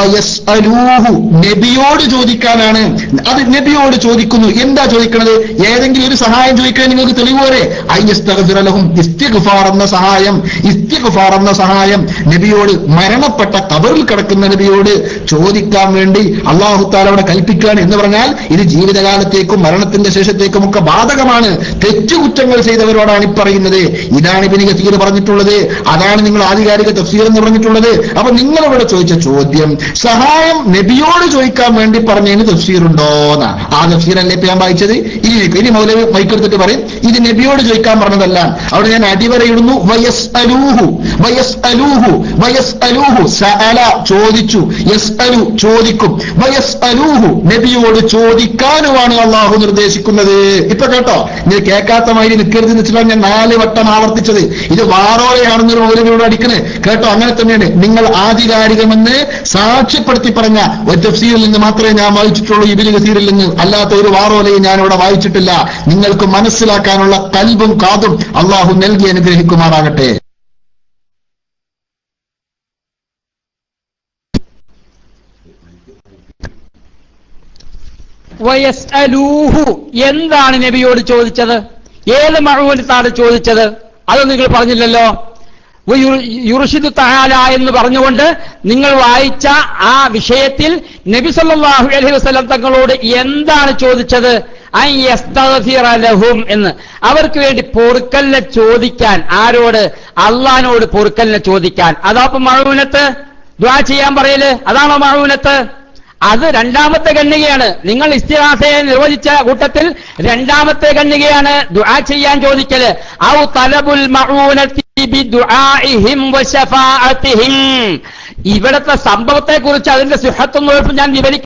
വയസ്അലൂഹു നബിയോട് ചോദിക്കാനാണ് അത് നബിയോട് ചോദിക്കുന്നു എന്താ ചോദിക്കുന്നത് ഏതെങ്കിലും ഒരു സഹായം ചോദിക്കാൻ നിങ്ങൾക്ക് തെളിവ് പോരെ അയ്യസ്തഗഫിറലഹും ഇസ്തിഗ്ഫാർ എന്ന സഹായം ഇസ്തിഗ്ഫാർ എന്ന സഹായം നബിയോട് മരണപ്പെട്ട കബറിൽ കിടക്കുന്ന നബിയോട് ചോദിക്കാൻ വേണ്ടി അള്ളാഹു താല അവിടെ കൽപ്പിക്കുകയാണ് എന്ന് പറഞ്ഞാൽ ഇത് ജീവിതകാലത്തേക്കും മരണത്തിന്റെ ശേഷത്തേക്കും ഒക്കെ ബാധകമാണ് തെറ്റുകുറ്റങ്ങൾ ചെയ്തവരോടാണ് ഈ പറയുന്നത് ഇതാണ് ഇബിന് ഗസീർ പറഞ്ഞിട്ടുള്ളത് അതാണ് നിങ്ങൾ ആധികാരിക തഫ്സീർ എന്ന് പറഞ്ഞിട്ടുള്ളത് അപ്പൊ നിങ്ങളിവിടെ ചോദിച്ച ചോദ്യം സഹായം നബിയോട് ചോദിക്കാൻ വേണ്ടി പറഞ്ഞതിന് തഫ്സീർ ഉണ്ടോ എന്നാ ആ തഫ്സീർ അല്ലേ ഇപ്പൊ ഞാൻ വായിച്ചത് ഇനി ഇനി മൗലവി മൈക്കെടുത്തിട്ട് പറയും ഇത് നബിയോട് ചോദിക്കാൻ പറഞ്ഞതല്ല അവിടെ ഞാൻ അടിവരയിടുന്നു വയസ് അലൂഹു വയസ് അലൂഹു വയസ് അലൂഹു സഅല ചോദിച്ചു യസ് അലു ചോദിക്കും വയസ് അലൂഹു നബിയോട് ചോദിക്കാനുമാണ് അള്ളാഹു നിർദ്ദേശിക്കുന്നത് ഇപ്പൊ കേട്ടോ ഇത് കേൾക്കാത്ത മാതിരി നിൽക്കരുത് എന്ന് വെച്ചിട്ടാണ് ഞാൻ നാല് വട്ടം ആവർത്തിച്ചത് ഇത് വാറോളയാണെന്നൊരു മൗലവിയോട് അടിക്കണേ കേട്ടോ അങ്ങനെ തന്നെയാണ് നിങ്ങൾ ആധികാരികമെന്ന് സാക്ഷ്യപ്പെടുത്തി പറഞ്ഞ ഒരു തഫ്സീറിൽ നിന്ന് മാത്രമേ ഞാൻ വായിച്ചിട്ടുള്ളൂ ഇബിന് ഗസീറിൽ നിന്ന് അല്ലാത്ത ഒരു വാറോലയും ഞാൻ ഇവിടെ വായിച്ചിട്ടില്ല നിങ്ങൾക്ക് മനസ്സിലാക്കാനുള്ള കൽബും കാതും അള്ളാഹു നൽകി അനുഗ്രഹിക്കുമാറാകട്ടെ വയസ്അലൂഹു എന്താണ് നബിയോട് ചോദിച്ചത് ഏത് മഴൂനത്താണ് ചോദിച്ചത് അത് നിങ്ങൾ പറഞ്ഞില്ലല്ലോ യുർഷിദ് തഹാല എന്ന് പറഞ്ഞുകൊണ്ട് നിങ്ങൾ വായിച്ച ആ വിഷയത്തിൽ നബി സല്ലല്ലാഹു അലൈഹി വസല്ലം തങ്ങളോട് എന്താണ് ചോദിച്ചത് അൻ യസ്തഗ്ഫിറ ലഹും എന്ന് അവർക്ക് വേണ്ടി പൊറുക്കലിനെ ചോദിക്കാൻ ആരോട് അള്ളഹാനോട് പൊറുക്കലിനെ ചോദിക്കാൻ അതാപ്പോ മഴൂനത്ത് ദ്വാ ചെയ്യാൻ പറയല് അതാണോ മഴൂനത്ത് അത് രണ്ടാമത്തെ ഖണ്ഡികയാണ് നിങ്ങൾ ഇസ്തിഹാസയെ നിർവചിച്ച കൂട്ടത്തിൽ രണ്ടാമത്തെ ഖണ്ഡികയാണ് ദുആ ചെയ്യാൻ ചോദിക്കല് ഔ തലബുൽ മഊനത്തി ബിദുആഇഹിം വശഫാഅത്തിഹിം ഇവിടത്തെ സംഭവത്തെ കുറിച്ച് അതിന്റെ സുഹത്തൊന്നും ഞാൻ വിവരിക്കുന്നില്ല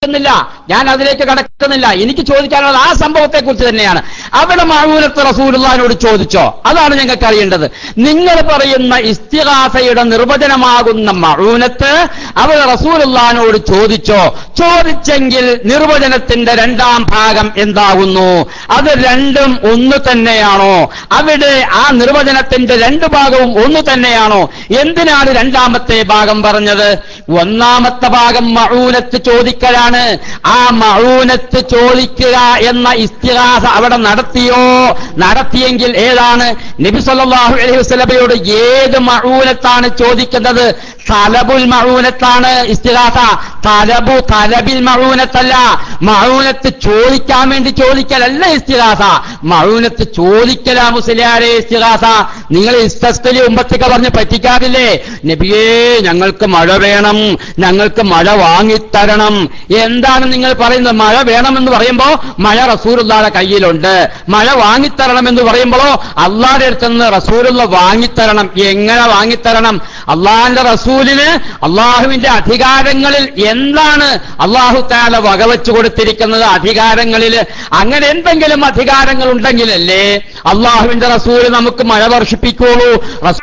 ഞാൻ അതിലേക്ക് കടക്കുന്നില്ല എനിക്ക് ചോദിക്കാനുള്ളത് ആ സംഭവത്തെ കുറിച്ച് തന്നെയാണ് അവിടെ മഴൂനത്ത് റസൂലുള്ളാഹിനോട് ചോദിച്ചോ അതാണ് ഞങ്ങൾക്ക് അറിയേണ്ടത് നിങ്ങൾ പറയുന്ന ഇസ്തിഹാസയുടെ നിർവചനമാകുന്ന മഴൂനത്ത് അവർ റസൂലുള്ളാഹിനോട് ചോദിച്ചോ ചോദിച്ചെങ്കിൽ നിർവചനത്തിന്റെ രണ്ടാം ഭാഗം എന്താകുന്നു അത് രണ്ടും ഒന്ന് തന്നെയാണോ അവിടെ ആ നിർവചനത്തിന്റെ രണ്ട് ഭാഗവും ഒന്ന് തന്നെയാണോ എന്തിനാണ് രണ്ടാമത്തെ ഭാഗം പറഞ്ഞത് ഒന്നാമത്തെ ഭാഗം മഴൂനത്ത് ചോദിക്കലാണ് ആ മഴൂനത്ത് ചോദിക്കുക എന്ന ഇസ്തിഹാസ അവിടെ നടത്തിയോ നടത്തിയെങ്കിൽ ഏതാണ് നബി സല്ലല്ലാഹു അലൈഹി വസല്ലമയോട് ഏത് മഴൂനത്താണ് ചോദിക്കുന്നത് തലബുൽ മഴൂനത്താണ് ഇസ്തിഹാസ തലബു തലബിൽ മഴൂനത്തല്ല മഴൂനത്ത് ചോദിക്കാൻ വേണ്ടി ചോദിക്കലല്ല ഇസ്തിഹാസ മഴൂനത്ത് ചോദിക്കലാ മുസ്ലിയാരെ ഇസ്തിഹാസ നിങ്ങൾ ഇസ്തസ്കലി ഉമ്പത്തൊക്കെ പറഞ്ഞ് പറ്റിക്കാറില്ലേ നബിയേ ഞങ്ങൾക്ക് മഴ വേണം ഞങ്ങൾക്ക് മഴ വാങ്ങിത്തരണം എന്താണ് നിങ്ങൾ പറയുന്നത് മഴ വേണമെന്ന് പറയുമ്പോ മഴ റസൂലുള്ളാടെ കയ്യിലുണ്ട് മഴ വാങ്ങിത്തരണം എന്ന് പറയുമ്പോഴോ അള്ളാന്റെ അടുത്തുനിന്ന് റസൂലുള്ള വാങ്ങിത്തരണം എങ്ങനെ വാങ്ങിത്തരണം അള്ളാഹിന്റെ റസൂലിന് അള്ളാഹുവിന്റെ അധികാരങ്ങളിൽ എന്താണ് അള്ളാഹു താല വകവെച്ചു കൊടുത്തിരിക്കുന്നത് അധികാരങ്ങളിൽ അങ്ങനെ എന്തെങ്കിലും അധികാരങ്ങൾ ഉണ്ടെങ്കിലല്ലേ അള്ളാഹുവിന്റെ റസൂല് നമുക്ക് മഴ വർഷിപ്പിക്കുള്ളൂ റസൂ-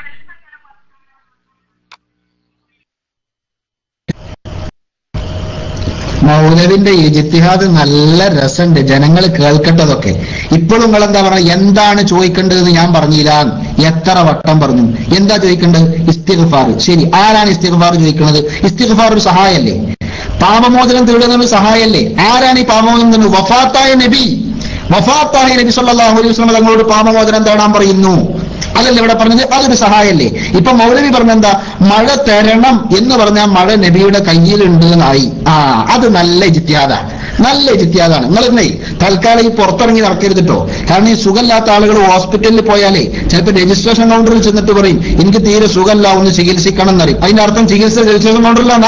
മൗലവിന്റെ ഈ ജിത്തിഹാദ് നല്ല രസമുണ്ട് ജനങ്ങൾ കേൾക്കേണ്ടതൊക്കെ ഇപ്പോഴും നിങ്ങൾ എന്താ പറയുക എന്താണ് ചോദിക്കേണ്ടതെന്ന് ഞാൻ പറഞ്ഞില്ല എത്ര വട്ടം പറഞ്ഞു എന്താ ചോദിക്കേണ്ടത് ഇസ്തിഗ്ഫാർ ശരി ആരാണ് ഇസ്തിഗ്ഫാർ ചോദിക്കുന്നത് ഇസ്തിഗ്ഫാർ ഒരു സഹായല്ലേ പാപമോചനം തേടുന്ന ഒരു സഹായല്ലേ ആരാണ് ഈ പാപമോചനം തേടുന്നത് വഫാത്തായ നബി വഫാത്തായ നബി സല്ലല്ലാഹു അലൈഹി വസല്ലം തങ്ങളോട് പാപമോചനം തേടാൻ പറയുന്നു അതല്ല ഇവിടെ പറഞ്ഞത് അതൊരു സഹായല്ലേ ഇപ്പൊ മൗലവി പറഞ്ഞെന്താ മഴ തരണം എന്ന് പറഞ്ഞാൽ മഴ നബിയുടെ കയ്യിലുണ്ട് എന്നായി ആ അത് നല്ല ജിത്യാദാണ് നല്ല ജിത്യാദാണ് നിങ്ങളെന്നേ തൽക്കാലം ഈ പുറത്തിറങ്ങി നടക്കരുതിട്ടോ കാരണം ഈ സുഖമില്ലാത്ത ആളുകൾ ഹോസ്പിറ്റലിൽ പോയാലേ ചിലപ്പോൾ രജിസ്ട്രേഷൻ കൗണ്ടറിൽ ചെന്നിട്ട് പറയും എനിക്ക് തീരെ സുഖമില്ല ഒന്ന് ചികിത്സിക്കണം എന്നറിയും അതിന്റെ അർത്ഥം ചികിത്സ രജിസ്ട്രേഷൻ കൗണ്ടറിലാണോ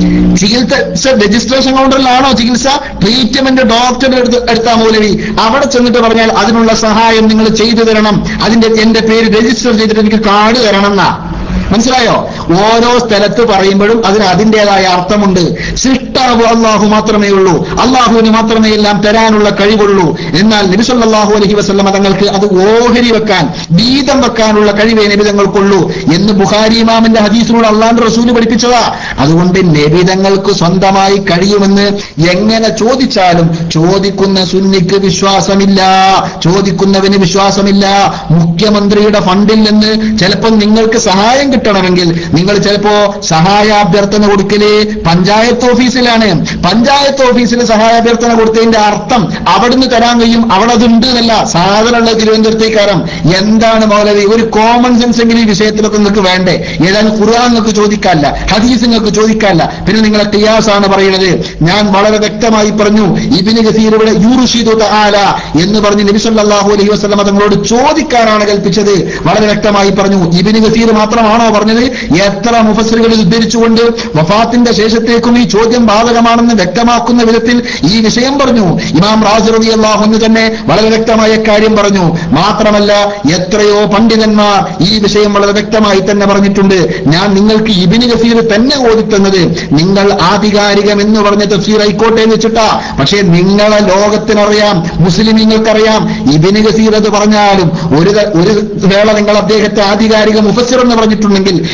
ചികിത്സ രജിസ്ട്രേഷൻ കൗണ്ടറിലാണോ ചികിത്സ ട്രീറ്റ്മെന്റ് ഡോക്ടറുടെ അടുത്ത് എടുത്താ മൗലവി അവിടെ ചെന്നിട്ട് പറഞ്ഞാൽ അതിനുള്ള സഹായം നിങ്ങൾ ചെയ്തു തരണം അതിന്റെ എന്റെ പേര് രജിസ്റ്റർ ചെയ്തിട്ട് എനിക്ക് കാർഡ് തരണം എന്നാ മനസ്സിലായോ ഓരോ സ്ഥലത്ത് പറയുമ്പോഴും അതിന് അതിൻ്റെതായ അർത്ഥമുണ്ട് സൃഷ്ടാവ് അള്ളാഹു മാത്രമേ ഉള്ളൂ അള്ളാഹുവിന് മാത്രമേ എല്ലാം തരാനുള്ള കഴിവുള്ളൂ എന്നാൽ നബിസല്ലാഹു അലഹി വസ്ലമ തങ്ങൾക്ക് അത് ഓഹരി വെക്കാൻ ബീതം വെക്കാനുള്ള കഴിവേ നബിതങ്ങൾക്കുള്ളൂ എന്ന് ബുഖാരി ഇമാമിന്റെ ഹദീസിനോട് അള്ളാന്റെ റസൂല് പഠിപ്പിച്ചതാ അതുകൊണ്ട് നബിതങ്ങൾക്ക് സ്വന്തമായി കഴിയുമെന്ന് എങ്ങനെ ചോദിച്ചാലും ചോദിക്കുന്ന സുന്നിക്ക് വിശ്വാസമില്ല ചോദിക്കുന്നവന് വിശ്വാസമില്ല മുഖ്യമന്ത്രിയുടെ ഫണ്ടിൽ നിന്ന് ചിലപ്പോൾ നിങ്ങൾക്ക് സഹായം കിട്ടണമെങ്കിൽ നിങ്ങൾ ചിലപ്പോ സഹായാഭ്യർത്ഥന കൊടുക്കല് പഞ്ചായത്ത് ഓഫീസിലാണ് പഞ്ചായത്ത് ഓഫീസിൽ സഹായാഭ്യർത്ഥന കൊടുത്തതിന്റെ അർത്ഥം അവിടുന്ന് തരാൻ കഴിയും അവിടെ അതുണ്ട് എന്നല്ല സാധാരണ തിരുവനന്തപുരത്തേക്കാരം എന്താണ് മൗലവി ഒരു കോമൺ സെൻസ് എങ്കിലും ഈ വിഷയത്തിലൊക്കെ നിങ്ങൾക്ക് വേണ്ടേ ഏതായാലും ഖുർആൻ നിങ്ങൾക്ക് ചോദിക്കാല്ല ഹദീസ് നിങ്ങൾക്ക് ചോദിക്കാല്ല പിന്നെ നിങ്ങളെ ഖിയാസാണ് പറയുന്നത് ഞാൻ വളരെ വ്യക്തമായി പറഞ്ഞു ഇബിന് ഗസീർ ഇവിടെ യൂറുഷീദു തആല എന്ന് പറഞ്ഞ് നബി സല്ലല്ലാഹു അലൈഹി വസല്ലം തങ്ങളോട് ചോദിക്കാനാണ് കൽപ്പിച്ചത് വളരെ വ്യക്തമായി പറഞ്ഞു ഇബിന് ഗസീർ മാത്രമാണോ പറഞ്ഞത് എത്ര മുഫസ്സിറുകൾ ഉദ്ധരിച്ചുകൊണ്ട് വഫാത്തിന്റെ ശേഷത്തേക്കും ഈ ചോദ്യം ബാധകമാണെന്ന് വ്യക്തമാക്കുന്ന വിധത്തിൽ ഈ വിഷയം പറഞ്ഞു ഇമാം റാസി റളിയല്ലാഹു അൻഹു തന്നെ വളരെ വ്യക്തമായ കാര്യം പറഞ്ഞു മാത്രമല്ല എത്രയോ പണ്ഡിതന്മാർ ഈ വിഷയം വളരെ വ്യക്തമായി തന്നെ പറഞ്ഞിട്ടുണ്ട് ഞാൻ നിങ്ങൾക്ക് ഇബിന് ഗസീർ തന്നെ ഓതിത്തന്നത് നിങ്ങൾ ആധികാരികം എന്ന് പറഞ്ഞ തഫ്സീർ ആയിക്കോട്ടെ എന്ന് വെച്ചിട്ടാ പക്ഷേ നിങ്ങളെ ലോകത്തിനറിയാം മുസ്ലിമീങ്ങൾക്കറിയാം ഇബിന് ഗസീർ എന്ന് പറഞ്ഞാലും ഒരു ത- ഒരു വേള നിങ്ങൾ അദ്ദേഹത്തെ ആധികാരിക മുഫസ്സിർ എന്ന് പറഞ്ഞിട്ടുണ്ടെങ്കിൽ ഇപ്പോൾ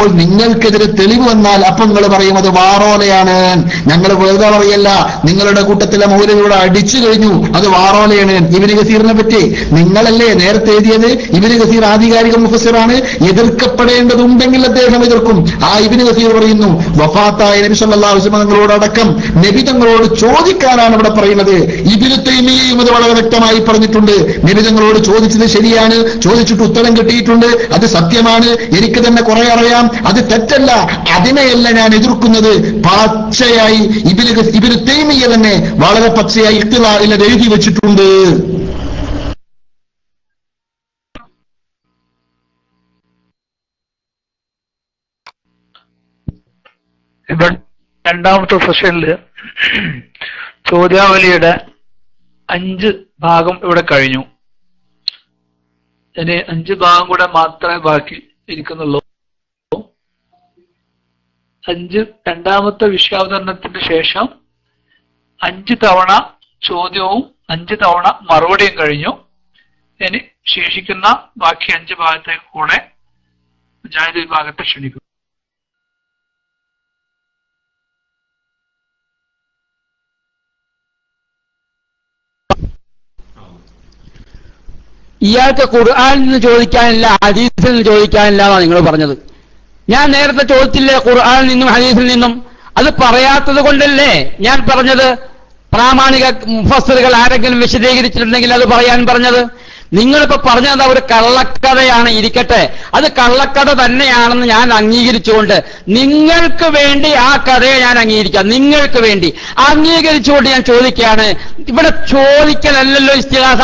നിങ്ങൾക്കെതിരെ തെളിവ് വന്നാൽ അപ്പൊ നിങ്ങൾ പറയും അത് വാറോലയാണ് ഞങ്ങൾ വെറുതെ പറയല്ല നിങ്ങളുടെ കൂട്ടത്തിലെ മൗലവിയോട് അടിച്ചു കഴിഞ്ഞു അത് വാറോലയാണ് ഇബിന് ഗസീറിനെ പറ്റി നിങ്ങളല്ലേ നേരത്തെ എഴുതിയത് ഇബിന് ഗസീർ ആധികാരിക മുഫസിറാണ് എതിർക്കപ്പെടേണ്ടതുണ്ടെങ്കിൽ അദ്ദേഹം എതിർക്കും ആ ഇബിന് ഗസീർ പറയുന്നു വഫാത്തായ നബി സല്ലല്ലാഹു അലൈഹി വസല്ലം തങ്ങളോടടക്കം നബി തങ്ങളോട് ചോദിക്കാനാണ് ഇവിടെ പറയുന്നത് ഇബിന് തൈമിയയും അത് വളരെ വ്യക്തമായി പറഞ്ഞിട്ടുണ്ട് നബി തങ്ങളോട് ചോദിച്ചത് ശരിയാണ് ചോദിച്ചിട്ട് ഉത്തരം കിട്ടിയിട്ടുണ്ട് അത് സത്യമാണ് എനിക്ക് തന്നെ കുറെ അറിയാം അത് തെറ്റല്ല അതിനെയല്ല ഞാൻ എതിർക്കുന്നത് പച്ചയായി ഇബിന് ഗസ്- ഇബിന് തൈമിയ തന്നെ വളരെ പച്ചയായി ഇഖ്തിലാഇൽ അത് എഴുതി വെച്ചിട്ടുണ്ട് ഇവിടെ രണ്ടാമത്തെ സെഷനില് ചോദ്യാവലിയുടെ അഞ്ച് ഭാഗം ഇവിടെ കഴിഞ്ഞു ഇനി അഞ്ച് ഭാഗം കൂടെ മാത്രമേ ബാക്കി ഇരിക്കുന്നുള്ളൂ അഞ്ച് രണ്ടാമത്തെ വിഷയാവതരണത്തിന് ശേഷം അഞ്ച് തവണ ചോദ്യവും അഞ്ച് തവണ മറുപടിയും കഴിഞ്ഞു ഇനി ശേഷിക്കുന്ന ബാക്കി അഞ്ച് ഭാഗത്തേക്ക് കൂടെ മുജാഹിദ് വിഭാഗത്തെ ക്ഷണിക്കും ഇയാൾക്ക് ഖുർആനിൽ നിന്ന് ചോദിക്കാനില്ല ഹദീസിൽ നിന്ന് ചോദിക്കാനില്ല എന്നാണ് നിങ്ങൾ പറഞ്ഞത് ഞാൻ നേരത്തെ ചോദിച്ചില്ലേ ഖുർആനിൽ നിന്നും ഹദീസിൽ നിന്നും അത് പറയാത്തത് കൊണ്ടല്ലേ ഞാൻ പറഞ്ഞത് പ്രാമാണിക മുഫസ്സറുകൾ ആരെങ്കിലും വിശദീകരിച്ചിട്ടുണ്ടെങ്കിൽ അത് പറയാൻ പറഞ്ഞത് നിങ്ങളിപ്പോ പറഞ്ഞത് ഒരു കള്ളക്കഥയാണ് ഇരിക്കട്ടെ അത് കള്ളക്കഥ തന്നെയാണെന്ന് ഞാൻ അംഗീകരിച്ചുകൊണ്ട് നിങ്ങൾക്ക് വേണ്ടി ആ കഥയെ ഞാൻ അംഗീകരിക്കാം നിങ്ങൾക്ക് വേണ്ടി അംഗീകരിച്ചുകൊണ്ട് ഞാൻ ചോദിക്കുകയാണ് ഇവിടെ ചോദിക്കലല്ലല്ലോ ഇസ്തിഹാസ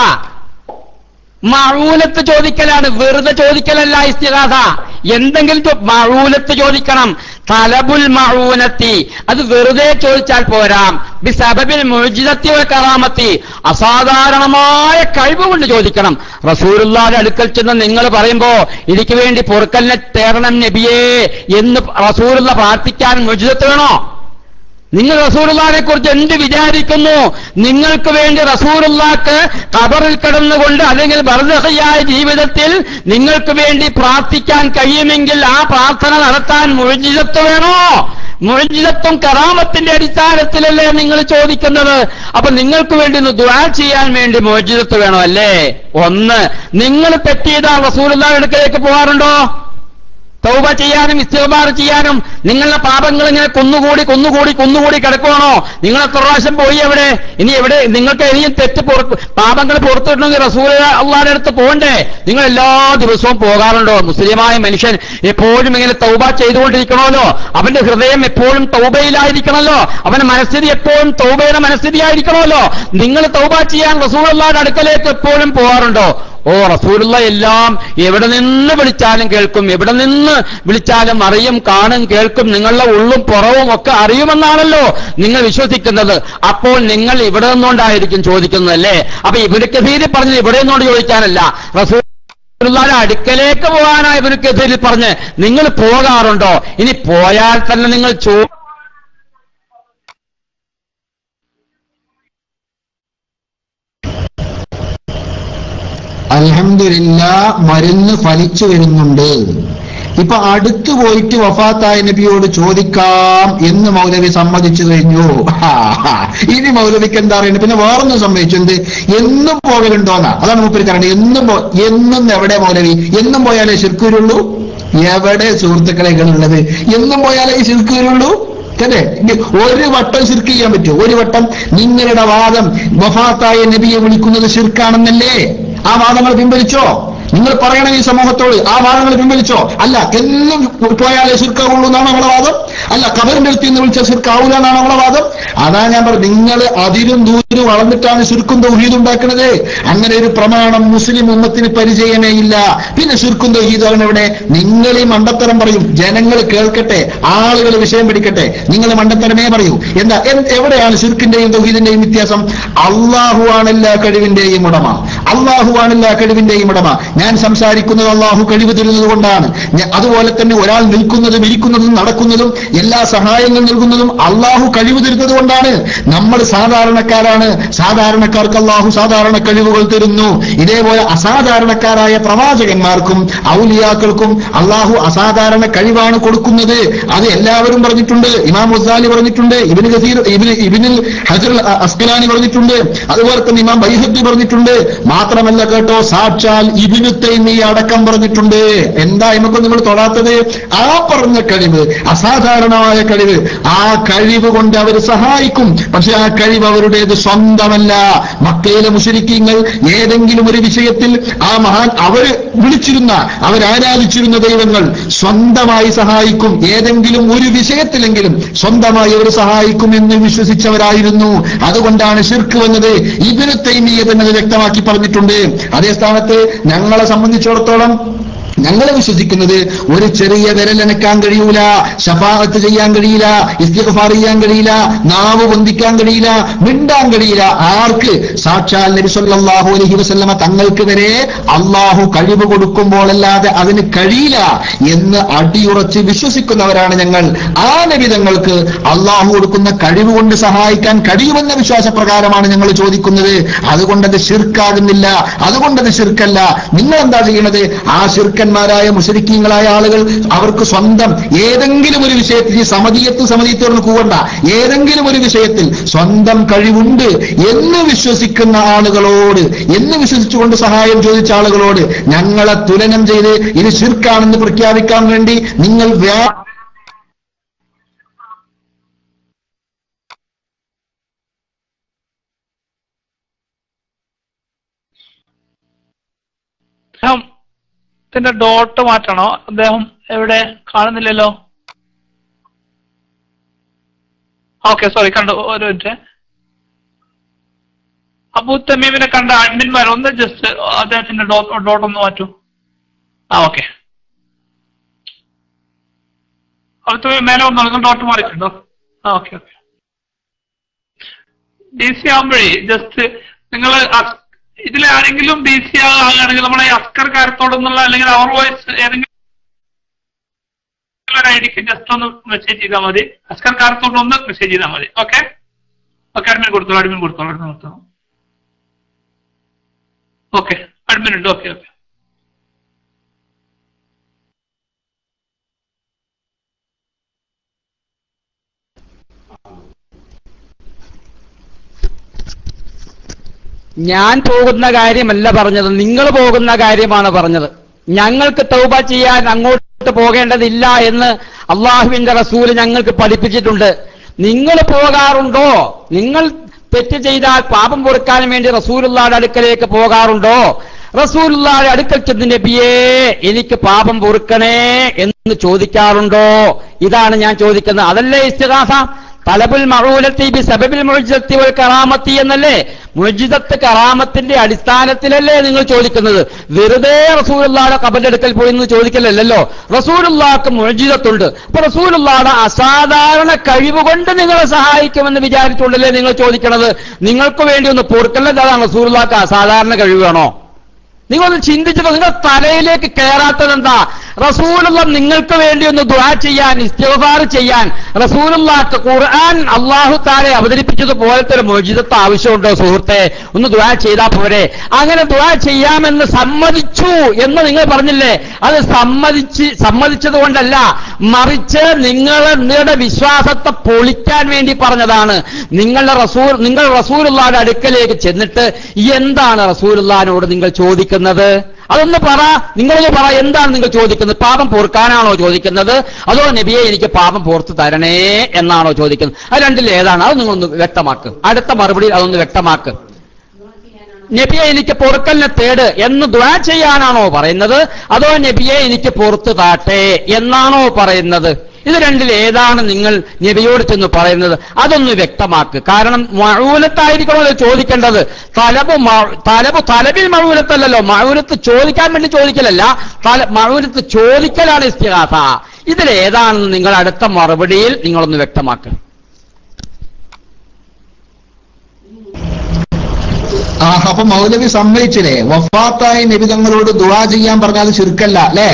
മഴൂലത്ത് ചോദിക്കലാണ് വെറുതെ ചോദിക്കലല്ല ഇസ്തിഹാസ എന്തെങ്കിലും ചോ- മഴൂലത്ത് ചോദിക്കണം തലബുൽ മഴൂനത്തി അത് വെറുതെ ചോദിച്ചാൽ പോരാ ബിസബബിൽ മുജിതത്തി കറാമത്തി അസാധാരണമായ കഴിവ് കൊണ്ട് ചോദിക്കണം റസൂലുള്ളാന്റെ അടുക്കൽ ചെന്ന് നിങ്ങൾ പറയുമ്പോ എനിക്ക് വേണ്ടി പൊറുക്കലിനെ തേടണം നബിയേ എന്ന് റസൂലുള്ള പ്രാർത്ഥിക്കാൻ മുജിതത്ത് വേണോ നിങ്ങൾ റസൂറുള്ളാനെ കുറിച്ച് എന്ത് വിചാരിക്കുന്നു നിങ്ങൾക്ക് വേണ്ടി റസൂറുള്ളാക്ക് കബറിൽ കിടന്നുകൊണ്ട് അല്ലെങ്കിൽ ബർദഹയായ ജീവിതത്തിൽ നിങ്ങൾക്ക് വേണ്ടി പ്രാർത്ഥിക്കാൻ കഴിയുമെങ്കിൽ ആ പ്രാർത്ഥന നടത്താൻ മുഴുജിതത്വം വേണോ മുഴുജിതത്വം കറാമത്തിന്റെ അടിസ്ഥാനത്തിലല്ലേ നിങ്ങൾ ചോദിക്കുന്നത് അപ്പൊ നിങ്ങൾക്ക് വേണ്ടി ഒന്ന് ദുആ ചെയ്യാൻ വേണ്ടി മോചിതത്വം വേണോ അല്ലേ ഒന്ന് നിങ്ങൾ തെറ്റിയതാ റസൂറുള്ളാന്റെ അടുക്കലേക്ക് പോകാറുണ്ടോ തൗബ ചെയ്യാനും ഇസ്തിഗ്ഫാർ ചെയ്യാനും നിങ്ങളുടെ പാപങ്ങൾ ഇങ്ങനെ കുന്നുകൂടി കുന്നുകൂടി കുന്നുകൂടി കിടക്കുവാണോ നിങ്ങൾ എത്ര പ്രാവശ്യം പോയി എവിടെ ഇനി എവിടെ നിങ്ങൾക്ക് ഇനിയും തെറ്റ് പുറത്ത് പാപങ്ങൾ പുറത്തിടണമെങ്കിൽ റസൂൽ അള്ളാഹിന്റെ അടുത്ത് പോകണ്ടേ നിങ്ങൾ എല്ലാ ദിവസവും പോകാറുണ്ടോ മുസ്ലിമായ മനുഷ്യൻ എപ്പോഴും ഇങ്ങനെ തൗബ ചെയ്തുകൊണ്ടിരിക്കണമല്ലോ അവന്റെ ഹൃദയം എപ്പോഴും തൗബയിലായിരിക്കണമല്ലോ അവന്റെ മനസ്ഥിതി എപ്പോഴും തൗബയുടെ മനസ്ഥിതിയായിരിക്കണമല്ലോ നിങ്ങൾ തൗബ ചെയ്യാൻ റസൂൽ അള്ളാഹിന്റെ അടുക്കലേക്ക് എപ്പോഴും പോകാറുണ്ടോ ഓ റസൂലുള്ള എല്ലാം എവിടെ നിന്ന് വിളിച്ചാലും കേൾക്കും എവിടെ നിന്ന് വിളിച്ചാലും അറിയും കാണും കേൾക്കും നിങ്ങളുടെ ഉള്ളും പുറവും ഒക്കെ അറിയുമെന്നാണല്ലോ നിങ്ങൾ വിശ്വസിക്കുന്നത് അപ്പോൾ നിങ്ങൾ ഇവിടെ നിന്നുകൊണ്ടായിരിക്കും ചോദിക്കുന്നതല്ലേ അപ്പൊ ഇവിടെ കഥീരി പറഞ്ഞത് ഇവിടെ നിന്നുകൊണ്ട് ചോദിക്കാനല്ല റസൂൽ റസൂലുള്ളാഹിന്റെ അടുക്കലേക്ക് പോകാനായി ഇവർക്ക് പറഞ്ഞ് നിങ്ങൾ പോകാറുണ്ടോ ഇനി പോയാൽ തന്നെ നിങ്ങൾ ചോ അൽഹംദുലില്ല മരുന്ന് ഫലിച്ചു വരുന്നുണ്ട് ഇപ്പൊ അടുത്തു പോയിട്ട് വഫാത്തായ നബിയോട് ചോദിക്കാം എന്ന് മൗലവി സമ്മതിച്ചു കഴിഞ്ഞു ഹാ, ഹാ. ഇനി മൗലവിക്ക് എന്താ പറയുന്നത് പിന്നെ വേറൊന്നും സംഭവിച്ചു എന്ത് എന്നും പോകലുണ്ടോന്നാ അതാണ് മൂപ്പര് കാരണം എന്നും പോ- എന്നും എവിടെ മൗലവി എന്നും പോയാലേ ശിർക്കൂരുള്ളൂ എവിടെ സുഹൃത്തുക്കളെ ഉള്ളത് എന്നും പോയാലേ ഈ ശിർക്കൂരുള്ളൂ അല്ലേ ഇനി ഒരു വട്ടം ശിർക്ക് ചെയ്യാൻ പറ്റുമോ ഒരു വട്ടം നിങ്ങളുടെ വാദം വഫാത്തായ നബിയെ വിളിക്കുന്നത് ശിർക്കാണെന്നല്ലേ ആ വാദങ്ങൾ പിൻവലിച്ചോ നിങ്ങൾ പറയണം ഈ സമൂഹത്തോട് ആ വാദങ്ങൾ പിൻവലിച്ചോ അല്ല എന്നും പോയാലേ ശിർക്കാവുള്ളൂ എന്നാണ് നമ്മളെ വാദം അല്ല കബറിന്റെ അടുത്ത് നിന്ന് വിളിച്ച ശിർക്കാവൂല എന്നാണ് നമ്മളെ വാദം അതാ ഞാൻ പറഞ്ഞു നിങ്ങൾ അതിരും ദൂരം വളർന്നിട്ടാണ് ശിർക്കും തൗഹീദ് ഉണ്ടാക്കുന്നത് അങ്ങനെ ഒരു പ്രമാണം മുസ്ലിം ഉമ്മത്തിന് പരിചയമേ ഇല്ല പിന്നെ ശിർക്കും തൗഹീദാണ് ഇവിടെ നിങ്ങൾ ഈ മണ്ടത്തരം പറയും ജനങ്ങൾ കേൾക്കട്ടെ ആളുകൾ വിഷയം പിടിക്കട്ടെ നിങ്ങൾ മണ്ടത്തരമേ പറയൂ എന്താ എന്ത്- എവിടെയാണ് ശിർക്കിന്റെയും തൗഹീദിന്റെയും വ്യത്യാസം അള്ളാഹു ആണ് എല്ലാ കഴിവിന്റെയും ഉടമ അള്ളാഹുവാണ് എല്ലാ കഴിവിന്റെയും ഉടമ ഞാൻ സംസാരിക്കുന്നത് അള്ളാഹു കഴിവ് തരുന്നത് കൊണ്ടാണ് ഞ- അതുപോലെ തന്നെ ഒരാൾ നിൽക്കുന്നതും ഇരിക്കുന്നതും നടക്കുന്നതും എല്ലാ സഹായങ്ങൾ നൽകുന്നതും അള്ളാഹു കഴിവ് തരുന്നത് കൊണ്ടാണ് നമ്മൾ സാധാരണക്കാരാണ് സാധാരണക്കാർക്ക് അള്ളാഹു സാധാരണ കഴിവുകൾ തരുന്നു ഇതേപോലെ അസാധാരണക്കാരായ പ്രവാചകന്മാർക്കും ഔലിയാക്കൾക്കും അള്ളാഹു അസാധാരണ കഴിവാണ് കൊടുക്കുന്നത് അത് എല്ലാവരും പറഞ്ഞിട്ടുണ്ട് ഇമാം മുസാലി പറഞ്ഞിട്ടുണ്ട് ഇബിന് ഗസീർ ഇബിന് ഇബിനിൽ ഹജർ അസ്കലാനി പറഞ്ഞിട്ടുണ്ട് അതുപോലെ തന്നെ ഇമാം ബൈഹദ്ദി പറഞ്ഞിട്ടുണ്ട് മാത്രമല്ല കേട്ടോ സാക്ഷാൽ ഇബിനു തൈമി അടക്കം പറഞ്ഞിട്ടുണ്ട് എന്താ നമുക്ക് നിങ്ങൾ തൊടാത്തത് ആ പറഞ്ഞ കഴിവ് അസാധാരണമായ കഴിവ് ആ കഴിവ് കൊണ്ട് അവർ സഹായിക്കും പക്ഷെ ആ കഴിവ് അവരുടേത് സ്വന്തമല്ല മക്കയിലെ മുഷരിക്കീങ്ങൾ ഏതെങ്കിലും ഒരു വിഷയത്തിൽ ആ മഹാൻ അവർ വിളിച്ചിരുന്ന അവരാരാധിച്ചിരുന്ന ദൈവങ്ങൾ സ്വന്തമായി സഹായിക്കും ഏതെങ്കിലും ഒരു വിഷയത്തിലെങ്കിലും സ്വന്തമായി അവർ സഹായിക്കും എന്ന് വിശ്വസിച്ചവരായിരുന്നു അതുകൊണ്ടാണ് ഷിർക്ക് വന്നത് ഇതിന് തൈമീയ തന്നെ അത് വ്യക്തമാക്കി പറഞ്ഞിട്ടുണ്ട് അതേ സ്ഥാനത്ത് ഞങ്ങളെ സംബന്ധിച്ചിടത്തോളം ഞങ്ങൾ വിശ്വസിക്കുന്നത് ഒരു ചെറിയ വിരലനക്കാൻ കഴിയൂല ഷഫാഅത്ത് ചെയ്യാൻ കഴിയില്ല ഇസ്തിഗ്ഫാർ ചെയ്യാൻ കഴിയില്ല നാവ് പൊന്തിക്കാൻ കഴിയില്ല മിണ്ടാൻ കഴിയില്ല ആർക്ക് സാക്ഷാൽ നബി സല്ലല്ലാഹു അലൈഹി വസല്ലമ തങ്ങൾക്ക് വരെ അള്ളാഹു കഴിവ് കൊടുക്കുമ്പോഴല്ലാതെ അതിന് കഴിയില്ല എന്ന് അടിയുറച്ച് വിശ്വസിക്കുന്നവരാണ് ഞങ്ങൾ ആ നബി തങ്ങൾക്ക് അള്ളാഹു കൊടുക്കുന്ന കഴിവ് കൊണ്ട് സഹായിക്കാൻ കഴിയുമെന്ന വിശ്വാസപ്രകാരമാണ് ഞങ്ങൾ ചോദിക്കുന്നത് അതുകൊണ്ട് അത് ഷിർക്കാകുന്നില്ല അതുകൊണ്ട് അത് ഷിർക്കല്ല നിങ്ങൾ എന്താ ചെയ്യണത് ആ ഷിർക്കന്മാരായ മുഷരിക്കീങ്ങളായ ആളുകൾ അവർക്ക് സ്വന്തം ഏതെങ്കിലും ഒരു വിഷയത്തിൽ ഈ സമതീയത്ത് സമതീയത്തോട് കൂവണ്ട ഏതെങ്കിലും ഒരു വിഷയത്തിൽ സ്വന്തം കഴിവുണ്ട് എന്ന് വിശ്വസിക്കുന്ന ആളുകളോട് എന്ന് വിശ്വസിച്ചുകൊണ്ട് സഹായം ചോദിച്ച ആളുകളോട് ഞങ്ങളെ തുലനം ചെയ്ത് ഇത് ഷിർക്കാണെന്ന് പ്രഖ്യാപിക്കാൻ വേണ്ടി നിങ്ങൾ വ്യാ അദ്ദേഹം ഇതിന്റെ ഡോട്ട് മാറ്റണോ അദ്ദേഹം എവിടെ കാണുന്നില്ലല്ലോ ഓക്കെ സോറി കണ്ടു ഒരു മിനിറ്റ് അബൂ തമീമിനെ കണ്ട അഡ്മിന്മാർ ഒന്ന് ജസ്റ്റ് അദ്ദേഹത്തിന്റെ ഡോട്ട് ഒന്ന് മാറ്റൂ ആ ഓക്കെ അബൂ തമീം മേലെ വന്നോ നിങ്ങൾ ഡോട്ട് മാറിയിട്ടുണ്ടോ ആ ഓക്കെ ഓക്കെ ഡി സി ആകുമ്പോഴേ ജസ്റ്റ് നിങ്ങൾ ഇതിലാരെങ്കിലും ഡി സി ആകുകയാണെങ്കിൽ നമ്മളെ അസ്കർ കാര്യത്തോടെന്നുള്ള അല്ലെങ്കിൽ അവർ വോയിസ് ഏതെങ്കിലും ഒരു ഐഡിക്ക് ജസ്റ്റ് ഒന്ന് മെസ്സേജ് ചെയ്താൽ മതി അസ്കർ കാര്യത്തോട് ഒന്ന് മെസ്സേജ് ചെയ്താൽ മതി ഓക്കെ ഓക്കെ അഡ്മിൻ കൊടുത്തോളൂ അഡ്മിൻ കൊടുത്തോളൂ അഡ്മിൻ കൊടുത്തോളൂ ഓക്കെ അഡ്മിൻ ഉണ്ട് ഓക്കെ ഓക്കെ ഞാൻ പോകുന്ന കാര്യമല്ല പറഞ്ഞത് നിങ്ങൾ പോകുന്ന കാര്യമാണ് പറഞ്ഞത് ഞങ്ങൾക്ക് തൗബ ചെയ്യാൻ അങ്ങോട്ട് പോകേണ്ടതില്ല എന്ന് അള്ളാഹുവിന്റെ റസൂല് ഞങ്ങൾക്ക് പഠിപ്പിച്ചിട്ടുണ്ട് നിങ്ങൾ പോകാറുണ്ടോ നിങ്ങൾ തെറ്റ് ചെയ്താൽ പാപം പൊറുക്കാൻ വേണ്ടി റസൂലുള്ളാടെ അടുക്കലേക്ക് പോകാറുണ്ടോ റസൂലുള്ളാടെ അടുക്കൽ ചെന്ന് നബിയേ എനിക്ക് പാപം പൊറുക്കണേ എന്ന് ചോദിക്കാറുണ്ടോ ഇതാണ് ഞാൻ ചോദിക്കുന്നത് അതല്ലേ ഇസ്തിഹാസ തലബുൽ മഴൂലത്തി ബി സബബിൽ മുഴുജത്തി ഒരു കറാമത്തി എന്നല്ലേ മുഴുജിതത്ത് കറാമത്തിന്റെ അടിസ്ഥാനത്തിലല്ലേ നിങ്ങൾ ചോദിക്കുന്നത് വെറുതെ റസൂലുള്ളാടെ കബന്റെ അടുക്കൽ പോയി എന്ന് ചോദിക്കലല്ലോ റസൂലുള്ളാക്ക് മുഴുജിതത്തുണ്ട് അപ്പൊ റസൂലുള്ളാടെ അസാധാരണ കഴിവ് കൊണ്ട് നിങ്ങളെ സഹായിക്കുമെന്ന് വിചാരിച്ചുകൊണ്ടല്ലേ നിങ്ങൾ ചോദിക്കണത് നിങ്ങൾക്ക് വേണ്ടി ഒന്ന് പൊറുക്കല്ലത് അതാണ് റസൂലുള്ളാക്ക് അസാധാരണ കഴിവ് വേണോ നിങ്ങളൊന്ന് ചിന്തിച്ചത് നിങ്ങൾ തലയിലേക്ക് കയറാത്തത് എന്താ റസൂലുള്ള നിങ്ങൾക്ക് വേണ്ടി ഒന്ന് ദുആ ചെയ്യാൻ ഇസ്തിഗ്ഫാർ ചെയ്യാൻ റസൂലുള്ളാക്ക് ഖുർആൻ അള്ളാഹു താരെ അവതരിപ്പിച്ചതുപോലത്തെ ഒരു മോചിതത്വ ആവശ്യമുണ്ടോ സുഹൃത്തെ ഒന്ന് ദുആ ചെയ്താൽ പോരെ അങ്ങനെ ദുആ ചെയ്യാമെന്ന് സമ്മതിച്ചു എന്ന് നിങ്ങൾ പറഞ്ഞില്ലേ അത് സമ്മതിച്ച് സമ്മതിച്ചത് കൊണ്ടല്ല മറിച്ച് നിങ്ങൾ നിങ്ങളുടെ വിശ്വാസത്തെ പൊളിക്കാൻ വേണ്ടി പറഞ്ഞതാണ് നിങ്ങളുടെ റസൂൽ നിങ്ങൾ റസൂലുള്ളാന്റെ അടുക്കലേക്ക് ചെന്നിട്ട് എന്താണ് റസൂലുള്ളാനോട് നിങ്ങൾ ചോദിക്കുന്നത് അതൊന്ന് പറ നിങ്ങളൊന്ന് പറ എന്താണ് നിങ്ങൾ ചോദിക്കുന്നത് പാപം പൊറുക്കാനാണോ ചോദിക്കുന്നത് അതോ നബിയെ എനിക്ക് പാപം പുറത്ത് തരണേ എന്നാണോ ചോദിക്കുന്നത് അത് രണ്ടിൽ ഏതാണ് അത് നിങ്ങളൊന്ന് വ്യക്തമാക്ക് അടുത്ത മറുപടി അതൊന്ന് വ്യക്തമാക്ക് നബിയെ എനിക്ക് പൊറുക്കലിനെ തേട് എന്ന് ദ്വാ ചെയ്യാനാണോ പറയുന്നത് അതോ നബിയെ എനിക്ക് പുറത്ത് താട്ടെ എന്നാണോ പറയുന്നത് ഇത് രണ്ടിൽ ഏതാണ് നിങ്ങൾ നബിയോട് ചെന്ന് പറയുന്നത് അതൊന്ന് വ്യക്തമാക്ക് കാരണം മഴൂലത്തായിരിക്കണമല്ലോ ചോദിക്കേണ്ടത് തലബ് മ- തലബ് തലബിൽ മഴൂലത്തല്ലല്ലോ മഴൂലത്ത് ചോദിക്കാൻ വേണ്ടി ചോദിക്കലല്ല തല മഴൂലത്ത് ചോദിക്കലാണ് ഇസ്തിഹാസ ഇതിൽ ഏതാണെന്ന് നിങ്ങൾ അടുത്ത മറുപടിയിൽ നിങ്ങളൊന്ന് വ്യക്തമാക്കുക ആ അപ്പൊ മൗലവി സമ്മതിച്ചില്ലേ വഫാത്തായ നബി തങ്ങളോട് ദുവാ ചെയ്യാൻ പറഞ്ഞാൽ ചുരുക്കല്ല അല്ലേ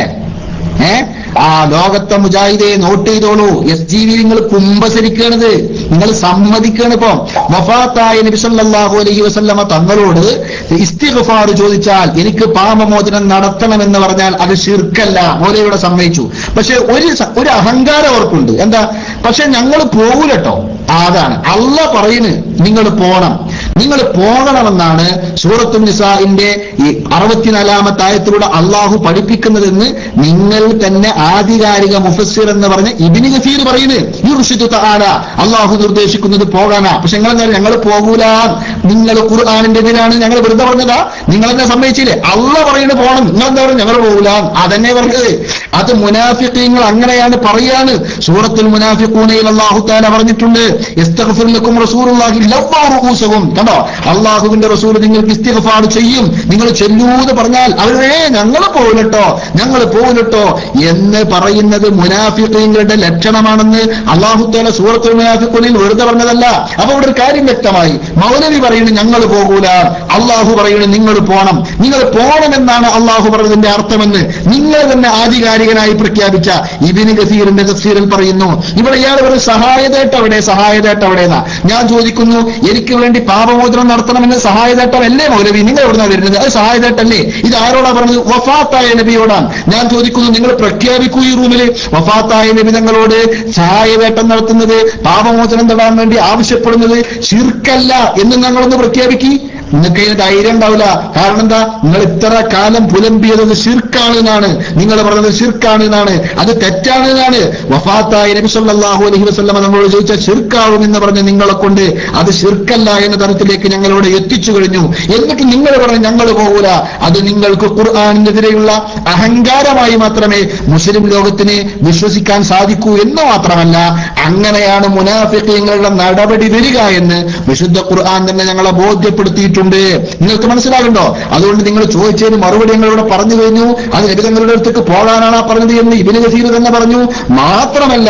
ഏ ആ ലോകത്തെ മുജാഹിദെ നോട്ട് ചെയ്തോളൂ എസ് ജി വി നിങ്ങൾ കുംഭസരിക്കണത് നിങ്ങൾ സമ്മതിക്കാണ് ഇപ്പൊ വഫാത്തായ നബി സല്ലല്ലാഹു അലൈഹി വസല്ലമ തങ്ങളോട് ഇസ്തിഗ്ഫാർ ചോദിച്ചാൽ എനിക്ക് പാപമോചനം നടത്തണമെന്ന് പറഞ്ഞാൽ അത് ശിർക്കല്ല മൗലവിയുടെ സമ്മതിച്ചു പക്ഷെ ഒരു സ- ഒരു അഹങ്കാരം അവർക്കുണ്ട് എന്താ പക്ഷെ ഞങ്ങൾ പോകൂലട്ടോ അതാണ് അല്ല പറയുന്നു നിങ്ങൾ പോണം നിങ്ങൾ പോകണമെന്നാണ് സൂറത്തു നിസാഇന്റെ ഈ അറുപത്തിനാലാമത്തെ ആയത്തിലൂടെ അള്ളാഹു പഠിപ്പിക്കുന്നതെന്ന് നിങ്ങൾ തന്നെ ആധികാരിക മുഫസ്സിർ എന്ന് പറഞ്ഞ ഇബിന് ഗഫീർ പറയുന്നത് ഈ ഋഷിത്വ ആല അള്ളാഹു നിർദ്ദേശിക്കുന്നത് പോകാനാ പക്ഷെ നിങ്ങൾ എന്താ ഞങ്ങൾ പോകൂല നിങ്ങൾ ഖുർആാനിന്റെ എതിരാണ് ഞങ്ങൾ വെറുതെ പറഞ്ഞതാ നിങ്ങൾ എന്നെ സമ്മതിച്ചില്ലേ അള്ള പറയുന്നത് പോകണം നിങ്ങൾ എന്താ പറയുക ഞങ്ങൾ പോകൂല അതന്നെ പറഞ്ഞത് അത് മുനാഫിഖീങ്ങൾ അങ്ങനെയാണ് പറയാണ് സൂറത്തുൽ മുനാഫിഖൂനയിൽ അള്ളാഹു താല പറഞ്ഞിട്ടുണ്ട് ഇസ്തഗ്ഫിർ ലക്കും റസൂലുള്ളാഹി ലവ്വാ റൂസഹും കണ്ടോ അള്ളാഹുവിന്റെ റസൂൽ നിങ്ങൾക്ക് ഇസ്തിഗ്ഫാർ ചെയ്യും നിങ്ങൾ ചെല്ലൂന്ന് പറഞ്ഞാൽ അവരെ ഞങ്ങൾ പോകില്ലട്ടോ ഞങ്ങൾ പോകില്ലട്ടോ എന്ന് പറയുന്നത് മുനാഫിഖീങ്ങളുടെ ലക്ഷണമാണെന്ന് അള്ളാഹു താല സൂറത്തുൽ മുനാഫിഖൂനിൽ വെറുതെ പറഞ്ഞതല്ല അപ്പൊ ഇവിടെ ഒരു കാര്യം വ്യക്തമായി മൗലവി പറയുന്നത് ഞങ്ങൾ പോകൂല അള്ളാഹു പറയുന്നത് നിങ്ങൾ പോണം നിങ്ങൾ പോണമെന്നാണ് അള്ളാഹു പറഞ്ഞതിന്റെ അർത്ഥമെന്ന് നിങ്ങൾ തന്നെ ആധികാരികനായി പ്രഖ്യാപിച്ച ഇബിന് ഗസീറിന്റെ തഫ്സീറിൽ പറയുന്നു ഇവിടെ ഇയാൾ ഒരു സഹായതേട്ട് അവിടെ സഹായതേട്ട് അവിടെന്നാ ഞാൻ ചോദിക്കുന്നു എനിക്ക് വേണ്ടി പാപമോചനം നടത്തണമെന്ന് സഹായതേട്ടം അല്ലേ മൗലവി നിങ്ങൾ എവിടുന്നാ വരുന്നത് അത് സഹായതേട്ടല്ലേ ഇത് ആരോടാ പറഞ്ഞത് വഫാത്തായ നബിയോടാണ് ഞാൻ ചോദിക്കുന്നു നിങ്ങൾ പ്രഖ്യാപിക്കൂ ഈ റൂമിൽ വഫാത്തായ നബി തങ്ങളോട് സഹായവേട്ടം നടത്തുന്നത് പാപമോചനം തടാൻ വേണ്ടി ആവശ്യപ്പെടുന്നത് ശിർക്കല്ല എന്ന് ഞങ്ങളൊന്ന് പ്രഖ്യാപിക്കി നിങ്ങൾക്ക് ഇതിന് ധൈര്യം ഉണ്ടാവില്ല കാരണം എന്താ നിങ്ങൾ ഇത്ര കാലം പുലമ്പിയത് ഷിർക്കാണ് എന്നാണ് നിങ്ങൾ പറഞ്ഞത് ഷിർക്കാണ് എന്നാണ് അത് തെറ്റാണ് എന്നാണ് വഫാത്തായ നബി സല്ലല്ലാഹു അലൈഹി വസല്ലമ നമ്മളോട് ചോദിച്ച ഷിർക്കാവും എന്ന് പറഞ്ഞ് നിങ്ങളെ കൊണ്ട് അത് ഷിർക്കല്ല എന്ന തരത്തിലേക്ക് ഞങ്ങളോട് എത്തിച്ചു കഴിഞ്ഞു എന്നിട്ട് നിങ്ങൾ പറഞ്ഞ് ഞങ്ങൾ പോകൂല അത് നിങ്ങൾക്ക് ഖുർആാനിനെതിരെയുള്ള അഹങ്കാരമായി മാത്രമേ മുസ്ലിം ലോകത്തിന് വിശ്വസിക്കാൻ സാധിക്കൂ എന്ന് മാത്രമല്ല അങ്ങനെയാണ് മുനാഫിക്കങ്ങളുടെ നടപടി വരിക എന്ന് വിശുദ്ധ ഖുർആൻ തന്നെ ഞങ്ങളെ ബോധ്യപ്പെടുത്തിയിട്ടുണ്ട് നിങ്ങൾക്ക് മനസ്സിലാകുണ്ടോ അതുകൊണ്ട് നിങ്ങൾ ചോദിച്ചതിന് മറുപടി ഞങ്ങളിവിടെ പറഞ്ഞു കഴിഞ്ഞു അത് നബി തങ്ങളുടെ അടുത്തേക്ക് പോകാനാണ് ആ പറഞ്ഞത് എന്ന് ഇബിന് ഗസീർ തന്നെ പറഞ്ഞു മാത്രമല്ല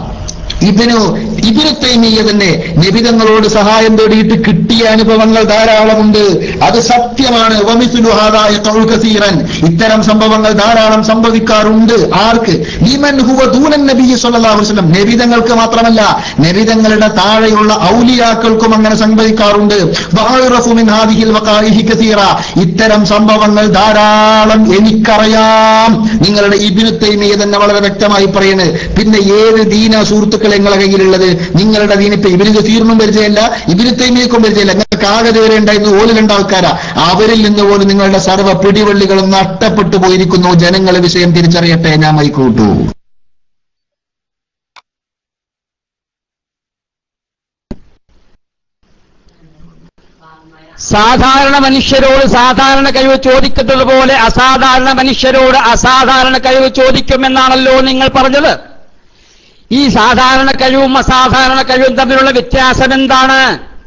ഇതിനു ഇതിന് തൈമീയ തന്നെ നിബിതങ്ങളോട് സഹായം തേടിയിട്ട് കിട്ടിയ അനുഭവങ്ങൾ ധാരാളമുണ്ട് അത് സത്യമാണ് വമിസുലു ഹാദാ യഖഉ കസീറൻ ഇത്തരം സംഭവങ്ങൾ ധാരാളം സംഭവിക്കാറുണ്ട് ആർക്ക് ലിമൻ ഹുവ ദൂനൻ നബി സല്ലല്ലാഹു അലൈഹി വസല്ലം നബിതങ്ങൾക്ക് മാത്രമല്ല നബിതങ്ങളുടെ താഴെയുള്ള ഔലിയാക്കൾക്കും അങ്ങനെ സംഭവിക്കാറുണ്ട് വഅറഫു മിൻ ഹാദിഹിൽ വഖാഇഹി കസീറ ഇത്തരം സംഭവങ്ങൾ ധാരാളം എനിക്കറിയാം നിങ്ങളുടെ ഇബ്നു തൈമിയ തന്നെ വളരെ വ്യക്തമായി പറയുന്നത് പിന്നെ ഏത് ദീന സുഹൃത്തുക്കൾ നിങ്ങളെ കയ്യിലുള്ളത് നിങ്ങളുടെ ദീന ഇപ്പൊ ഇബിന് ഗസീറിനും പരിചയമല്ല ഇബിന് തൈമിയക്കും പരിചയമല്ല നിങ്ങൾക്ക് ആകെ ഇതുവരെ ഉണ്ടായിരുന്നു ഓല് രണ്ട് ആൾക്കാരാ അവരിൽ നിന്ന് പോലും നിങ്ങളുടെ സർവ്വ പിടിവള്ളികളും നഷ്ടപ്പെട്ടു പോയിരിക്കുന്നു ജനങ്ങളെ വിഷയം തിരിച്ചറിയട്ടെ ഞാൻ മൈക്കൂട്ടു സാധാരണ മനുഷ്യരോട് സാധാരണ കഴിവ് ചോദിക്കുന്നത് പോലെ അസാധാരണ മനുഷ്യരോട് അസാധാരണ കഴിവ് ചോദിക്കുമെന്നാണല്ലോ നിങ്ങൾ പറഞ്ഞത് ഈ സാധാരണ കഴിവും അസാധാരണ കഴിവും തമ്മിലുള്ള വ്യത്യാസം എന്താണ്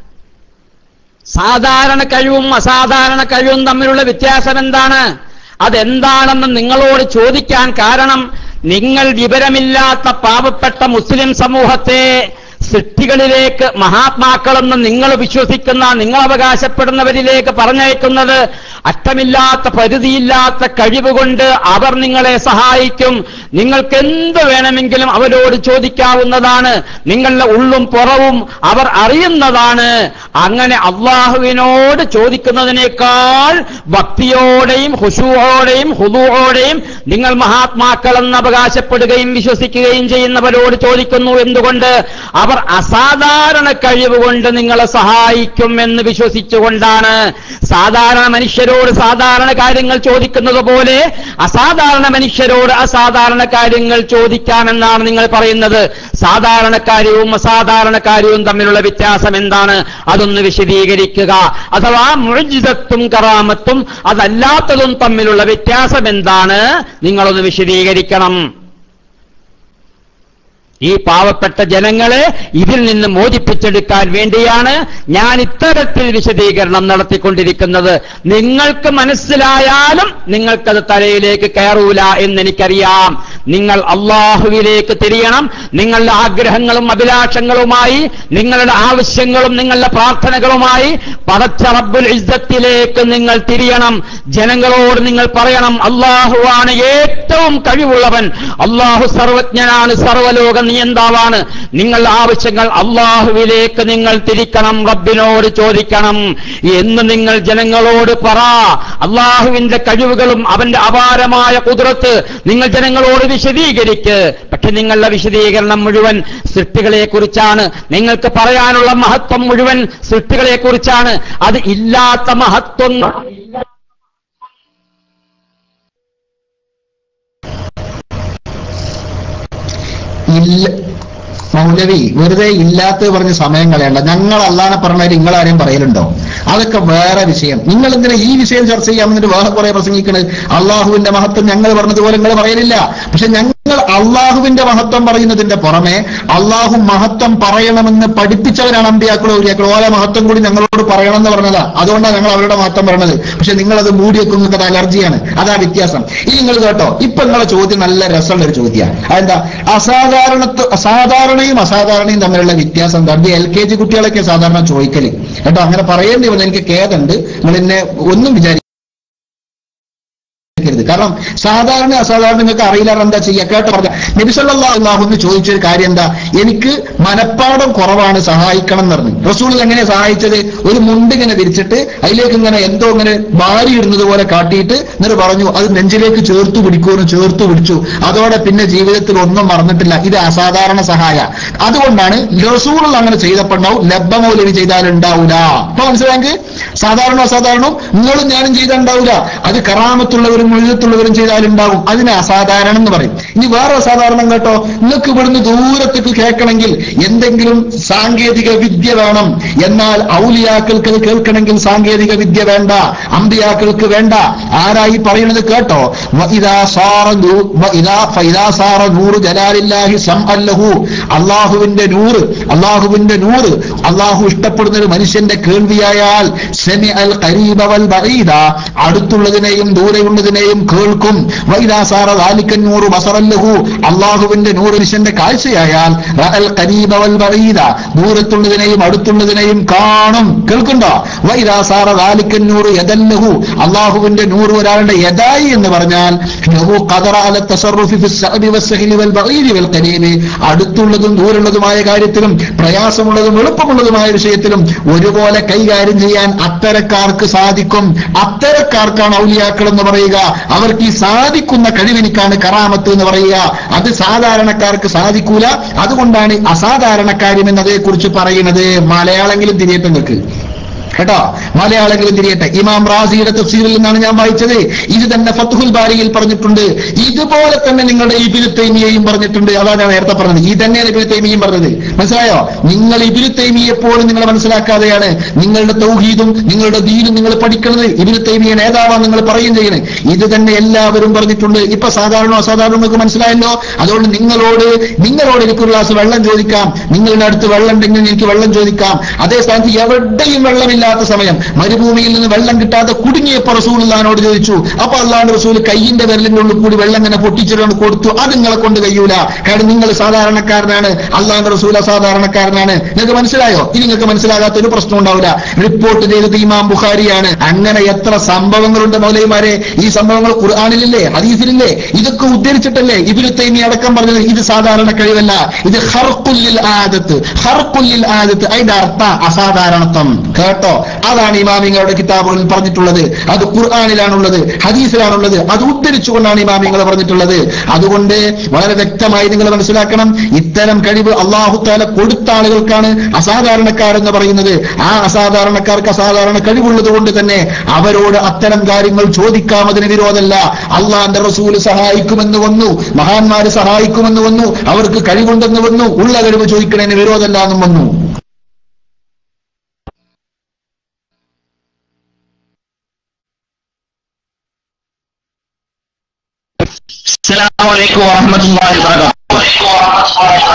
സാധാരണ കഴിവും അസാധാരണ കഴിവും തമ്മിലുള്ള വ്യത്യാസം എന്താണ് അതെന്താണെന്ന് നിങ്ങളോട് ചോദിക്കാൻ കാരണം നിങ്ങൾ വിവരമില്ലാത്ത പാവപ്പെട്ട മുസ്ലിം സമൂഹത്തെ സൃഷ്ടികളിലേക്ക് മഹാത്മാക്കളെന്ന് നിങ്ങൾ വിശ്വസിക്കുന്ന നിങ്ങൾ അവകാശപ്പെടുന്നവരിലേക്ക് പറഞ്ഞയക്കുന്നത് അറ്റമില്ലാത്ത പരിധിയില്ലാത്ത കഴിവുകൊണ്ട് അവർ നിങ്ങളെ സഹായിക്കും നിങ്ങൾക്ക് എന്ത് വേണമെങ്കിലും അവരോട് ചോദിക്കാവുന്നതാണ് നിങ്ങളുടെ ഉള്ളും പുറവും അവർ അറിയുന്നതാണ് അങ്ങനെ അള്ളാഹുവിനോട് ചോദിക്കുന്നതിനേക്കാൾ ഭക്തിയോടെയും ഹുഷുവോടെയും ഹുദുവോടെയും നിങ്ങൾ മഹാത്മാക്കളെന്ന് അവകാശപ്പെടുകയും വിശ്വസിക്കുകയും ചെയ്യുന്നവരോട് ചോദിക്കുന്നു എന്തുകൊണ്ട് അവർ അസാധാരണ കഴിവ് കൊണ്ട് നിങ്ങളെ സഹായിക്കും എന്ന് വിശ്വസിച്ചുകൊണ്ടാണ് സാധാരണ മനുഷ്യരോട് സാധാരണ കാര്യങ്ങൾ ചോദിക്കുന്നത് പോലെ അസാധാരണ മനുഷ്യരോട് അസാധാരണ കാര്യങ്ങൾ ചോദിക്കാമെന്നാണ് നിങ്ങൾ പറയുന്നത് സാധാരണ കാര്യവും അസാധാരണ കാര്യവും തമ്മിലുള്ള വ്യത്യാസം എന്താണ് അതൊന്ന് വിശദീകരിക്കുക അഥവാ മുഴുജിതത്വം കറാമത്തും അതല്ലാത്തതും തമ്മിലുള്ള വ്യത്യാസം എന്താണ് നിങ്ങളൊന്ന് വിശദീകരിക്കണം ഈ പാവപ്പെട്ട ജനങ്ങളെ ഇതിൽ നിന്ന് മോചിപ്പിച്ചെടുക്കാൻ വേണ്ടിയാണ് ഞാൻ ഇത്തരത്തിൽ വിശദീകരണം നടത്തിക്കൊണ്ടിരിക്കുന്നത് നിങ്ങൾക്ക് മനസ്സിലായാലും നിങ്ങൾക്കത് തലയിലേക്ക് കയറൂല എന്നെനിക്കറിയാം നിങ്ങൾ അള്ളാഹുവിലേക്ക് തിരിയണം നിങ്ങളുടെ ആഗ്രഹങ്ങളും അഭിലാഷങ്ങളുമായി നിങ്ങളുടെ ആവശ്യങ്ങളും നിങ്ങളുടെ പ്രാർത്ഥനകളുമായി പടച്ച റബ്ബുൽ ഇസ്സത്തിലേക്ക് നിങ്ങൾ തിരിയണം ജനങ്ങളോട് നിങ്ങൾ പറയണം അള്ളാഹുവാണ് ഏറ്റവും കഴിവുള്ളവൻ അള്ളാഹു സർവജ്ഞനാണ് സർവലോക നിയന്താവാണ് നിങ്ങളുടെ ആവശ്യങ്ങൾ അള്ളാഹുവിലേക്ക് നിങ്ങൾ തിരിക്കണം റബ്ബിനോട് ചോദിക്കണം എന്ന് നിങ്ങൾ ജനങ്ങളോട് പറ അള്ളാഹുവിന്റെ കഴിവുകളും അവന്റെ അപാരമായ കുതിരത്ത് നിങ്ങൾ ജനങ്ങളോട് വിശദീകരിക്ക് പക്ഷെ നിങ്ങളുടെ വിശദീകരണം മുഴുവൻ സൃഷ്ടികളെ കുറിച്ചാണ് നിങ്ങൾക്ക് പറയാനുള്ള മഹത്വം മുഴുവൻ സൃഷ്ടികളെ കുറിച്ചാണ് അത് ഇല്ലാത്ത മഹത്വം ഇല്ല മൗലവി വെറുതെ ഇല്ലാത്ത പറഞ്ഞ് സമയം കളയണ്ട ഞങ്ങൾ അല്ലാതെ പറഞ്ഞാൽ നിങ്ങൾ ആരെയും പറയലുണ്ടോ അതൊക്കെ വേറെ വിഷയം നിങ്ങൾ എന്തിനാ ഈ വിഷയം ചർച്ച ചെയ്യാൻ വേണ്ടിട്ട് വേറെ കുറെ പ്രസംഗിക്കണത് അള്ളാഹുവിന്റെ മഹത്വം ഞങ്ങൾ പറഞ്ഞതുപോലെ നിങ്ങൾ പറയലില്ല പക്ഷെ ഞങ്ങൾ അള്ളാഹുവിന്റെ മഹത്വം പറയുന്നതിന്റെ പുറമെ അള്ളാഹു മഹത്വം പറയണമെന്ന് പഠിപ്പിച്ചവരാണ് അമ്പിയാക്കളോ ഊരിയാക്കളോ ഓരോ മഹത്വം കൂടി ഞങ്ങളോട് പറയണമെന്ന് പറഞ്ഞതാ അതുകൊണ്ടാണ് ഞങ്ങൾ അവരുടെ മഹത്വം പറഞ്ഞത് പക്ഷെ നിങ്ങൾ അത് മൂടി വെക്കുന്നത് അത് അലർജിയാണ് അതാ വ്യത്യാസം ഇനി നിങ്ങൾ കേട്ടോ ഇപ്പൊ നിങ്ങളെ ചോദ്യം നല്ല രസമുള്ള ഒരു ചോദ്യമാണ് അതെന്താ അസാധാരണത്വ അസാധാരണയും അസാധാരണയും തമ്മിലുള്ള വ്യത്യാസം എന്താ അത് എൽ കെ ജി കുട്ടികളൊക്കെ സാധാരണ ചോദിക്കല് കേട്ടോ അങ്ങനെ പറയേണ്ടി വന്നു എനിക്ക് ഖേദമുണ്ട് നിങ്ങൾ എന്നെ ഒന്നും വിചാരിക്കും രുത് കാരണം സാധാരണ അസാധാരണ നിങ്ങൾക്ക് അറിയില്ല എന്താ ചെയ്യുക കേട്ടോ പറഞ്ഞ നബിസല്ലാഹു എന്ന് ചോദിച്ചൊരു കാര്യം എന്താ എനിക്ക് മനപ്പാടം കുറവാണ് സഹായിക്കണം എന്ന് പറഞ്ഞു റസൂൾ എങ്ങനെ സഹായിച്ചത് ഒരു മുണ്ട് ഇങ്ങനെ വിരിച്ചിട്ട് അതിലേക്ക് ഇങ്ങനെ എന്തോ ഇങ്ങനെ വാരി ഇടുന്നത് പോലെ കാട്ടിയിട്ട് എന്നിട്ട് പറഞ്ഞു അത് നെഞ്ചിലേക്ക് ചേർത്തു പിടിക്കുമെന്ന് ചേർത്തു പിടിച്ചു അതോടെ പിന്നെ ജീവിതത്തിൽ ഒന്നും മറന്നിട്ടില്ല ഇത് അസാധാരണ സഹായ അതുകൊണ്ടാണ് റസൂൾ അങ്ങനെ ചെയ്തപ്പോണ്ടാവും ലബ്ബമൗലവി ചെയ്താൽ ഉണ്ടാവൂല ഇപ്പൊ മനസ്സിലായെങ്കിൽ സാധാരണ അസാധാരണവും നിങ്ങളും ഞാനും ചെയ്താൽ ഉണ്ടാവില്ല അത് കറാമത്തുള്ളവരും മുഴുവത്തുള്ളവരും ചെയ്താൽ ഉണ്ടാവും അതിന് അസാധാരണം എന്ന് പറയും ഇനി വേറെ അസാധാരണം കേട്ടോ നിങ്ങൾക്ക് ഇവിടുന്ന് ദൂരത്തേക്ക് കേൾക്കണമെങ്കിൽ എന്തെങ്കിലും സാങ്കേതിക വിദ്യ വേണം എന്നാൽ ഔലിയാക്കൾക്ക് അത് കേൾക്കണമെങ്കിൽ സാങ്കേതിക വിദ്യ വേണ്ട അമ്പിയാക്കൾക്ക് വേണ്ട ആരായി പറയുന്നത് കേട്ടോ വഇദാ സാറ നൂ- വഇദാ ഫഇദാ സാറ നൂറ് ജലാലില്ലാഹി സംഅല്ലഹു അള്ളാഹുവിന്റെ നൂറ് അള്ളാഹുവിന്റെ നൂറ് അള്ളാഹു ഇഷ്ടപ്പെടുന്ന ഒരു മനുഷ്യന്റെ കേൾവിയായാൽ സെമി അൽ ഖരീബ വൽ ബഈദ അടുത്തുള്ളതിനെയും ദൂരെയുള്ളതിനെയും കേൾക്കും വൈദാ സാറ ദാലിക്കൻ നൂറ് ബസറല്ലഹു അള്ളാഹുവിന്റെ നൂറ് മനുഷ്യന്റെ കാഴ്ചയായാൽ റഅൽ ഖരീബ വൽ ബഈദ ദൂരത്തുള്ളതിനെയും അടുത്തുള്ളതിനെയും കാണും കേൾക്കുണ്ടോ വൈദാ സാറ ദാലിക്കൻ നൂറ് യദല്ലഹു അള്ളാഹുവിന്റെ നൂറ് ഒരാളുടെ യദായി എന്ന് പറഞ്ഞാൽ ലഹു ഖദറ അല തസറുഫി ഫിസ് സഅബി വസ്സഹ്ലി വൽ ബഈദി വൽ ഖരീബി അടുത്തുള്ളതും ദൂരമുള്ളതുമായ കാര്യത്തിലും പ്രയാസമുള്ളതും എളുപ്പമുള്ളതുമായ വിഷയത്തിലും ഒരുപോലെ കൈകാര്യം ചെയ്യാൻ അത്തരക്കാർക്ക് സാധിക്കും അത്തരക്കാർക്കാണ് ഔലിയാക്കൾ എന്ന് പറയുക അവർക്ക് ഈ സാധിക്കുന്ന കഴിവിനിക്കാണ് കറാമത്ത് എന്ന് പറയുക അത് സാധാരണക്കാർക്ക് സാധിക്കൂല അതുകൊണ്ടാണ് അസാധാരണക്കാര്യം എന്നതേക്കുറിച്ച് പറയുന്നത് മലയാളെങ്കിലും തിരിയട്ടെ നിങ്ങൾക്ക് കേട്ടോ മലയാളങ്ങളിൽ തിരിയട്ടെ ഇമാം റാസിയുടെ തഫ്സീറിൽ നിന്നാണ് ഞാൻ വായിച്ചത് ഇത് തന്നെ ഫത്തുഹുൽ ബാരിയിൽ പറഞ്ഞിട്ടുണ്ട് ഇതുപോലെ തന്നെ നിങ്ങളുടെ ഇബിനു തൈമിയെയും പറഞ്ഞിട്ടുണ്ട് അതാണ് ഞാൻ നേരത്തെ പറഞ്ഞത് ഈ തന്നെയാണ് ഇബിനു തൈമിയും പറഞ്ഞത് മനസ്സിലായോ നിങ്ങൾ ഇബിനു തൈമിയെ പോലും നിങ്ങൾ മനസ്സിലാക്കാതെയാണ് നിങ്ങളുടെ തൗഹീദും നിങ്ങളുടെ ദീനും നിങ്ങൾ പഠിക്കുന്നത് ഇബിനു തൈമിയെ നേതാവാണ് നിങ്ങൾ പറയുകയും ചെയ്യുന്നത് ഇത് തന്നെ എല്ലാവരും പറഞ്ഞിട്ടുണ്ട് ഇപ്പൊ സാധാരണ അസാധാരണ നിങ്ങൾക്ക് മനസ്സിലായല്ലോ അതുകൊണ്ട് നിങ്ങളോട് നിങ്ങളോട് എനിക്ക് ഒരു ഗ്ലാസ് വെള്ളം ചോദിക്കാം നിങ്ങളുടെ അടുത്ത് വെള്ളം ഉണ്ടെങ്കിൽ എനിക്ക് വെള്ളം ചോദിക്കാം അതേ സ്ഥാനത്ത് എവിടെയും വെള്ളമില്ലാത്ത സമയം മരുഭൂമിയിൽ നിന്ന് വെള്ളം കിട്ടാതെ കുടുങ്ങിയപ്പോ റസൂലുള്ളാനോട് ചോദിച്ചു അപ്പൊ അള്ളാഹ് റസൂൽ കയ്യിന്റെ വിരലിന്റെ ഉള്ളിൽ കൂടി വെള്ളം ഇങ്ങനെ പൊട്ടിച്ചിട്ടാണ് കൊടുത്തു അത് നിങ്ങളെ കൊണ്ട് കഴിയൂല കാരണം നിങ്ങൾ സാധാരണക്കാരനാണ് അള്ളാഹ് റസൂൽ അസാധാരണക്കാരനാണ് നിങ്ങൾക്ക് മനസ്സിലായോ ഇനി നിങ്ങൾക്ക് മനസ്സിലാകാത്ത ഒരു പ്രശ്നം ഉണ്ടാവില്ല റിപ്പോർട്ട് ചെയ്തത് ഇമാം ബുഖാരിയാണ് അങ്ങനെ എത്ര സംഭവങ്ങളുണ്ട് മൗലൈമാരെ ഈ സംഭവങ്ങൾ ഖുർആാനിലില്ലേ ഹദീസിലില്ലേ ഇതൊക്കെ ഉദ്ധരിച്ചിട്ടല്ലേ ഇബിനു തൈമി അടക്കം പറഞ്ഞത് ഇത് സാധാരണ കഴിവല്ല ഇത് ഹർക്കുല്ലിൽ ആദത്ത് ഹർക്കുല്ലിൽ ആദത്ത് അതിന്റെ അർത്ഥ അസാധാരണത്വം കേട്ടോ അതാണ് ഇമാമിങ്ങളുടെ കിതാബുകളിൽ പറഞ്ഞിട്ടുള്ളത് അത് ഖുർആാനിലാണുള്ളത് ഹദീസിലാണുള്ളത് അത് ഉദ്ധരിച്ചുകൊണ്ടാണ് ഇമാമിങ്ങൾ പറഞ്ഞിട്ടുള്ളത് അതുകൊണ്ട് വളരെ വ്യക്തമായി നിങ്ങൾ മനസ്സിലാക്കണം ഇത്തരം കഴിവ് അള്ളാഹുത്താല കൊടുത്ത ആളുകൾക്കാണ് അസാധാരണക്കാരെന്ന് പറയുന്നത് ആ അസാധാരണക്കാർക്ക് അസാധാരണ കഴിവുള്ളത് കൊണ്ട് തന്നെ അവരോട് അത്തരം കാര്യങ്ങൾ ചോദിക്കാം അതിന് വിരോധമല്ല അള്ളാന്റെ റസൂല് സഹായിക്കുമെന്ന് വന്നു മഹാന്മാര് സഹായിക്കുമെന്ന് വന്നു അവർക്ക് കഴിവുണ്ടെന്ന് വന്നു ഉള്ള കഴിവ് ചോദിക്കണതിന് വിരോധമല്ല എന്നും വന്നു السلام عليكم ورحمة الله وبركاته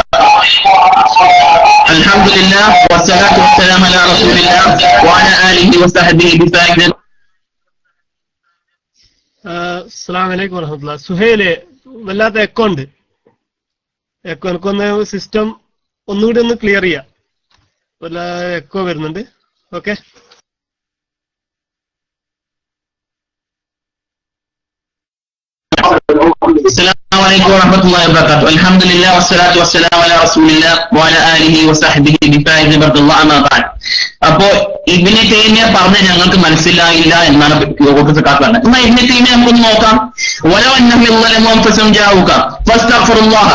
الحمد لله والصلاة والسلام على رسول الله وعلى آله وصحبه بفائدة അസ്സാം വലൈക്കും വറഹമുല്ല സുഹേല് വല്ലാത്ത എക്കോ ഉണ്ട് എക്കോ എനിക്കൊന്ന് സിസ്റ്റം ഒന്നുകൂടി ഒന്ന് ക്ലിയർ ചെയ്യാം വല്ല എക്കോ വരുന്നുണ്ട് ഓക്കെ السلام عليكم ورحمة الله وبركاته الحمد لله والصلاة والسلام على رسول الله وعلى آله وصحبه بفائز برد الله أما بعد അപ്പോ ഇബിനെ തൈമിയ പറഞ്ഞ ഞങ്ങൾക്ക് മനസ്സിലായില്ല എന്നാണ് ഓഫീസ് പറഞ്ഞത് എന്നാൽ ഇബിനെ തൈമിയ നമുക്കൊന്ന് നോക്കാം വലോ അന്നഹം ജാവുക ഫസ്തഗ്ഫിറുല്ലാഹ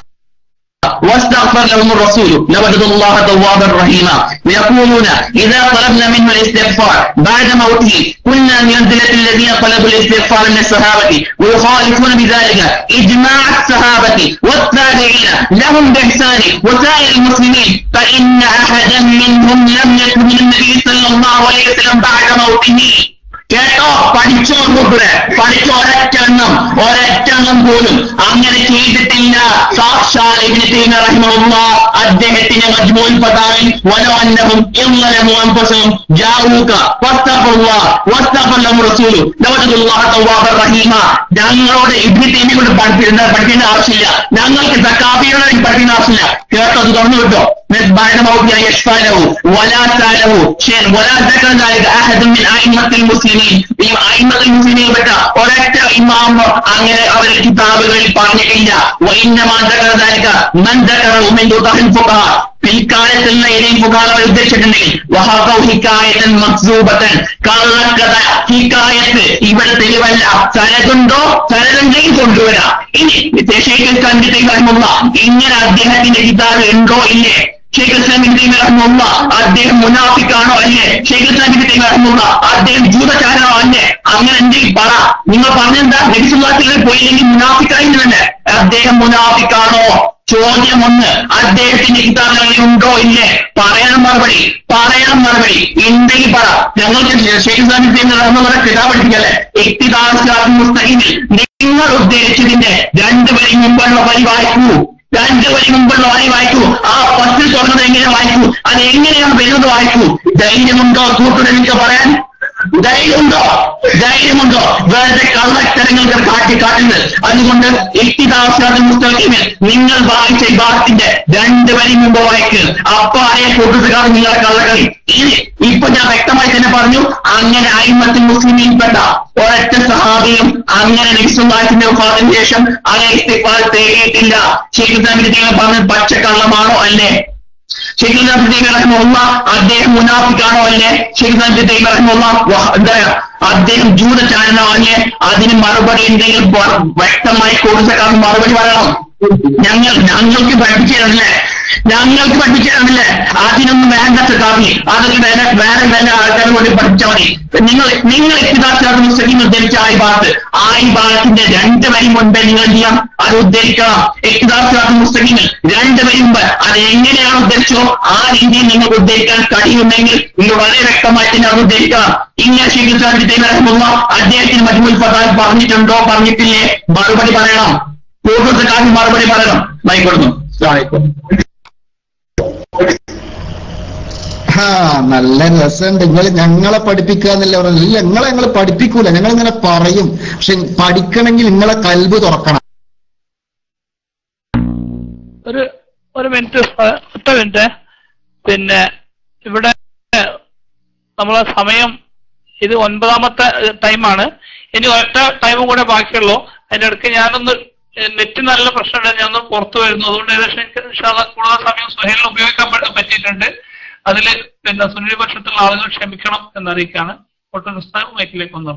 واستغفر لهم الرسول لوجدوا الله توابا رحيما ويقولون اذا طلبنا منه الاستغفار بعد موته كنا من منزلة الذين طلبوا الاستغفار من الصحابة ويخالفون بذلك اجماع الصحابة والتابعين لهم باحسان وسائر المسلمين فان احدا منهم لم يكن من النبي صلى الله عليه وسلم بعد موته കേട്ടോ പഠിച്ചോ കൂട്ടുകാരെ പഠിച്ചോ ഒരൊറ്റെണ്ണം ഒരൊറ്റെണ്ണം പോലും അങ്ങനെ ചെയ്തിട്ടില്ല സാക്ഷാൽ ഇബ്നു തൈമിയ റഹിമഹുള്ള അദ്ദേഹത്തിന്റെ മജ്മൂൽ ഫതാവിൽ വലോ അന്നഹും ഇന്നലമു അൻഫുസഹും ജാഊക വസ്തഗ്ഫിറുല്ലാഹ് വസ്തഗ്ഫർ ലഹും റസൂലു ലവജദുല്ലാഹ തവ്വാബർ റഹീമ ഞങ്ങളോട് ഇബ്നു തൈമിയ കൊണ്ട് പഠിപ്പിക്കേണ്ട പഠിക്കേണ്ട ആവശ്യമില്ല ഞങ്ങൾക്ക് സക്കാഫിയോട് പഠിക്കേണ്ട ആവശ്യമില്ല കേട്ടോ അത് തുറന്നു വിട്ടോ بعد موضع يشفى له ولا ساله شيء ولا ذكر ذلك احد من ائمه المسلمين ഈ ائمه المسلمين പെട്ട ഒരൊറ്റ ഇമാം അങ്ങനെ അവരുടെ കിതാബുകളിൽ പറഞ്ഞിട്ടില്ല وانما ذكر ذلك من ذكره من ذكر الفقهاء പിൽക്കാലത്തുള്ള ഏതെങ്കിലും ഫുഖാറ ഉദ്ദേശിച്ചിട്ടുണ്ടെങ്കിൽ വഹാബൗ ഹിക്കായത്തൻ മക്സൂബത്തൻ കള്ളക്കഥ ഹിക്കായത്ത് ഇവിടെ തെളിവല്ല സനതുണ്ടോ സനതുണ്ടെങ്കിൽ കൊണ്ടുവരാം ഇനി ഷെയ്ഖ് കണ്ടിട്ട് റഹ്മുള്ള ഇങ്ങനെ അദ്ദേഹത്തിന്റെ കിതാബ് ഉണ്ടോ ഇല്ലേ ഷെയ്ഖ് ഇസ്ലാം ഇബ്നു തൈമിയ റഹ്മുള്ള അദ്ദേഹം മുനാഫിക്കാണോ അല്ലേ ഷെയ്ഖ് ഇസ്ലാം ഇബ്നു തൈമിയ റഹ്മുള്ള അദ്ദേഹം ജൂതചാരനോ അല്ലേ അങ്ങനെ എന്തെങ്കിലും പറ നിങ്ങൾ പറഞ്ഞെന്താ നബിസുല്ലാത്തിൽ പോയില്ലെങ്കിൽ മുനാഫിക്കായി തന്നെ അദ്ദേഹം മുനാഫിക്കാണോ ചോദ്യം ഒന്ന് അദ്ദേഹത്തിന്റെ കിതാബുകളിൽ ഉണ്ടോ ഇല്ലേ പറയണം മറുപടി പറയണം മറുപടി ഉണ്ടെങ്കിൽ പറ ഞങ്ങൾക്ക് ഷെയ്ഖ് ഇസ്ലാം ഇബ്നു തൈമിയ റഹ്മുള്ള കിതാബ് പഠിപ്പിക്കല്ലേ ഇക്തിദാർ മുസ്തഖീമിൽ നിങ്ങൾ ഉദ്ദേശിച്ചതിന്റെ രണ്ട് വരി മുമ്പുള്ള വരി വായിക്കൂ രണ്ട് വരി മുമ്പുള്ള വരി വായിക്കൂ ആ പത്തിൽ തുറന്നത് എങ്ങനെ വായിക്കൂ അത് എങ്ങനെയാണ് വരുന്നത് വായിക്കൂ ധൈര്യമുണ്ടോ കൂട്ടുകാർ എനിക്ക് പറയാൻ ധൈര്യമുണ്ടോ ധൈര്യമുണ്ടോ വെറുതെ കള്ളത്തരങ്ങൾക്ക് കാട്ടി കാട്ടുന്നത് അതുകൊണ്ട് ഇത്തിദാസാദ് മുസ്തഖീമിൽ നിങ്ങൾ വായിച്ച വിഭാഗത്തിന്റെ രണ്ട് വരി മുമ്പ് വായിക്ക് അപ്പൊ ആയ കൂട്ടുകാർ നിങ്ങളെ കള്ളക്കളി ഇനി ഇപ്പൊ ഞാൻ വ്യക്തമായി തന്നെ പറഞ്ഞു അങ്ങനെ അയിമത്തിൽ മുസ്ലിമീൻ പെട്ട ഒരൊറ്റ സഹാബിയും അങ്ങനെ നബിസുല്ലാഹിന്റെ വഫാത്തിന് ശേഷം അങ്ങനെ ഇസ്തിഫാൽ തേടിയിട്ടില്ല ശരിക്കും പറഞ്ഞത് പച്ചക്കള്ളമാണോ അല്ലേ റഹ്മുള്ള അദ്ദേഹം മുനാഫിക്കാണോ അല്ലേ ഷെയ്ഖ് റഹ്മുള്ള എന്താ അദ്ദേഹം ജൂതചാരനോ അല്ലേ അതിന് മറുപടി ഉണ്ടെങ്കിൽ വ- വ്യക്തമായി കൊടുത്തക്കാർ മറുപടി പറയണം ഞങ്ങൾ ഞങ്ങൾക്ക് പഠിപ്പിച്ചു തരണില്ലേ ഞങ്ങൾക്ക് പഠിപ്പിച്ചു തരണില്ലേ അതിനൊന്നും വേണ്ടത്ര കാപ്പി അതൊക്കെ വേറെ വേറെ വേറെ ആൾക്കാരെ കൊണ്ട് പഠിപ്പിച്ചാൽ മതി നിങ്ങൾ നിങ്ങൾ എത്തിദാശാദ് മുസ്ലിം ഉദ്ധരിച്ച ആ ഭാഗത്ത് ആ ഭാഗത്തിന്റെ രണ്ട് വരി മുൻപേ നിങ്ങൾ എന്ത് ചെയ്യാം അത് ഉദ്ധരിക്കണം എത്തിദാശാദ് മുസ്ലിമിൽ രണ്ട് വരി മുമ്പ് അത് എങ്ങനെയാണ് ഉദ്ധരിച്ചോ ആ രീതിയിൽ നിങ്ങൾക്ക് ഉദ്ധരിക്കാൻ കഴിയുമെങ്കിൽ നിങ്ങൾ വളരെ വ്യക്തമായി തന്നെ അത് ഉദ്ധരിക്കണം ഇങ്ങനെ ശീലിച്ചാൽ അദ്ദേഹത്തിന് മജ്മുൽ ഫതാൽ പറഞ്ഞിട്ടുണ്ടോ പറഞ്ഞിട്ടില്ലേ മറുപടി പറയണം പൂർവ്വത്തെക്കാരും മറുപടി പറയണം വായിക്കൊടുന്നു ആയിക്കോട്ടെ ആ നല്ല രസമുണ്ട് നിങ്ങൾ ഞങ്ങളെ പഠിപ്പിക്കുക എന്നല്ലേ പറഞ്ഞത് ഇല്ല നിങ്ങളെ ഞങ്ങൾ പഠിപ്പിക്കൂല ഞങ്ങൾ ഇങ്ങനെ പറയും പക്ഷെ പഠിക്കണമെങ്കിൽ നിങ്ങളെ കൽബ് തുറക്കണം ഒരു ഒരു മിനിറ്റ് സ- ഒറ്റ മിനിറ്റ് പിന്നെ ഇവിടെ നമ്മളെ സമയം ഇത് ഒൻപതാമത്തെ ടൈമാണ് ഇനി ഒറ്റ ടൈമും കൂടെ ബാക്കിയുള്ളൂ അതിന്റെ ഇടയ്ക്ക് ഞാനൊന്ന് നെറ്റ് നല്ല പ്രശ്നമുണ്ട് ഞാനൊന്ന് പുറത്തു വരുന്നു അതുകൊണ്ട് ഏകദേശം എനിക്ക് ഇൻഷാല്ലാ കൂടുതൽ സമയം സുഹേലിന് ഉപയോഗിക്കാൻ പ- പറ്റിയിട്ടുണ്ട് അതിൽ പിന്നെ സുനിൽ പക്ഷത്തുള്ള ആളുകൾ ക്ഷമിക്കണം എന്നറിയിക്കാണ് ഒട്ടും മൈക്കിലേക്ക് വന്നു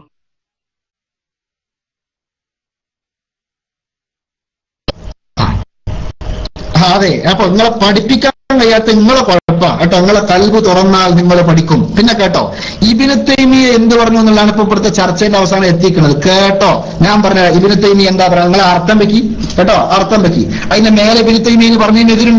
ആ, അതെ അപ്പൊ നിങ്ങളെ പഠിപ്പിക്കാൻ കഴിയാത്ത നിങ്ങളെ കുഴപ്പ കേട്ടോ നിങ്ങളെ കൽബ് തുറന്നാൽ നിങ്ങൾ പഠിക്കും പിന്നെ കേട്ടോ ഇബിന് തൈമിയ എന്ത് പറഞ്ഞു എന്നുള്ളതാണ് ഇപ്പൊ ഇവിടുത്തെ ചർച്ചയുടെ അവസാനം എത്തിക്കുന്നത് കേട്ടോ ഞാൻ പറഞ്ഞ ഇബിന് തൈമി എന്താ പറയുക നിങ്ങളെ അർത്ഥം വെക്കി കേട്ടോ അർത്ഥം വെക്കി അതിന്റെ മേലെ ഇബിന് തൈമി എന്ന് പറഞ്ഞതിന് എതിരുണ്ടോ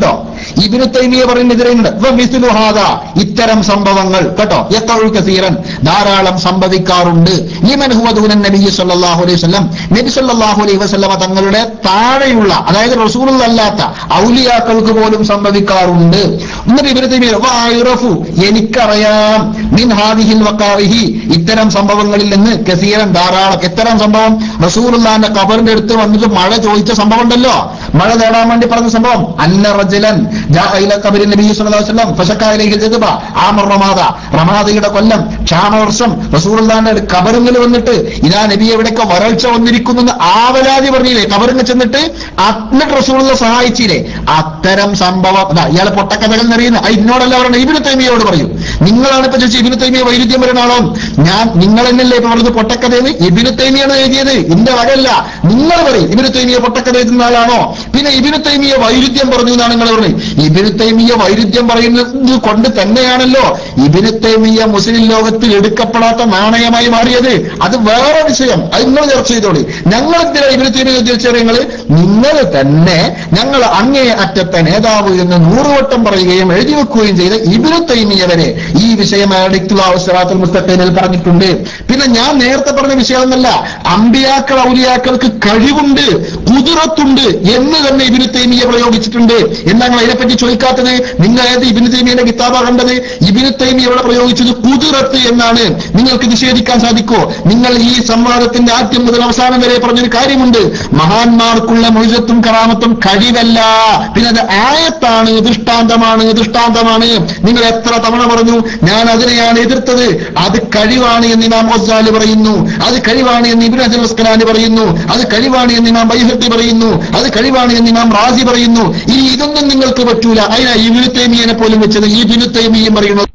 ഇബിനു തൈമിയ പറയുന്നതിനുണ്ട് മിസ്ലുഹാദ ഇത്തരം സംഭവങ്ങൾ കേട്ടോ യത്തഉ കസീറൻ ധാരാളം സംഭവിക്കാറുണ്ട് ലിമൻ ഹുവ ദൂനൻ നബി സല്ലല്ലാഹു അലൈഹി വസല്ലം നബി സല്ലല്ലാഹു അലൈഹി വസല്ലമ തങ്ങളുടെ താഴെയുള്ള അതായത് റസൂലുള്ളല്ലാത്ത ഔലിയാക്കൾക്ക് പോലും സംഭവിക്കാറുണ്ട് എന്നിട്ട് ഇബിനു തൈമിയ വഅറഫു എനിക്കറിയാം മിൻ ഹാദിഹിൽ വഖാഇഹി ഇത്തരം സംഭവങ്ങളിൽ നിന്ന് കസീറൻ ധാരാളം എത്തരം സംഭവം റസൂലുള്ളാന്റെ ഖബറിന്റെ അടുത്ത് വന്നിട്ട് മഴ ചോദിച്ച സംഭവം ഉണ്ടല്ലോ മഴ തേടാൻ വേണ്ടി പറഞ്ഞ സംഭവം അന്ന റജലൻ ജാഅ ഇല ഖബരി നബി സല്ലല്ലാഹു അലൈഹി വസല്ലം ഫശക്കാ ഇലൈഹി ജദബ ആമർ റമാദ റമാദയുടെ കൊല്ലം ക്ഷാമവർഷം റസൂലുള്ളാന്റെ ഖബറിൽ വന്നിട്ട് ഇതാ നബി എവിടെയൊക്കെ വരൾച്ച വന്നിരിക്കുന്നു എന്ന് ആവലാതി പറഞ്ഞില്ലേ ഖബറിൽ ചെന്നിട്ട് എന്നിട്ട് റസൂലുള്ള സഹായിച്ചില്ലേ അത്തരം സംഭവം അതാ ഇയാളെ പൊട്ടക്കഥകൾ നിറയുന്ന ആ ഇന്നോടല്ല പറയണത് ഇബിനു തൈമിയോട് പറയൂ നിങ്ങളാണ് ഇപ്പൊ ചോദിച്ചത് ഇബിനു തൈമിയ വൈരുദ്ധ്യം പറയുന്ന ആളോ ഞാൻ നിങ്ങൾ എന്നല്ലേ ഇപ്പൊ പറഞ്ഞത് പൊട്ടക്കഥയെന്ന് ഇബിനു തൈമിയാണ് എഴുതിയത് എന്റെ വകല്ല നിങ്ങൾ പറയും ഇബിനു തൈമിയ പൊട്ടക്കഥ എഴുതുന്ന ആളാണോ പിന്നെ ഇബിനു തൈമിയ വൈരുദ്ധ്യം പറഞ്ഞു എന്നാണ് നിങ്ങൾ പറഞ്ഞത് ഇബിനു തൈമിയ വൈരുദ്ധ്യം പറയുന്നത് കൊണ്ട് തന്നെയാണല്ലോ ഇബിനു തൈമിയ മുസ്ലിം ലോകത്തിൽ എടുക്കപ്പെടാത്ത നാണയമായി മാറിയത് അത് വേറെ വിഷയം അത് നിങ്ങൾ ചർച്ച ചെയ്തോളി ഞങ്ങൾ എന്തിനാ ഇബിനു തൈമിയ ഉദ്ദേശിച്ച നിങ്ങൾ നിങ്ങൾ തന്നെ ഞങ്ങൾ അങ്ങേ അറ്റത്തെ നേതാവ് എന്ന് നൂറുവട്ടം പറയുകയും എഴുതി വെക്കുകയും ചെയ്ത ഇബിനു തൈമിയ വരെ ഈ വിഷയം അഡിക്തുലാവസറാത്തുൽ മുസ്തഖീനിൽ പറഞ്ഞിട്ടുണ്ട് പിന്നെ ഞാൻ നേരത്തെ പറഞ്ഞ വിഷയമൊന്നല്ല അമ്പിയാക്കൾ ഔലിയാക്കൾക്ക് കഴിവുണ്ട് കുതിരത്തുണ്ട് എന്ന് തന്നെ ഇബിനു തൈമിയ പ്രയോഗിച്ചിട്ടുണ്ട് എന്താണ് അതിനെപ്പറ്റി ചോദിക്കാത്തത് നിങ്ങൾ ഏത് ഇബിനു തൈമിയുടെ കിതാബ കണ്ടത് ഇബിനു തൈമിയ ഇവിടെ പ്രയോഗിച്ചത് കുതിരത്ത് എന്നാണ് നിങ്ങൾക്ക് നിഷേധിക്കാൻ സാധിക്കോ നിങ്ങൾ ഈ സംവാദത്തിന്റെ ആദ്യം മുതൽ അവസാനം വരെ പറഞ്ഞൊരു കാര്യമുണ്ട് മഹാന്മാർക്കുള്ള മൊഴിജത്തും കറാമത്തും കഴിവല്ല പിന്നെ അത് ആയത്താണ് ദൃഷ്ടാന്തമാണ് ദൃഷ്ടാന്തമാണ് നിങ്ങൾ എത്ര തവണ പറഞ്ഞു ഞാൻ അതിനെയാണ് എതിർത്തത് അത് കഴിവാണ് എന്ന് ഇമാം ഗസാലി പറയുന്നു അത് കഴിവാണ് എന്ന് ഇബ്നു ഹജർ അസ്കലാനി പറയുന്നു അത് കഴിവാണ് എന്ന് ഇമാം ബൈഹത്തി പറയുന്നു അത് കഴിവാണ് എന്ന് ഇമാം റാസി പറയുന്നു ഈ ഇതൊന്നും നിങ്ങൾക്ക് പറ്റൂല അതിനാ ഇബിനു തൈമിയനെ പോലും വെച്ചത് ഈ ഇബിനു തൈമിയും പറയുന്നു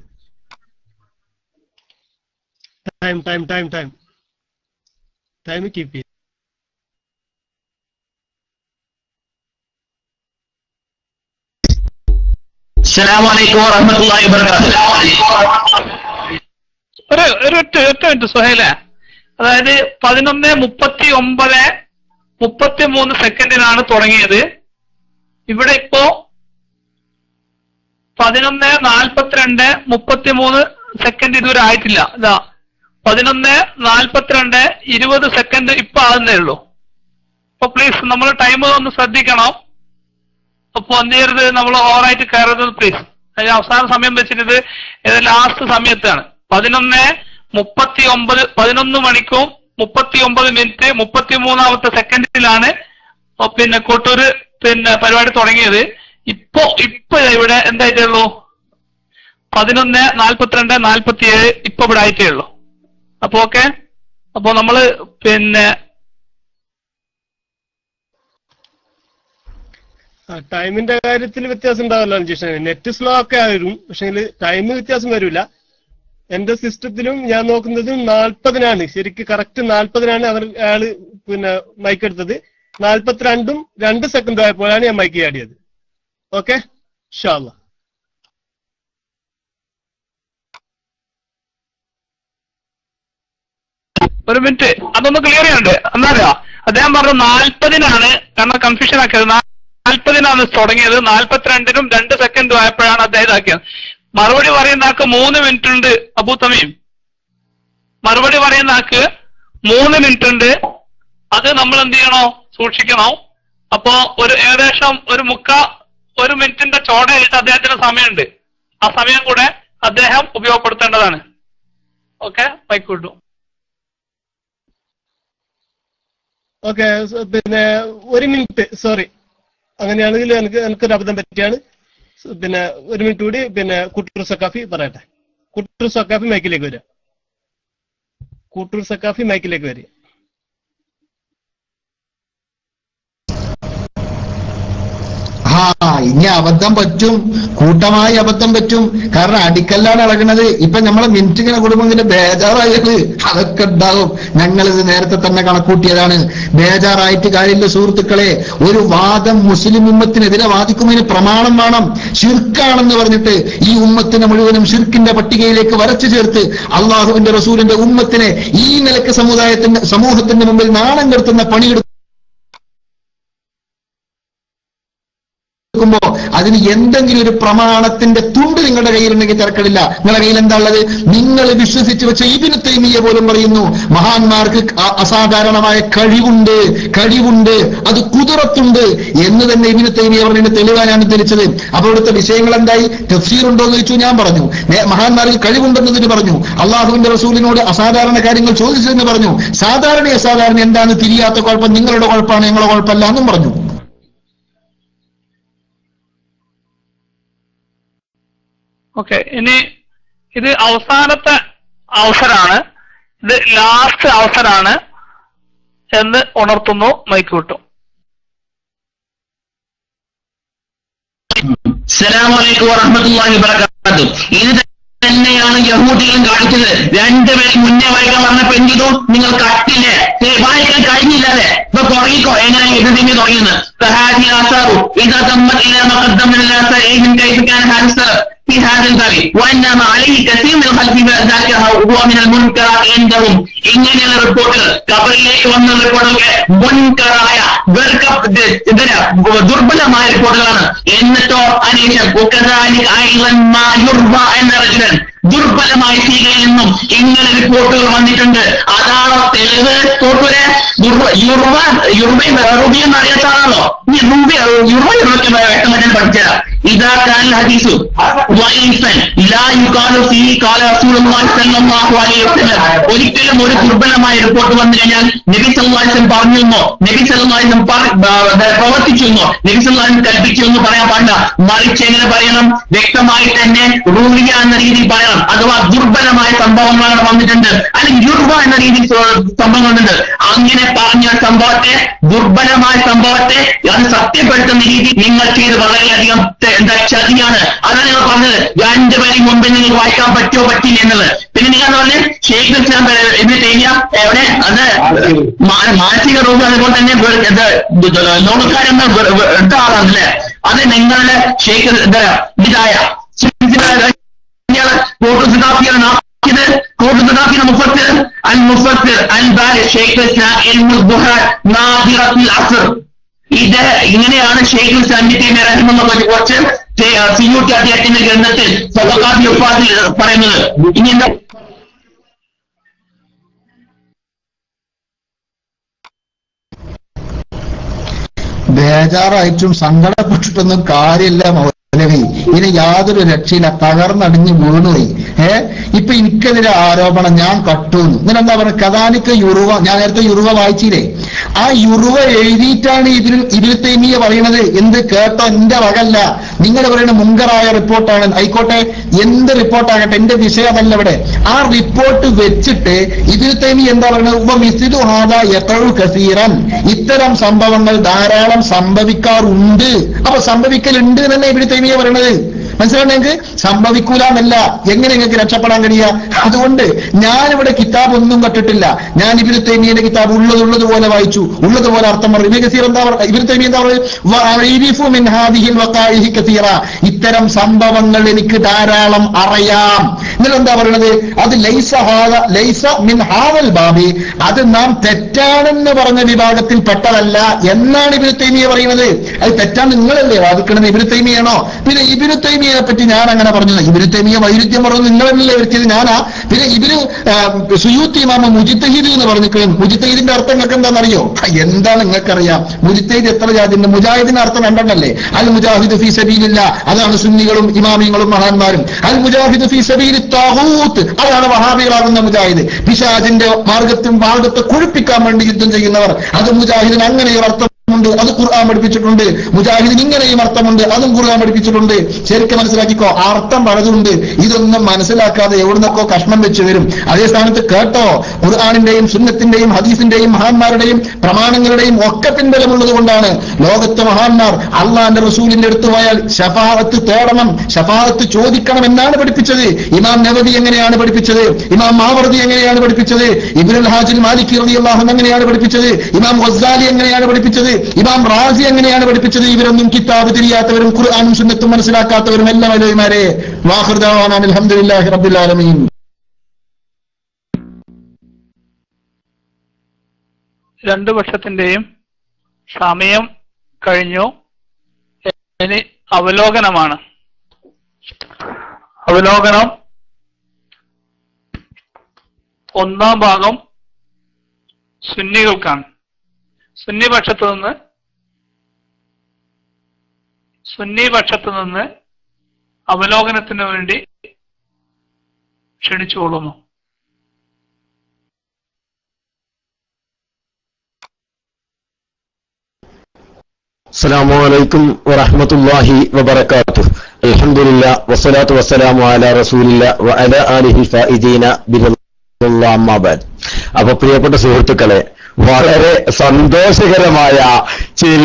time time time time time keep ചെയ്യും അസ്സലാമലൈക്കും വറഹ്മത്തുള്ളാഹി വബറകാതുഹു ഒരു ഒരു ഒറ്റ ഒറ്റ മിനിറ്റ് സുഹൈല അതായത് പതിനൊന്ന് മുപ്പത്തി ഒമ്പത് മുപ്പത്തി മൂന്ന് സെക്കൻഡിനാണ് തുടങ്ങിയത് ഇവിടെ ഇപ്പോ പതിനൊന്ന് നാൽപ്പത്തിരണ്ട് മുപ്പത്തി മൂന്ന് സെക്കൻഡ് ഇതുവരെ ആയിട്ടില്ല ഇതാ പതിനൊന്ന് നാൽപ്പത്തിരണ്ട് ഇരുപത് സെക്കൻഡ് ഇപ്പൊ ആകുന്നേ ഉള്ളൂ അപ്പൊ പ്ലീസ് നമ്മൾ ടൈം ഒന്ന് ശ്രദ്ധിക്കണം അപ്പൊ എന്ത് നമ്മൾ ഓവറായിട്ട് കയറുന്നത് പ്ലീസ് അതിന് അവസാന സമയം വെച്ചിട്ട് ഇത് ലാസ്റ്റ് സമയത്താണ് പതിനൊന്ന് മുപ്പത്തി ഒമ്പത് പതിനൊന്ന് മണിക്കും മുപ്പത്തി ഒമ്പത് മിനിറ്റ് മുപ്പത്തി മൂന്നാമത്തെ സെക്കൻഡിലാണ് പിന്നെ കൊട്ടൂര് പിന്നെ പരിപാടി തുടങ്ങിയത് ഇപ്പോ ഇപ്പൊ ഇവിടെ എന്തായിട്ടേ ഉള്ളൂ പതിനൊന്ന് നാൽപ്പത്തിരണ്ട് നാൽപ്പത്തിയേഴ് ഇപ്പൊ ഇവിടെ ആയിട്ടേ ഉള്ളൂ അപ്പൊ ഓക്കെ അപ്പൊ നമ്മള് പിന്നെ ടൈമിന്റെ കാര്യത്തിൽ വ്യത്യാസം ഉണ്ടാവല്ലോ അഞ്ജീഷ് നെറ്റ് സ്ലോ ഒക്കെ ആയിരുന്നു പക്ഷെ ടൈം വ്യത്യാസം വരില്ല എന്റെ സിസ്റ്റത്തിലും ഞാൻ നോക്കുന്നത് നാൽപ്പതിനാണ് ശരിക്ക് കറക്റ്റ് നാൽപ്പതിനാണ് അവർ അയാള് പിന്നെ മൈക്ക് എടുത്തത് നാൽപ്പത്തിരണ്ടും രണ്ട് സെക്കൻഡ് ആയപ്പോഴാണ് ഞാൻ മൈക്ക് ചാടിയത് ഓക്കെ ഷാല്ല ഒരു മിനിറ്റ് അതൊന്ന് ക്ലിയർ ചെയ്യണ്ട് എന്നറിയാ അദ്ദേഹം പറഞ്ഞു നാൽപ്പതിനാണ് കാരണം കൺഫ്യൂഷൻ ആക്കിയത് നാൽപ്പതിനാണ് തുടങ്ങിയത് നാൽപ്പത്തിരണ്ടിനും രണ്ട് സെക്കൻഡും ആയപ്പോഴാണ് അദ്ദേഹം ഇതാക്കിയത് മറുപടി പറയുന്ന ആൾക്ക് മൂന്ന് മിനിറ്റ് ഉണ്ട് അബൂ തമീം മറുപടി പറയുന്ന ആൾക്ക് മൂന്ന് മിനിറ്റ് ഉണ്ട് അത് നമ്മൾ എന്ത് ചെയ്യണോ സൂക്ഷിക്കണോ അപ്പോ ഒരു ഏകദേശം ഒരു മുക്ക ഒരു മിനിറ്റിന്റെ ചോടയായിട്ട് അദ്ദേഹത്തിന് സമയമുണ്ട് ആ സമയം കൂടെ അദ്ദേഹം ഉപയോഗപ്പെടുത്തേണ്ടതാണ് ഓക്കെ ബൈക്ക് വിട്ടു ഓക്കെ പിന്നെ ഒരു മിനിറ്റ് സോറി അങ്ങനെയാണെങ്കിൽ എനിക്ക് എനിക്കൊരു അബദ്ധം പറ്റിയാണ് പിന്നെ ഒരു മിനിറ്റ് കൂടി പിന്നെ കുട്ടൂർ സക്കാഫി പറയട്ടെ കുട്ടൂർ സക്കാഫി മൈക്കിലേക്ക് വരിക കുട്ടൂർ സക്കാഫി മൈക്കിലേക്ക് വരിക ആ ഇനി അബദ്ധം പറ്റും കൂട്ടമായി അബദ്ധം പറ്റും കാരണം അടിക്കല്ലാണ് ഇളകുന്നത് ഇപ്പൊ നമ്മളെ മിനിറ്റ് ഇങ്ങനെ കൂടുമ്പോ ഇങ്ങനെ ബേജാറായത് അതൊക്കെ ഉണ്ടാവും ഞങ്ങളിത് നേരത്തെ തന്നെ കണക്കൂട്ടിയതാണ് ബേജാറായിട്ട് കാര്യമില്ല സുഹൃത്തുക്കളെ ഒരു വാദം മുസ്ലിം ഉമ്മത്തിനെതിരെ വാദിക്കുന്നതിന് പ്രമാണം വേണം ഷിർക്കാണെന്ന് പറഞ്ഞിട്ട് ഈ ഉമ്മത്തിനെ മുഴുവനും ഷിർക്കിന്റെ പട്ടികയിലേക്ക് വരച്ചു ചേർത്ത് അള്ളാഹുവിന്റെ റസൂലിന്റെ ഉമ്മത്തിനെ ഈ നിലക്ക് സമുദായത്തിന്റെ സമൂഹത്തിന്റെ മുമ്പിൽ നാണം കെടുത്തുന്ന പണിയെടുത്ത് എടുക്കുമ്പോ അതിന് എന്തെങ്കിലും ഒരു പ്രമാണത്തിന്റെ തുണ്ട് നിങ്ങളുടെ കയ്യിലുണ്ടെങ്കിൽ തിരക്കടില്ല നിങ്ങളുടെ കയ്യിൽ എന്താ ഉള്ളത് നിങ്ങൾ വിശ്വസിച്ച് വെച്ച ഇബിന് തൈമിയ പോലും പറയുന്നു മഹാന്മാർക്ക് അ- അസാധാരണമായ കഴിവുണ്ട് കഴിവുണ്ട് അത് കുതിരത്തുണ്ട് എന്ന് തന്നെ ഇബിന് തൈമിയ പറഞ്ഞതിന്റെ തെളിവാണ് ഞാൻ ഉദ്ധരിച്ചത് അപ്പൊ ഇവിടുത്തെ വിഷയങ്ങൾ എന്തായി തഫ്സീർ ഉണ്ടോ എന്ന് ചോദിച്ചു ഞാൻ പറഞ്ഞു നേ- മഹാന്മാർക്ക് കഴിവുണ്ടെന്നതിന് പറഞ്ഞു അള്ളാഹുവിന്റെ റസൂലിനോട് അസാധാരണ കാര്യങ്ങൾ ചോദിച്ചതെന്ന് പറഞ്ഞു സാധാരണ അസാധാരണ എന്താണ് തിരിയാത്ത കുഴപ്പം നിങ്ങളുടെ കുഴപ്പമാണ് ഞങ്ങളുടെ കുഴപ്പമല്ല എന്നും പറഞ്ഞു ഓക്കെ ഇനി ഇത് അവസാനത്തെ അവസരമാണ് ഇത് ലാസ്റ്റ് അവസരമാണ് എന്ന് ഉണർത്തുന്നു മൈക്ക് വിട്ടു അസ്സലാമലൈക്കും വറഹ്മത്തുള്ളാഹി വബറകാതുഹു ഇത് തന്നെയാണ് യഹൂദികളും കാണിച്ചത് രണ്ടുപേരും മുന്നേ വായിക്കാൻ പറഞ്ഞപ്പോ എന്ത് ചെയ്തു നിങ്ങൾ കട്ടില്ലേ ഏ, വായിക്കാൻ കഴിഞ്ഞില്ലല്ലേ ഇപ്പൊ തുടങ്ങിക്കോ എങ്ങനെ ഇതിന്റെ തുടങ്ങിയെന്ന് فهذه آثار إذا ضمت إلى ما قدمنا من الآثار من كيف كان هذا السلف في هذا الباب وإنما عليه كثير من الخلف ذاك هو من المنكرات عندهم ഇങ്ങനെയുള്ള റിപ്പോർട്ടുകൾ കബറിലേക്ക് വന്ന റിപ്പോർട്ടുകൾ മുൻകറായ വെറുക്ക ഇതിന് ദുർബലമായ റിപ്പോർട്ടുകളാണ് എന്നിട്ടോ അനേഷം എന്ന റജുലൻ ദുർബലമായ സീകയിൽ നിന്നും ഇങ്ങനെ റിപ്പോർട്ടുകൾ വന്നിട്ടുണ്ട് അതാണോ തെളിവ് തോട്ടൂരെ യുർവ യുർബയും റുബിയും അറിയാത്താണല്ലോ ഈ റുബി യുർവ യുർവയ്ക്ക് വ്യക്തമായിട്ട് പഠിച്ചത് ഇതാ കാൻ ഹദീസു വൈഫൻ ലാ യുകാലു ഫീ കാല റസൂലുള്ളാഹി സ്വല്ലല്ലാഹു അലൈഹി വസല്ലം ഒരിക്കലും ഒരു ദുർബലമായ റിപ്പോർട്ട് വന്നു കഴിഞ്ഞാൽ നബി സല്ലല്ലാഹു അലൈഹി വസല്ലം പറഞ്ഞിരുന്നോ നബി സല്ലല്ലാഹു അലൈഹി വസല്ലം പറ- ബ- ബ- പ്രവർത്തിച്ചിരുന്നോ നബി സല്ലല്ലാഹു അലൈഹി വസല്ലം കൽപ്പിച്ചു എന്ന് പറയാൻ പാടില്ല മറിച്ച് എങ്ങനെ പറയണം വ്യക്തമായി തന്നെ റൂലിയ എന്ന രീതിയിൽ പറയണം അഥവാ ദുർബലമായ സംഭവങ്ങളാണ് വന്നിട്ടുണ്ട് അല്ലെങ്കിൽ യുർവ എന്ന രീതിയിൽ സ- സംഭവങ്ങളുണ്ട് അങ്ങനെ പറഞ്ഞ സംഭവത്തെ ദുർബലമായ സംഭവത്തെ അത് സത്യപ്പെടുത്തുന്ന രീതി നിങ്ങൾ ചെയ്ത് വളരെയധികം തെ- എന്താ ചതിയാണ് അതാണ് നിങ്ങൾ പറഞ്ഞത് രണ്ടുപേരും മുമ്പിൽ നിങ്ങൾ വായിക്കാൻ പറ്റുമോ പറ്റില്ല എന്നുള്ളത് പിന്നെ നിങ്ങൾ പറഞ്ഞ് ഷെയ്ഖ് ഇസ്ലാം എന്ന് ചെയ്യാം എവിടെ അത് മാ- മാനസിക രോഗം അതുപോലെ തന്നെ വെ- ഇത് ഇത് ലോകക്കാരെന്ന് വെ- വെ- എടുത്ത ആളാണല്ലേ അത് നിങ്ങളുടെ ഷെയ്ഖ് ഇത് ഇതായ ഫോട്ടോഗ്രാഫിയാണ് നാക്കിയത് ഫോട്ടോഗ്രാഫിയുടെ മുഫത്തിർ അൽ മുഫത്തിർ അൽ ബാരി ഷെയ്ഖ് ഇസ്ലാം ഇൽമുൽ ബുഹാർ നാദിറത്തുൽ അസ്ർ ഇത് ഇങ്ങനെയാണ് ഷെയ്ഖ് ഇസ്ലാമിന്റെ റഹ്മെന്ന് കുറച്ച് സിയൂട്ടി അദ്ദേഹത്തിന്റെ ഗ്രന്ഥത്തിൽ സ്വതകാഫി ഉപ്പാദിൽ പറയുന്നത് ഇനി എന്താ ബേജാറായിട്ടും സങ്കടപ്പെട്ടിട്ടൊന്നും കാര്യമില്ല മൗലവി ഇനി യാതൊരു രക്ഷയില്ല തകർന്നടിഞ്ഞ് വീണുപോയി ഏ ഇപ്പൊ എനിക്കെതിരെ ആരോപണം ഞാൻ കട്ടൂന്ന് ഇങ്ങനെ എന്താ പറയുക കഥാനിക്ക് യുറുവ ഞാൻ നേരത്തെ യുറുവ വായിച്ചില്ലേ ആ യുറുവ എഴുതിയിട്ടാണ് ഇതിന് ഇതിൽ തേമിയ പറയണത് എന്ത് കേട്ടോ എന്റെ വകല്ല നിങ്ങൾ പറയുന്ന മുങ്കറായ റിപ്പോർട്ടാണ് ആയിക്കോട്ടെ എന്ത് റിപ്പോർട്ടാകട്ടെ എന്റെ വിഷയം അതല്ല ഇവിടെ ആ റിപ്പോർട്ട് വെച്ചിട്ട് ഇതിൽ തേമി എന്താ പറയുന്നത് ഉപ മിസിദു ഹാദ എത്രയും കസീറൻ ഇത്തരം സംഭവങ്ങൾ ധാരാളം സംഭവിക്കാറുണ്ട് അപ്പൊ സംഭവിക്കലുണ്ട് എന്നല്ലേ ഇവിടെ തേമിയ പറയണത് മനസ്സിലായി നിങ്ങൾക്ക് സംഭവിക്കൂല എന്നല്ല എങ്ങനെ നിങ്ങൾക്ക് രക്ഷപ്പെടാൻ കഴിയുക അതുകൊണ്ട് ഞാനിവിടെ കിതാബ് ഒന്നും കട്ടിട്ടില്ല ഞാൻ ഇബിന് തൈമിയുടെ കിതാബ് ഉള്ളത് ഉള്ളതുപോലെ വായിച്ചു ഉള്ളതുപോലെ അർത്ഥം പറഞ്ഞു ഇബിന് കസീർ എന്താ പറയുക ഇബിന് തൈമി എന്താ പറയുക ഇത്തരം സംഭവങ്ങൾ എനിക്ക് ധാരാളം അറിയാം എന്നിട്ട് എന്താ പറയുന്നത് അത് ലൈസ ഹാദ ലൈസ മിൻ ഹാവൽ ബാബി അത് നാം തെറ്റാണെന്ന് പറഞ്ഞ വിഭാഗത്തിൽ പെട്ടതല്ല എന്നാണ് ഇബിന് തൈമിയ പറയുന്നത് അത് തെറ്റാണ് നിങ്ങളല്ലേ വാദിക്കണത് ഇബിന് തൈമിയാണോ പിന്നെ ഇബിന് തൈമിയെ പറ്റി ഞാൻ അങ്ങനെ പറഞ്ഞത് ഇബിന് തൈമിയ വൈരുദ്ധ്യം പറഞ്ഞു നിങ്ങളല്ലേ വരുത്തിയത് ഞാനാ പിന്നെ ഇബിന് സുയൂത്തി മാമ മുജിത്തഹീദ് എന്ന് പറഞ്ഞിരിക്കുന്നത് മുജിത്തഹീദിന്റെ അർത്ഥം നിങ്ങൾക്ക് എന്താണെന്നറിയോ എന്താണ് നിങ്ങൾക്കറിയാം മുജിത്തഹീദ് എത്ര ജാതിന്റെ മുജാഹിദിന്റെ അർത്ഥം രണ്ടെണ്ണല്ലേ അൽ മുജാഹിദ് ഫി സബീലില്ല അതാണ് സുന്നികളും ഇമാമിങ്ങളും മഹാന്മാരും അൽ മുജാഹിദ് ഫി സബീലി താഹൂത്ത് അതാണ് വഹാബികളാകുന്ന മുജാഹിദ് പിശാജിന്റെ മാർഗത്തും മാർഗത്തെ കുഴിപ്പിക്കാൻ വേണ്ടി യുദ്ധം ചെയ്യുന്നവർ അത് മുജാഹിദിന് അങ്ങനെ ഒരു അർത്ഥം ഉണ്ട് അത് ഖുർആൻ പഠിപ്പിച്ചിട്ടുണ്ട് മുജാഹിദിന് ഇങ്ങനെയും അർത്ഥമുണ്ട് അതും ഖുർആൻ പഠിപ്പിച്ചിട്ടുണ്ട് ശരിക്കും മനസ്സിലാക്കിക്കോ ആ അർത്ഥം പലതുണ്ട് ഇതൊന്നും മനസ്സിലാക്കാതെ എവിടുന്നൊക്കെ കഷ്ണം വെച്ച് വരും അതേ സ്ഥാനത്ത് കേട്ടോ ഖുർആാനിന്റെയും സുന്നത്തിന്റെയും ഹദീസിന്റെയും മഹാന്മാരുടെയും പ്രമാണങ്ങളുടെയും ഒക്കെ പിൻബലമുള്ളത് കൊണ്ടാണ് ലോകത്തെ മഹാന്മാർ അള്ളാന്റെ റസൂലിന്റെ അടുത്ത് പോയാൽ ഷഫാഅത്ത് തേടണം ഷഫാഅത്ത് ചോദിക്കണം എന്നാണ് പഠിപ്പിച്ചത് ഇമാം നവദി എങ്ങനെയാണ് പഠിപ്പിച്ചത് ഇമാം മാവർദി എങ്ങനെയാണ് പഠിപ്പിച്ചത് ഇബ്നുൽ ഹാജിൽ മാലിക് റളിയല്ലാഹു എങ്ങനെയാണ് പഠിപ്പിച്ചത് ഇമാം ഗസാലി എങ്ങനെയാണ് പഠിപ്പിച്ചത് ഇമാം റാസി എങ്ങനെയാണ് പഠിപ്പിച്ചത് ഇവരൊന്നും കിതാബ് തിരിയാത്തവരും ഖുർആാനും സുന്നത്തും മനസ്സിലാക്കാത്തവരും എല്ലാ വലവിമാരെ വാഹൃദാൻ അലഹമുല്ലാഹി റബ്ബിൽ ആലമീൻ രണ്ടു പക്ഷത്തിന്റെയും സമയം കഴിഞ്ഞു ഇനി അവലോകനമാണ് അവലോകനം ഒന്നാം ഭാഗം സുന്നികൾക്കാണ് സുന്നി പക്ഷത്ത് നിന്ന് സുന്നി പക്ഷത്ത് നിന്ന് അവലോകനത്തിന് വേണ്ടി ക്ഷണിച്ചുകൊള്ളുന്നു السلام عليكم ورحمة الله وبركاته الحمد لله والصلاة والسلام على رسول الله وعلى آله الفائزين بالله أما بعد അപ്പൊ പ്രിയപ്പെട്ട സുഹൃത്തുക്കളെ വളരെ സന്തോഷകരമായ ചില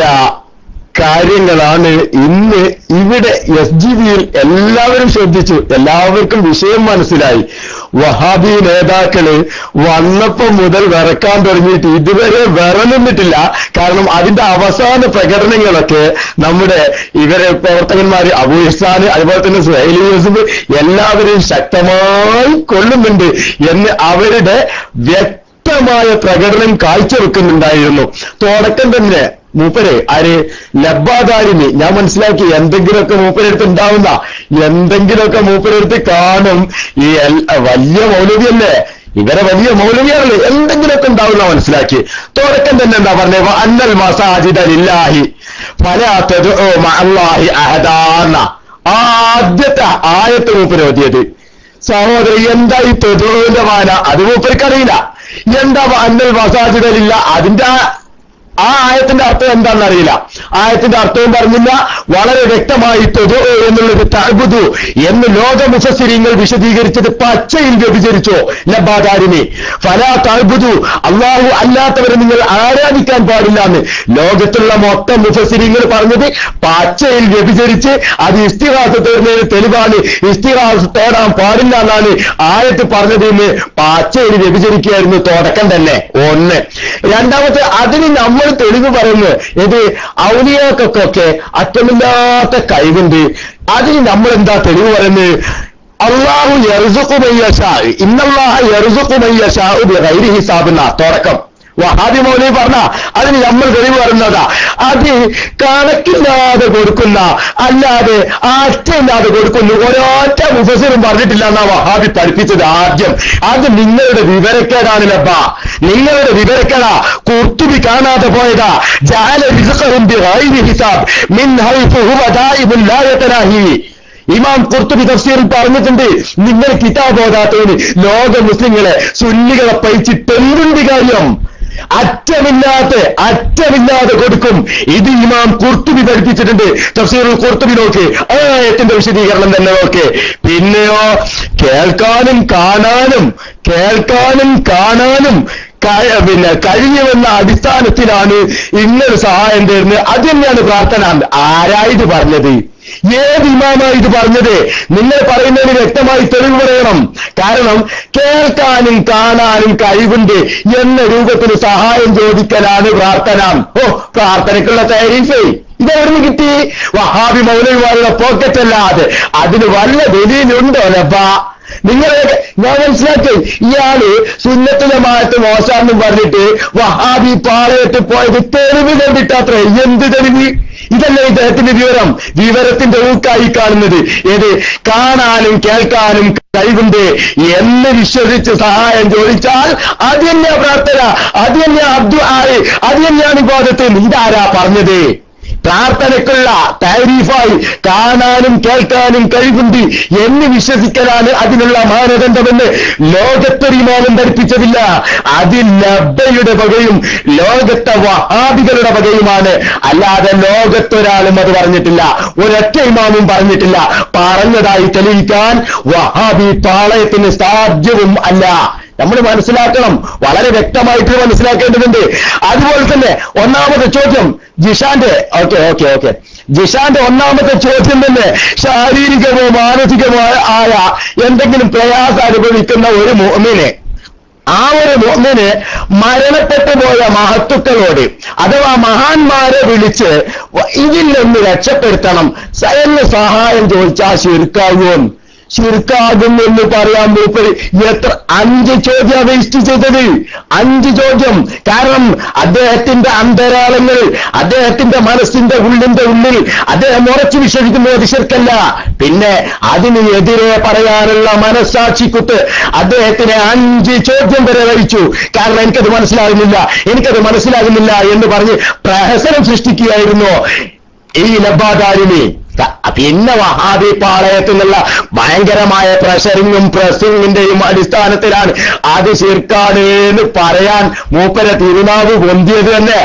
കാര്യങ്ങളാണ് ഇന്ന് ഇവിടെ എസ് ജി ബിയിൽ എല്ലാവരും ശ്രദ്ധിച്ചു എല്ലാവർക്കും വിഷയം മനസ്സിലായി വഹാബി നേതാക്കള് വന്നപ്പോ മുതൽ വിറക്കാൻ തുടങ്ങിയിട്ട് ഇതുവരെ വിറനിന്നിട്ടില്ല കാരണം അതിന്റെ അവസാന പ്രകടനങ്ങളൊക്കെ നമ്മുടെ ഇവരെ പ്രവർത്തകന്മാര് അബു ഇഹ്സാന് അതുപോലെ തന്നെ സുഹൈലി യൂസുഫ് എല്ലാവരെയും ശക്തമായി കൊള്ളുന്നുണ്ട് എന്ന് അവരുടെ വ്യക്തമായ പ്രകടനം കാഴ്ചവെക്കുന്നുണ്ടായിരുന്നു തുടക്കം തന്നെ മൂപ്പര് ആര് ലബ്ബാദാരിനി ഞാൻ മനസ്സിലാക്കി എന്തെങ്കിലുമൊക്കെ മൂപ്പരെടുത്ത് ഉണ്ടാവുന്ന എന്തെങ്കിലുമൊക്കെ മൂപ്പരെടുത്ത് കാണും ഈ എൽ- വലിയ മൗലവിയല്ലേ ഇവരെ വലിയ മൗലവിയാണല്ലേ എന്തെങ്കിലുമൊക്കെ ഉണ്ടാവുന്ന മനസ്സിലാക്കി തുടക്കം തന്നെ എന്താ പറഞ്ഞത് അന്നൽ മസാജിദലില്ലാഹി ഫലാത്തത് അള്ളാഹി അഹദാന്ന ആദ്യത്തെ ആയത്ത് മൂപ്പര് ഓതിയത് സഹോദരി എന്താ ഈ തൊഴിലിന്റെ വാന അത് മൂപ്പർക്കറിയില്ല എന്താ അന്നൽ മസാജിദലില്ല അതിന്റെ ആ ആ ആയത്തിന്റെ അർത്ഥം എന്താണെന്ന് അറിയില്ല ആയത്തിന്റെ അർത്ഥവും പറഞ്ഞില്ല വളരെ വ്യക്തമായി തൊതു എന്നുള്ളത് തഴുതു എന്ന് ലോക മുഫസിരിങ്ങൾ വിശദീകരിച്ചത് പച്ചയിൽ വ്യഭിചരിച്ചോ ലബാദാരിനെ ഫലാ തഴുതു അള്ളാഹു അല്ലാത്തവരെ നിങ്ങൾ ആരാധിക്കാൻ പാടില്ല എന്ന് ലോകത്തുള്ള മൊത്തം മുഫസിരിങ്ങൾ പറഞ്ഞത് പച്ചയിൽ വ്യഭിചരിച്ച് അത് ഇസ്തിഹാസ തേടുന്നതിന് തെളിവാണ് ഇസ്തിഹാസ് തേടാൻ പാടില്ല എന്നാണ് ആയത്ത് പറഞ്ഞത് എന്ന് പച്ചയിൽ വ്യഭിചരിക്കുകയായിരുന്നു തുടക്കം തന്നെ ഒന്ന് രണ്ടാമത്തെ അതിന് നമ്മൾ തെളിവ് പറയുന്നു ഇത് ഔലിയാക്കൊക്കെ അറ്റമില്ലാത്ത കഴിവുണ്ട് അതിന് നമ്മൾ എന്താ തെളിവ് പറയുന്നത് അള്ളാഹു യർസുഖുമയ്യഷാ ഇന്നല്ലാഹ യർസുഖുമയ്യഷാ ഗൈരി ഹിസാബെന്ന തുടക്കം വഹാബി മൗലി പറഞ്ഞ അതിന് നമ്മൾ തെളിവ് പറയുന്നതാ അത് കണക്കില്ലാതെ കൊടുക്കുന്ന അല്ലാതെ അറ്റമില്ലാതെ കൊടുക്കുന്നു ഒരൊറ്റ മുഫസിറും പറഞ്ഞിട്ടില്ല എന്നാ വഹാബി പഠിപ്പിച്ചത് ആദ്യം അത് നിങ്ങളുടെ വിവരക്കേടാണ് ലബ്ബ നിങ്ങളുടെ വിവരക്കേടാ കുർത്തുബി കാണാതെ പോയതാ ജാല റിസ്ഖഹും ബിഗൈരി ഹിസാബ് മിൻ ഹൈഫു ഹുവ ദായിബുൻ ലാ യതനാഹി ഇമാം കുർത്തുബി തഫ്സീറിൽ പറഞ്ഞിട്ടുണ്ട് നിങ്ങൾ കിതാബ് ഓതാത്തതിന് ലോക മുസ്ലിങ്ങളെ സുന്നികളെ പഴിച്ചിട്ട് എന്തുണ്ട് കാര്യം അറ്റമില്ലാത്ത അറ്റമില്ലാതെ കൊടുക്കും ഇത് ഇമാം കുർത്തുബി പഠിപ്പിച്ചിട്ടുണ്ട് തഫ്സീറുൽ കുർത്തുബി നോക്ക് ആയത്തിന്റെ വിശദീകരണം തന്നെ നോക്ക് പിന്നെയോ കേൾക്കാനും കാണാനും കേൾക്കാനും കാണാനും ക- പിന്നെ കഴിഞ്ഞുവെന്ന അടിസ്ഥാനത്തിലാണ് ഇന്നൊരു സഹായം തരുന്നത് അത് തന്നെയാണ് പ്രാർത്ഥന ആരായത് പറഞ്ഞത് ഏത് ഇമാമാ ഇത് പറഞ്ഞത് നിങ്ങൾ പറയുന്നതിന് വ്യക്തമായി തെളിവ് പറയണം കാരണം കേൾക്കാനും കാണാനും കഴിവുണ്ട് എന്ന രൂപത്തിൽ സഹായം ചോദിക്കലാണ് പ്രാർത്ഥന ഓ പ്രാർത്ഥനയ്ക്കുള്ള തയ്യാറീഫേ ഇതെവിടുന്ന് കിട്ടി വഹാബി മൗലവിമാരുടെ പോക്കറ്റ് അല്ലാതെ അതിന് വല്ല ദലീലുണ്ടോ ലബാ നിങ്ങളെ ഞാൻ മനസ്സിലാക്കി ഇയാള് സുന്നത്തുലമായിട്ട് മോശാന്നും പറഞ്ഞിട്ട് വഹാബി പാളയത്ത് പോയത് തെളിവ് കണ്ടിട്ടാത്രേ എന്ത് തെളിവ് ഇതല്ലേ ഇദ്ദേഹത്തിന്റെ വിവരം വിവരത്തിന്റെ ഊക്കായി കാണുന്നത് ഏത് കാണാനും കേൾക്കാനും കഴിവുണ്ട് എന്ന് വിശ്വസിച്ച് സഹായം ചോദിച്ചാൽ അത് തന്നെയാ പ്രാർത്ഥന അത് തന്നെയാ അബ്ദു ആയി അത് തന്നെയാണ് ഇബാദത്ത് ഇതാരാ പറഞ്ഞത് പ്രാർത്ഥനയ്ക്കുള്ള താരീഫായി കാണാനും കേൾക്കാനും കഴിവുണ്ട് എന്ന് വിശ്വസിക്കലാണ് അതിനുള്ള മാനദണ്ഡമെന്ന് ലോകത്തൊരിമാനം ധരിപ്പിച്ചതില്ല അത് ലബ്ബയുടെ വകയും ലോകത്തെ വഹാബികളുടെ വകയുമാണ് അല്ലാതെ ലോകത്തൊരാളും അത് പറഞ്ഞിട്ടില്ല ഒരൊറ്റ ഇമാമും പറഞ്ഞിട്ടില്ല പറഞ്ഞതായി തെളിയിക്കാൻ വഹാബി പാളയത്തിന് സാധ്യവും അല്ല നമ്മൾ മനസ്സിലാക്കണം വളരെ വ്യക്തമായിട്ട് മനസ്സിലാക്കേണ്ടതുണ്ട് അതുപോലെ തന്നെ ഒന്നാമത്തെ ചോദ്യം ജിഷാന്റെ ഓക്കെ ഓക്കെ ഓക്കെ ജിഷാന്റെ ഒന്നാമത്തെ ചോദ്യം തന്നെ ശാരീരികമോ മാനസികമോ ആയ എന്തെങ്കിലും പ്രയാസം അനുഭവിക്കുന്ന ഒരു മോമിനെ ആ ഒരു മോമിന് മരണപ്പെട്ടു പോയ മഹത്തുക്കളോട് അഥവാ മഹാന്മാരെ വിളിച്ച് ഇതിൽ നിന്ന് രക്ഷപ്പെടുത്തണം എന്ന് സഹായം ചോദിച്ചാൽ ശിർക്കാവുമോ ശിർക്കാകും എന്ന് പറയാൻ മൂപ്പര് എത്ര അഞ്ച് ചോദ്യം വേസ്റ്റ് ചെയ്തത് അഞ്ച് ചോദ്യം കാരണം അദ്ദേഹത്തിന്റെ അന്തരാളങ്ങൾ അദ്ദേഹത്തിന്റെ മനസ്സിന്റെ ഉള്ളിന്റെ ഉള്ളിൽ അദ്ദേഹം ഉറച്ചു വിശ്വസിക്കുന്നത് അത് ശിർക്കല്ല പിന്നെ അതിന് എതിരെ പറയാനുള്ള മനസ്സാക്ഷിക്കുത്ത് അദ്ദേഹത്തിന് അഞ്ച് ചോദ്യം വരെ വഹിച്ചു കാരണം എനിക്കത് മനസ്സിലാകുന്നില്ല എനിക്കത് മനസ്സിലാകുന്നില്ല എന്ന് പറഞ്ഞ് പ്രഹസനം സൃഷ്ടിക്കുകയായിരുന്നു ഈ ലബാദാരിനെ പിന്നെ വഹാബി പാളയത്തിൽ നിന്നുള്ള ഭയങ്കരമായ പ്രഷറിങ്ങും പ്രസിംഗിന്റെയും അടിസ്ഥാനത്തിലാണ് അത് ശിർക്കാണ് എന്ന് പറയാൻ മൂപ്പര തിരുനാവ് പൊന്തിയത് തന്നെ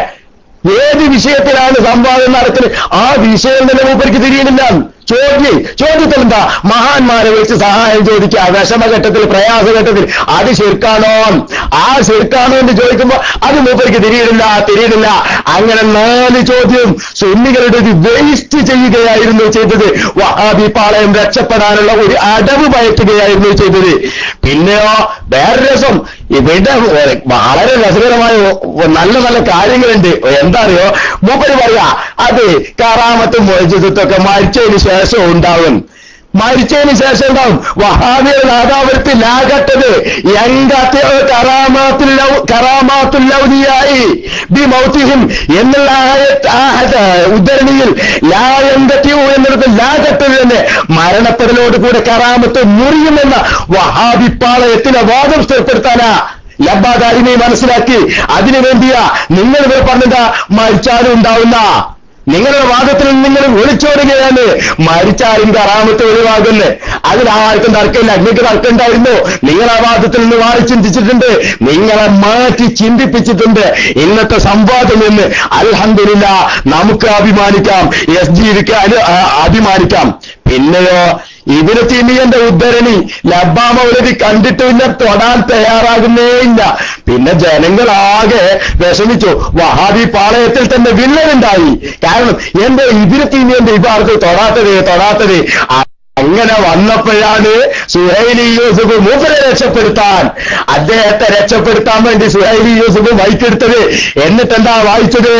ഏത് വിഷയത്തിലാണ് സംവാദം നടക്കുന്നത് ആ വിഷയം തന്നെ മൂപ്പർക്ക് തിരിയുന്നില്ല ചോദ്യം ചോദ്യത്തിൽ എന്താ മഹാന്മാരെ വിളിച്ച് സഹായം ചോദിക്കുക വിഷമഘട്ടത്തിൽ പ്രയാസഘട്ടത്തിൽ അത് ശിർക്കാണോ ആ ശിർക്കാണോ എന്ന് ചോദിക്കുമ്പോൾ അത് മൂപ്പർക്ക് തിരിയുന്നില്ല തിരിയുന്നില്ല അങ്ങനെ നാല് ചോദ്യം സുന്നികളുടെ ഒരു വേസ്റ്റ് ചെയ്യുകയായിരുന്നു ചെയ്തത് വഹാബി പാളയം രക്ഷപ്പെടാനുള്ള ഒരു അടവ് പയറ്റുകയായിരുന്നു ചെയ്തത് പിന്നെയോ വേറെ രസം ഇവിടെ വളരെ രസകരമായ നല്ല നല്ല കാര്യങ്ങളുണ്ട് എന്താ അറിയോ മൂപ്പര് പറയാ അത് കറാമത്തും മൊയ്ജിത്തൊക്കെ മരിച്ചതിന് ശേഷം ഉണ്ടാവും മരിച്ചതിന് ശേഷം ഉണ്ടാവും വഹാബിയുടെ നാദാപുരത്തിലാകട്ടത് എങ്കാത്ത കറാമാത്തുല്ല കറാമാത്തുല്ലൗദിയായി ബി മൗത്തിഹിം എന്നുള്ള ആയത്ത് ആ ഉദ്ധരണിയിൽ ലാ എന്തത്തിയു എന്നിടത്ത് ലാകട്ടത് തന്നെ മരണപ്പെടലോട് കൂടെ കറാമത്ത് മുറിയുമെന്ന വഹാബിപ്പാളയത്തിലെ വാദം സ്ഥിരപ്പെടുത്താനാ ലബ്ബാദാരിനെ മനസ്സിലാക്കി അതിനു വേണ്ടിയാ നിങ്ങൾ ഇവിടെ പറഞ്ഞതാ മരിച്ചാലും ഉണ്ടാവുന്ന നിങ്ങളുടെ വാദത്തിൽ നിങ്ങൾ ഒളിച്ചോടുകയാണ് മരിച്ചാലും കറാമത്ത് ഒഴിവാകുന്നത് അതിൽ ആർക്കും തർക്കമില്ല നിങ്ങൾക്ക് തർക്കമുണ്ടായിരുന്നു നിങ്ങൾ ആ വാദത്തിൽ നിന്ന് മാറി ചിന്തിച്ചിട്ടുണ്ട് നിങ്ങളെ മാറ്റി ചിന്തിപ്പിച്ചിട്ടുണ്ട് ഇന്നത്തെ സംവാദം എന്ന് അൽഹന്ദില്ല നമുക്ക് അഭിമാനിക്കാം എസ് ജിക്ക് അഭിമാനിക്കാം പിന്നെയോ ഇതിന് തിമിയന്റെ ഉദ്ധരണി ലബ്ബാമൗലതി കണ്ടിട്ടില്ല തൊടാൻ തയ്യാറാകുന്നേ ഇല്ല പിന്നെ ജനങ്ങളാകെ വിഷമിച്ചു വഹാബി പാളയത്തിൽ തന്നെ വിള്ളലുണ്ടായി കാരണം എന്റെ ഇതിന് തിമിയന്റെ ഇപ്പാർക്ക് തൊടാത്തത് തൊടാത്തത് അങ്ങനെ വന്നപ്പോഴാണ് സുഹൈലി യൂസുഫ് മൂപ്പരെ രക്ഷപ്പെടുത്താൻ അദ്ദേഹത്തെ രക്ഷപ്പെടുത്താൻ വേണ്ടി സുഹൈലി യൂസുഫ് വായിക്കെടുത്തത് എന്നിട്ടെന്താ വായിച്ചത്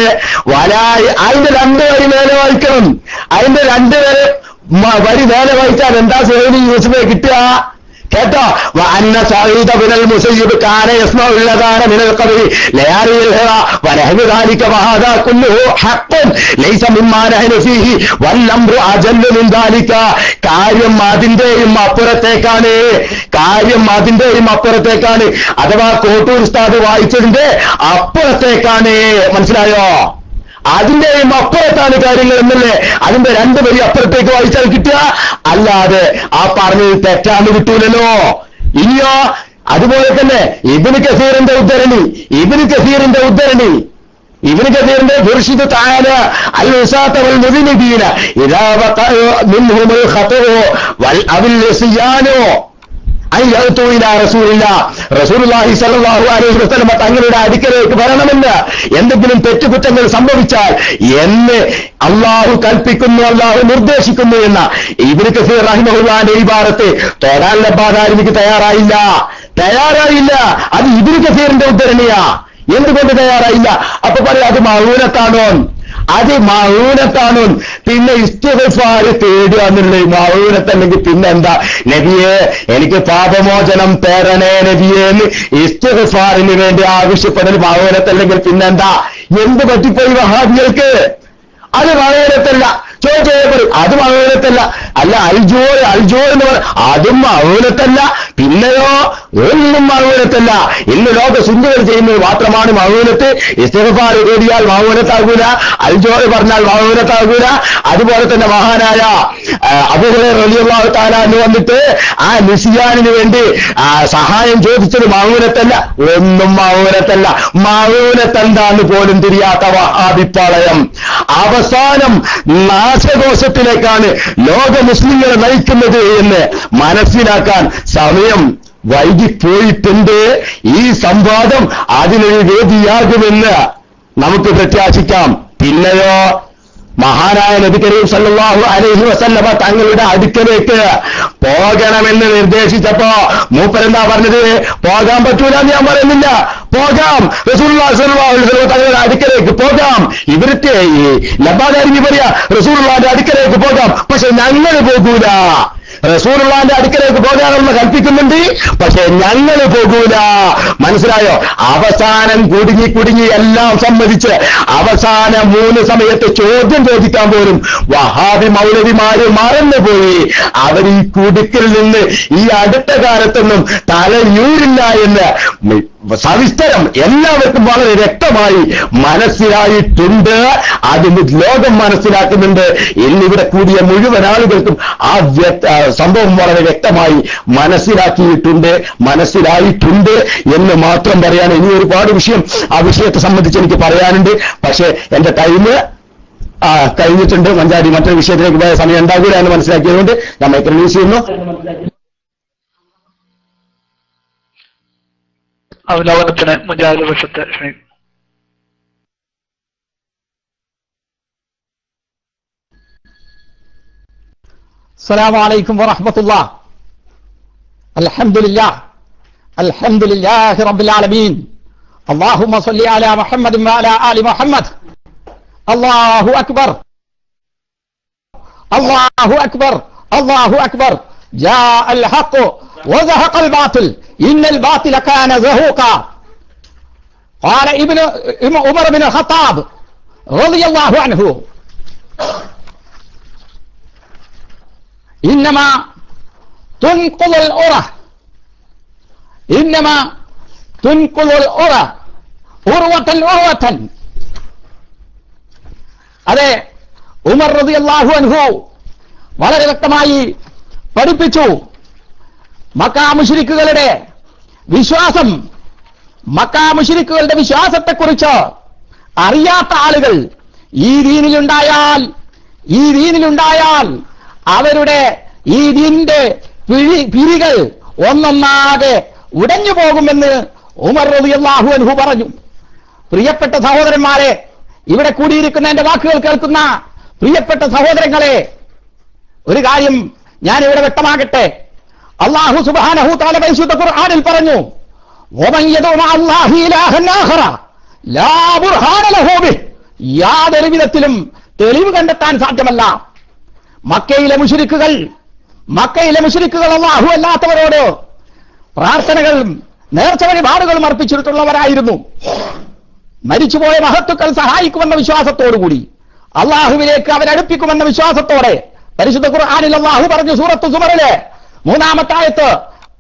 വലായി അതിന്റെ രണ്ട് വരി മേലെ വായിക്കണം അതിന്റെ രണ്ട് വരെ വരി മേലെ വായിച്ചാൽ എന്താ സുഹൈലി യൂസുഫെ കിട്ടുക കേട്ടോ അന്ന സഈദ ബിനൽ മുസയ്യിബ് കാന യസ്മഉള്ളദാന മിനൽ ഖബരി ലയാലിൽ ഹിറ വനഹ്വ ذلك وهذا كله حق ليس مما نحن فيه والامر اجل من ذلك കാര്യം അതിന്റെയും അപ്പുറത്തേക്കാണ് കാര്യം അതിന്റെയും അപ്പുറത്തേക്കാണ് അഥവാ കോട്ടൂർ ഉസ്താദ് വായിച്ചതിന്റെ അപ്പുറത്തേക്കാണ് മനസ്സിലായോ അതിന്റെയും അപ്പുറത്താണ് കാര്യങ്ങൾ എന്നല്ലേ അതിന്റെ രണ്ട് വരി അപ്പുറത്തേക്ക് വായിച്ചാൽ കിട്ടുക അല്ലാതെ ആ പറഞ്ഞത് തെറ്റാന്ന് കിട്ടൂലല്ലോ ഇനിയോ അതുപോലെ തന്നെ ഇബിന് കസീറിന്റെ ഉദ്ധരണി ഇബിന് കസീറിന്റെ ഉദ്ധരണി ഇബിന് കസീറിന്റെ ദുർഷിത് താഴെ അൽ ഉസാത്തവൽ മുതിനിദീന ഇതാ മിൻഹുമുൽ ഖതഉ വൽ അവിൽ സിയാനോ റസൂലുള്ളാഹി സ്വല്ലല്ലാഹു അലൈഹി വസല്ലം തങ്ങളുടെ അടുക്കലേക്ക് വരണമെന്ന് എന്തെങ്കിലും തെറ്റുകുറ്റങ്ങൾ സംഭവിച്ചാൽ എന്ന് അള്ളാഹു കൽപ്പിക്കുന്നു അള്ളാഹു നിർദ്ദേശിക്കുന്നു എന്ന ഇബ്നു കസീർ റഹിമഹുല്ലാന്റെ ഈ ഭാഗത്ത് തൊടാൻ ലബാദാരിക്ക് തയ്യാറായില്ല തയ്യാറായില്ല അത് ഇബ്നു കസീറിന്റെ ഉദ്ധരണിയാ എന്തുകൊണ്ട് തയ്യാറായില്ല അപ്പൊ പറയാം അത് മൗനത്താണോ അത് മൗനത്താണ് പിന്നെ ഇസ്തുഫാര് തേടുക എന്നുള്ളത് മൗനത്തല്ലെങ്കിൽ പിന്നെന്താ നബിയെ എനിക്ക് പാപമോചനം തരണേ നബിയെ എന്ന് ഇസ്തുഫാറിന് വേണ്ടി ആവശ്യപ്പെടൽ മൗനത്തല്ലെങ്കിൽ പിന്നെന്താ എന്ത് പറ്റിപ്പോയി വഹാബികൾക്ക് അത് മൗനത്തല്ല ചോദിച്ചത് അത് മൗനത്തല്ല അല്ല അൽജോർ അൽജോർ എന്ന് പറ അതും മൗനത്തല്ല പിന്നെയോ ഒന്നും മൗനത്തല്ല ഇന്ന് ലോക സുന്ദരം ചെയ്യുന്നത് മാത്രമാണ് മൗനത്ത് ഇസ്തഫാർ ഓടിയാൽ മൗനത്താകൂല അൽജോർ പറഞ്ഞാൽ മൗനത്താകൂല അതുപോലെ തന്നെ മഹാനായ അബുഹുലെ റലിയുള്ള താലാന്ന് വന്നിട്ട് ആ നിസിയാനിന് വേണ്ടി സഹായം ചോദിച്ചത് മൗനത്തല്ല ഒന്നും മൗനത്തല്ല മൗനത്തെന്താന്ന് പോലും തിരിയാത്ത വഹാബിപ്പാളയം അവസാനം നാശദോഷത്തിലേക്കാണ് ലോക മുസ്ലിങ്ങളെ നയിക്കുന്നത് എന്ന് മനസ്സിലാക്കാൻ സമയം വൈകിപ്പോയിട്ടുണ്ട് ഈ സംവാദം അതിനൊരു വേദിയാകുമെന്ന് നമുക്ക് പ്രത്യാശിക്കാം പിന്നെയോ മഹാനായ നബി കരീം സല്ലല്ലാഹു അലൈഹി വസല്ലമ തങ്ങളുടെ അടുക്കലേക്ക് പോകണമെന്ന് നിർദ്ദേശിച്ചപ്പോ മൂപ്പരെന്താ പറഞ്ഞത് പോകാൻ പറ്റൂല എന്ന് ഞാൻ പറയുന്നില്ല പോകാം റസൂലുള്ളാഹി സ്വല്ലല്ലാഹു അലൈഹി വസല്ലമ തങ്ങളുടെ അടുക്കലേക്ക് പോകാം ഇവർക്ക് ഈ ലബാദാരി പറയാ റസൂലുള്ളാഹിന്റെ അടുക്കലേക്ക് പോകാം പക്ഷെ ഞങ്ങൾ പോകൂല റസൂലുള്ളാന്റെ അടുക്കലേക്ക് പോകാനുള്ള കൽപ്പിക്കുന്നുണ്ട് പക്ഷെ ഞങ്ങൾ പോകൂല മനസ്സിലായോ അവസാനം കുടുങ്ങി കുടുങ്ങി എല്ലാം സമ്മതിച്ച് അവസാന മൂന്ന് സമയത്ത് ചോദ്യം ചോദിക്കാൻ പോലും വഹാബി മൗലവിമാര് മറന്നുപോയി അവർ ഈ കുടുക്കിൽ നിന്ന് ഈ അടുത്ത കാലത്തൊന്നും തലയൂരില്ല എന്ന് സവിസ്തരം എല്ലാവർക്കും വളരെ വ്യക്തമായി മനസ്സിലായിട്ടുണ്ട് അത് ലോകം മനസ്സിലാക്കുന്നുണ്ട് എന്നിവിടെ കൂടിയ മുഴുവൻ ആളുകൾക്കും ആ വ്യക്ത- ആ സംഭവം വളരെ വ്യക്തമായി മനസ്സിലാക്കിയിട്ടുണ്ട് മനസ്സിലായിട്ടുണ്ട് എന്ന് മാത്രം പറയാൻ ഇനി ഒരുപാട് വിഷയം ആ വിഷയത്തെ സംബന്ധിച്ച് എനിക്ക് പറയാനുണ്ട് പക്ഷേ എന്റെ ടൈം ആ കഴിഞ്ഞിട്ടുണ്ട് മഞ്ചാടി മറ്റൊരു വിഷയത്തിലേക്ക് പോയ സമയം ഉണ്ടാകില്ല എന്ന് മനസ്സിലാക്കിയതുകൊണ്ട് ഞാൻ മൈക്ക് റിലീസ് ചെയ്യുന്നു അവലോകനത്തിന് മുജാഹിദ് പക്ഷത്തെ ക്ഷണിക്കും السلام عليكم ورحمة الله الحمد لله الحمد لله رب العالمين اللهم صل على محمد وعلى آل محمد الله أكبر الله أكبر الله أكبر جاء الحق وزهق الباطل إن الباطل كان زهوقا قال ابن عمر بن الخطاب رضي الله عنه إنما تنقض الأرى إنما تنقض الأرى ഉറവത്തൻ ഉറവത്തൻ അതെ ഉമർ റതി അള്ളാഹു അൻഹു വളരെ വ്യക്തമായി പഠിപ്പിച്ചു മക്കാമുഷിരിക്കുകളുടെ വിശ്വാസം മക്കാമുഷിരിക്കുകളുടെ വിശ്വാസത്തെക്കുറിച്ച് അറിയാത്ത ആളുകൾ ഈ ദീനിലുണ്ടായാൽ ഈ ദീനിലുണ്ടായാൽ അവരുടെ ഈ ദീനിന്റെ പിഴി പിരികൾ ഒന്നൊന്നാകെ ഉടഞ്ഞു പോകുമെന്ന് ഉമർ റളിയല്ലാഹു അൻഹു പറഞ്ഞു പ്രിയപ്പെട്ട സഹോദരന്മാരെ ഇവിടെ കൂടിയിരിക്കുന്ന എന്റെ വാക്കുകൾ കേൾക്കുന്ന പ്രിയപ്പെട്ട സഹോദരങ്ങളെ ഒരു കാര്യം ഞാൻ ഇവിടെ വ്യക്തമാകട്ടെ അള്ളാഹു സുബ്ഹാനഹു തആല പരിശുദ്ധ ഖുർആനിൽ പറഞ്ഞു ومن يدعو مع الله إلها آخر لا برهان له به യാതൊരു വിധത്തിലും തെളിവ് കണ്ടെത്താൻ സാധ്യമല്ല മക്കയിലെ മുഷരിക്കുകൾ മക്കയിലെ മുഷരിക്കുകൾ അള്ളാഹു അല്ലാത്തവരോട് പ്രാർത്ഥനകളും നേർച്ച വഴിപാടുകളും അർപ്പിച്ചിട്ടുള്ളവരായിരുന്നു മരിച്ചുപോയ മഹത്തുക്കൾ സഹായിക്കുമെന്ന വിശ്വാസത്തോടുകൂടി അള്ളാഹുവിലേക്ക് അവരടുപ്പിക്കുമെന്ന വിശ്വാസത്തോടെ പരിശുദ്ധ ഖുർആാനിൽ അള്ളാഹു പറഞ്ഞു സൂറത്ത് സുമറിലെ മൂന്നാമത്തായത്ത്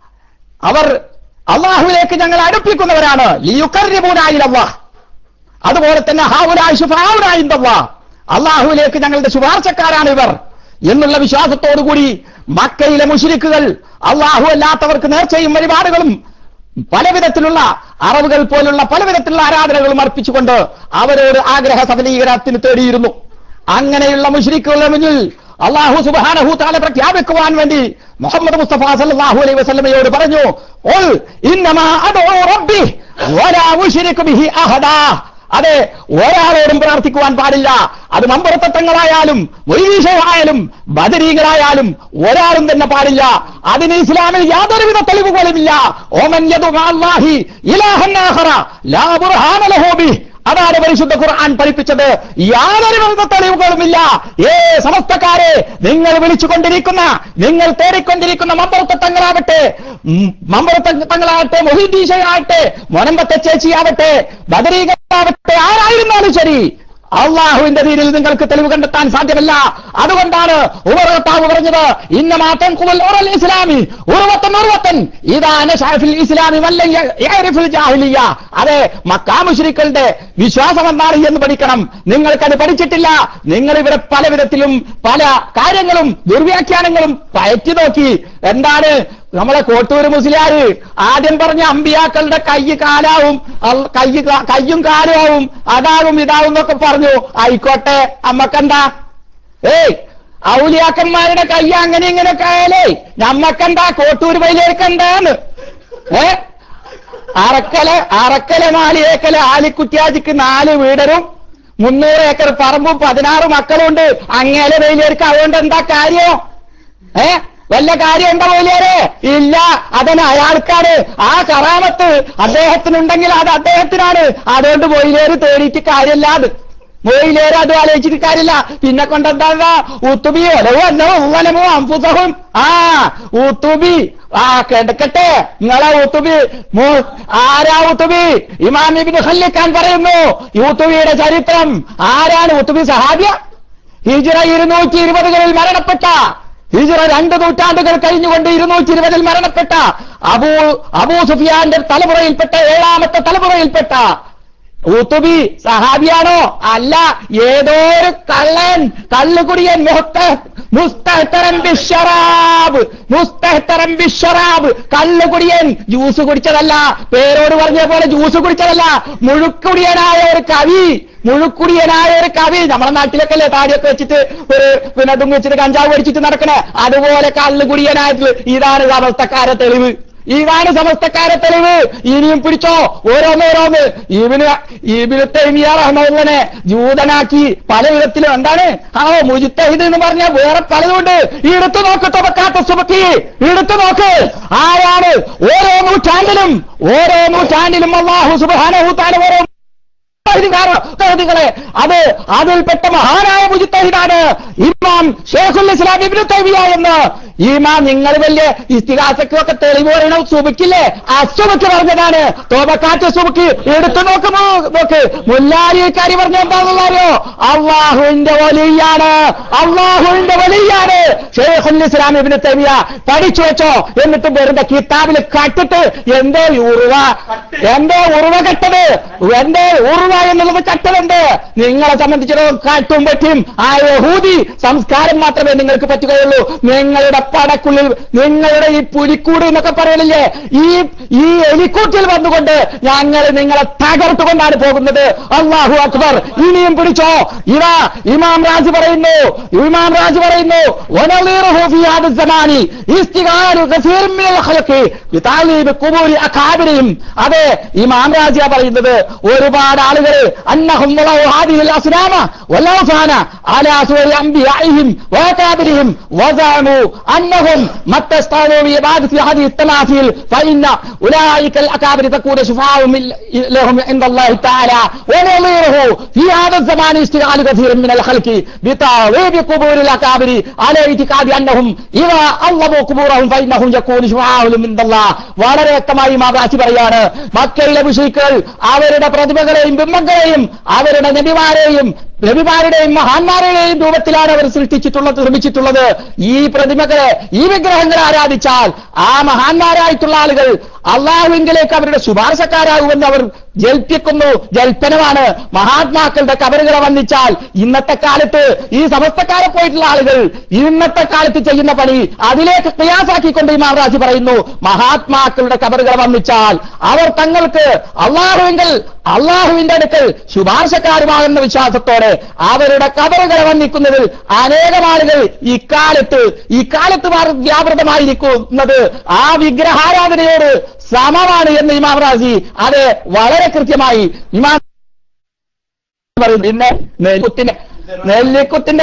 അവർ അള്ളാഹുവിലേക്ക് ഞങ്ങൾ അടുപ്പിക്കുന്നവരാണ് ലിയുക്കറിബൂനായി അള്ളാഹ് അതുപോലെ തന്നെ ഹാവുനായി ശുഫാവുനായി അള്ളാഹുവിലേക്ക് ഞങ്ങളുടെ ശുപാർശക്കാരാണ് ഇവർ എന്നുള്ള വിശ്വാസത്തോടുകൂടി മക്കയിലെ മുഷിരിക്കുകൾ അള്ളാഹു അല്ലാത്തവർക്ക് നേർച്ചയും വഴിപാടുകളും പലവിധത്തിലുള്ള അറവുകൾ പോലുള്ള പലവിധത്തിലുള്ള ആരാധനകളും അർപ്പിച്ചുകൊണ്ട് അവരോട് ആഗ്രഹ സഫലീകരണത്തിന് തേടിയിരുന്നു അങ്ങനെയുള്ള മുഷിരിക്കുകളുടെ മുന്നിൽ അള്ളാഹു സുബാനഹു താല പ്രഖ്യാപിക്കുവാൻ വേണ്ടി മുഹമ്മദ് മുസ്തഫ സല്ലല്ലാഹു അലൈഹി വസല്ലമയോട് പറഞ്ഞു "ഖുൽ ഇന്നമാ അദ്ഉ റബ്ബി വലാ ഉശ്രികു ബിഹി അഹദാ അതെ ഒരാളോടും പ്രാർത്ഥിക്കുവാൻ പാടില്ല അത് മമ്പറത്തങ്ങളായാലും മൊയ്വീഷമായാലും ബദരീകളായാലും ഒരാളും തന്നെ പാടില്ല അതിന് ഇസ്ലാമിൽ യാതൊരുവിധ തെളിവുകളുമില്ല ഓമൻ യദു മഅല്ലാഹി ഇലാഹൻ ആഖറ ലാ ബുർഹാന ലഹു ബിഹി അതാണ് പരിശുദ്ധ ഖുർആൻ പഠിപ്പിച്ചത് യാതൊരു വിധ തെളിവുകളുമില്ല ഏ സമസ്തക്കാരെ നിങ്ങൾ വിളിച്ചുകൊണ്ടിരിക്കുന്ന നിങ്ങൾ തേടിക്കൊണ്ടിരിക്കുന്ന മമ്പറത്തങ്ങളാവട്ടെ മമ്പറത്തങ്ങളാവട്ടെ മൊഹിദീശയാവട്ടെ മൊനമ്പത്തെ ചേച്ചിയാവട്ടെ ബദരീകളാവട്ടെ ആരായിരുന്നാലും ശരി അള്ളാഹുവിന്റെ ദീനിൽ നിങ്ങൾക്ക് തെളിവ് കണ്ടെത്താൻ സാധ്യമല്ല അതുകൊണ്ടാണ് ഉമർത്താവ് പറഞ്ഞത് ഇന്ന മാറ്റം കുവൽ ഉറൽ ഇസ്ലാമി ഉറവത്തൻ ഉറവത്തൻ ഇതാണ് ഷാഫിൽ ഇസ്ലാമി വല്ലഫിൽ ജാഹിലിയ അതെ മക്കാമുശ്രിക്കളുടെ വിശ്വാസം എന്താണ് എന്ന് പഠിക്കണം നിങ്ങൾക്കത് പഠിച്ചിട്ടില്ല നിങ്ങൾ ഇവിടെ പല വിധത്തിലും പല കാര്യങ്ങളും ദുർവ്യാഖ്യാനങ്ങളും പയറ്റി നോക്കി എന്താണ് നമ്മളെ കോട്ടൂര് മുസ്ലിയാര് ആദ്യം പറഞ്ഞ അമ്പിയാക്കളുടെ കൈ കാലാവും അൽ- കൈ കാ- കയ്യും കാലാവും അതാവും ഇതാവും എന്നൊക്കെ പറഞ്ഞു ആയിക്കോട്ടെ അമ്മക്കെന്താ ഏയ് ഔലിയാക്കന്മാരുടെ കൈ അങ്ങനെ ഇങ്ങനെയൊക്കെ ആയാലേ നമ്മക്കെന്താ കോട്ടൂര് വൈലേക്കെന്താന്ന് ഏ അറക്കല അറക്കല നാല് ഏക്കല ആലിക്കുത്യാജിക്ക് നാല് വീടരും മുന്നൂറ് ഏക്കർ പറമ്പും പതിനാറ് മക്കളുണ്ട് അങ്ങേലെ വെയിലേക്ക് അതുകൊണ്ട് എന്താ കാര്യം ഏ വല്ല കാര്യം ഉണ്ടോ വലിയാരെ ഇല്ല അതന്നെ അയാൾക്കാണ് ആ കറാമത്ത് അദ്ദേഹത്തിനുണ്ടെങ്കിൽ അത് അദ്ദേഹത്തിനാണ് അതുകൊണ്ട് മൊയിലേര് തേടിയിട്ട് കാര്യമില്ലാത് പോയില്ലേറെ അത് ആലോചിച്ചിട്ട് കാര്യമില്ല പിന്നെ കൊണ്ടെന്താ ഉത്തുബിയോ അല്ലോ വനമോ അംഫുസഹും ആ ഉത്തുബി ആ കിടക്കട്ടെ നിങ്ങളെ ഊത്തുബി മൂ- ആരാ ഊത്തുബി ഇമാം ഇബ്നു ഖല്ലിക്കാൻ പറയുന്നു യൂത്തുബിയുടെ ചരിത്രം ആരാണ് ഊത്തുബി സഹാബിയ ഹിജ്റ ഇരുന്നൂറ്റി ഇരുപതുകളിൽ മരണപ്പെട്ട ഹിജ്റ രണ്ട് നൂറ്റാണ്ടുകൾ കഴിഞ്ഞുകൊണ്ട് ഇരുന്നൂറ്റി ഇരുപതിൽ മരണപ്പെട്ട അബൂ അബൂ സുഫിയാന്റെ തലമുറയിൽപ്പെട്ട ഏഴാമത്തെ തലമുറയിൽപ്പെട്ട ഊത്തുബി സഹാബിയാണോ അല്ല ഏതോ ഒരു കള്ളൻ കള്ളുകുടിയൻ മുഹത്ത- മുസ്തഹ്തറൻ ബിശ്ശറാബ് മുസ്തഹ്തറൻ ബിശ്ശറാബ് കള്ളുകുടിയൻ ജ്യൂസ് കുടിച്ചതല്ല പേരോട് പറഞ്ഞ പോലെ ജ്യൂസ് കുടിച്ചതല്ല മുഴുക്കുടിയനായ ഒരു കവി മുഴുക്കുടിയനായ ഒരു കവി നമ്മുടെ നാട്ടിലൊക്കെ അല്ലേ താടിയൊക്കെ വെച്ചിട്ട് ഒരു പിന്നെ അതും വെച്ചിട്ട് കഞ്ചാവ് അടിച്ചിട്ട് നടക്കണേ അതുപോലെ കള്ളുകുടിയനായിട്ട് ഇതാണ് സമസ്തക്കാരെ തെളിവ് ഇതാണ് സമസ്തക്കാരെ തെളിവ് ഇനിയും പിടിച്ചോ ഓരോന്നോരോന്ന് ഇവന് ഇബിന് തൈമിയ റഹ്മനെ ജൂതനാക്കി പല വിധത്തിലും എന്താണ് ആ മുജിത്തഹിദ് എന്ന് പറഞ്ഞാൽ വേറെ പലതുണ്ട് എടുത്തു നോക്ക് തുറക്കാത്ത സുബക്കി എടുത്തു നോക്ക് ആരാണ് ഓരോ നൂറ്റാണ്ടിലും ഓരോ നൂറ്റാണ്ടിലും അള്ളാഹു സുബാനഹൂത്താന ഓരോ മുജിത്തഹിദുകളെ അത് അതിൽപ്പെട്ട മഹാനായ മുജിത്തഹിദാണ് ഇമാം ഷേഖുൽ ഇസ്ലാം ഇബ്നു തൈമിയ എന്ന് ഇമാം നിങ്ങൾ വലിയ ഇസ്തിഹാസക്കൊക്കെ തെളിവ് പറയണ സുബിക്കില്ലേ അസുബക്ക് പറഞ്ഞതാണ് തോബക്കാറ്റ് സുബക്ക് എടുത്തു നോക്കുമോ നോക്ക് മുല്ലാരിക്കാരി പറഞ്ഞ എന്താണെന്നറിയോ അള്ളാഹുവിന്റെ വലിയാണ് അള്ളാഹുവിന്റെ വലിയാണ് ഷേഖുൽ ഇസ്ലാം ഇബ്നു തൈമിയ പഠിച്ചു വെച്ചോ എന്നിട്ട് വെറുതെ കിതാബിൽ കട്ടിട്ട് എന്തോ ഉറുവ എന്തോ ഉറുവ കെട്ടത് എന്തോ ഉറുവ എന്നുള്ളത് കട്ടതുണ്ട് നിങ്ങളെ സംബന്ധിച്ചിടത്തോളം കാട്ടും പറ്റും ആ യഹൂദി സംസ്കാരം മാത്രമേ നിങ്ങൾക്ക് പറ്റുകയുള്ളൂ നിങ്ങളുടെ പടക്കുള്ളിൽ നിങ്ങളുടെ ഈ പുലിക്കൂട് എന്നൊക്കെ പറയലില്ലേ ഈ ഈ എലിക്കൂട്ടിൽ വന്നുകൊണ്ട് ഞങ്ങൾ നിങ്ങളെ തകർത്തുകൊണ്ടാണ് പോകുന്നത് അള്ളാഹു അക്ബർ ഇനിയും പിടിച്ചോ ഇതാ ഇമാം രാജ് പറയുന്നു ഇമാം രാജ് പറയുന്നു വനളീറുഹു ഫീ ഹാദ സമാനി ഇസ്തിഗാലു കസീർ മിനൽ ഖൽഖി ബിതാലീബ് ഖുബൂരി അകാബിരിഹിം അതെ ഇമാം രാജിയ പറയുന്നത് ഒരുപാട് ആളുകൾ അന്നഹും വളൗ ഹാദിഹിൽ അസ്നാമ വലൗഫാന അലാ സൂരി അംബിയാഇഹിം വഅകാബിരിഹിം വസഅമു അന്നഹും മത്തസ്താനു ബിഇബാദത്തി ഹാദിഹി التماثيل فإن أولئك الأكابر تكون شفاعة من- لهم عند الله تعالى ونظيره في هذا الزمان اشتغال كثير من الخلق بتعظيم قبور الأكابر على اعتقاد أنهم إذا ألموا قبورهم فإنهم يكون شفاعة لهم عند الله വളരെ വ്യക്തമായി മാതാച്ചി പറയാണ് മക്കളിലെ വിഷയിക്കൾ അവരുടെ പ്രതിഭകളെയും ബിംബങ്ങളെയും അവരുടെ നബിമാരെയും നബിമാരുടെയും മഹാന്മാരുടെയും രൂപത്തിലാണ് അവർ സൃഷ്ടിച്ചിട്ടുള്ളത് നിർമ്മിച്ചിട്ടുള്ളത് ഈ പ്രതിമകളെ ഈ വിഗ്രഹങ്ങളെ ആരാധിച്ചാൽ ആ മഹാന്മാരായിട്ടുള്ള ആളുകൾ അള്ളാഹുവിങ്കിലേക്ക് അവരുടെ ശുപാർശക്കാരാകുമെന്ന് അവർ ജൽപ്പിക്കുന്നു ജൽപ്പനമാണ് മഹാത്മാക്കളുടെ കബറുകളെ വന്നിച്ചാൽ ഇന്നത്തെ കാലത്ത് ഈ സമസ്തക്കാരെ പോയിട്ടുള്ള ആളുകൾ ഇന്നത്തെ കാലത്ത് ചെയ്യുന്ന പണി അതിലേക്ക് പ്രയാസാക്കിക്കൊണ്ട് ഈ മഹാരാജ് പറയുന്നു മഹാത്മാക്കളുടെ കബറുകളെ വന്നിച്ചാൽ അവർ തങ്ങൾക്ക് അള്ളാഹുവിങ്കൽ അള്ളാഹുവിന്റെ അടുക്കൽ ശുപാർശക്കാരുമാകുന്ന വിശ്വാസത്തോടെ അവരുടെ കബറുകളെ വന്നിക്കുന്നതിൽ അനേകം ആളുകൾ ഇക്കാലത്ത് ഇക്കാലത്ത് മാറി വ്യാപൃതമായിരിക്കുന്നത് ആ വിഗ്രഹാരാധനയോട് സമമാണ് എന്ന് ഇമാം റാസി അത് വളരെ കൃത്യമായി ഇമാം പറയുന്നു പിന്നെ നെല്ലിക്കുത്തിന്റെ നെല്ലിക്കുത്തിന്റെ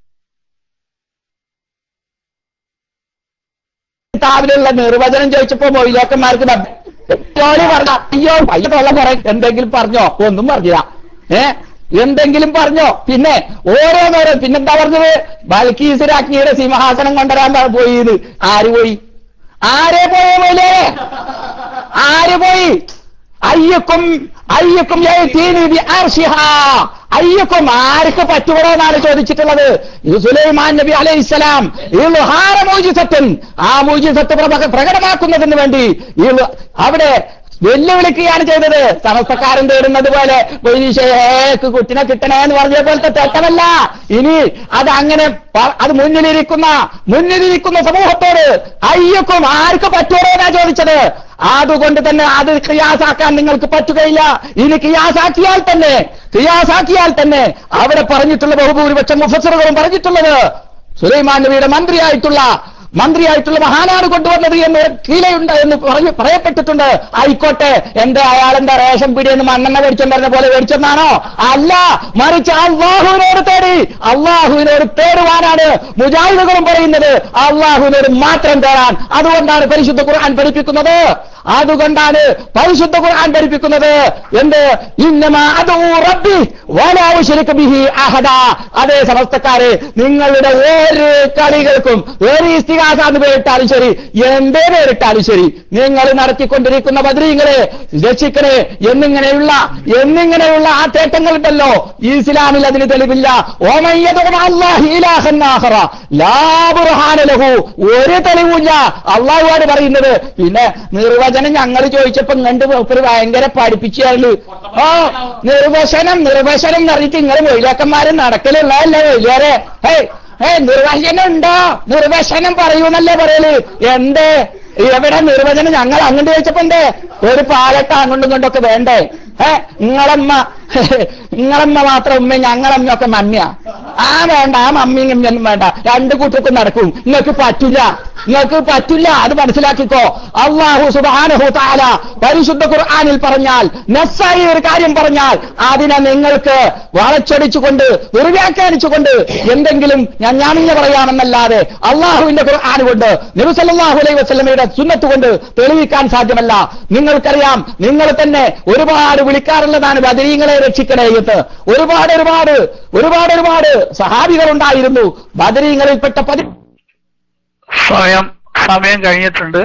കിതാബിലുള്ള നിർവചനം ചോദിച്ചപ്പോ മൊയിലോക്കന്മാർക്ക് ജോലി പറഞ്ഞ അയ്യോ അയ്യോ തൊള്ള പറ എന്തെങ്കിലും പറഞ്ഞോ ഒന്നും പറഞ്ഞില്ല ഏ എന്തെങ്കിലും പറഞ്ഞോ പിന്നെ ഓരോന്നോരോ പിന്നെന്താ പറഞ്ഞത് ബൽക്കീസ് രാജ്ഞിയുടെ സിംഹാസനം കൊണ്ടുവരാൻ പോയിന്ന് ആര് പോയി ആരെ പോയ പോലെ ആര് പോയി അയ്യക്കും അയ്യക്കും യഅ്തീനി ബിഅർശിഹാ. അയ്യക്കും ആർക്ക് പറ്റുമോ എന്നാണ് ചോദിച്ചിട്ടുള്ളത് ഇത് സുലൈമാൻ നബി അലൈഹിസ്സലാം ഇൽഹാറ മൂജിസത്തുൻ ആ മൂജിസത്ത് പ്രക- പ്രകടമാക്കുന്നതിന് വേണ്ടി ഇൽ- അവിടെ വെല്ലുവിളിക്കുകയാണ് ചെയ്തത് സമസ്തക്കാരൻ തേടുന്നത് പോലെ ഷേക്ക് കുട്ടിനെ കിട്ടണേ എന്ന് പറഞ്ഞ പോലത്തെ തെറ്റമല്ല ഇനി അത് അങ്ങനെ പ- അത് മുന്നിലിരിക്കുന്ന മുന്നിലിരിക്കുന്ന സമൂഹത്തോട് അയ്യക്കും ആർക്ക് പറ്റുമോ എന്നാ ചോദിച്ചത് അതുകൊണ്ട് തന്നെ അത് ക്രിയാസാക്കാൻ നിങ്ങൾക്ക് പറ്റുകയില്ല ഇനി ക്രിയാസാക്കിയാൽ തന്നെ ക്രിയാസാക്കിയാൽ തന്നെ അവിടെ പറഞ്ഞിട്ടുള്ള ബഹുഭൂരിപക്ഷം മുഫസറുകളും പറഞ്ഞിട്ടുള്ളത് സുലൈമാൻ നബിയുടെ മന്ത്രിയായിട്ടുള്ള മന്ത്രിയായിട്ടുള്ള മഹാനാണ് കൊണ്ടുവന്നത് എന്ന് കീലയുണ്ട് എന്ന് പറഞ്ഞു പറയപ്പെട്ടിട്ടുണ്ട് ആയിക്കോട്ടെ എന്താ അയാൾ എന്താ റേഷൻ പീടിയെന്ന് മണ്ണെണ്ണ മേടിച്ചോണ്ടിരുന്ന പോലെ മേടിച്ചെന്നാണോ അല്ല മറിച്ച് അള്ളാഹുവിനോട് തേടി അള്ളാഹുവിനോട് തേടുവാനാണ് മുജാഹിദുകളും പറയുന്നത് അള്ളാഹുവിനോട് മാത്രം തേടാൻ അതുകൊണ്ടാണ് പരിശുദ്ധ ഖുർആൻ പഠിപ്പിക്കുന്നത് അതുകൊണ്ടാണ് പരിശുദ്ധ ഖുർആൻ പഠിപ്പിക്കുന്നത് എന്ത് ഇന്നമാ അതൂ റബ്ബി വലാ ഉശ്രിക ബിഹി അഹദ അതേ സമസ്തക്കാരെ നിങ്ങളുടെ ഒരു കളികൾക്കും ഒരു ഇസ്തിഹാസ എന്ന് പേരിട്ടാലും ശരി എന്തേ പേരിട്ടാലും ശരി നിങ്ങൾ നടത്തിക്കൊണ്ടിരിക്കുന്ന ബദ്രീങ്ങളെ രക്ഷിക്കണേ എന്നിങ്ങനെയുള്ള എന്നിങ്ങനെയുള്ള ആ തേട്ടങ്ങളുണ്ടല്ലോ ഇസ്ലാമിൽ അതിന് തെളിവില്ല ലാബുർഹാനലഹു ഒരു തെളിവില്ല അള്ളാഹുവാണ് പറയുന്നത് പിന്നെ നിർവചനം ഞങ്ങൾ ചോദിച്ചപ്പോ കണ്ട് ഒരു ഭയങ്കര പഠിപ്പിച്ചാണ് ആ നിർവചനം നിർവചനം എന്ന് പറഞ്ഞിട്ട് നിങ്ങൾ മൊയിലാക്കന്മാര് നടക്കലുള്ളതല്ലേ വലിയാരെ ഹേ ഏ നിർവചനം ഉണ്ടോ നിർവചനം പറയൂന്നല്ലേ പറയല് എന്ത് എവിടെ നിർവചനം ഞങ്ങൾ അങ്ങോട്ട് ചോദിച്ചപ്പോ എന്തേ ഒരു പാലട്ട അങ്ങോട്ടും ഇങ്ങോട്ടൊക്കെ വേണ്ടേ ഏ നിങ്ങളമ്മ നിങ്ങളമ്മ മാത്രം ഉമ്മ ഞങ്ങളമ്മ ഒക്കെ മമ്മിയ ആ വേണ്ട ആ മമ്മിയും ഒന്നും വേണ്ട രണ്ട് കൂട്ടർക്കും നടക്കും നിങ്ങൾക്ക് പറ്റില്ല നിങ്ങൾക്ക് പറ്റില്ല അത് മനസ്സിലാക്കിക്കോ അള്ളാഹു സുബാനഹു താല പരിശുദ്ധ ഖുർആാനിൽ പറഞ്ഞാൽ നസ്സായി ഒരു കാര്യം പറഞ്ഞാൽ അതിനെ നിങ്ങൾക്ക് വളച്ചൊടിച്ചുകൊണ്ട് ദുർവ്യാഖ്യാനിച്ചുകൊണ്ട് എന്തെങ്കിലും ഞാൻ ഞാനിങ്ങനെ പറയാമെന്നല്ലാതെ അള്ളാഹുവിന്റെ ഖുർആൻ കൊണ്ട് നബിസല്ലാഹു അലൈഹി വസ്ലമയുടെ സുന്നത്ത് കൊണ്ട് തെളിയിക്കാൻ സാധ്യമല്ല നിങ്ങൾക്കറിയാം നിങ്ങൾ തന്നെ ഒരുപാട് വിളിക്കാറുള്ളതാണ് ബദരീങ്ങളെ രക്ഷിക്കണേ എന്ന് ഒരുപാട് ഒരുപാട് ഒരുപാട് ഒരുപാട് സഹാബികൾ ഉണ്ടായിരുന്നു ബദരീങ്ങളിൽപ്പെട്ട പതി സ്വയം സമയം കഴിഞ്ഞിട്ടുണ്ട്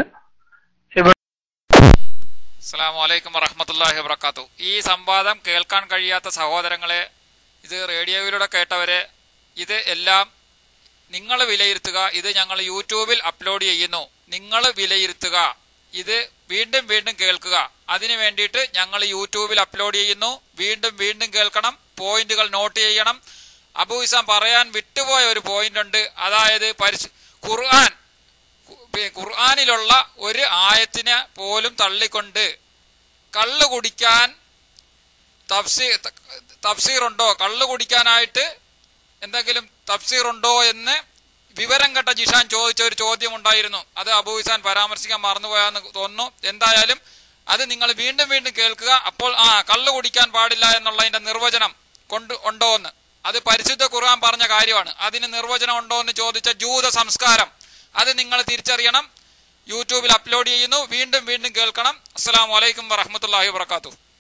അസ്സാം വലൈക്കും വറഹമത്തല്ലാഹി വബർക്കാത്തു ഈ സംവാദം കേൾക്കാൻ കഴിയാത്ത സഹോദരങ്ങളെ ഇത് റേഡിയോയിലൂടെ കേട്ടവരെ ഇത് എല്ലാം നിങ്ങൾ വിലയിരുത്തുക ഇത് ഞങ്ങൾ യൂട്യൂബിൽ അപ്ലോഡ് ചെയ്യുന്നു നിങ്ങൾ വിലയിരുത്തുക ഇത് വീണ്ടും വീണ്ടും കേൾക്കുക അതിനു വേണ്ടിയിട്ട് ഞങ്ങൾ യൂട്യൂബിൽ അപ്ലോഡ് ചെയ്യുന്നു വീണ്ടും വീണ്ടും കേൾക്കണം പോയിന്റുകൾ നോട്ട് ചെയ്യണം അബു ഇസാം പറയാൻ വിട്ടുപോയ ഒരു പോയിന്റ് ഉണ്ട് അതായത് പരിശു ഖുർആൻ പി- ഖുർആനിലുള്ള ഒരു ആയത്തിനെ പോലും തള്ളിക്കൊണ്ട് കള്ള് കുടിക്കാൻ തഫ്സീർ തഫ്സീറുണ്ടോ കള്ള് കുടിക്കാനായിട്ട് എന്തെങ്കിലും തഫ്സീറുണ്ടോ എന്ന് വിവരം കെട്ട ജിഷാൻ ചോദിച്ച ഒരു ചോദ്യം ഉണ്ടായിരുന്നു അത് അബൂ ഇസാൻ പരാമർശിക്കാൻ മറന്നുപോയാന്ന് തോന്നുന്നു എന്തായാലും അത് നിങ്ങൾ വീണ്ടും വീണ്ടും കേൾക്കുക അപ്പോൾ ആ കള്ള് കുടിക്കാൻ പാടില്ല എന്നുള്ളതിന്റെ നിർവചനം കൊണ്ട് ഉണ്ടോ എന്ന് അത് പരിശുദ്ധ ഖുർആൻ പറഞ്ഞ കാര്യമാണ് അതിന് നിർവചനം ഉണ്ടോ എന്ന് ചോദിച്ച ജൂത സംസ്കാരം അത് നിങ്ങൾ തിരിച്ചറിയണം യൂട്യൂബിൽ അപ്ലോഡ് ചെയ്യുന്നു വീണ്ടും വീണ്ടും കേൾക്കണം അസ്സലാമു അലൈക്കും വറഹമത്തല്ലാഹി വാത്തു